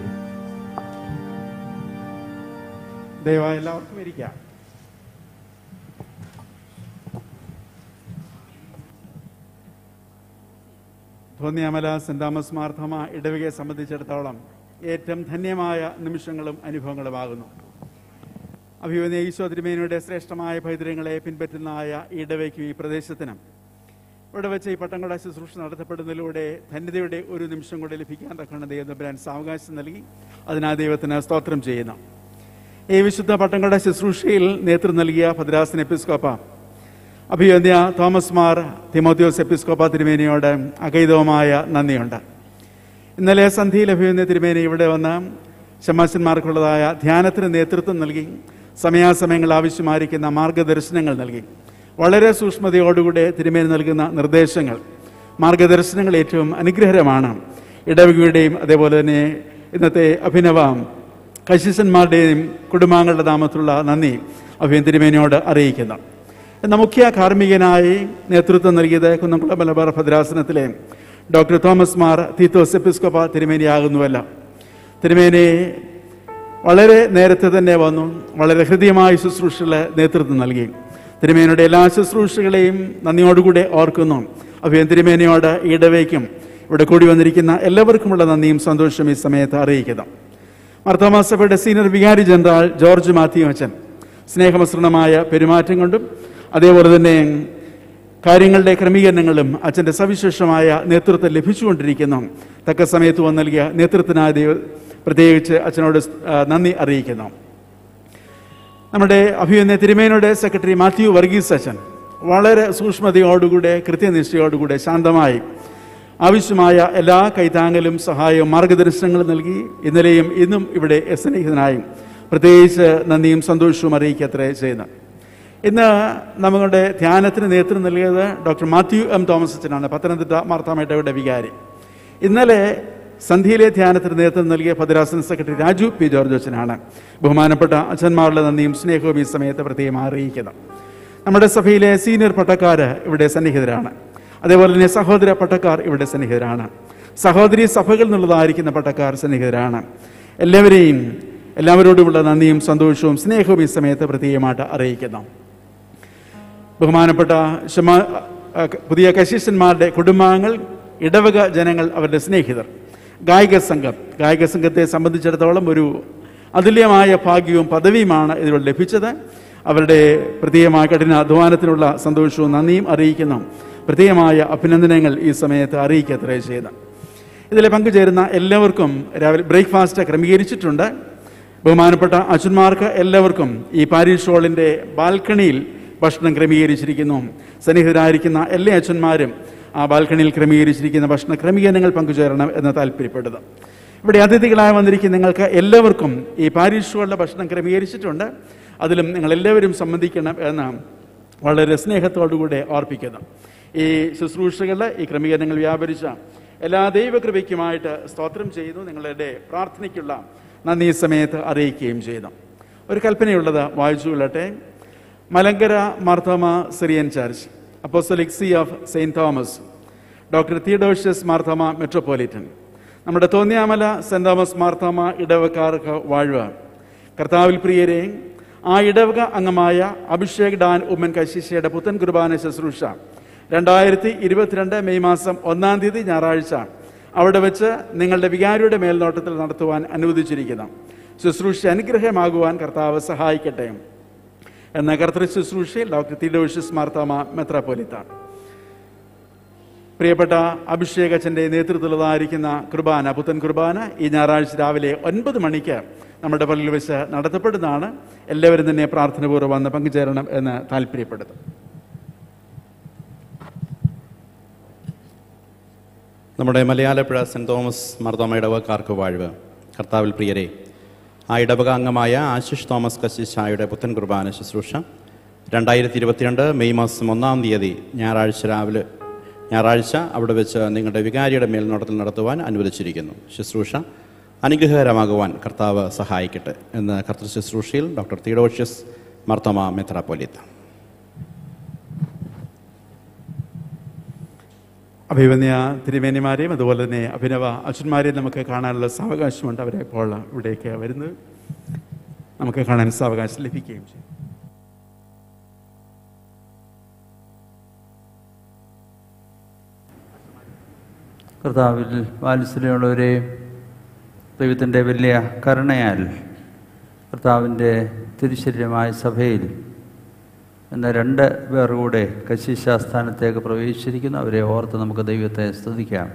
ദയവായി എല്ലാവർക്കും ഇരിക്കാം ധോന്യാമല സെന്റ് തോമസ് മാർത്തമ ഇടവകയെ സംബന്ധിച്ചിടത്തോളം ഏറ്റവും ധന്യമായ നിമിഷങ്ങളും അനുഭവങ്ങളുമാകുന്നു അഭിമന്യ ഈശോ തിരുമേനിയുടെ ശ്രേഷ്ഠമായ പൈതൃകങ്ങളെ പിൻപറ്റുന്നതായ ഈ ഇടവയ്ക്കും ഈ പ്രദേശത്തിനും ഇവിടെ വെച്ച് ഈ പട്ടംകൊട ശുശ്രൂഷ നടത്തപ്പെടുന്നതിലൂടെ ധന്യതയുടെ ഒരു നിമിഷം കൂടെ ലഭിക്കാൻ തക്കണം ദൈവം സാവകാശം നൽകി അതിനാ ദൈവത്തിന് സ്തോത്രം ചെയ്യുന്നു ഈ വിശുദ്ധ പട്ടംകൊട ശുശ്രൂഷയിൽ നേതൃത്വം നൽകിയ ഭദ്രാസൻ എപ്പിസ്കോപ്പ അഭിവന്യ തോമസ് മാർ തിമോത്യോസ് എപ്പിസ്കോപ്പ തിരുമേനിയോട് അകൈതവുമായ നന്ദിയുണ്ട് ഇന്നലെ സന്ധിയിൽ അഭിവന്യ തിരുമേനി ഇവിടെ വന്ന് ശമാശന്മാർക്കുള്ളതായ ധ്യാനത്തിന് നേതൃത്വം നൽകി സമയാസമയങ്ങൾ ആവശ്യമായിരിക്കുന്ന മാർഗദർശനങ്ങൾ നൽകി വളരെ സൂക്ഷ്മതയോടുകൂടെ തിരുമേനി നൽകുന്ന നിർദ്ദേശങ്ങൾ മാർഗദർശനങ്ങൾ ഏറ്റവും അനുഗ്രഹരമാണ് ഇടവകയുടെയും അതേപോലെ തന്നെ ഇന്നത്തെ അഭിനവ കശിശന്മാരുടെയും കുടുംബാംഗങ്ങളുടെ നാമത്തിലുള്ള നന്ദി അഭിയൻ തിരുമേനിയോട് അറിയിക്കുന്നു എന്ന മുഖ്യ കാർമ്മികനായി നേതൃത്വം നൽകിയത് കുന്നംകുളം മലബാർ ഭദ്രാസനത്തിലെ ഡോക്ടർ തോമസ് മാർ തീത്തോസ് എപ്പിസ്കോപ്പ തിരുമേനിയാകുന്നുവല്ല തിരുമേനി വളരെ നേരത്തെ തന്നെ വന്നു വളരെ ഹൃദ്യമായ ശുശ്രൂഷകൾ നേതൃത്വം നൽകി തിരുമേനിയുടെ എല്ലാ ശുശ്രൂഷകളെയും നന്ദിയോടുകൂടെ ഓർക്കുന്നു അഭിയൻ തിരുമേനിയോട് ഈടവയ്ക്കും ഇവിടെ കൂടി വന്നിരിക്കുന്ന എല്ലാവർക്കുമുള്ള നന്ദിയും സന്തോഷവും ഈ സമയത്ത് അറിയിക്കുന്നു മർത്തോമാസഭയുടെ സീനിയർ വികാരി ജനറൽ ജോർജ് മാത്യു അച്ഛൻ സ്നേഹമസൃണമായ പെരുമാറ്റം കൊണ്ടും അതേപോലെ തന്നെ കാര്യങ്ങളുടെ ക്രമീകരണങ്ങളും അച്ഛൻ്റെ സവിശേഷമായ നേതൃത്വം ലഭിച്ചുകൊണ്ടിരിക്കുന്നു തക്ക സമയത്ത് വന്ന് നൽകിയ നേതൃത്വത്തിനായി ദൈവ പ്രത്യേകിച്ച് അച്ഛനോട് ആ, നന്ദി അറിയിക്കുന്നു നമ്മുടെ അഭിനന്ദ തിരുമേനയുടെ സെക്രട്ടറി മാത്യു വർഗീസ് അച്ഛൻ വളരെ സൂക്ഷ്മതയോടുകൂടെ കൃത്യനിഷ്ഠയോടുകൂടെ ശാന്തമായി ആവശ്യമായ എല്ലാ കൈത്താങ്ങലും സഹായവും മാർഗദർശനങ്ങളും നൽകി ഇന്നലെയും ഇന്നും ഇവിടെ സ്നേഹിതനായും പ്രത്യേകിച്ച് നന്ദിയും സന്തോഷവും അറിയിക്കത്രേ ചെയ്യുന്നത് ഇന്ന് നമ്മുടെ ധ്യാനത്തിന് നേതൃത്വം നൽകിയത് ഡോക്ടർ മാത്യു എം തോമസ് അച്ഛനാണ് പത്തനംതിട്ട മാർത്താമേട്ടയുടെ വികാരി ഇന്നലെ സന്ധ്യയിലെ ധ്യാനത്തിന് നേതൃത്വം നൽകിയ ഭദ്രാസന സെക്രട്ടറി രാജു പി ജോർജ് അച്ഛനാണ് ബഹുമാനപ്പെട്ട അച്ഛന്മാരുടെ നന്ദിയും സ്നേഹവും ഈ സമയത്ത് പ്രത്യേകം അറിയിക്കുന്നു നമ്മുടെ സഭയിലെ സീനിയർ പട്ടക്കാർ ഇവിടെ സന്നിഹിതരാണ് അതേപോലെ തന്നെ സഹോദര പട്ടക്കാർ ഇവിടെ സന്നിഹിതരാണ് സഹോദരി സഭകളിൽ നിന്നുള്ളതായിരിക്കുന്ന പട്ടക്കാർ സന്നിഹിതരാണ് എല്ലാവരെയും എല്ലാവരോടുമുള്ള നന്ദിയും സന്തോഷവും സ്നേഹവും ഈ സമയത്ത് പ്രത്യേകമായിട്ട് അറിയിക്കുന്നു ബഹുമാനപ്പെട്ട ശമാ ആ, പുതിയ കശീശന്മാരുടെ കുടുംബാംഗങ്ങൾ ഇടവക ജനങ്ങൾ അവരുടെ സ്നേഹിതർ ഗായിക സംഘം ഗായിക സംഘത്തെ സംബന്ധിച്ചിടത്തോളം ഒരു അതുല്യമായ ഭാഗ്യവും പദവിയുമാണ് ഇതിലൂടെ ലഭിച്ചത് അവരുടെ പ്രത്യേകമായ കഠിന അധ്വാനത്തിനുള്ള സന്തോഷവും നന്ദിയും അറിയിക്കുന്നു പ്രത്യേകമായ അഭിനന്ദനങ്ങൾ ഈ സമയത്ത് അറിയിക്കത്രേ ചെയ്ത് ഇതിൽ പങ്കുചേരുന്ന എല്ലാവർക്കും രാവിലെ ബ്രേക്ക്ഫാസ്റ്റ് ക്രമീകരിച്ചിട്ടുണ്ട് ബഹുമാനപ്പെട്ട അച്ഛന്മാർക്ക് എല്ലാവർക്കും ഈ പാരീഷ് ഹോളിൻ്റെ ബാൽക്കണിയിൽ ഭക്ഷണം ക്രമീകരിച്ചിരിക്കുന്നു സന്നിഹിതരായിരിക്കുന്ന എല്ലാ അച്ഛന്മാരും ആ ബാൽക്കണിയിൽ ക്രമീകരിച്ചിരിക്കുന്ന ഭക്ഷണ ക്രമീകരണങ്ങൾ പങ്കുചേരണം എന്ന് താല്പര്യപ്പെടുന്നത് ഇവിടെ അതിഥികളായി വന്നിരിക്കുന്ന നിങ്ങൾക്ക് എല്ലാവർക്കും ഈ പാരീഷ് ഹോളിലെ ഭക്ഷണം ക്രമീകരിച്ചിട്ടുണ്ട് അതിലും നിങ്ങൾ എല്ലാവരും സംബന്ധിക്കണം എന്ന് വളരെ സ്നേഹത്തോടുകൂടെ ഓർപ്പിക്കുന്നു ഈ ശുശ്രൂഷകൾ ഈ ക്രമീകരണങ്ങൾ വ്യാപരിച്ച എല്ലാ ദൈവകൃപയ്ക്കുമായിട്ട് സ്തോത്രം ചെയ്യുന്നു നിങ്ങളുടെ പ്രാർത്ഥനയ്ക്കുള്ള നന്ദി ഈ സമയത്ത് അറിയിക്കുകയും ചെയ്യുന്നു ഒരു കൽപ്പനയുള്ളത് വായിച്ചു കൊള്ളട്ടെ Malankara Marthoma Syrian Church Apostolic See of Saint Thomas doctor Theodosius Marthoma metropolitan നമ്മുടെ തോന്നിയാമല സെന്റ് തോമസ് മാർത്തോമ ഇടവക്കാർക്ക് വാഴ്വ കർത്താവിൽ പ്രിയരെ ആ ഇടവക അംഗമായ അഭിഷേക് ഡാൻ ഉമ്മൻ കശിശയുടെ പുത്തൻ കുർബാന ശുശ്രൂഷ രണ്ടായിരത്തി ഇരുപത്തിരണ്ട് മെയ് മാസം ഒന്നാം തീയതി ഞായറാഴ്ച അവിടെ വെച്ച് നിങ്ങളുടെ വികാരിയുടെ മേൽനോട്ടത്തിൽ നടത്തുവാൻ അനുവദിച്ചിരിക്കുന്നു ശുശ്രൂഷ അനുഗ്രഹമാകുവാൻ കർത്താവ് സഹായിക്കട്ടെ എന്ന കർത്തൃ ശുശ്രൂഷയിൽ ഡോക്ടർ തിഡോഷ്യസ് മാർത്താമ മെത്രാപ്പൊലിത്ത പ്രിയപ്പെട്ട അഭിഷേക് അച്ഛൻ്റെ നേതൃത്വത്തിലുള്ളതായിരിക്കുന്ന കുർബാന പുത്തൻ കുർബാന ഈ ഞായറാഴ്ച രാവിലെ ഒൻപത് മണിക്ക് നമ്മുടെ പള്ളിയിൽ വെച്ച് നടത്തപ്പെടുന്നതാണ് എല്ലാവരും തന്നെ പ്രാർത്ഥനപൂർവ്വം വന്ന് പങ്കുചേരണം എന്ന് താല്പര്യപ്പെടുന്നു നമ്മുടെ മലയാളപ്പുഴ സെൻറ് തോമസ് മർദ്ദോമ ഇടവക്കാർക്ക് വാഴ്വ് കർത്താവിൽ പ്രിയരെ ആ ഇടവക അംഗമായ ആശിഷ് തോമസ് കശിശായുടെ പുത്തൻ കുർബാന ശുശ്രൂഷ രണ്ടായിരത്തി ഇരുപത്തിരണ്ട് മെയ് മാസം ഒന്നാം തീയതി ഞായറാഴ്ച രാവിലെ ഞായറാഴ്ച അവിടെ വെച്ച് നിങ്ങളുടെ വികാരിയുടെ മേൽനോട്ടത്തിൽ നടത്തുവാൻ അനുവദിച്ചിരിക്കുന്നു ശുശ്രൂഷ അനുഗ്രഹകരമാകുവാൻ കർത്താവ് സഹായിക്കട്ടെ എന്ന് കർത്തൃ ശുശ്രൂഷയിൽ ഡോക്ടർ തീഡോഷ്യസ് മർത്തമ മെത്രാപ്പൊലിത്ത അഭിമന്യ തിരുമേനിമാരെയും അതുപോലെ തന്നെ അഭിനവ അച്ഛന്മാരെയും നമുക്ക് കാണാനുള്ള സാവകാശമുണ്ട് അവരെ ഇപ്പോൾ ഇവിടേക്ക് വരുന്നത് നമുക്ക് കാണാൻ സാവകാശം ലഭിക്കുകയും ചെയ്യും കർത്താവിൽ വാത്സല്യമുള്ളവരെ ദൈവത്തിൻ്റെ വലിയ കരുണയാൽ കർത്താവിൻ്റെ തിരുശരീരമായ സഭയിൽ എന്ന രണ്ട് പേർ കൂടെ കശിശാസ്ഥാനത്തേക്ക് പ്രവേശിച്ചിരിക്കുന്നു അവരെ ഓർത്ത് നമുക്ക് ദൈവത്തെ സ്തുതിക്കാം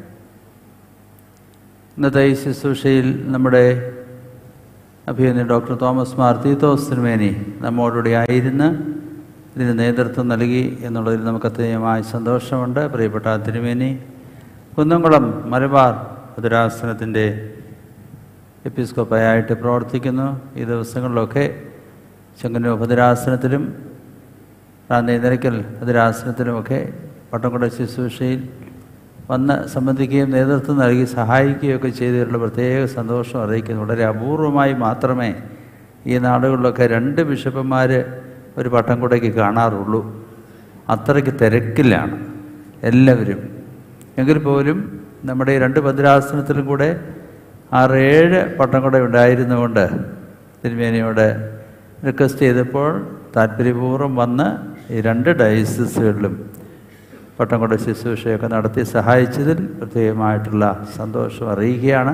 ഇന്നത്തെ ഈ ശുശ്രൂഷയിൽ നമ്മുടെ അഭിനന്ദ ഡോക്ടർ തോമസ് മാർ തീത്തോസ് തിരുമേനി നമ്മോടുകൂടി ആയിരുന്ന് ഇതിന് നേതൃത്വം നൽകി എന്നുള്ളതിൽ നമുക്ക് അത്യമായ സന്തോഷമുണ്ട് പ്രിയപ്പെട്ട തിരുമേനി കുന്നംകുളം മലബാർ ഭദ്രാസനത്തിൻ്റെ എപ്പിസ്കോപ്പായിട്ട് പ്രവർത്തിക്കുന്നു ഈ ദിവസങ്ങളിലൊക്കെ ചെങ്ങന്നൂർ ഭദ്രാസനത്തിലും റാന്നി നിരക്കൽ ഭദ്രാസനത്തിലുമൊക്കെ പട്ടംകൊണ്ട ശുശ്രൂഷയിൽ വന്ന് സംബന്ധിക്കുകയും നേതൃത്വം നൽകി സഹായിക്കുകയൊക്കെ ചെയ്തതിലുള്ള പ്രത്യേക സന്തോഷം അറിയിക്കുന്നു വളരെ അപൂർവമായി മാത്രമേ ഈ നാടുകളിലൊക്കെ രണ്ട് ബിഷപ്പന്മാർ ഒരു പട്ടംകുടയ്ക്ക് കാണാറുള്ളൂ അത്രയ്ക്ക് തിരക്കിലാണ് എല്ലാവരും എങ്കിൽ പോലും നമ്മുടെ ഈ രണ്ട് ഭദ്രാസനത്തിലും കൂടെ ആറേഴ് പട്ടംകുട ഉണ്ടായിരുന്നുകൊണ്ട് തിരുമേനിയോട് റിക്വസ്റ്റ് ചെയ്തപ്പോൾ താല്പര്യപൂർവ്വം വന്ന് ഈ രണ്ട് ഡയസിസുകളിലും പട്ടംകൊണ്ട ശുശ്രൂഷയൊക്കെ നടത്തി സഹായിച്ചതിൽ പ്രത്യേകമായിട്ടുള്ള സന്തോഷം അറിയിക്കുകയാണ്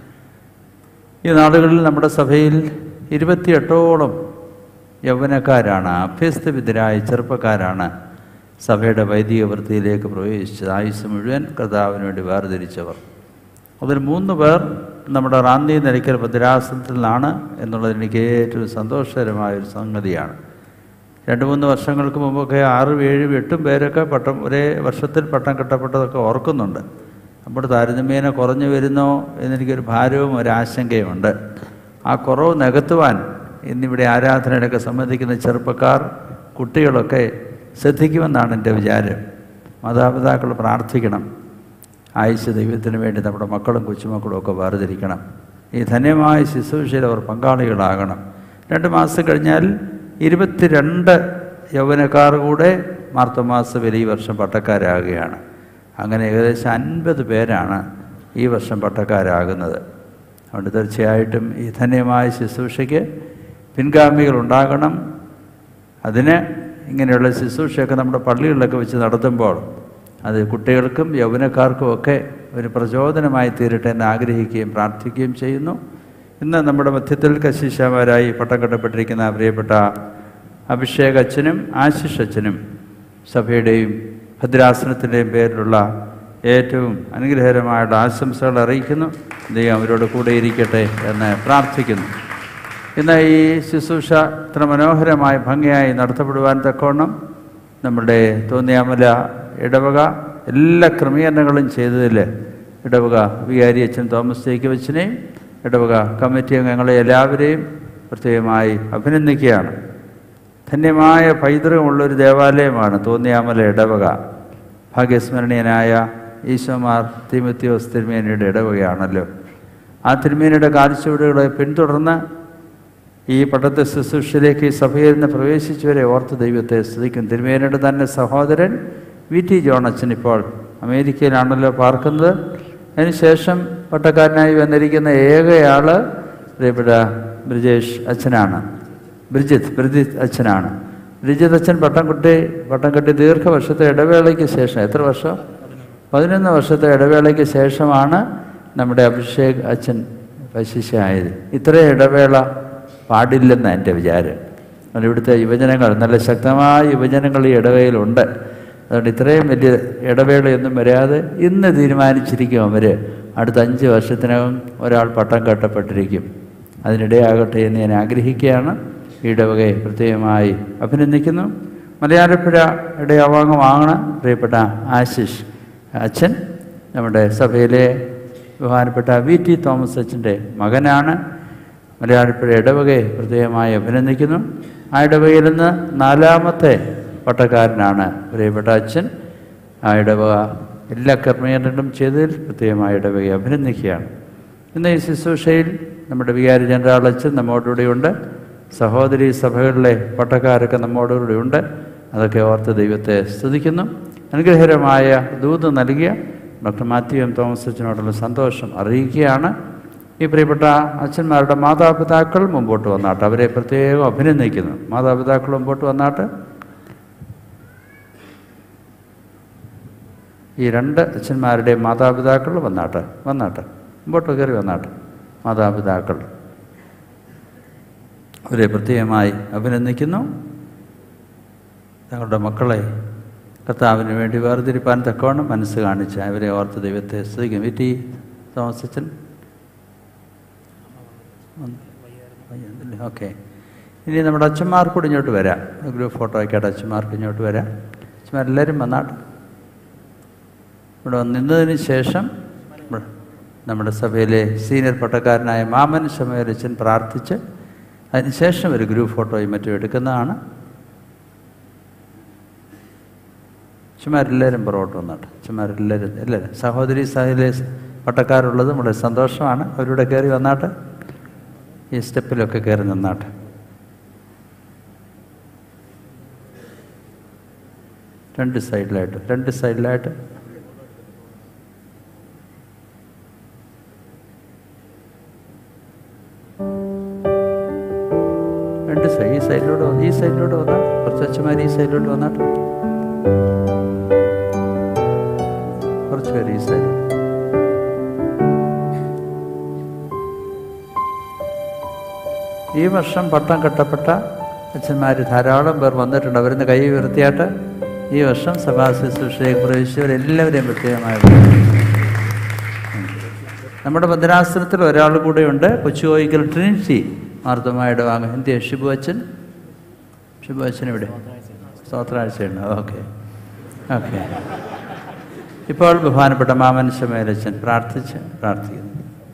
ഈ നാടുകളിൽ നമ്മുടെ സഭയിൽ ഇരുപത്തിയെട്ടോളം യൗവനക്കാരാണ് അഭ്യസ്തവിദ്യരായ ചെറുപ്പക്കാരാണ് സഭയുടെ വൈദിക വൃത്തിയിലേക്ക് പ്രവേശിച്ചത് ആയുസ് മുഴുവൻ കർത്താവിന് വേണ്ടി വേർതിരിച്ചവർ അതിൽ മൂന്ന് പേർ നമ്മുടെ റാന്നി നിലയ്ക്കൽ ഭദ്രാസനത്തിൽ നിന്നാണ് എന്നുള്ളത് എനിക്ക് ഏറ്റവും സന്തോഷകരമായ ഒരു സംഗതിയാണ് രണ്ട് മൂന്ന് വർഷങ്ങൾക്ക് മുമ്പൊക്കെ ആറും ഏഴും എട്ടും പേരൊക്കെ പട്ടം ഒരേ വർഷത്തിൽ പട്ടം കെട്ടപ്പെട്ടതൊക്കെ ഓർക്കുന്നുണ്ട് നമ്മുടെ താരതമ്യേന കുറഞ്ഞു വരുന്നോ എന്നെനിക്കൊരു ഭാരവും ഒരാശങ്കയുമുണ്ട് ആ കുറവ് നികത്തുവാൻ ഇന്നിവിടെ ആരാധനയുടെയൊക്കെ സംബന്ധിക്കുന്ന ചെറുപ്പക്കാർ കുട്ടികളൊക്കെ ശ്രദ്ധിക്കുമെന്നാണ് എൻ്റെ വിചാരം മാതാപിതാക്കൾ പ്രാർത്ഥിക്കണം ആയുസ് ദൈവത്തിന് വേണ്ടി നമ്മുടെ മക്കളും കൊച്ചുമക്കളും ഒക്കെ വേർതിരിക്കണം ഈ ധന്യമായ ശുശ്രൂഷയിൽ അവർ പങ്കാളികളാകണം രണ്ട് മാസം കഴിഞ്ഞാൽ ഇരുപത്തിരണ്ട് യൗവനക്കാർ കൂടെ മാർത്തമാസത്തിൽ ഈ വർഷം പട്ടക്കാരാകുകയാണ് അങ്ങനെ ഏകദേശം അൻപത് പേരാണ് ഈ വർഷം പട്ടക്കാരാകുന്നത് അതുകൊണ്ട് തീർച്ചയായിട്ടും ഈ ധന്യമായ ശുശ്രൂഷയ്ക്ക് പിൻഗാമികൾ ഉണ്ടാകണം അതിന് ഇങ്ങനെയുള്ള ശുശ്രൂഷയൊക്കെ നമ്മുടെ പള്ളികളിലൊക്കെ വെച്ച് നടത്തുമ്പോൾ അത് കുട്ടികൾക്കും യൗവനക്കാർക്കും ഒക്കെ ഒരു പ്രചോദനമായി തീരട്ടെ എന്ന് ആഗ്രഹിക്കുകയും പ്രാർത്ഥിക്കുകയും ചെയ്യുന്നു ഇന്ന് നമ്മുടെ മധ്യത്തിൽ കശീശമാരായി പട്ടം കെട്ടപ്പെട്ടിരിക്കുന്ന പ്രിയപ്പെട്ട അഭിഷേക് അച്ഛനും ആശിഷ് അച്ഛനും സഭയുടെയും ഭദ്രാസനത്തിൻ്റെയും പേരിലുള്ള ഏറ്റവും അനുഗ്രഹകരമായുള്ള ആശംസകൾ അറിയിക്കുന്നു ദൈവം അവരോട് കൂടെ ഇരിക്കട്ടെ എന്ന് പ്രാർത്ഥിക്കുന്നു ഇന്ന് ഈ ശുശ്രൂഷ ഇത്ര മനോഹരമായി ഭംഗിയായി നടത്തപ്പെടുവാൻ തക്കവണ്ണം നമ്മുടെ തോന്നിയാമല ഇടവക എല്ലാ ക്രമീകരണങ്ങളും ചെയ്തതിൽ ഇടവക വികാരി അച്ഛൻ തോമസ് ജേക്കബച്ചിനെയും ഇടവക കമ്മിറ്റി അംഗങ്ങളെ എല്ലാവരെയും പ്രത്യേകമായി അഭിനന്ദിക്കുകയാണ് ധന്യമായ പൈതൃകമുള്ളൊരു ദേവാലയമാണ് തോന്നിയാമല ഇടവക ഭാഗ്യസ്മരണീയനായ ഈശോമാർ തിമത്യോസ് തിരുമേനിയുടെ ഇടവകയാണല്ലോ ആ തിരുമേനിയുടെ കാൽച്ചുവടുകളെ പിന്തുടർന്ന് ഈ പട്ടത്തെ ശുശ്രൂഷയിലേക്ക് ഈ സഭയിൽ നിന്ന് പ്രവേശിച്ചവരെ ഓർത്ത് ദൈവത്തെ സ്തുതിക്കും തിരുമേനയുടെ തന്നെ സഹോദരൻ വി ടി ജോണച്ചൻ ഇപ്പോൾ അമേരിക്കയിലാണല്ലോ പാർക്കുന്നത് അതിനുശേഷം പട്ടക്കാരനായി വന്നിരിക്കുന്ന ഏകയാള് പ്രിയപ്പെട്ട ബ്രിജേഷ് അച്ഛനാണ് ബ്രിജിത്ത് ബ്രിജിത്ത് അച്ഛനാണ് ബ്രിജിത്ത് അച്ഛൻ പട്ടം കുട്ടി പട്ടം കെട്ടി ദീർഘവർഷത്തെ ഇടവേളയ്ക്ക് ശേഷം എത്ര വർഷം പതിനൊന്ന് വർഷത്തെ ഇടവേളയ്ക്ക് ശേഷമാണ് നമ്മുടെ അഭിഷേക് അച്ഛൻ പശിശായത് ഇത്രയും ഇടവേള പാടില്ലെന്ന് എൻ്റെ വിചാരം അതുകൊണ്ട് ഇവിടുത്തെ യുവജനങ്ങൾ നല്ല ശക്തമായ യുവജനങ്ങൾ ഈ ഇടവേളയിലുണ്ട് അതുകൊണ്ട് ഇത്രയും വലിയ ഇടവേളയൊന്നും വരാതെ ഇന്ന് തീരുമാനിച്ചിരിക്കും അവർ അടുത്ത അഞ്ച് വർഷത്തിനകം ഒരാൾ പട്ടം കെട്ടപ്പെട്ടിരിക്കും അതിനിടയാകട്ടെ എന്ന് ഞാൻ ആഗ്രഹിക്കുകയാണ് ഈ ഇടവകയെ പ്രത്യേകമായി അഭിനന്ദിക്കുന്നു മലയാളപ്പുഴ ഇടയാവാങ്ങമാണ് പ്രിയപ്പെട്ട ആശിഷ് അച്ഛൻ നമ്മുടെ സഭയിലെ ബഹുമാനപ്പെട്ട വി ടി തോമസ് അച്ഛൻ്റെ മകനാണ് മലയാളപ്പുഴ ഇടവകയെ പ്രത്യേകമായി അഭിനന്ദിക്കുന്നു ആ ഇടവകയിൽ നിന്ന് നാലാമത്തെ പട്ടക്കാരനാണ് പ്രിയപ്പെട്ട അച്ഛൻ ആ ഇടവക എല്ലാ കർമ്മീകരണങ്ങളും ചെയ്തതിൽ പ്രത്യേകമായ ഇടവകയെ അഭിനന്ദിക്കുകയാണ് ഇന്ന് ഈ ശുശ്രൂഷയിൽ നമ്മുടെ വികാരി ജനറൽ അച്ഛൻ നമ്മോടുകൂടെയുണ്ട് സഹോദരി സഭകളിലെ പട്ടക്കാരൊക്കെ നമ്മോടുകൂടെയുണ്ട് അതൊക്കെ ഓർത്ത് ദൈവത്തെ സ്തുതിക്കുന്നു അനുഗ്രഹകരമായ ദൂത് നൽകിയ ഡോക്ടർ മാത്യു എം തോമസ് അച്ഛനോടുള്ള സന്തോഷം അറിയിക്കുകയാണ് ഈ പ്രിയപ്പെട്ട അച്ഛന്മാരുടെ മാതാപിതാക്കൾ മുമ്പോട്ട് വന്നാട്ട് അവരെ പ്രത്യേകം അഭിനന്ദിക്കുന്നു മാതാപിതാക്കൾ മുമ്പോട്ട് വന്നാട്ട് ഈ രണ്ട് അച്ഛന്മാരുടെ മാതാപിതാക്കൾ വന്നാട്ട് വന്നാട്ട് മുമ്പോട്ട് കയറി വന്നാട്ട് മാതാപിതാക്കൾ അവരെ പ്രത്യേകമായി അഭിനന്ദിക്കുന്നു തങ്ങളുടെ മക്കളെ കർത്താവിന് വേണ്ടി വേർതിരിപ്പാൻ തക്കവണ്ണം മനസ്സ് കാണിച്ച് അവരെ ഓർത്ത് ദൈവത്തെ സ്തുതിക്കും വീട്ടി തോമസച്ചൻ ഓക്കെ ഇനി നമ്മുടെ അച്ഛന്മാർ കൂടി ഇങ്ങോട്ട് വരാം ഗ്രൂപ്പ് ഫോട്ടോ ആയിക്കോട്ടെ അച്ഛന്മാർക്ക് ഇങ്ങോട്ട് വരാം അച്ഛന്മാരെല്ലാവരും വന്നാട്ട് ഇവിടെ നിന്നതിന് ശേഷം നമ്മുടെ സഭയിലെ സീനിയർ പട്ടക്കാരനായ മാമൻ ശമയരച്ചൻ പ്രാർത്ഥിച്ച് അതിനുശേഷം ഒരു ഗ്രൂപ്പ് ഫോട്ടോയും മറ്റും എടുക്കുന്നതാണ് ചുമ്മാരെല്ലാവരും പുറകോട്ട് വന്നോട്ടെ ചുമ്മാരെല്ലാവരും എല്ലാവരും സഹോദരി സഹയിലെ പട്ടക്കാരുള്ളത് നമ്മുടെ സന്തോഷമാണ് അവരുടെ കയറി വന്നാട്ടെ ഈ സ്റ്റെപ്പിലൊക്കെ കയറി നിന്നാട്ടെ രണ്ട് സൈഡിലായിട്ട് രണ്ട് സൈഡിലായിട്ട് രണ്ട് സൈഡ് ഈ സൈഡിലോട്ട് വന്ന് ഈ സൈഡിലോട്ട് വന്നാൽ കുറച്ച് അച്ഛന്മാർ ഈ സൈഡിലോട്ട് വന്നാട്ട് കുറച്ച് പേര് ഈ സൈഡ് ഈ വർഷം പട്ടം കെട്ടപ്പെട്ട അച്ഛന്മാർ ധാരാളം പേർ വന്നിട്ടുണ്ട് അവരിന്ന് കൈ ഉയർത്തിയാട്ട് ഈ വർഷം സഭാ ശുശ്രൂഷയെ പ്രവേശിച്ചവരെല്ലാവരെയും പ്രത്യേകമായി നമ്മുടെ ഭദ്രാസനത്തിൽ ഒരാൾ കൂടെയുണ്ട് കൊച്ചുകോയിക്കൽ ട്രിനിറ്റി മാർദ്ദമായിട്ട് വാങ്ങും എന്തിയാ ഷിബു അച്ഛൻ ഷിബു അച്ഛൻ ഇവിടെ സ്തോത്രാഴ്ചയുണ്ട് ഓക്കെ ഓക്കെ ഇപ്പോൾ ബഹുമാനപ്പെട്ട മാമൻ ശമേലച്ചൻ പ്രാർത്ഥിച്ച് പ്രാർത്ഥിക്കുന്നു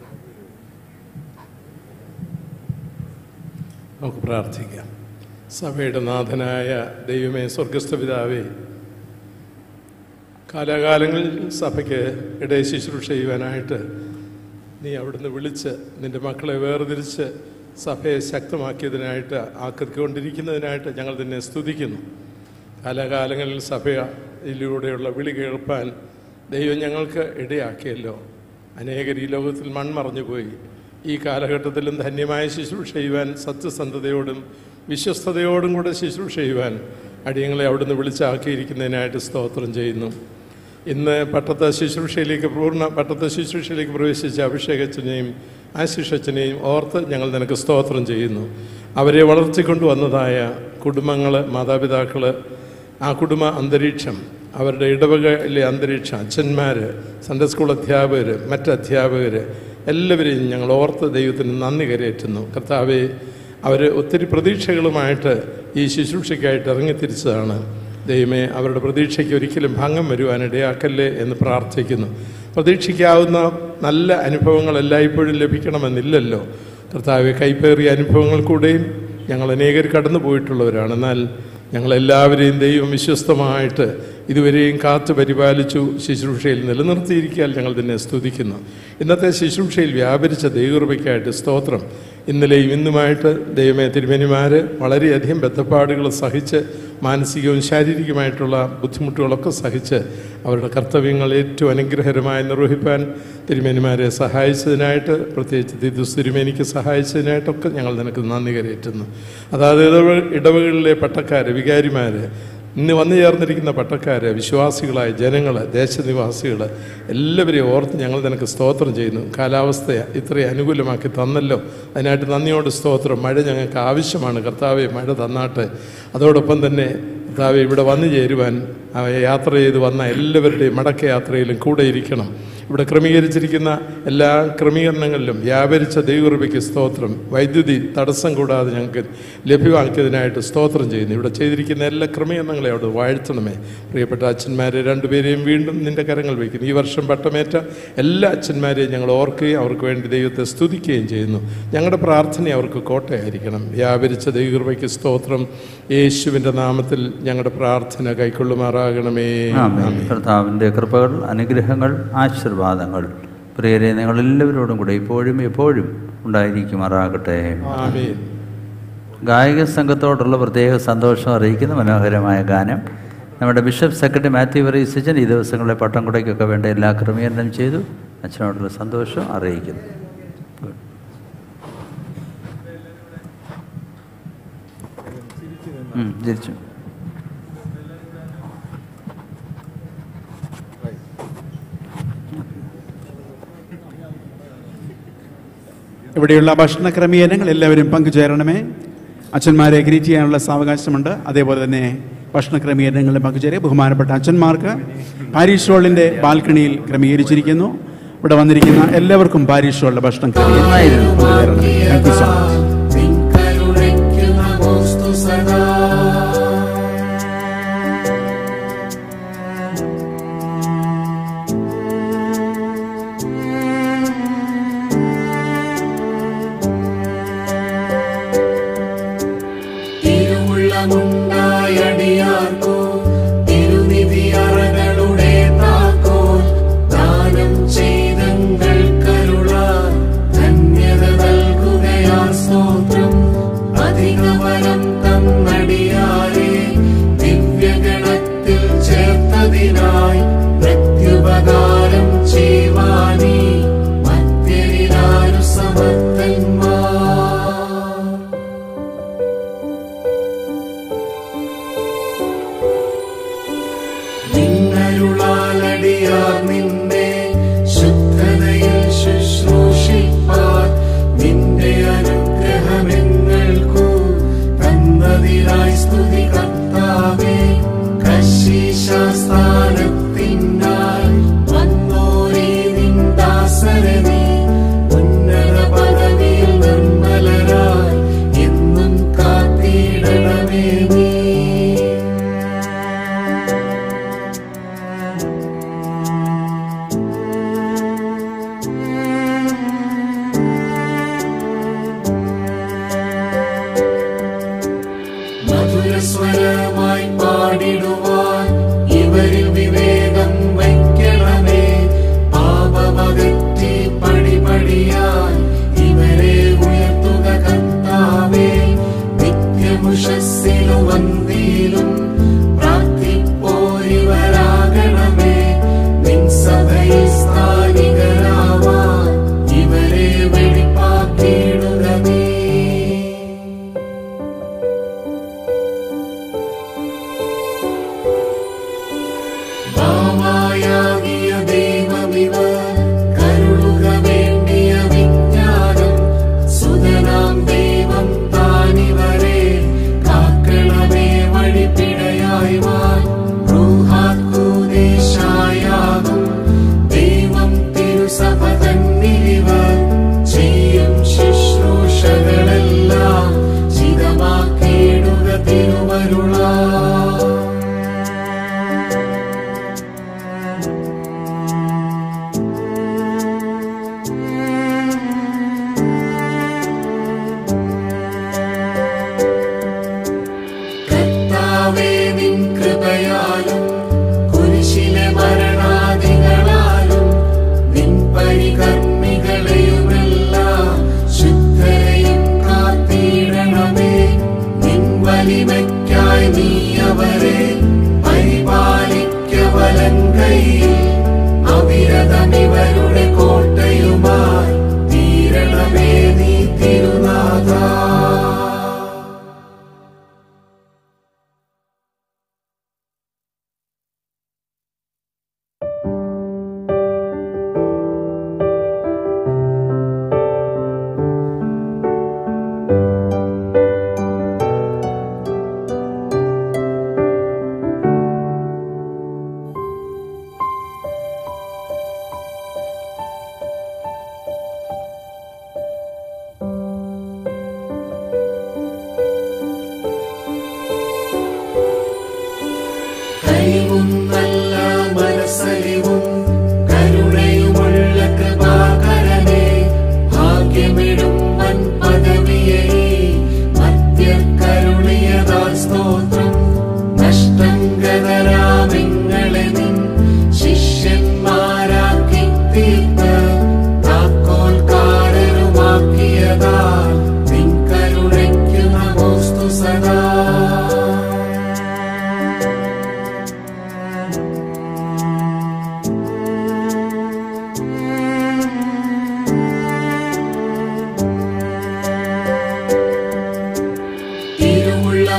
നമുക്ക് പ്രാർത്ഥിക്കാം സഭയുടെ നാഥനായ ദൈവമേ സ്വർഗസ്ഥ പിതാവേ കാലാകാലങ്ങളിൽ സഭയ്ക്ക് ഇടയ ശുശ്രൂഷ ചെയ്യുവാനായിട്ട് നീ അവിടുന്ന് വിളിച്ച് നിൻ്റെ മക്കളെ വേർതിരിച്ച് സഭയെ ശക്തമാക്കിയതിനായിട്ട് ആക്കിക്കൊണ്ടിരിക്കുന്നതിനായിട്ട് ഞങ്ങൾ നിന്നെ സ്തുതിക്കുന്നു കാലാകാലങ്ങളിൽ സഭയിലൂടെയുള്ള വിളി കേൾപ്പാൻ ദൈവം ഞങ്ങൾക്ക് ഇടയാക്കിയല്ലോ അനേകർ ഈ ലോകത്തിൽ മൺമറഞ്ഞു പോയി ഈ കാലഘട്ടത്തിലും ധന്യമായ ശുശ്രൂഷ ചെയ്യുവാൻ സത്യസന്ധതയോടും വിശ്വസ്തയോടും കൂടെ ശുശ്രൂഷ ചെയ്യുവാൻ അടിയങ്ങളെ അവിടുന്ന് വിളിച്ചാക്കിയിരിക്കുന്നതിനായിട്ട് സ്തോത്രം ചെയ്യുന്നു ഇന്ന് പട്ടത്ത ശുശ്രൂഷയിലേക്ക് പൂർണ്ണ പട്ടത്ത ശുശ്രൂഷയിലേക്ക് പ്രവേശിച്ച അഭിഷേകച്ചനെയും ആശിഷച്ചനെയും ഓർത്ത് ഞങ്ങൾ നിനക്ക് സ്തോത്രം ചെയ്യുന്നു അവരെ വളർത്തിക്കൊണ്ടുവന്നതായ കുടുംബങ്ങൾ മാതാപിതാക്കൾ ആ കുടുംബ അന്തരീക്ഷം അവരുടെ ഇടവകയിലെ അന്തരീക്ഷം അച്ഛന്മാർ സൺഡേ സ്കൂൾ അധ്യാപകർ മറ്റ് അധ്യാപകർ എല്ലാവരെയും ഞങ്ങൾ ഓർത്ത് ദൈവത്തിന് നന്ദി കരയേറ്റുന്നു കർത്താവെ അവർ ഒത്തിരി പ്രതീക്ഷകളുമായിട്ട് ഈ ശുശ്രൂഷയ്ക്കായിട്ട് ഇറങ്ങിത്തിരിച്ചതാണ് ദൈവമേ അവരുടെ പ്രതീക്ഷയ്ക്ക് ഒരിക്കലും ഭംഗം വരുവാൻ ഇടയാക്കല്ലേ എന്ന് പ്രാർത്ഥിക്കുന്നു പ്രതീക്ഷിക്കാവുന്ന നല്ല അനുഭവങ്ങൾ എല്ലായ്പ്പോഴും ലഭിക്കണമെന്നില്ലല്ലോ കർത്താവെ കൈപ്പേറിയ അനുഭവങ്ങൾ കൂടെയും ഞങ്ങൾ അനേകർ കടന്നു പോയിട്ടുള്ളവരാണ് എന്നാൽ ഞങ്ങളെല്ലാവരെയും ദൈവം വിശ്വസ്തമായിട്ട് ഇതുവരെയും കാത്തു പരിപാലിച്ചു ശുശ്രൂഷയിൽ നിലനിർത്തിയിരിക്കാൻ ഞങ്ങൾ തന്നെ സ്തുതിക്കുന്നു ഇന്നത്തെ ശുശ്രൂഷയിൽ വ്യാപരിച്ച ദൈവകൃപയ്ക്കായിട്ട് സ്തോത്രം ഇന്നലെയും ഇന്നുമായിട്ട് ദൈവമേ തിരുമേനിമാർ വളരെയധികം ബന്ധപ്പാടുകൾ സഹിച്ച് മാനസികവും ശാരീരികമായിട്ടുള്ള ബുദ്ധിമുട്ടുകളൊക്കെ സഹിച്ച് അവരുടെ കർത്തവ്യങ്ങൾ ഏറ്റവും അനുഗ്രഹകരമായി നിർവഹിപ്പാൻ തിരുമേനിമാരെ സഹായിച്ചതിനായിട്ട് പ്രത്യേകിച്ച് ദിദുസ് തിരുമേനിക്ക് സഹായിച്ചതിനായിട്ടൊക്കെ ഞങ്ങൾ നിനക്ക് നന്ദി കരയേറ്റുന്നു അതായത് ഇടവ ഇടവകളിലെ പട്ടക്കാർ വികാരിമാർ ഇന്ന് വന്നു ചേർന്നിരിക്കുന്ന പട്ടക്കാർ വിശ്വാസികളായ ജനങ്ങൾ ദേശനിവാസികൾ എല്ലാവരെയും ഓർത്ത് ഞങ്ങൾ നിനക്ക് സ്തോത്രം ചെയ്യുന്നു കാലാവസ്ഥ ഇത്രയും അനുകൂലമാക്കി തന്നല്ലോ അതിനായിട്ട് നന്ദിയോട് സ്തോത്രം മഴ ഞങ്ങൾക്ക് ആവശ്യമാണ് കർത്താവെ മഴ തന്നാട്ട് അതോടൊപ്പം തന്നെ കർത്താവെ ഇവിടെ വന്നു ചേരുവാൻ ആ യാത്ര ചെയ്ത് വന്ന എല്ലാവരുടെയും മടക്ക യാത്രയിലും കൂടെ ഇരിക്കണം ഇവിടെ ക്രമീകരിച്ചിരിക്കുന്ന എല്ലാ ക്രമീകരണങ്ങളിലും വ്യാപരിച്ച ദൈവകൃപയ്ക്ക് സ്തോത്രം വൈദ്യുതി തടസ്സം കൂടാതെ ഞങ്ങൾക്ക് ലഭ്യമാക്കിയതിനായിട്ട് സ്തോത്രം ചെയ്യുന്നു ഇവിടെ ചെയ്തിരിക്കുന്ന എല്ലാ ക്രമീകരണങ്ങളെ അവിടെ വാഴ്ത്തണമേ പ്രിയപ്പെട്ട അച്ഛന്മാരെ രണ്ടുപേരെയും വീണ്ടും നിന്റെ കരങ്ങൾ വയ്ക്കുന്നു ഈ വർഷം പട്ടമേറ്റ എല്ലാ അച്ഛന്മാരെയും ഞങ്ങൾ ഓർക്കുകയും അവർക്ക് വേണ്ടി ദൈവത്തെ സ്തുതിക്കുകയും ചെയ്യുന്നു ഞങ്ങളുടെ പ്രാർത്ഥന അവർക്ക് കോട്ടയായിരിക്കണം വ്യാപരിച്ച ദൈവകൃപയ്ക്ക് സ്തോത്രം യേശുവിൻ്റെ നാമത്തിൽ ഞങ്ങളുടെ പ്രാർത്ഥന കൈക്കൊള്ളുമാറാകണമേ ആമേൻ. കർത്താവിൻ്റെ കൃപകൾ അനുഗ്രഹങ്ങൾ ആശീർവാദങ്ങൾ പ്രിയരെ നിങ്ങളെല്ലാവരോടും കൂടെ ഇപ്പോഴും എപ്പോഴും ഉണ്ടായിരിക്കുമാറാകട്ടെ ആമേൻ. ഗായക സംഘത്തോടുള്ള പ്രത്യേക സന്തോഷം അറിയിക്കുന്ന മനോഹരമായ ഗാനം നമ്മുടെ ബിഷപ്പ് സെക്രട്ടറി മാത്യു വറീസച്ചൻ ഈ ദിവസങ്ങളിലെ പട്ടം കുടയ്ക്കൊക്കെ വേണ്ട എല്ലാ ക്രമീകരണം ചെയ്തു അച്ഛനോടുള്ള സന്തോഷം അറിയിക്കുന്നു ഉം, തിരിച്ചു ഇവിടെയുള്ള ഭക്ഷണ ക്രമീകരണങ്ങൾ എല്ലാവരും പങ്കുചേരണമേ അച്ഛന്മാരെ ഗ്രീറ്റ് ചെയ്യാനുള്ള സാവകാശമുണ്ട് അതേപോലെ തന്നെ ഭക്ഷണ ക്രമീകരണങ്ങളിൽ പങ്കുചേരുക ബഹുമാനപ്പെട്ട അച്ഛന്മാർക്ക് പാരീഷ് ഹോളിൻ്റെ ബാൽക്കണിയിൽ ക്രമീകരിച്ചിരിക്കുന്നു ഇവിടെ വന്നിരിക്കുന്ന എല്ലാവർക്കും പാരീഷ് ഹോളിലെ ഭക്ഷണം ക്രമീകരിച്ചു താങ്ക് യു സോ മച്ച് കരുണയ്ക്ക് നമോസ്തു സദാ തിരുവുള്ളമുണ്ടായടിയാർക്കോ തിരുനിധി അറകളുടെ താക്കോൽ ദാനം ചെയ്തങ്ങൾ കരുളാൻ ധന്യത നൽകുകയാ സ്തോത്രം അധികവരം തന്നടിയാരെ ദിവ്യഗണത്തിൽ ചേർത്തതിനായി പ്രത്യുപകാരം ചെയ്യുവാനീ മധ്യരിലാരു സമർത്ഥന്മാർ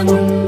ബലമുണ്ട്